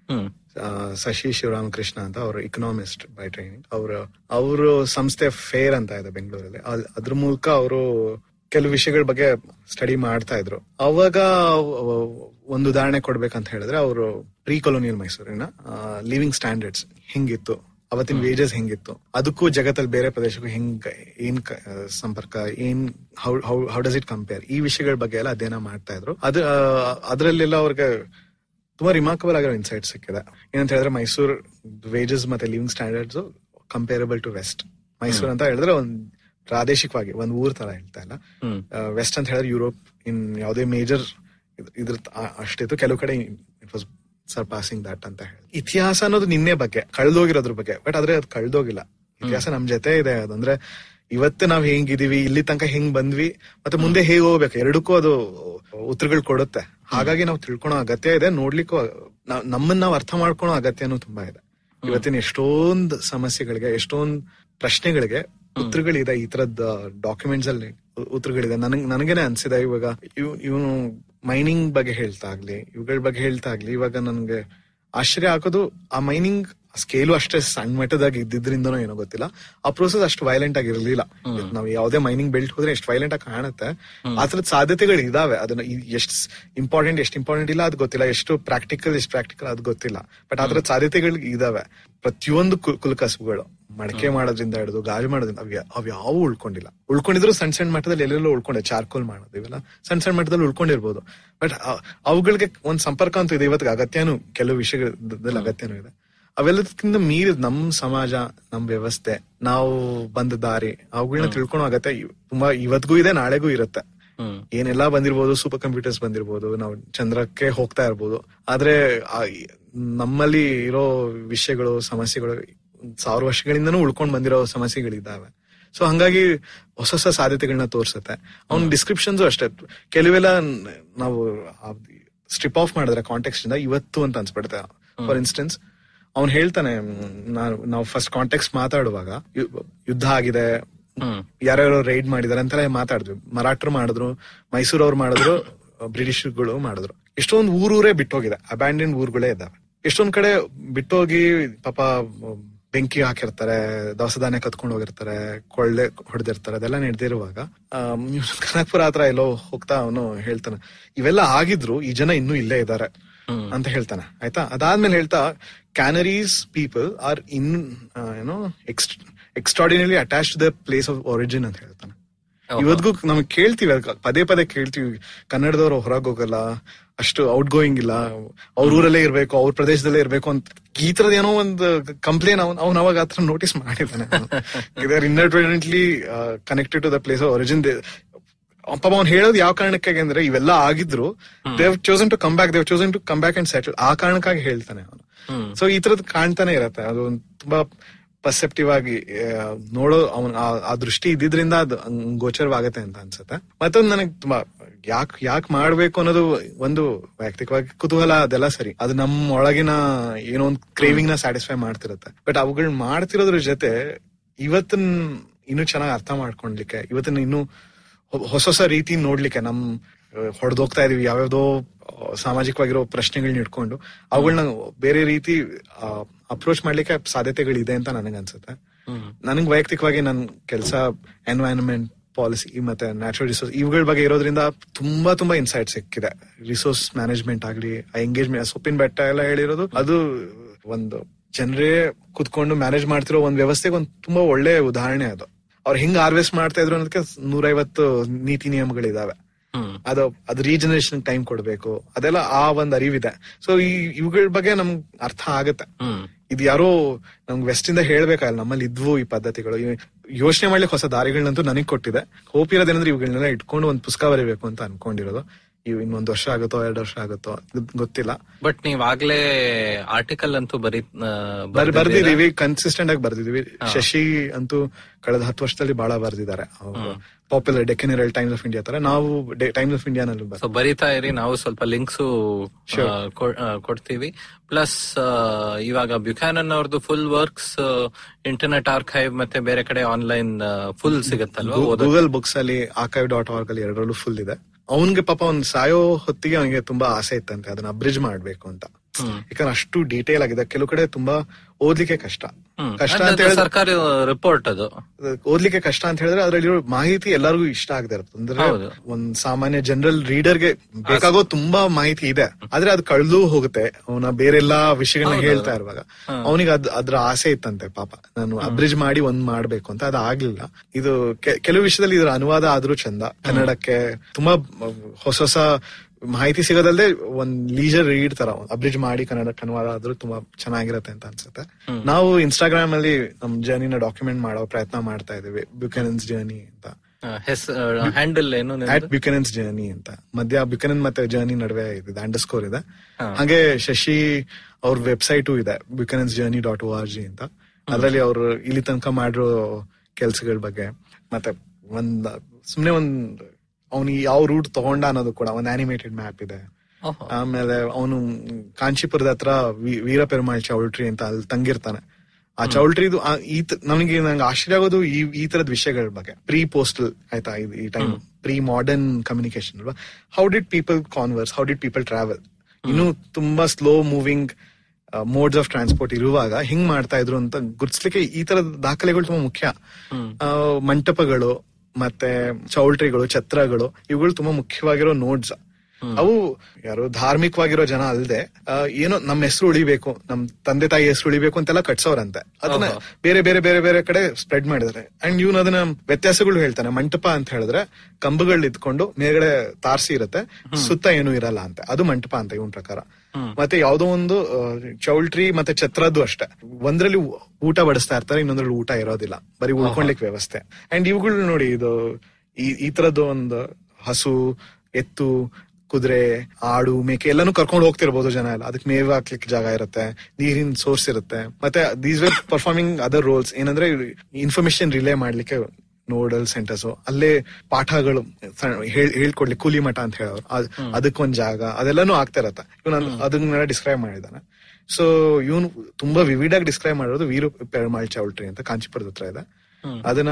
ಹ್ಮ್ ಆ, ಶಶಿ ಶಿವರಾಮಕೃಷ್ಣ ಅಂತ ಅವರು ಇಕನಾಮಿಸ್ಟ್ ಬೈ ಟ್ರೈನಿಂಗ್ ಅವರು ಅವರು ಸಂಸ್ಥೆ ಫೇರ್ ಅಂತ ಇದೆ ಬೆಂಗಳೂರಲ್ಲಿ ಅಲ್- ಅದ್ರ ಮೂಲಕ ಅವರು ಕೆಲವು ವಿಷಯಗಳ ಬಗ್ಗೆ ಸ್ಟಡಿ ಮಾಡ್ತಾ ಇದ್ರು ಅವಾಗ ಅಹ್, ಒಂದು ಉದಾಹರಣೆ ಕೊಡ್ಬೇಕಂತ ಹೇಳಿದ್ರೆ ಅವರು ಪ್ರೀ ಕೊಲೋನಿಯಲ್ ಮೈಸೂರಿನ ಲಿವಿಂಗ್ ಸ್ಟ್ಯಾಂಡರ್ಡ್ಸ್ ಹೆಂಗಿತ್ತು ಅವತ್ತಿನ ವೇಜಸ್ ಹೆಂಗಿತ್ತು ಅದಕ್ಕೂ ಜಗತ್ತಲ್ಲಿ ಬೇರೆ ಪ್ರದೇಶಕ್ಕೂ ಹೆಂಗ್ ಏನ್ ಕ- ಆ, ಸಂಪರ್ಕ ಏನ್ how how how does it compare ಈ ವಿಷಯಗಳ ಬಗ್ಗೆ ಎಲ್ಲ ಅಧ್ಯಯನ ಮಾಡ್ತಾ ಇದ್ರು ಅದ್ರ ಅದರಲ್ಲೆಲ್ಲ ಅವ್ರಿಗೆ ತುಂಬಾ ರಿಮಾರ್ಕಬಲ್ ಆಗಿರೋ ಇನ್ಸೈಟ್ ಸಿಕ್ಕಿದೆ ಏನಂತ ಹೇಳಿದ್ರೆ ಮೈಸೂರ್ ವೇಜಸ್ ಮತ್ತೆ living standards comparable to west Mysuru ಅಂತ ಹೇಳಿದ್ರೆ ಒಂದ್ ಪ್ರಾದೇಶಿಕವಾಗಿ ಒಂದ್ ಊರ್ ತರ ಹೇಳ್ತಾ ಇಲ್ಲ ಹ್ಮ್ ವೆಸ್ಟ್ ಅಂತ ಹೇಳಿದ್ರೆ ಯುರೋಪ್ ಇನ್ ಯಾವುದೇ ಮೇಜರ್ ಇದ್ರ ಆ- ಅಷ್ಟಿತ್ತು ಕೆಲವು ಕಡೆ ಇಟ್ ವಾಸ್ ಸರ್ಪಾಸಿಂಗ್ ದಟ್ ಅಂತ ಹೇಳಿ ಇತಿಹಾಸ ಅನ್ನೋದು ನಿನ್ನೆ ಬಗ್ಗೆ ಕಳ್ದೋಗಿರೋದ್ರ ಬಗ್ಗೆ ಬಟ್ ಆದ್ರೆ ಅದು ಕಳ್ದೋಗಿಲ್ಲ ಇತಿಹಾಸ ನಮ್ ಜೊತೆ ಇದೆ ಅದಂದ್ರೆ ಇವತ್ತು ನಾವ್ ಹೆಂಗಿದೀವಿ ಇಲ್ಲಿ ತನಕ ಹೆಂಗ್ ಬಂದ್ವಿ ಮತ್ತೆ ಮುಂದೆ ಹೇಗ್ ಹೋಗ್ಬೇಕು ಎರಡಕ್ಕೂ ಅದು ಉತ್ತರಗಳು ಕೊಡುತ್ತೆ ಹಾಗಾಗಿ ನಾವು ತಿಳ್ಕೊಳೋ ಅಗತ್ಯ ಇದೆ ನೋಡ್ಲಿಕ್ಕೂ ನಾವ್- ನಮ್ಮನ್ನ ನಾವು ಅರ್ಥ ಮಾಡ್ಕೊಳೋ ಅಗತ್ಯನೂ ತುಂಬಾ ಇದೆ ಇವತ್ತಿನ ಎಷ್ಟೊಂದ್ ಸಮಸ್ಯೆಗಳಿಗೆ ಎಷ್ಟೊಂದ್ ಪ್ರಶ್ನೆಗಳಿಗೆ ಉತ್ತರಗಳಿದೆ ಈ ತರದ್ ಡಾಕ್ಯುಮೆಂಟ್ಸ್ ಅಲ್ಲಿ ಉ- ಉತ್ತರಗಳಿದೆ ನನಗ್ ನನಗೇನೆ ಅನ್ಸಿದೆ ಇವಾಗ ಇವ್ ಇವನು ಮೈನಿಂಗ್ ಬಗ್ಗೆ ಹೇಳ್ತಾ ಆಗ್ಲಿ ಇವುಗಳ ಬಗ್ಗೆ ಹೇಳ್ತಾ ಆಗ್ಲಿ ಇವಾಗ ನನ್ಗೆ ಆಶ್ಚರ್ಯ ಹಾಕೋದು ಆ ಮೈನಿಂಗ್ ಸ್ಕೇಲು ಅಷ್ಟೇ ಸಣ್ಣ ಮಟ್ಟದಾಗಿ ಇದ್ದಿದ್ರಿಂದನೋ ಏನೋ ಗೊತ್ತಿಲ್ಲ ಆ ಪ್ರೋಸೆಸ್ ಅಷ್ಟು ವೈಲೆಂಟ್ ಆಗಿ ಇರಲಿಲ್ಲ ನಾವು ಯಾವುದೇ ಮೈನಿಂಗ್ ಬೆಲ್ಟ್ ಹೋದ್ರೆ ಎಷ್ಟು ವೈಲೆಂಟ್ ಆಗಿ ಕಾಣುತ್ತೆ ಆ ತರದ ಸಾಧ್ಯತೆಗಳು ಇದಾವೆ ಅದನ್ನ ಎಷ್ಟು ಇಂಪಾರ್ಟೆಂಟ್ ಎಷ್ಟು ಇಂಪಾರ್ಟೆಂಟ್ ಇಲ್ಲ ಅದು ಗೊತ್ತಿಲ್ಲ ಎಷ್ಟು ಪ್ರಾಕ್ಟಿಕಲ್ ಎಷ್ಟು ಪ್ರಾಕ್ಟಿಕಲ್ ಅದು ಗೊತ್ತಿಲ್ಲ ಬಟ್ ಅದ್ರ ಸಾಧ್ಯತೆಗಳು ಇದಾವೆ ಪ್ರತಿಯೊಂದು ಕು- ಕುಲಕಸಬುಗಳು ಮಡಕೆ ಮಾಡೋದ್ರಿಂದ ಹಿಡಿದು ಗಾಜು ಮಾಡೋದ್ರಿಂದ ಅವ್ ಯಾ- ಅವ್ ಯಾವ ಉಳ್ಕೊಂಡಿಲ್ಲ ಉಳ್ಕೊಂಡಿದ್ರು ಸಣ್ಣ ಸಣ್ಣ ಮಟ್ಟದಲ್ಲಿ ಎಲ್ಲೆಲ್ಲೋ ಉಳ್ಕೊಂಡೆ ಚಾರ್ಕೋಲ್ ಮಾಡೋದು ಇವೆಲ್ಲ ಸಣ್ಣ ಸಣ್ಣ ಮಟ್ಟದಲ್ಲಿ ಉಳ್ಕೊಂಡಿರ್ಬೋದು ಬಟ್ ಅವುಗಳಿಗೆ ಒಂದ್ ಸಂಪರ್ಕ ಅಂತೂ ಇದೆ ಇವತ್ತಿಗೆ ಅಗತ್ಯನೂ ಕೆಲವು ವಿಷಯಗಳಲ್ಲಿ ಅಗತ್ಯನೂ ಇದೆ ಅವೆಲ್ಲದಕ್ಕಿಂತ ಮೀರಿದ ನಮ್ ಸಮಾಜ ನಮ್ ವ್ಯವಸ್ಥೆ ನಾವು ಬಂದ ದಾರಿ ಅವುಗಳನ್ನ ತಿಳ್ಕೊಳೋ ಅಗತ್ಯ ಇವ್- ತುಂಬಾ ಇವತ್ತಿಗೂ ಇದೆ ನಾಳೆಗೂ ಇರುತ್ತೆ ಹ್ಮ್ ಏನೆಲ್ಲ ಬಂದಿರ್ಬೋದು ಸೂಪರ್ ಕಂಪ್ಯೂಟರ್ಸ್ ಬಂದಿರ್ಬೋದು ನಾವು ಚಂದ್ರಕ್ಕೆ ಹೋಗ್ತಾ ಇರ್ಬೋದು ಆದ್ರೆ ಆ ಈ- ನಮ್ಮಲ್ಲಿ ಇರೋ ವಿಷಯಗಳು ಸಮಸ್ಯೆಗಳು ಸಾವಿರ ವರ್ಷಗಳಿಂದನೂ ಉಳ್ಕೊಂಡ್ ಬಂದಿರೋ ಸಮಸ್ಯೆಗಳಿದ್ದಾವೆ ಸೊ ಹಂಗಾಗಿ ಹೊಸ ಹೊಸ ಸಾಧ್ಯತೆಗಳನ್ನ ತೋರ್ಸುತ್ತೆ ಅವ್ನ ಡಿಸ್ಕ್ರಿಪ್ಷನ್ಸ್ ಅಷ್ಟೇ ಕೆಲವೆಲ್ಲ ನ್- ನಾವು ಸ್ಟ್ರಿಪ್ ಆಫ್ ಮಾಡಿದ್ರೆ ಕಾಂಟೆಕ್ಸ್ಟ್ ಇಂದ ಇವತ್ತು ಅಂತ ಅನ್ಸ್ಬಿಡುತ್ತೆ ಫಾರ್ ಇನ್ಸ್ಟೆನ್ಸ್ ಅವ್ನ್ ಹೇಳ್ತಾನೆ ಮ್, ನಾನು ನಾವು ಫಸ್ಟ್ ಕಾಂಟೆಕ್ಸ್ಟ್ ಮಾತಾಡುವಾಗ ಯು- ಯುದ್ಧ ಆಗಿದೆ ಹ್ಮ್ ಯಾರ್ಯಾರು ರೈಡ್ ಮಾಡಿದಾರೆ ಅಂತೆಲ್ಲ ಮಾತಾಡಿದ್ವಿ ಮರಾಠರು ಮಾಡಿದ್ರು ಮೈಸೂರು ಅವ್ರು ಮಾಡಿದ್ರು ಬ್ರಿಟಿಷ್ಗಳು ಮಾಡಿದ್ರು ಎಷ್ಟೊಂದು ಊರೂರೇ ಬಿಟ್ಟೋಗಿದೆ ಅಬ್ಯಾಂಡೆಂಡ್ ಊರುಗಳೇ ಇದಾವೆ ಎಷ್ಟೊಂದ್ ಕಡೆ ಬಿಟ್ಟೋಗಿ ಪಾಪ ಬೆಂಕಿ ಹಾಕಿರ್ತಾರೆ ದವಸ ಧಾನ್ಯ ಕತ್ಕೊಂಡು ಹೋಗಿರ್ತಾರೆ ಕೊಳ್ಳೆ ಹೊಡೆದಿರ್ತಾರೆ ಅದೆಲ್ಲ ನಡೆದಿರುವಾಗ ಕನಕಪುರ ಹತ್ರ ಎಲ್ಲೋ ಹೋಗ್ತಾ ಅವನು ಹೇಳ್ತಾನೆ ಇವೆಲ್ಲ ಆಗಿದ್ರು ಈ ಜನ ಇನ್ನೂ ಇಲ್ಲೇ ಇದ್ದಾರೆ ಅಂತ ಹೇಳ್ತಾನೆ ಆಯ್ತಾ ಅದಾದ್ಮೇಲೆ ಹೇಳ್ತಾ ಕ್ಯಾನರೀಸ್ ಪೀಪಲ್ ಆರ್ ಇನ್ ಏನೋ extraordinary attach the place of origin ಅಂತ ಹೇಳ್ತಾನೆ ಇವತ್ತಿಗೂ ನಮಗೆ ಕೇಳ್ತೀವಿ ಅದ್ಕ ಪದೇ ಪದೇ ಕೇಳ್ತೀವಿ ಕನ್ನಡದವ್ರು ಹೊರಗೆ ಹೋಗಲ್ಲ ಅಷ್ಟು ಔಟ್ ಗೋಯಿಂಗ್ ಇಲ್ಲ ಅವ್ರ ಊರಲ್ಲೇ ಇರ್ಬೇಕು ಅವ್ರ ಪ್ರದೇಶದಲ್ಲೇ ಇರ್ಬೇಕು ಅಂತ ಈ ತರದ ಏನೋ ಒಂದು ಕಂಪ್ಲೇನ್ ಅವ್ನು ಅವ್ನು ಅವಾಗ ಹತ್ರ ನೋಟಿಸ್ ಮಾಡಿದ್ದಾನೆ ಇದರ್ inherently connected to the place of origin ಪಾಪ ಅವ್ನು ಹೇಳೋದು ಯಾವ ಕಾರಣಕ್ಕಾಗಿ ಅಂದ್ರೆ ಇವೆಲ್ಲ ಆಗಿದ್ರು they've chosen to come back they've chosen to come back and settle ಆ ಕಾರಣಕ್ಕಾಗಿ ಹೇಳ್ತಾನೆ ಅವನು ಸೊ ಈ ತರದ್ ಕಾಣ್ತಾನೆ ಇರತ್ತೆ ಅದು ಒಂದ್ ತುಂಬಾ ಪರ್ಸೆಪ್ಟಿವ್ ಆಗಿ ಆ, ನೋಡೋ ಅವನ್ ಆ- ಆ ದೃಷ್ಟಿ ಇದ್ದಿದ್ರಿಂದ ಅದು ಹಂಗ್ ಗೋಚರವಾಗತ್ತೆ ಅಂತ ಅನ್ಸುತ್ತೆ ಮತ್ತೊಂದು ನನಗೆ ತುಂಬಾ ಯಾಕ್ ಯಾಕ್ ಮಾಡ್ಬೇಕು ಅನ್ನೋದು ಒಂದು ವೈಯಕ್ತಿಕವಾಗಿ ಕುತೂಹಲ ಅದೆಲ್ಲ ಸರಿ ಅದು ನಮ್ಮ ಒಳಗಿನ ಏನೋ ಒಂದು ಕ್ರೇವಿಂಗ್ ನ ಸ್ಯಾಟಿಸ್ಫೈ ಮಾಡ್ತಿರತ್ತೆ ಬಟ್ ಅವುಗಳ್ ಮಾಡ್ತಿರೋದ್ರ ಜೊತೆ ಇವತ್ತನ್ ಇನ್ನೂ ಚೆನ್ನಾಗಿ ಅರ್ಥ ಮಾಡ್ಕೊಳ್ಲಿಕ್ಕೆ ಇವತ್ತನ್ನ ಇನ್ನೂ ಹೊ- ಹೊಸ ಹೊಸ ರೀತಿ ನೋಡ್ಲಿಕ್ಕೆ ನಮ್ ಹೊಡೆದೋಗ್ತಾ ಇದೀವಿ ಯಾವ್ಯಾವ್ದೋ ಆ, ಸಾಮಾಜಿಕವಾಗಿರೋ ಪ್ರಶ್ನೆಗಳನ್ನ ಇಟ್ಕೊಂಡು ಅವುಗಳನ್ನ ಬೇರೆ ರೀತಿ ಅಪ್ರೋಚ್ ಮಾಡ್ಲಿಕ್ಕೆ ಸಾಧ್ಯತೆಗಳಿದೆ ಅಂತ ನನಗನ್ಸುತ್ತೆ ನನಗ್ ವೈಯಕ್ತಿಕವಾಗಿ ನನ್ ಕೆಲಸ ಎನ್ವೈರನ್ಮೆಂಟ್ ಪಾಲಿಸಿ ಮತ್ತೆ ನ್ಯಾಚುರಲ್ ರಿಸೋರ್ಸ್ ಇವುಗಳ ಬಗ್ಗೆ ಇರೋದ್ರಿಂದ ತುಂಬಾ ತುಂಬಾ ಇನ್ಸೈಟ್ ಸಿಕ್ಕಿದೆ ರಿಸೋರ್ಸ್ ಮ್ಯಾನೇಜ್ಮೆಂಟ್ ಆಗ್ಲಿ ಎಂಗೇಜ್ಮೆಂಟ್ ಸೊಪ್ಪಿನ ಬೆಟ್ಟ ಎಲ್ಲ ಹೇಳಿರೋದು ಅದು ಒಂದು ಜನರೇ ಕುತ್ಕೊಂಡು ಮ್ಯಾನೇಜ್ ಮಾಡ್ತಿರೋ ಒಂದ್ ವ್ಯವಸ್ಥೆಗೆ ಒಂದು ತುಂಬಾ ಒಳ್ಳೆ ಉದಾಹರಣೆ ಅದು ಅವ್ರು ಹೆಂಗ್ ಹಾರ್ವೆಸ್ಟ್ ಮಾಡ್ತಾ ಇದ್ರು ಅನ್ನೋದಕ್ಕೆ ನೂರೈವತ್ತು ನೀತಿ ನಿಯಮಗಳಿದಾವೆ ಅದು ಅದು ರೀಜನರೇಷನ್ ಟೈಮ್ ಕೊಡ್ಬೇಕು ಅದೆಲ್ಲ ಆ ಒಂದ್ ಅರಿವಿದೆ ಸೊ ಈ ಇವುಗಳ ಬಗ್ಗೆ ನಮ್ಗೆ ಅರ್ಥ ಆಗತ್ತೆ ಇದು ಯಾರೋ ನಮ್ಗೆ ವೆಸ್ಟ್ ಇಂದ ಹೇಳ್ಬೇಕಾಗಲ್ಲ ನಮ್ಮಲ್ಲಿ ಇದ್ವು ಈ ಪದ್ಧತಿಗಳು ಯೋಚನೆ ಮಾಡ್ಲಿಕ್ಕೆ ಹೊಸ ದಾರಿಗಳನ್ನಂತೂ ನನಗೆ ಕೊಟ್ಟಿದೆ ಹೋಪ್ ಇರೋದೇನಂದ್ರೆ ಇವುಗಳನ್ನೆಲ್ಲ ಇಟ್ಕೊಂಡು ಒಂದು ಪುಸ್ತಕ ಬರೀಬೇಕು ಅಂತ ಅನ್ಕೊಂಡಿರೋದು ಇವು ಇನ್ನೊಂದ್ ವರ್ಷ ಆಗುತ್ತೋ ಎರಡು ವರ್ಷ ಆಗುತ್ತೋ ಇದು ಗೊತ್ತಿಲ್ಲ ಬಟ್ ನೀವ್ ಆಗ್ಲೇ ಆರ್ಟಿಕಲ್ ಅಂತೂ ಬರೀ ಆ, ಬರ್ ಬರ್ದಿದ್ದೀರಾ? ಬರ್ದಿದೀವಿ ಕನ್ಸಿಸ್ಟೆಂಟ್ ಆಗಿ ಬರ್ದಿದೀವಿ ಶಶಿ ಅಂತೂ ಕಳೆದ ಹತ್ತು ವರ್ಷದಲ್ಲಿ ಬಹಳ ಬರ್ದಿದ್ದಾರೆ popular Deccan Herald Times of India ತರ ನಾವು ಟೈಮ್ಸ್ ಆಫ್ ಇಂಡಿಯಾನಲ್ಲೂ ಬರ್ ಸೊ ಬರಿತಾ ಇರಿ ನಾವು ಸ್ವಲ್ಪ ಲಿಂಕ್ಸ್ ಕೊಡ್ತೀವಿ ಪ್ಲಸ್ ಇವಾಗ ಬ್ಯುಕ್ಯಾನನ್ ಅವ್ರದ್ದು ಫುಲ್ ವರ್ಕ್ಸ್ ಇಂಟರ್ನೆಟ್ ಆರ್ಕೈವ್ ಮತ್ತೆ ಬೇರೆ ಕಡೆ ಆನ್ಲೈನ್ ಫುಲ್ ಸಿಗತ್ತಲ್ವಾ ಓದೋಕೆ? ಗೂಗಲ್ ಬುಕ್ಸ್ ಅಲ್ಲಿ ಆರ್ಕೈವ್ ಡಾಟ್ ಆರ್ಗ್ ಅಲ್ಲಿ ಎರಡರಲ್ಲೂ ಫುಲ್ ಇದೆ ಅವನ್ಗೆ ಪಾಪ ಅವ್ನ್ ಸಾಯೋ ಹೊತ್ತಿಗೆ ಅವನಿಗೆ ತುಂಬಾ ಆಸೆ ಇತ್ತಂತೆ ಅದನ್ನ ಅಬ್ರಿಜ್ ಮಾಡ್ಬೇಕು ಅಂತ ಯಾಕಂದ್ರೆ ಅಷ್ಟು ಡೀಟೇಲ್ ಆಗಿದೆ ಕೆಲವು ಕಡೆ ತುಂಬಾ ಓದ್ಲಿಕ್ಕೆ ಕಷ್ಟ ಕಷ್ಟ ಅದು ಅಂತ ಹೇಳಿದ್ರೆ ಸರ್ಕಾರಿ ರಿಪೋರ್ಟ್ ಅದು ಓದ್ಲಿಕ್ಕೆ ಕಷ್ಟ ಅಂತ ಹೇಳಿದ್ರೆ ಅದ್ರಲ್ಲಿರೋ ಮಾಹಿತಿ ಎಲ್ಲರಿಗೂ ಇಷ್ಟ ಆಗದೆ ಇರುತ್ತೆ ಅಂದ್ರೆ ಹೌದು. ಒಂದ್ ಸಾಮಾನ್ಯ ಜನರಲ್ ರೀಡರ್ಗೆ ಬೇಕಾಗೋ ತುಂಬಾ ಮಾಹಿತಿ ಇದೆ ಆದ್ರೆ ಅದು ಕಳೆದು ಹೋಗುತ್ತೆ ಅವನ ಬೇರೆಲ್ಲಾ ವಿಷಯಗಳನ್ನ ಹೇಳ್ತಾ ಇರುವಾಗ ಅವನಿಗೆ ಅದ್ ಅದ್ರ ಆಸೆ ಇತ್ತಂತೆ ಪಾಪ ನಾನು ಅಬ್ರಿಜ್ ಮಾಡಿ ಒಂದ್ ಮಾಡ್ಬೇಕು ಅಂತ ಅದು ಆಗ್ಲಿಲ್ಲ ಇದು ಕೆ- ಕೆಲವು ವಿಷಯದಲ್ಲಿ ಇದ್ರ ಅನುವಾದ ಆದ್ರೂ ಚಂದ ಕನ್ನಡಕ್ಕೆ ತುಂಬಾ ಹೊಸ ಹೊಸ ಮಾಹಿತಿ ಸಿಗೋದಲ್ದೆ ಒಂದ್ ಲೀಜರ್ ರೀಡ್ ತರ ಅಬ್ರಿಜ್ ಮಾಡಿ ಕನ್ನಡಕ್ಕೆ ಅನುವಾದ ಆದ್ರೂ ತುಂಬಾ ಚೆನ್ನಾಗಿರತ್ತೆ ಅಂತ ಅನ್ಸುತ್ತೆ ನಾವು ಇನ್ಸ್ಟಾಗ್ರಾಮ್ ಅಲ್ಲಿ ನಮ್ ಜರ್ನಿನ ಡಾಕ್ಯುಮೆಂಟ್ ಮಾಡೋ ಪ್ರಯತ್ನ ಮಾಡ್ತಾ ಇದೀವಿ ಬ್ಯುಕೆನನ್ಸ್ ಜರ್ನಿ ಅಂತ ಹೆಸ್ ಹ್ಯಾಂಡಲ್ ಏನು ನಿಮ್ದು? ಆಟ್ ಬ್ಯುಕೆನನ್ಸ್ ಜರ್ನಿ ಅಂತ ಮಧ್ಯ ಬ್ಯುಕೆನನ್ ಮತ್ತೆ ಜರ್ನಿ ನಡುವೆ ಇದೆ ಅಂಡರ್ ಸ್ಕೋರ್ ಇದೆ ಹಾಗೆ ಶಶಿ ಅವ್ರ ವೆಬ್ಸೈಟು ಇದೆ Buchanan's journey dot O R G ಅಂತ ಅದ್ರಲ್ಲಿ ಅವರು ಇಲ್ಲಿ ತನಕ ಮಾಡಿರೋ ಕೆಲ್ಸಗಳ ಬಗ್ಗೆ ಮತ್ತೆ ಒಂದ್ ಸುಮ್ನೆ ಒಂದ್ ಅವ್ನು ಯಾವ ರೂಟ್ ತಗೊಂಡ ಅನ್ನೋದು ಕೂಡ ಒಂದ್ ಆನಿಮೇಟೆಡ್ ಮ್ಯಾಪ್ ಇದೆ ಓಹೋ. ಆಮೇಲೆ ಅವನು ಕಾಂಚೀಪುರದ ಹತ್ರ ವೀ- ವೀರ ಪೆರುಮಾಳ್ ಚೌಲ್ಟ್ರಿ ಅಂತ ಅಲ್ಲಿ ತಂಗಿರ್ತಾನೆ ಆ ಚೌಲ್ಟ್ರಿದು ಆ- ಈ ತ- ನಮಗೆ ನಂಗೆ ಆಶ್ಚರ್ಯ ಆಗೋದು ಈ ಈ ತರದ ವಿಷಯಗಳ ಬಗ್ಗೆ ಪ್ರೀ ಪೋಸ್ಟಲ್ ಆಯ್ತಾ ಇದು ಈ ಟೈಮ್ ಪ್ರೀ ಮಾಡರ್ನ್ ಕಮ್ಯುನಿಕೇಶನ್ ಅಲ್ವಾ how did people converse how did people travel ಇನ್ನು ತುಂಬಾ slow moving modes of transport ಇರುವಾಗ ಹಿಂಗ್ ಮಾಡ್ತಾ ಇದ್ರು ಅಂತ ಗುರ್ತಿಸ್ಲಿಕ್ಕೆ ಈ ತರದ ದಾಖಲೆಗಳು ತುಂಬಾ ಮುಖ್ಯ ಆ, ಮಂಟಪಗಳು ಮತ್ತೆ ಚೌಲ್ಟ್ರಿಗಳು ಛತ್ರಗಳು ಇವುಗಳು ತುಂಬಾ ಮುಖ್ಯವಾಗಿರೋ ನೋಡ್ಸ್ ಅವು ಯಾರು ಧಾರ್ಮಿಕವಾಗಿರೋ ಜನ ಅಲ್ಲದೆ ಏನೋ ನಮ್ಮ ಹೆಸರು ಉಳಿಬೇಕು ನಮ್ ತಂದೆ ತಾಯಿ ಹೆಸರು ಉಳಿಬೇಕು ಅಂತೆಲ್ಲ ಕಟ್ಸೋರಂತೆ ಅದನ್ನ ಬೇರೆ ಬೇರೆ ಬೇರೆ ಬೇರೆ ಕಡೆ ಸ್ಪ್ರೆಡ್ ಮಾಡಿದಾರೆ ಅಂಡ್ ಇವನ್ ಅದನ್ನ ವ್ಯತ್ಯಾಸಗಳು ಹೇಳ್ತಾನೆ ಮಂಟಪ ಅಂತ ಹೇಳಿದ್ರೆ ಕಂಬಗಳು ಇದ್ಕೊಂಡು ಮೇಲ್ಗಡೆ ತಾರ್ಸಿ ಇರುತ್ತೆ ಸುತ್ತ ಏನೂ ಇರಲ್ಲ ಅಂತೆ ಅದು ಮಂಟಪ ಅಂತ ಇವನ್ ಪ್ರಕಾರ ಮತ್ತೆ ಯಾವ್ದೋ ಒಂದು ಆ, ಚೌಲ್ಟ್ರಿ ಮತ್ತೆ ಛತ್ರದ್ದು ಅಷ್ಟೇ ಒಂದ್ರಲ್ಲಿ ಊ- ಊಟ ಬಡಿಸ್ತಾ ಇರ್ತಾರೆ ಇನ್ನೊಂದ್ರಲ್ಲಿ ಊಟ ಇರೋದಿಲ್ಲ ಬರೀ ಉಳ್ಕೊಳ್ಲಿಕ್ಕೆ ವ್ಯವಸ್ಥೆ ಅಂಡ್ ಇವುಗಳು ನೋಡಿ ಇದು ಈ ಈ ತರದ್ದು ಒಂದು ಹಸು ಎತ್ತು ಕುದುರೆ ಆಡು ಮೇಕೆ ಎಲ್ಲಾನು ಕರ್ಕೊಂಡು ಹೋಗ್ತಿರ್ಬೋದು ಜನ ಎಲ್ಲ ಅದಕ್ಕೆ ಮೇವು ಹಾಕ್ಲಿಕ್ಕೆ ಜಾಗ ಇರುತ್ತೆ ನೀರಿನ ಸೋರ್ಸ್ ಇರುತ್ತೆ ಮತ್ತೆ these were performing other roles ಏನಂದ್ರೆ ಇನ್ಫಾರ್ಮೇಶನ್ ರಿಲೇ ಮಾಡ್ಲಿಕ್ಕೆ ನೋಡಲ್ ಸೆಂಟರ್ಸ್ ಅಲ್ಲೇ ಪಾಠಗಳು ಸಣ್ಣ ಹೇಳ್- ಹೇಳ್ಕೊಡ್ಲಿ ಕೂಲಿ ಮಠ ಅಂತ ಹೇಳೋರು ಅದ್- ಅದಕ್ಕೊಂದ್ ಜಾಗ ಅದೆಲ್ಲಾನು ಆಗ್ತಾ ಇರತ್ತೆ ಇವನ್ ಅದನ್ನೆಲ್ಲ ಡಿಸ್ಕ್ರೈಬ್ ಮಾಡಿದಾನೆ ಸೊ ಇವನು ತುಂಬಾ ವಿವಿಡ್ ಆಗಿ ಡಿಸ್ಕ್ರೈಬ್ ಮಾಡಿರೋದು ವೀರು ಪೆರುಮಾಳ್ ಚೌಲ್ಟ್ರಿ ಅಂತ ಕಾಂಚಿಪುರದ ಹತ್ರ ಇದೆ ಅದನ್ನ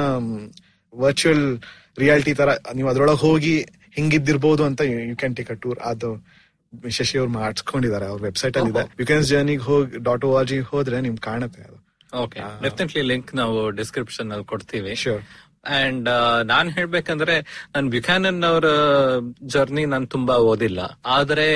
ವರ್ಚುವಲ್ ರಿಯಾಲಿಟಿ ತರ ನೀವು ಅದ್ರೊಳಗೆ ಹೋಗಿ ಹಿಂಗಿದ್ದಿರ್ಬೋದು ಅಂತ you can take a tour ಅದು ಶಶಿ ಅವ್ರು ಮಾಡಿಸ್ಕೊಂಡಿದ್ದಾರೆ ಅವ್ರ ವೆಬ್ಸೈಟ್ ಅಲ್ಲಿ ಇದೆ ಯು ಕ್ಯಾನ್ ಜರ್ನಿಗ್ ಹೋಗಿ ಡಾಟ್ ಓ ಆರ್ ಜಿ ಹೋದ್ರೆ ನಿಮ್ಗೆ ಕಾಣುತ್ತೆ ಅದು ಓಕೆ ಡೆಫಿನೆಟ್ಲಿ ಲಿಂಕ್ ನಾವು ಡಿಸ್ಕ್ರಿಪ್ಷನ್ ಅಲ್ಲಿ ಕೊಡ್ತೀವಿ Sure. ಅಂಡ್ ನಾನ್ ಹೇಳ್ಬೇಕಂದ್ರೆ ನನ್ ಬ್ಯುಕ್ಯಾನನ್ ಅವರ ಜರ್ನಿ ನಾನು ತುಂಬಾ ಓದಿಲ್ಲ ಆದ್ರೆ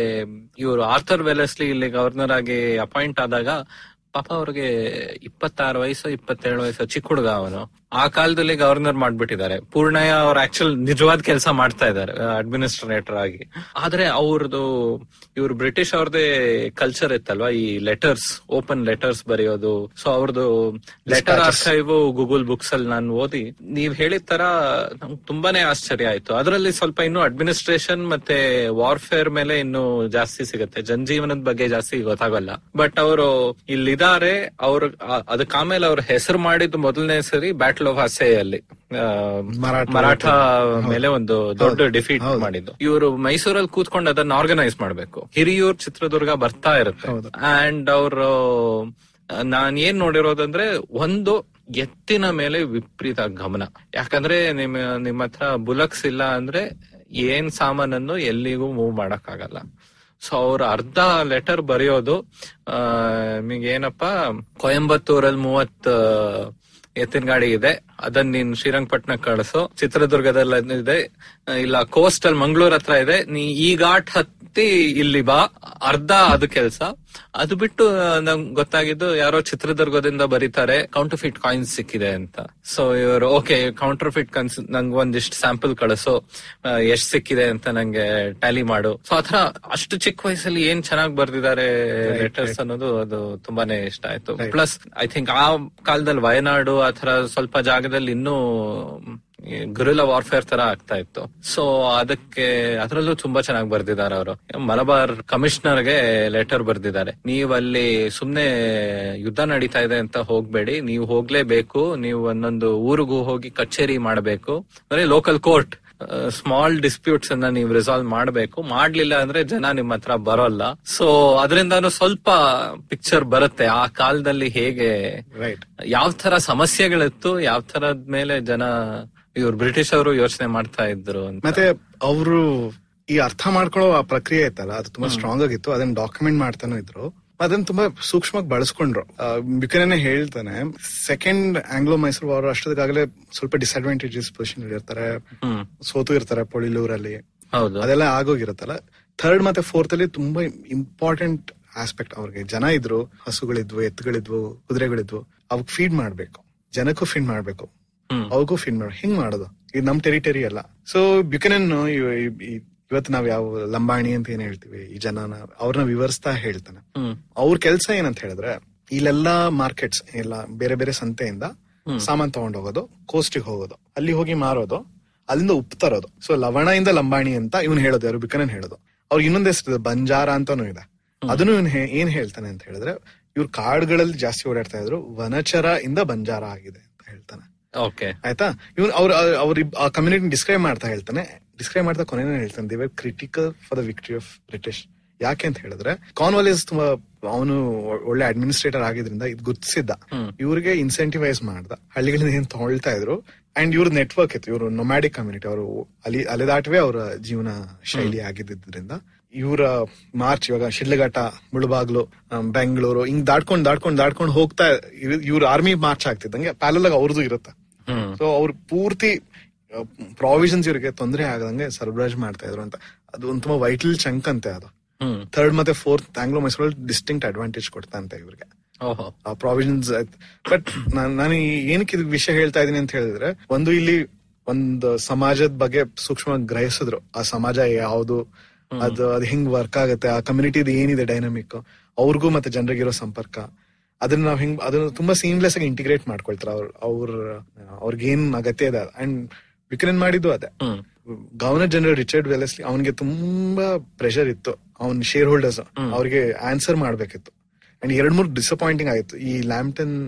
ಇವರು ಆರ್ಥರ್ ವೆಲೆಸ್ಲಿ ಇಲ್ಲಿ ಗವರ್ನರ್ ಆಗಿ ಅಪಾಯಿಂಟ್ ಆದಾಗ ಪಾಪ ಅವ್ರಿಗೆ ಇಪ್ಪತ್ತಾರು ವಯಸ್ಸು ಇಪ್ಪತ್ತೇಳು ವಯಸ್ಸು ಚಿಕ್ಕ ಹುಡುಗ ಅವನು ಆ ಕಾಲದಲ್ಲಿ ಗವರ್ನರ್ ಮಾಡ್ಬಿಟ್ಟಿದ್ದಾರೆ ಪೂರ್ಣಯ್ಯ ಅವ್ರು ಆಕ್ಚುಲ್ ನಿಜವಾದ ಕೆಲಸ ಮಾಡ್ತಾ ಇದ್ದಾರೆ ಅಡ್ಮಿನಿಸ್ಟ್ರೇಟರ್ ಆಗಿ ಆದ್ರೆ ಅವ್ರದ್ದು ಇವ್ರು ಬ್ರಿಟಿಷ್ ಅವ್ರದೇ ಕಲ್ಚರ್ ಇತ್ತಲ್ವಾ ಈ ಲೆಟರ್ಸ್ ಓಪನ್ ಲೆಟರ್ಸ್ ಬರೆಯೋದು ಸೊ ಅವ್ರದ್ದು ಲೆಟರ್ ಆರ್ಕೈವ್ ಗೂಗಲ್ ಬುಕ್ಸ್ ಅಲ್ಲಿ ನಾನು ಓದಿ ನೀವ್ ಹೇಳಿದ ತರ ನಂಗೆ ತುಂಬಾನೇ ಆಶ್ಚರ್ಯ ಆಯ್ತು ಅದರಲ್ಲಿ ಸ್ವಲ್ಪ ಇನ್ನು ಅಡ್ಮಿನಿಸ್ಟ್ರೇಷನ್ ಮತ್ತೆ ವಾರ್ಫೇರ್ ಮೇಲೆ ಇನ್ನು ಜಾಸ್ತಿ ಸಿಗುತ್ತೆ ಜನಜೀವನದ ಬಗ್ಗೆ ಜಾಸ್ತಿ ಗೊತ್ತಾಗಲ್ಲ ಬಟ್ ಅವರು ಇಲ್ಲಿದ್ದಾರೆ ಅವ್ರ ಆ- ಅದಕ್ಕೆ ಆಮೇಲೆ ಅವ್ರ ಹೆಸರು ಮಾಡಿದ್ದು ಮೊದಲನೇ ಸರಿ ಬ್ಯಾಟಲ್ ಆಫ್ ಹಸೆಯಲ್ಲಿ ಆ, ಮರಾಠ- ಮರಾಠ ಮೇಲೆ ಒಂದು ದೊಡ್ಡ ಹೌದು, ಡಿಫೀಟ್ ಹೌದು. ಮಾಡಿದ್ದು ಇವರು ಮೈಸೂರಲ್ಲಿ ಕೂತ್ಕೊಂಡು ಅದನ್ನ ಆರ್ಗನೈಸ್ ಮಾಡ್ಬೇಕು ಹಿರಿಯೂರ್ ಚಿತ್ರದುರ್ಗ ಬರ್ತಾ ಇರುತ್ತೆ ಹೌದು. ಅಂಡ್ ಅವರು ನಾನ್ ಏನ್ ನೋಡಿರೋದಂದ್ರೆ ಒಂದು ಎತ್ತಿನ ಮೇಲೆ ವಿಪರೀತ ಗಮನ ಯಾಕಂದ್ರೆ ನಿಮ್ ನಿಮ್ ಹತ್ರ ಬುಲಕ್ಸ್ ಇಲ್ಲ ಅಂದ್ರೆ ಏನ್ ಸಾಮಾನನ್ನು ಎಲ್ಲಿಗೂ ಮೂವ್ ಮಾಡಕ್ ಆಗಲ್ಲ ಸೊ ಅವ್ರ ಅರ್ಧ ಲೆಟರ್ ಬರೆಯೋದು ಆ, ನಿಮ್ಗೆ ಏನಪ್ಪಾ ಕೊಯಂಬತ್ತೂರಲ್ಲಿ ಮೂವತ್ ಎತ್ತಿನ ಗಾಡಿ ಇದೆ ಅದನ್ನ ನೀನ್ ಶ್ರೀರಂಗಪಟ್ಟಣ ಕಳಿಸು ಚಿತ್ರದುರ್ಗದಲ್ಲಿ ಅದ್ ಇದೆ ಇಲ್ಲ ಕೋಸ್ಟ್ ಅಲ್ಲಿ ಮಂಗಳೂರ್ ಹತ್ರ ಇದೆ ನೀ ಈ ಘಾಟ್ ಹತ್ತಿ ಇಲ್ಲಿ ಬಾ ಅರ್ಧ ಅದು ಕೆಲ್ಸ ಅದು ಬಿಟ್ಟು ನಂಗೆ ಗೊತ್ತಾಗಿದ್ದು ಯಾರೋ ಚಿತ್ರದುರ್ಗದಿಂದ ಬರೀತಾರೆ ಕೌಂಟರ್ ಫಿಟ್ ಕಾಯಿನ್ಸ್ ಸಿಕ್ಕಿದೆ ಅಂತ ಸೊ ಇವರು ಓಕೆ ಕೌಂಟರ್ ಫಿಟ್ ಕನ್ಸ್ ನಂಗೆ ಒಂದಿಷ್ಟು ಸ್ಯಾಂಪಲ್ ಕಳಿಸು ಎಷ್ಟ್ ಸಿಕ್ಕಿದೆ ಅಂತ ನಂಗೆ ಟ್ಯಾಲಿ ಮಾಡು ಸೊ ಆತರ ಅಷ್ಟು ಚಿಕ್ಕ ವಯಸ್ಸಲ್ಲಿ ಏನ್ ಚೆನ್ನಾಗಿ ಬರ್ದಿದ್ದಾರೆ ಲೆಟರ್ಸ್ ಅನ್ನೋದು ಅದು ತುಂಬಾನೇ ಇಷ್ಟ ಆಯ್ತು ಪ್ಲಸ್ ಐ ಥಿಂಕ್ ಆ ಕಾಲದಲ್ಲಿ ವಯನಾಡು ಆ ತರ ಸ್ವಲ್ಪ ಜಾಗದಲ್ಲಿ ಇನ್ನೂ ಗುರಿಲ್ಲ ವಾರ್ಫೇರ್ ತರ ಆಗ್ತಾ ಇತ್ತು ಸೊ ಅದಕ್ಕೆ ಅದರಲ್ಲೂ ತುಂಬಾ ಚೆನ್ನಾಗಿ ಬರ್ದಿದ್ದಾರೆ ಅವರು ಮಲಬಾರ್ ಕಮಿಷನರ್ ಗೆ ಲೆಟರ್ ಬರ್ದಿದ್ದಾರೆ ನೀವು ಅಲ್ಲಿ ಸುಮ್ನೆ ಯುದ್ಧ ನಡೀತಾ ಇದೆ ಅಂತ ಹೋಗ್ಬೇಡಿ ನೀವು ಹೋಗ್ಲೇಬೇಕು ನೀವು ಒಂದೊಂದು ಊರಿಗೂ ಹೋಗಿ ಕಚೇರಿ ಮಾಡಬೇಕು ಅಂದ್ರೆ ಲೋಕಲ್ ಕೋರ್ಟ್ ಸ್ಮಾಲ್ ಡಿಸ್ಪ್ಯೂಟ್ಸ್ ಅನ್ನ ನೀವು ರಿಸಾಲ್ವ್ ಮಾಡಬೇಕು ಮಾಡ್ಲಿಲ್ಲ ಅಂದ್ರೆ ಜನ ನಿಮ್ಮ ಹತ್ರ ಬರೋಲ್ಲ ಸೊ ಅದರಿಂದಾನು ಸ್ವಲ್ಪ ಪಿಕ್ಚರ್ ಬರುತ್ತೆ ಆ ಕಾಲದಲ್ಲಿ ಹೇಗೆ ರೈಟ್ ಯಾವ ತರ ಸಮಸ್ಯೆಗಳಿತ್ತು ಯಾವ ತರದ್ ಮೇಲೆ ಜನ ಇವ್ರು ಬ್ರಿಟಿಷ್ ಅವರು ಯೋಚನೆ ಮಾಡ್ತಾ ಇದ್ರು ಅಂತ ಮತ್ತೆ ಅವರು ಈ ಅರ್ಥ ಮಾಡ್ಕೊಳ್ಳೋ ಆ ಪ್ರಕ್ರಿಯೆ ಇತ್ತಲ್ಲ ಅದು ತುಂಬಾ ಸ್ಟ್ರಾಂಗ್ ಆಗಿತ್ತು ಅದನ್ನ ಡಾಕ್ಯುಮೆಂಟ್ ಮಾಡ್ತಾನೂ ಇದ್ರು ಅದನ್ನ ತುಂಬಾ ಸೂಕ್ಷ್ಮವಾಗಿ ಬಳಸ್ಕೊಂಡ್ರು ಬಿಕನೇ ಹೇಳ್ತಾನೆ ಸೆಕೆಂಡ್ ಆಂಗ್ಲೋ ಮೈಸೂರು ಅವರು ಅಷ್ಟೊತ್ತಿಗಾಗಲೇ ಸ್ವಲ್ಪ ಡಿಸ್ಅಡ್ವಾಂಟೇಜಸ್ ಪೊಸಿಷನ್ ಇರ್ತಾರೆ ಹ್ಮ್ ಸೋತು ಇರ್ತಾರೆ ಪೊಳಿಲೂರಲ್ಲಿ ಹೌದು ಅದೆಲ್ಲ ಆಗೋಗಿರುತ್ತಲ್ಲ ಥರ್ಡ್ ಮತ್ತೆ ಫೋರ್ತ್ ಅಲ್ಲಿ ತುಂಬಾ ಇಂಪಾರ್ಟೆಂಟ್ ಆಸ್ಪೆಕ್ಟ್ ಅವ್ರಿಗೆ ಜನ ಇದ್ರು ಹಸುಗಳಿದ್ವು ಎತ್ತುಗಳಿದ್ವು ಕುದುರೆಗಳಿದ್ವು ಅವಕ್ ಫೀಡ್ ಮಾಡ್ಬೇಕು ಜನಕ್ಕೂ ಫೀಡ್ ಮಾಡ್ಬೇಕು ಹ್ಮ್. ಅವಕ್ಕೂ ಫೀಡ್ ಮಾಡ ಹಿಂಗ್ ಮಾಡೋದು ಇದು ನಮ್ ಟೆರಿಟರಿ ಅಲ್ಲ ಸೊ ಬ್ಯುಕನನ್ ಇವತ್ತು ನಾವ್ ಯಾವ ಲಂಬಾಣಿ ಅಂತ ಏನ್ ಹೇಳ್ತೀವಿ ಈ ಜನನ ಅವ್ರನ್ನ ವಿವರಿಸ್ತಾ ಹೇಳ್ತಾನೆ ಹ್ಮ್ ಅವ್ರ ಕೆಲಸ ಏನಂತ ಹೇಳಿದ್ರೆ ಇಲ್ಲೆಲ್ಲಾ ಮಾರ್ಕೆಟ್ಸ್ ಎಲ್ಲ ಬೇರೆ ಬೇರೆ ಸಂತೆಯಿಂದ ಸಾಮಾನ್ ತಗೊಂಡ್ ಹೋಗೋದು ಕೋಸ್ಟಿಗೆ ಹೋಗೋದು ಅಲ್ಲಿ ಹೋಗಿ ಮಾರೋದು ಅಲ್ಲಿಂದ ಉಪ್ಪು ತರೋದು ಸೊ ಲವಣದಿಂದ ಲಂಬಾಣಿ ಅಂತ ಇವನ್ ಹೇಳೋದು ಯಾರು ಬಿಕನನ್ ಹೇಳೋದು ಅವ್ರಿಗೆ ಇನ್ನೊಂದ್ ಹೆಸರು ಬಂಜಾರ ಅಂತಾನು ಇದೆ ಅದನ್ನು ಇವ್ನ್ ಹೇ- ಏನ್ ಹೇಳ್ತಾನೆ ಅಂತ ಹೇಳಿದ್ರೆ ಇವ್ರು ಕಾಡುಗಳಲ್ಲಿ ಜಾಸ್ತಿ ಓಡಾಡ್ತಾ ಇದ್ರು ವನಚರ ಇಂದ ಬಂಜಾರ ಆಗಿದೆ ಅಂತ ಹೇಳ್ತಾನೆ ಓಕೆ ಆಯ್ತಾ ಇವ್ನು ಅವ್ರ ಅವ್ರ ಆ ಕಮ್ಯುನಿಟಿ ಡಿಸ್ಕ್ರೈಬ್ ಮಾಡ್ತಾ ಹೇಳ್ತಾನೆ ಡಿಸ್ಕ್ರೈಬ್ ಮಾಡ್ತಾ ಕೊನೆನೇ ಹೇಳ್ತಾನೆ they critical for the victory of British ಯಾಕೆ ಅಂತ ಹೇಳಿದ್ರೆ ಕಾನ್ವಾಲಿಸ್ ತುಂಬಾ ಅವನು ಒಳ್ಳೆ ಅಡ್ಮಿನಿಸ್ಟ್ರೇಟರ್ ಆಗಿದ್ರಿಂದ ಇದು ಗುರ್ತಿಸಿದ್ದ ಇವ್ರಿಗೆ ಇನ್ಸೆಂಟಿವೈಸ್ ಮಾಡ್ದ ಹಳ್ಳಿಗಳಿಂದ ಏನ್ ತಗೊಳ್ತಾ ಇದ್ರು ಅಂಡ್ ಇವ್ರ ನೆಟ್ವರ್ಕ್ ಇತ್ತು ಇವರು ನೊಮ್ಯಾಡಿಕ್ ಕಮ್ಯುನಿಟಿ ಅವರು ಅಲ್ಲಿ ಅಲೆದಾಟವೇ ಅವರ ಜೀವನ ಶೈಲಿ ಆಗಿದ್ದರಿಂದ ಇವರ ಮಾರ್ಚ್ ಇವಾಗ ಶಿಡ್ಲಘಟ್ಟ ಮುಳುಬಾಗ್ಲು ಆಮ್, ಬೆಂಗಳೂರು ಹಿಂಗ್ ದಾಟ್ಕೊಂಡ್ ದಾಟ್ಕೊಂಡ್ ದಾಟ್ಕೊಂಡ್ ಹೋಗ್ತಾ ಇವ್ರ ಆರ್ಮಿ ಮಾರ್ಚ್ ಆಗ್ತಿದ್ದಂಗೆ ಪ್ಯಾರಲ್ ಅವ್ರದ್ದು ಇರುತ್ತೆ ಹ್ಮ್ ಸೊ ಅವ್ರು ಪೂರ್ತಿ ಪ್ರಾವಿಷನ್ಸ್ ಇವರಿಗೆ ತೊಂದರೆ ಆಗದಂಗೆ ಸರಬರಾಜು ಮಾಡ್ತಾ ಇದ್ರು ಅಂತ ಅದು ಒಂದು ತುಂಬಾ ವೈಟಲ್ ಚಂಕ್ ಅಂತೆ ಅದು ಹ್ಮ್ ಥರ್ಡ್ ಮತ್ತೆ ಫೋರ್ತ್ ಆಂಗ್ಲೋ ಮೈಸೂರಲ್ಲಿ ಡಿಸ್ಟಿಂಕ್ಟ್ ಅಡ್ವಾಂಟೇಜ್ ಕೊಡ್ತಾ ಅಂತ ಇವ್ರಿಗೆ ಓಹೋ ಆ ಪ್ರಾವಿಷನ್ಸ್ ಬಟ್ ನಾನು ಈ- ಏನಕ್ಕೆ ಇದು ವಿಷಯ ಹೇಳ್ತಾ ಇದೀನಿ ಅಂತ ಹೇಳಿದ್ರೆ ಒಂದು ಇಲ್ಲಿ ಒಂದು ಸಮಾಜದ ಬಗ್ಗೆ ಸೂಕ್ಷ್ಮವಾಗಿ ಗ್ರಹಿಸಿದ್ರು ಆ ಸಮಾಜ ಯಾವುದು ಅದು ಅದು ಹೆಂಗ್ ವರ್ಕ್ ಆಗುತ್ತೆ ಆ ಕಮ್ಯುನಿಟಿದು ಏನಿದೆ ಡೈನಮಿಕ್ ಅವ್ರಿಗೂ ಮತ್ತೆ ಜನರಿಗಿರೋ ಸಂಪರ್ಕ ಅದನ್ನ ನಾವ್ ಹೆಂಗ್ ಅದನ್ನ ತುಂಬಾ ಸೀಮ್ಲೆಸ್ ಆಗಿ ಇಂಟಿಗ್ರೇಟ್ ಮಾಡ್ಕೊಳ್ತಾರೆ ಅವ್ರ ಅವ್ರ ಅವ್ರಿಗೆ ಏನ್ ಅಗತ್ಯ ಇದೆ ಅಂಡ್ ವಿಕ್ರನ್ ಮಾಡಿದ್ದು ಅದೇ hmm governor general Richard Wellesley ಅವನಿಗೆ ತುಂಬಾ ಪ್ರೆಷರ್ ಇತ್ತು ಅವನ್ ಶೇರ್ ಹೋಲ್ಡರ್ಸ್ ಅವ್ರಿಗೆ ಆನ್ಸರ್ ಮಾಡ್ಬೇಕಿತ್ತು ಅಂಡ್ ಎರಡ್ ಮೂರ್ ಡಿಸಪಾಯಿಂಟಿಂಗ್ ಆಯ್ತು ಈ ಲ್ಯಾಂಪ್ಟನ್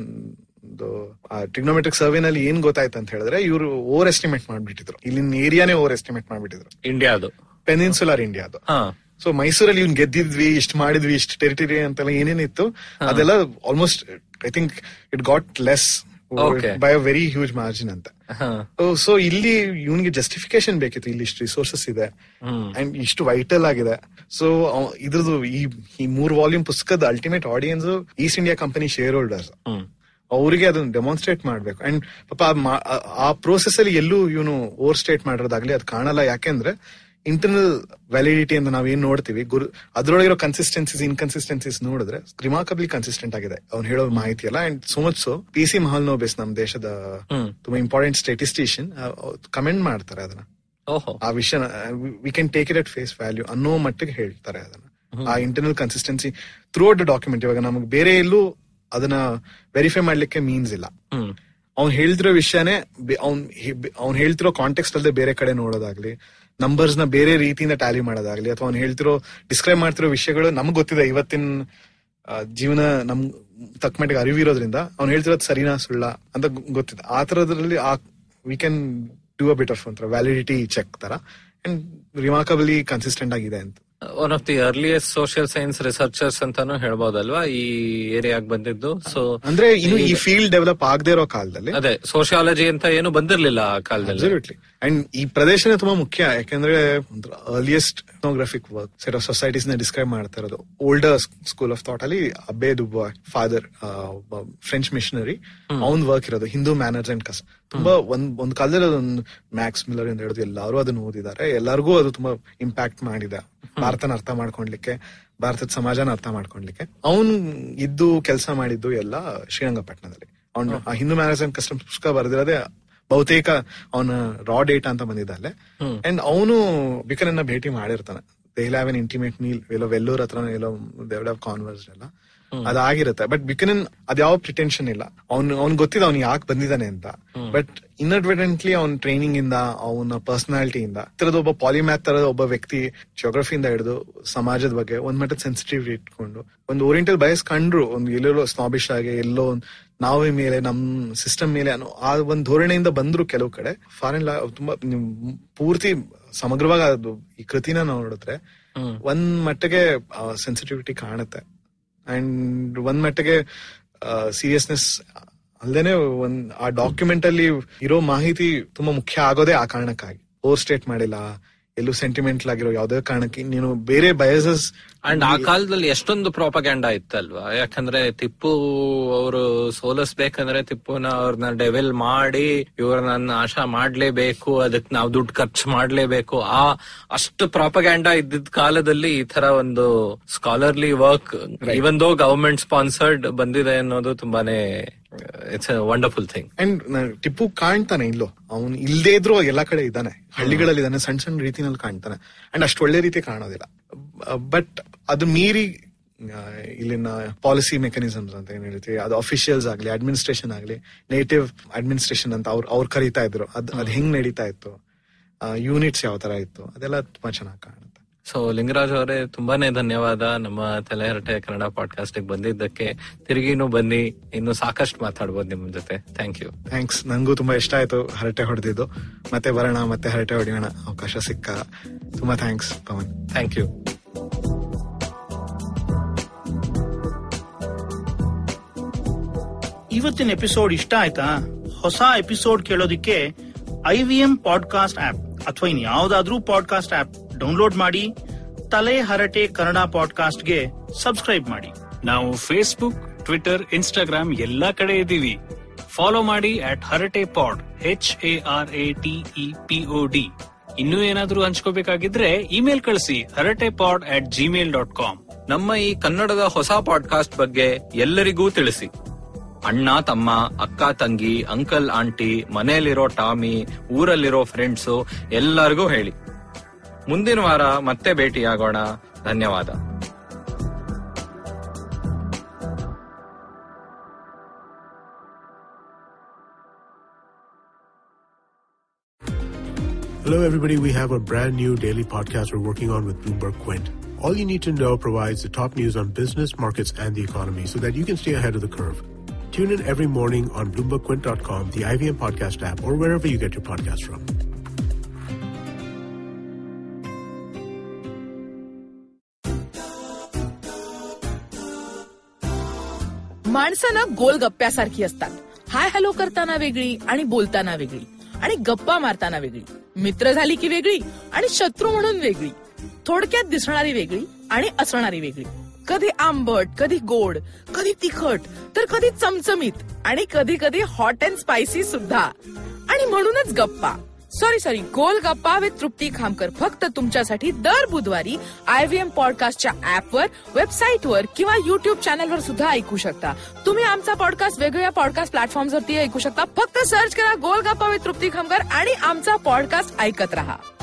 ಟ್ರಿಗ್ನೋಮೆಟ್ರಿಕ್ ಸರ್ವೆ ನಲ್ಲಿ ಏನ್ ಗೊತ್ತಾಯ್ತು ಅಂತ ಹೇಳಿದ್ರೆ ಇವರು ಓವರ್ ಎಸ್ಟಿಮೇಟ್ ಮಾಡ್ಬಿಟ್ಟಿದ್ರು ಇಲ್ಲಿನ ಏರಿಯಾನೇ ಓವರ್ ಎಸ್ಟಿಮೇಟ್ ಮಾಡ್ಬಿಟ್ಟಿದ್ರು ಇಂಡಿಯಾದು ಪೆನಿನ್ಸುಲರ್ ಇಂಡಿಯಾದು ಹಾ ಸೊ ಮೈಸೂರಲ್ಲಿ ಇವ್ನ್ ಗೆದ್ದಿದ್ವಿ ಇಷ್ಟು ಮಾಡಿದ್ವಿ ಇಷ್ಟು ಟೆರಿಟರಿ ಅಂತೆಲ್ಲ ಏನೇನಿತ್ತು ಅದೆಲ್ಲ almost I think it got less Okay. By a very huge margin ಅಂತ ಹಾ ಸೊ ಇಲ್ಲಿ ಇವನಿಗೆ ಜಸ್ಟಿಫಿಕೇಶನ್ ಬೇಕಿತ್ತು ಇಲ್ಲಿ ಇಷ್ಟು ರಿಸೋರ್ಸಸ್ ಇದೆ ಹ್ಮ್ ಅಂಡ್ ಇಷ್ಟು ವೈಟಲ್ ಆಗಿದೆ ಸೊ ಇದ್ರದ್ದು ಈ ಈ ಮೂರ್ ವಾಲ್ಯೂಮ್ ಪುಸ್ತಕದ ultimate audience East India Company shareholders hmm ಅವರಿಗೆ ಅದನ್ನ ಡೆಮಾನ್ಸ್ಟ್ರೇಟ್ ಮಾಡ್ಬೇಕು ಅಂಡ್ ಪಾಪ ಆ ಮಾ- ಆ- ಆ ಪ್ರೋಸೆಸ್ ಅಲ್ಲಿ ಎಲ್ಲೂ ಇವನು ಓವರ್ ಸ್ಟೇಟ್ ಮಾಡಿರೋದಾಗ್ಲಿ ಅದು ಕಾಣಲ್ಲ ಯಾಕೆಂದ್ರೆ ಇಂಟರ್ನಲ್ ವ್ಯಾಲಿಡಿಟಿ ಅಂತ ನಾವ್ ಏನ್ ನೋಡ್ತೀವಿ ಗುರು ಅದ್ರೊಳಗಿರೋ ಕನ್ಸಿಸ್ಟೆನ್ಸಿಸ್ ಇನ್ಕನ್ಸಿಸ್ಟೆನ್ಸಿಸ್ ನೋಡಿದ್ರೆ ರಿಮಾರ್ಕಬ್ಲಿ ಕನ್ಸಿಸ್ಟೆಂಟ್ ಆಗಿದೆ ಅವ್ನು ಹೇಳೋ ಮಾಹಿತಿ ಎಲ್ಲ and so much so P C Mahalanobis ನಮ್ ದೇಶದ ಹ್ಮ್. ತುಂಬಾ ಇಂಪಾರ್ಟೆಂಟ್ ಸ್ಟೇಟಿಸ್ಟಿಷಿಯನ್ ಕಮೆಂಟ್ ಮಾಡ್ತಾರೆ ಅದನ್ನ ಓಹೋ ಆ ವಿಷಯ we can take it at face value ಅನ್ನೋ ಮಟ್ಟಿಗೆ ಹೇಳ್ತಾರೆ ಅದನ್ನ ಆ internal consistency throughout the document ಇವಾಗ ನಮಗೆ ಬೇರೆ ಎಲ್ಲೂ ಅದನ್ನ ವೆರಿಫೈ ಮಾಡ್ಲಿಕ್ಕೆ ಮೀನ್ಸ್ ಇಲ್ಲ ಹ್ಮ್ ಅವ್ನ್ ಹೇಳ್ತಿರೋ ವಿಷಯನೇ ಅವ್ನ್ ಅವ್ನ್ ಹೇಳ್ತಿರೋ ಕಾಂಟೆಕ್ಸ್ಟ್ ಅಲ್ಲದೆ ಬೇರೆ ಕಡೆ ನೋಡೋದಾಗ್ಲಿ ನಂಬರ್ಸ್ ನ ಬೇರೆ ರೀತಿಯಿಂದ ಟ್ಯಾಲಿ ಮಾಡೋದಾಗ್ಲಿ ಅಥವಾ ಅವ್ನ್ ಹೇಳ್ತಿರೋ ಡಿಸ್ಕ್ರೈಬ್ ಮಾಡ್ತಿರೋ ವಿಷಯಗಳು ನಮ್ಗ್ ಗೊತ್ತಿದೆ ಇವತ್ತಿನ ಆ, ಜೀವನ ನಮ್ ತಕ್ಕ ಮಟ್ಟಿಗೆ ಅರಿವಿರೋದ್ರಿಂದ ಅವ್ನ್ ಹೇಳ್ತಿರೋದು ಸರಿನಾ ಸುಳ್ಳ ಅಂತ ಗೊ- ಗೊತ್ತಿದೆ ಆ ತರದ್ರಲ್ಲಿ ಆ we can do a bit of ಒಂಥರ ವ್ಯಾಲಿಡಿಟಿ ಚೆಕ್ ತರ ಅಂಡ್ ರಿಮಾರ್ಕಬಲಿ ಕನ್ಸಿಸ್ಟೆಂಟ್ ಆಗಿದೆ ಅಂತ one of the earliest social science researchers ಅಂತಾನು ಹೇಳ್ಬೋದಲ್ವಾ ಈ ಏರಿಯಾಗ್ ಬಂದಿದ್ದು ಸೊ ಅಂದ್ರೆ ಇನ್ನು ಈ ಫೀಲ್ಡ್ ಡೆವಲಪ್ ಆಗದೆ ಇರೋ ಕಾಲದಲ್ಲಿ ಅದೇ ಸೋಶಿಯಾಲಜಿ ಅಂತ ಏನು ಬಂದಿರ್ಲಿಲ್ಲ ಆ ಕಾಲದಲ್ಲಿ ಅಬ್ಸಲ್ಯೂಟ್ಲಿ ಅಂಡ್ ಈ ಪ್ರದೇಶನೇ ತುಂಬಾ ಮುಖ್ಯ ಯಾಕಂದ್ರೆ earliest ethnographic work set of societies ನ ಡಿಸ್ಕ್ರೈಬ್ ಮಾಡ್ತಾ ಇರೋದು ಓಲ್ಡರ್ ಸ್ಕೂಲ್ ಆಫ್ ಥಾಟ್ ಅಲ್ಲಿ Abbe Dubois father French missionary ಅವನ್ ವರ್ಕ್ ಇರೋದು ಹಿಂದೂ ಮ್ಯಾನರ್ಸ್ ಅಂಡ್ ಕಸ್ ತುಂಬಾ ಒಂದ್ ಒಂದ್ ಕಾಲದಲ್ಲಿ ಅದೊಂದು ಮ್ಯಾಕ್ಸ್ ಮಿಲ್ಲರ್ ಅಂತ ಹೇಳಿದ್ರು ಎಲ್ಲರೂ ಅದನ್ನ ಓದಿದ್ದಾರೆ ಎಲ್ಲರಿಗೂ ಅದು ತುಂಬಾ ಇಂಪ್ಯಾಕ್ಟ್ ಮಾಡಿದೆ ಭಾರತನ ಅರ್ಥ ಮಾಡ್ಕೊಂಡ್ಲಿಕ್ಕೆ ಭಾರತದ ಸಮಾಜನ ಅರ್ಥ ಮಾಡ್ಕೊಂಡ್ಲಿಕ್ಕೆ ಅವನ್ ಇದ್ದು ಕೆಲಸ ಮಾಡಿದ್ದು ಎಲ್ಲ ಶ್ರೀರಂಗಪಟ್ಟಣದಲ್ಲಿ ಅವ್ನು ಆ ಹಿಂದೂ ಮ್ಯಾರೇಜ್ ಅಂಡ್ ಕಸ್ಟಮ್ಸ್ ಪುಸ್ತಕ ಬರೆದಿರೋದೇ ಬಹುತೇಕ ಅವನ ರಾ ಡೇಟಾ ಅಂತ ಬಂದಿದ್ದ ಅಲ್ಲೇ ಅಂಡ್ ಅವನು ಬಿಕನನ್ನ ಭೇಟಿ ಮಾಡಿರ್ತಾನೆ they have an intimate meal ಎಲ್ಲೋ ವೆಲ್ಲೂರ್ ಹತ್ರ ಎಲ್ಲೋ ದೇವ್ ಕಾನ್ವರ್ಸ್ ಎಲ್ಲ ಅದಾಗಿರುತ್ತೆ ಬಟ್ ಬಿಕನನ್ ಅದ್ಯಾವ ಪ್ರಿಟೆನ್ಷನ್ ಇಲ್ಲ ಅವ್ನು ಅವ್ನ್ ಗೊತ್ತಿದೆ ಅವ್ನು ಯಾಕೆ ಬಂದಿದ್ದಾನೆ ಅಂತ ಬಟ್ ಇನ್ಅಡ್ವರ್ಟೆಂಟ್ಲಿ ಅವ್ನ ಟ್ರೈನಿಂಗ್ ಇಂದ ಅವನ ಪರ್ಸನಾಲಿಟಿಯಿಂದ ತರದ ಒಬ್ಬ ಪಾಲಿಮ್ಯಾಥ್ ತರದ ಒಬ್ಬ ವ್ಯಕ್ತಿ ಜಿಯೋಗ್ರಫಿಯಿಂದ ಹಿಡಿದು ಸಮಾಜದ ಬಗ್ಗೆ ಒಂದ್ ಮಟ್ಟದ ಸೆನ್ಸಿಟಿವ್ ಇಟ್ಕೊಂಡು ಒಂದು ಓರಿಯೆಂಟಲ್ ಬಯಸ್ ಕಂಡ್ರು ಒಂದು ಎಲ್ಲೆಲ್ಲೋ ಸ್ನಾಬಿಶ್ ಆಗಿ ಎಲ್ಲೋ ಒಂದ್ ನಾವೇ ಮೇಲೆ ನಮ್ ಸಿಸ್ಟಮ್ ಮೇಲೆ ಅನ್ನೋ ಆ ಒಂದ್ ಧೋರಣೆಯಿಂದ ಬಂದ್ರು ಕೆಲವು ಕಡೆ ಫಾರಿನ್ ಲಾ ತುಂಬಾ ನಿಮ್ ಪೂರ್ತಿ ಸಮಗ್ರವಾಗಿ ಅದು ಈ ಕೃತಿನ ನಾವು ನೋಡಿದ್ರೆ ಒಂದ್ ಮಟ್ಟಿಗೆ ಸೆನ್ಸಿಟಿವಿಟಿ ಕಾಣುತ್ತೆ ಅಂಡ್ ಒಂದ್ ಮಟ್ಟಿಗೆ ಸೀರಿಯಸ್ನೆಸ್ ಅಲ್ದೇನೆ ಒಂದ್ ಆ ಡಾಕ್ಯುಮೆಂಟ್ ಅಲ್ಲಿ ಇರೋ ಮಾಹಿತಿ ತುಂಬಾ ಮುಖ್ಯ ಆಗೋದೇ ಆ ಕಾರಣಕ್ಕಾಗಿ ಓವರ್ ಸ್ಟೇಟ್ ಮಾಡಿಲ್ಲ ಎಲ್ಲೂ ಸೆಂಟಿಮೆಂಟಲ್ ಆಗಿರೋ ಯಾವ್ದೇ ಕಾರಣಕ್ಕೆ ನೀನು ಬೇರೆ ಬಯಸಸ್ ಅಂಡ್ ಆ ಕಾಲದಲ್ಲಿ ಎಷ್ಟೊಂದು ಪ್ರಾಪಗ್ಯಾಂಡ ಇತ್ತಲ್ವಾ ಯಾಕಂದ್ರೆ ಟಿಪ್ಪು ಅವರು ಸೋಲಿಸ್ಬೇಕಂದ್ರೆ ಟಿಪ್ಪುನ ಅವ್ರನ್ನ ಡೆವೆಲ್ ಮಾಡಿ ಇವ್ರನ್ನ ನಾಶ ಮಾಡ್ಲೇಬೇಕು ಅದಕ್ಕೆ ನಾವು ದುಡ್ಡು ಖರ್ಚು ಮಾಡ್ಲೇಬೇಕು ಆ ಅಷ್ಟು ಪ್ರಾಪಗ್ಯಾಂಡ ಇದ್ದಿದ್ ಕಾಲದಲ್ಲಿ ಈ ತರ ಒಂದು ಸ್ಕಾಲರ್ಲಿ ವರ್ಕ್ ಇವನ್ ದೋ ಗವರ್ಮೆಂಟ್ ಸ್ಪಾನ್ಸರ್ಡ್ ಬಂದಿದೆ ಅನ್ನೋದು ತುಂಬಾನೇ it's wonderful thing and Tipu ಕಾಣ್ತಾನೆ ಇಲ್ಲೋ ಅವನು ಇಲ್ದೇ ಇದ್ರು ಎಲ್ಲಾ ಕಡೆ ಇದ್ದಾನೆ ಹಳ್ಳಿಗಳಲ್ಲಿ ಇದ್ದಾನೆ ಸಣ್ಣ ಸಣ್ಣ ರೀತಿನಲ್ಲಿ ಕಾಣ್ತಾನೆ ಅಂಡ್ ಅಷ್ಟು ಒಳ್ಳೆ ರೀತಿ ಕಾಣೋದಿಲ್ಲ ಬಟ್ ಅದು ಮೀರಿ ಆ, ಇಲ್ಲಿನ ಪಾಲಿಸಿ ಮೆಕಾನಿಸಮ್ಸ್ ಅಂತ ಏನ್ ಹೇಳ್ತೀವಿ ಅದು ಅಫಿಷಿಯಲ್ಸ್ ಆಗ್ಲಿ ಅಡ್ಮಿನಿಸ್ಟ್ರೇಷನ್ ಆಗ್ಲಿ ನೇಟಿವ್ ಅಡ್ಮಿನಿಸ್ಟ್ರೇಷನ್ ಅಂತ ಅವ್ರು ಅವ್ರು ಕರೀತಾ ಇದ್ರು ಅದ್ ಅದ್ ಹೆಂಗ್ ನಡೀತಾ ಇತ್ತು ಯೂನಿಟ್ಸ್ ಯಾವ ತರ ಇತ್ತು ಅದೆಲ್ಲ ತುಂಬಾ ಚೆನ್ನಾಗಿ ಕಾಣುತ್ತೆ ಸೊ ಲಿಂಗರಾಜ್ ಅವರೇ ತುಂಬಾನೇ ಧನ್ಯವಾದ ನಮ್ಮ ತಲೆಹರಟೆ ಕನ್ನಡ ಪಾಡ್ಕಾಸ್ಟ್ ಬಂದಿದ್ದಕ್ಕೆ ತಿರುಗಿನೂ ಬನ್ನಿ ಇನ್ನು ಸಾಕಷ್ಟು ಮಾತಾಡ್ಬೋದು ನಿಮ್ ಜೊತೆ ಥ್ಯಾಂಕ್ ಯು ಥ್ಯಾಂಕ್ಸ್ ನಂಗೂ ತುಂಬಾ ಇಷ್ಟ ಆಯ್ತು ಹರಟೆ ಹೊಡೆದಿದ್ದು ಮತ್ತೆ ಬರೋಣ ಮತ್ತೆ ಹರಟೆ ಹೊಡೆಯೋಣ ಅವಕಾಶ ಸಿಕ್ಕ ತುಂಬಾ ಥ್ಯಾಂಕ್ಸ್ ಪವನ್ ಥ್ಯಾಂಕ್ ಯು ಇವತ್ತಿನ ಎಪಿಸೋಡ್ ಇಷ್ಟ ಆಯ್ತಾ ಹೊಸ ಎಪಿಸೋಡ್ ಕೇಳೋದಿಕ್ಕೆ I V M podcast app ಅಥವಾ ಇನ್ ಯಾವ್ದಾದ್ರೂ ಪಾಡ್ಕಾಸ್ಟ್ ಆಪ್ ಡೌನ್ಲೋಡ್ ಮಾಡಿ ತಲೆ ಹರಟೆ ಕನ್ನಡ ಪಾಡ್ಕಾಸ್ಟ್ಗೆ ಸಬ್ಸ್ಕ್ರೈಬ್ ಮಾಡಿ ನಾವು ಫೇಸ್ಬುಕ್ ಟ್ವಿಟರ್ ಇನ್ಸ್ಟಾಗ್ರಾಮ್ ಎಲ್ಲಾ ಕಡೆ ಇದ್ದೀವಿ ಫಾಲೋ ಮಾಡಿ at Harate pod H A R A T E P O D ಇನ್ನೂ ಏನಾದ್ರೂ ಹಂಚ್ಕೋಬೇಕಾಗಿದ್ರೆ ಇಮೇಲ್ ಕಳಿಸಿ Harate pod at Gmail dot com ನಮ್ಮ ಈ ಕನ್ನಡದ ಹೊಸ ಪಾಡ್ಕಾಸ್ಟ್ ಬಗ್ಗೆ ಎಲ್ಲರಿಗೂ ತಿಳಿಸಿ ಅಣ್ಣ ತಮ್ಮ ಅಕ್ಕ ತಂಗಿ ಅಂಕಲ್ ಆಂಟಿ ಮನೆಯಲ್ಲಿರೋ ಟಾಮಿ ಊರಲ್ಲಿರೋ ಫ್ರೆಂಡ್ಸು ಎಲ್ಲರಿಗೂ ಹೇಳಿ ಮುಂದಿನ ವಾರ ಮತ್ತೆ ಭೇಟಿಯಾಗೋಣ ಧನ್ಯವಾದ Hello, everybody. We have a brand new daily podcast we're working on with Bloomberg Quint. All you need to know provides the top news on business, markets, and the economy so that you can stay ahead of the curve. Tune in every morning on BloombergQuint.com, the IVM podcast app, or wherever you get your podcasts from. माणसं गोलगप्प्यासारखी असतात hi hello करताना वेगळी आणि बोलताना वेगळी आणि गप्पा मारताना वेगळी मित्र झाली की वेगळी आणि शत्रू म्हणून वेगळी थोडक्यात दिसणारी वेगळी आणि असणारी वेगळी कधी आंबट कधी गोड कधी तिखट तर कधी चमचमीत आणि कधी कधी हॉट अँड स्पायसी सुद्धा आणि म्हणूनच गप्पा सॉरी सॉरी गोल गप्पा विथ तृप्ती खामकर फक्त तुमच्यासाठी दर बुधवारी आयव्हीएम पॉडकास्टच्या ऍपवर वेबसाईटवर किंवा युट्यूब चॅनलवर सुद्धा ऐकू शकता तुम्ही आमचा पॉडकास्ट वेगवेगळ्या पॉडकास्ट प्लॅटफॉर्मवरती ऐकू शकता फक्त सर्च करा गोल गप्पा विथ तृप्ती खामकर आणि आमचा पॉडकास्ट ऐकत राहा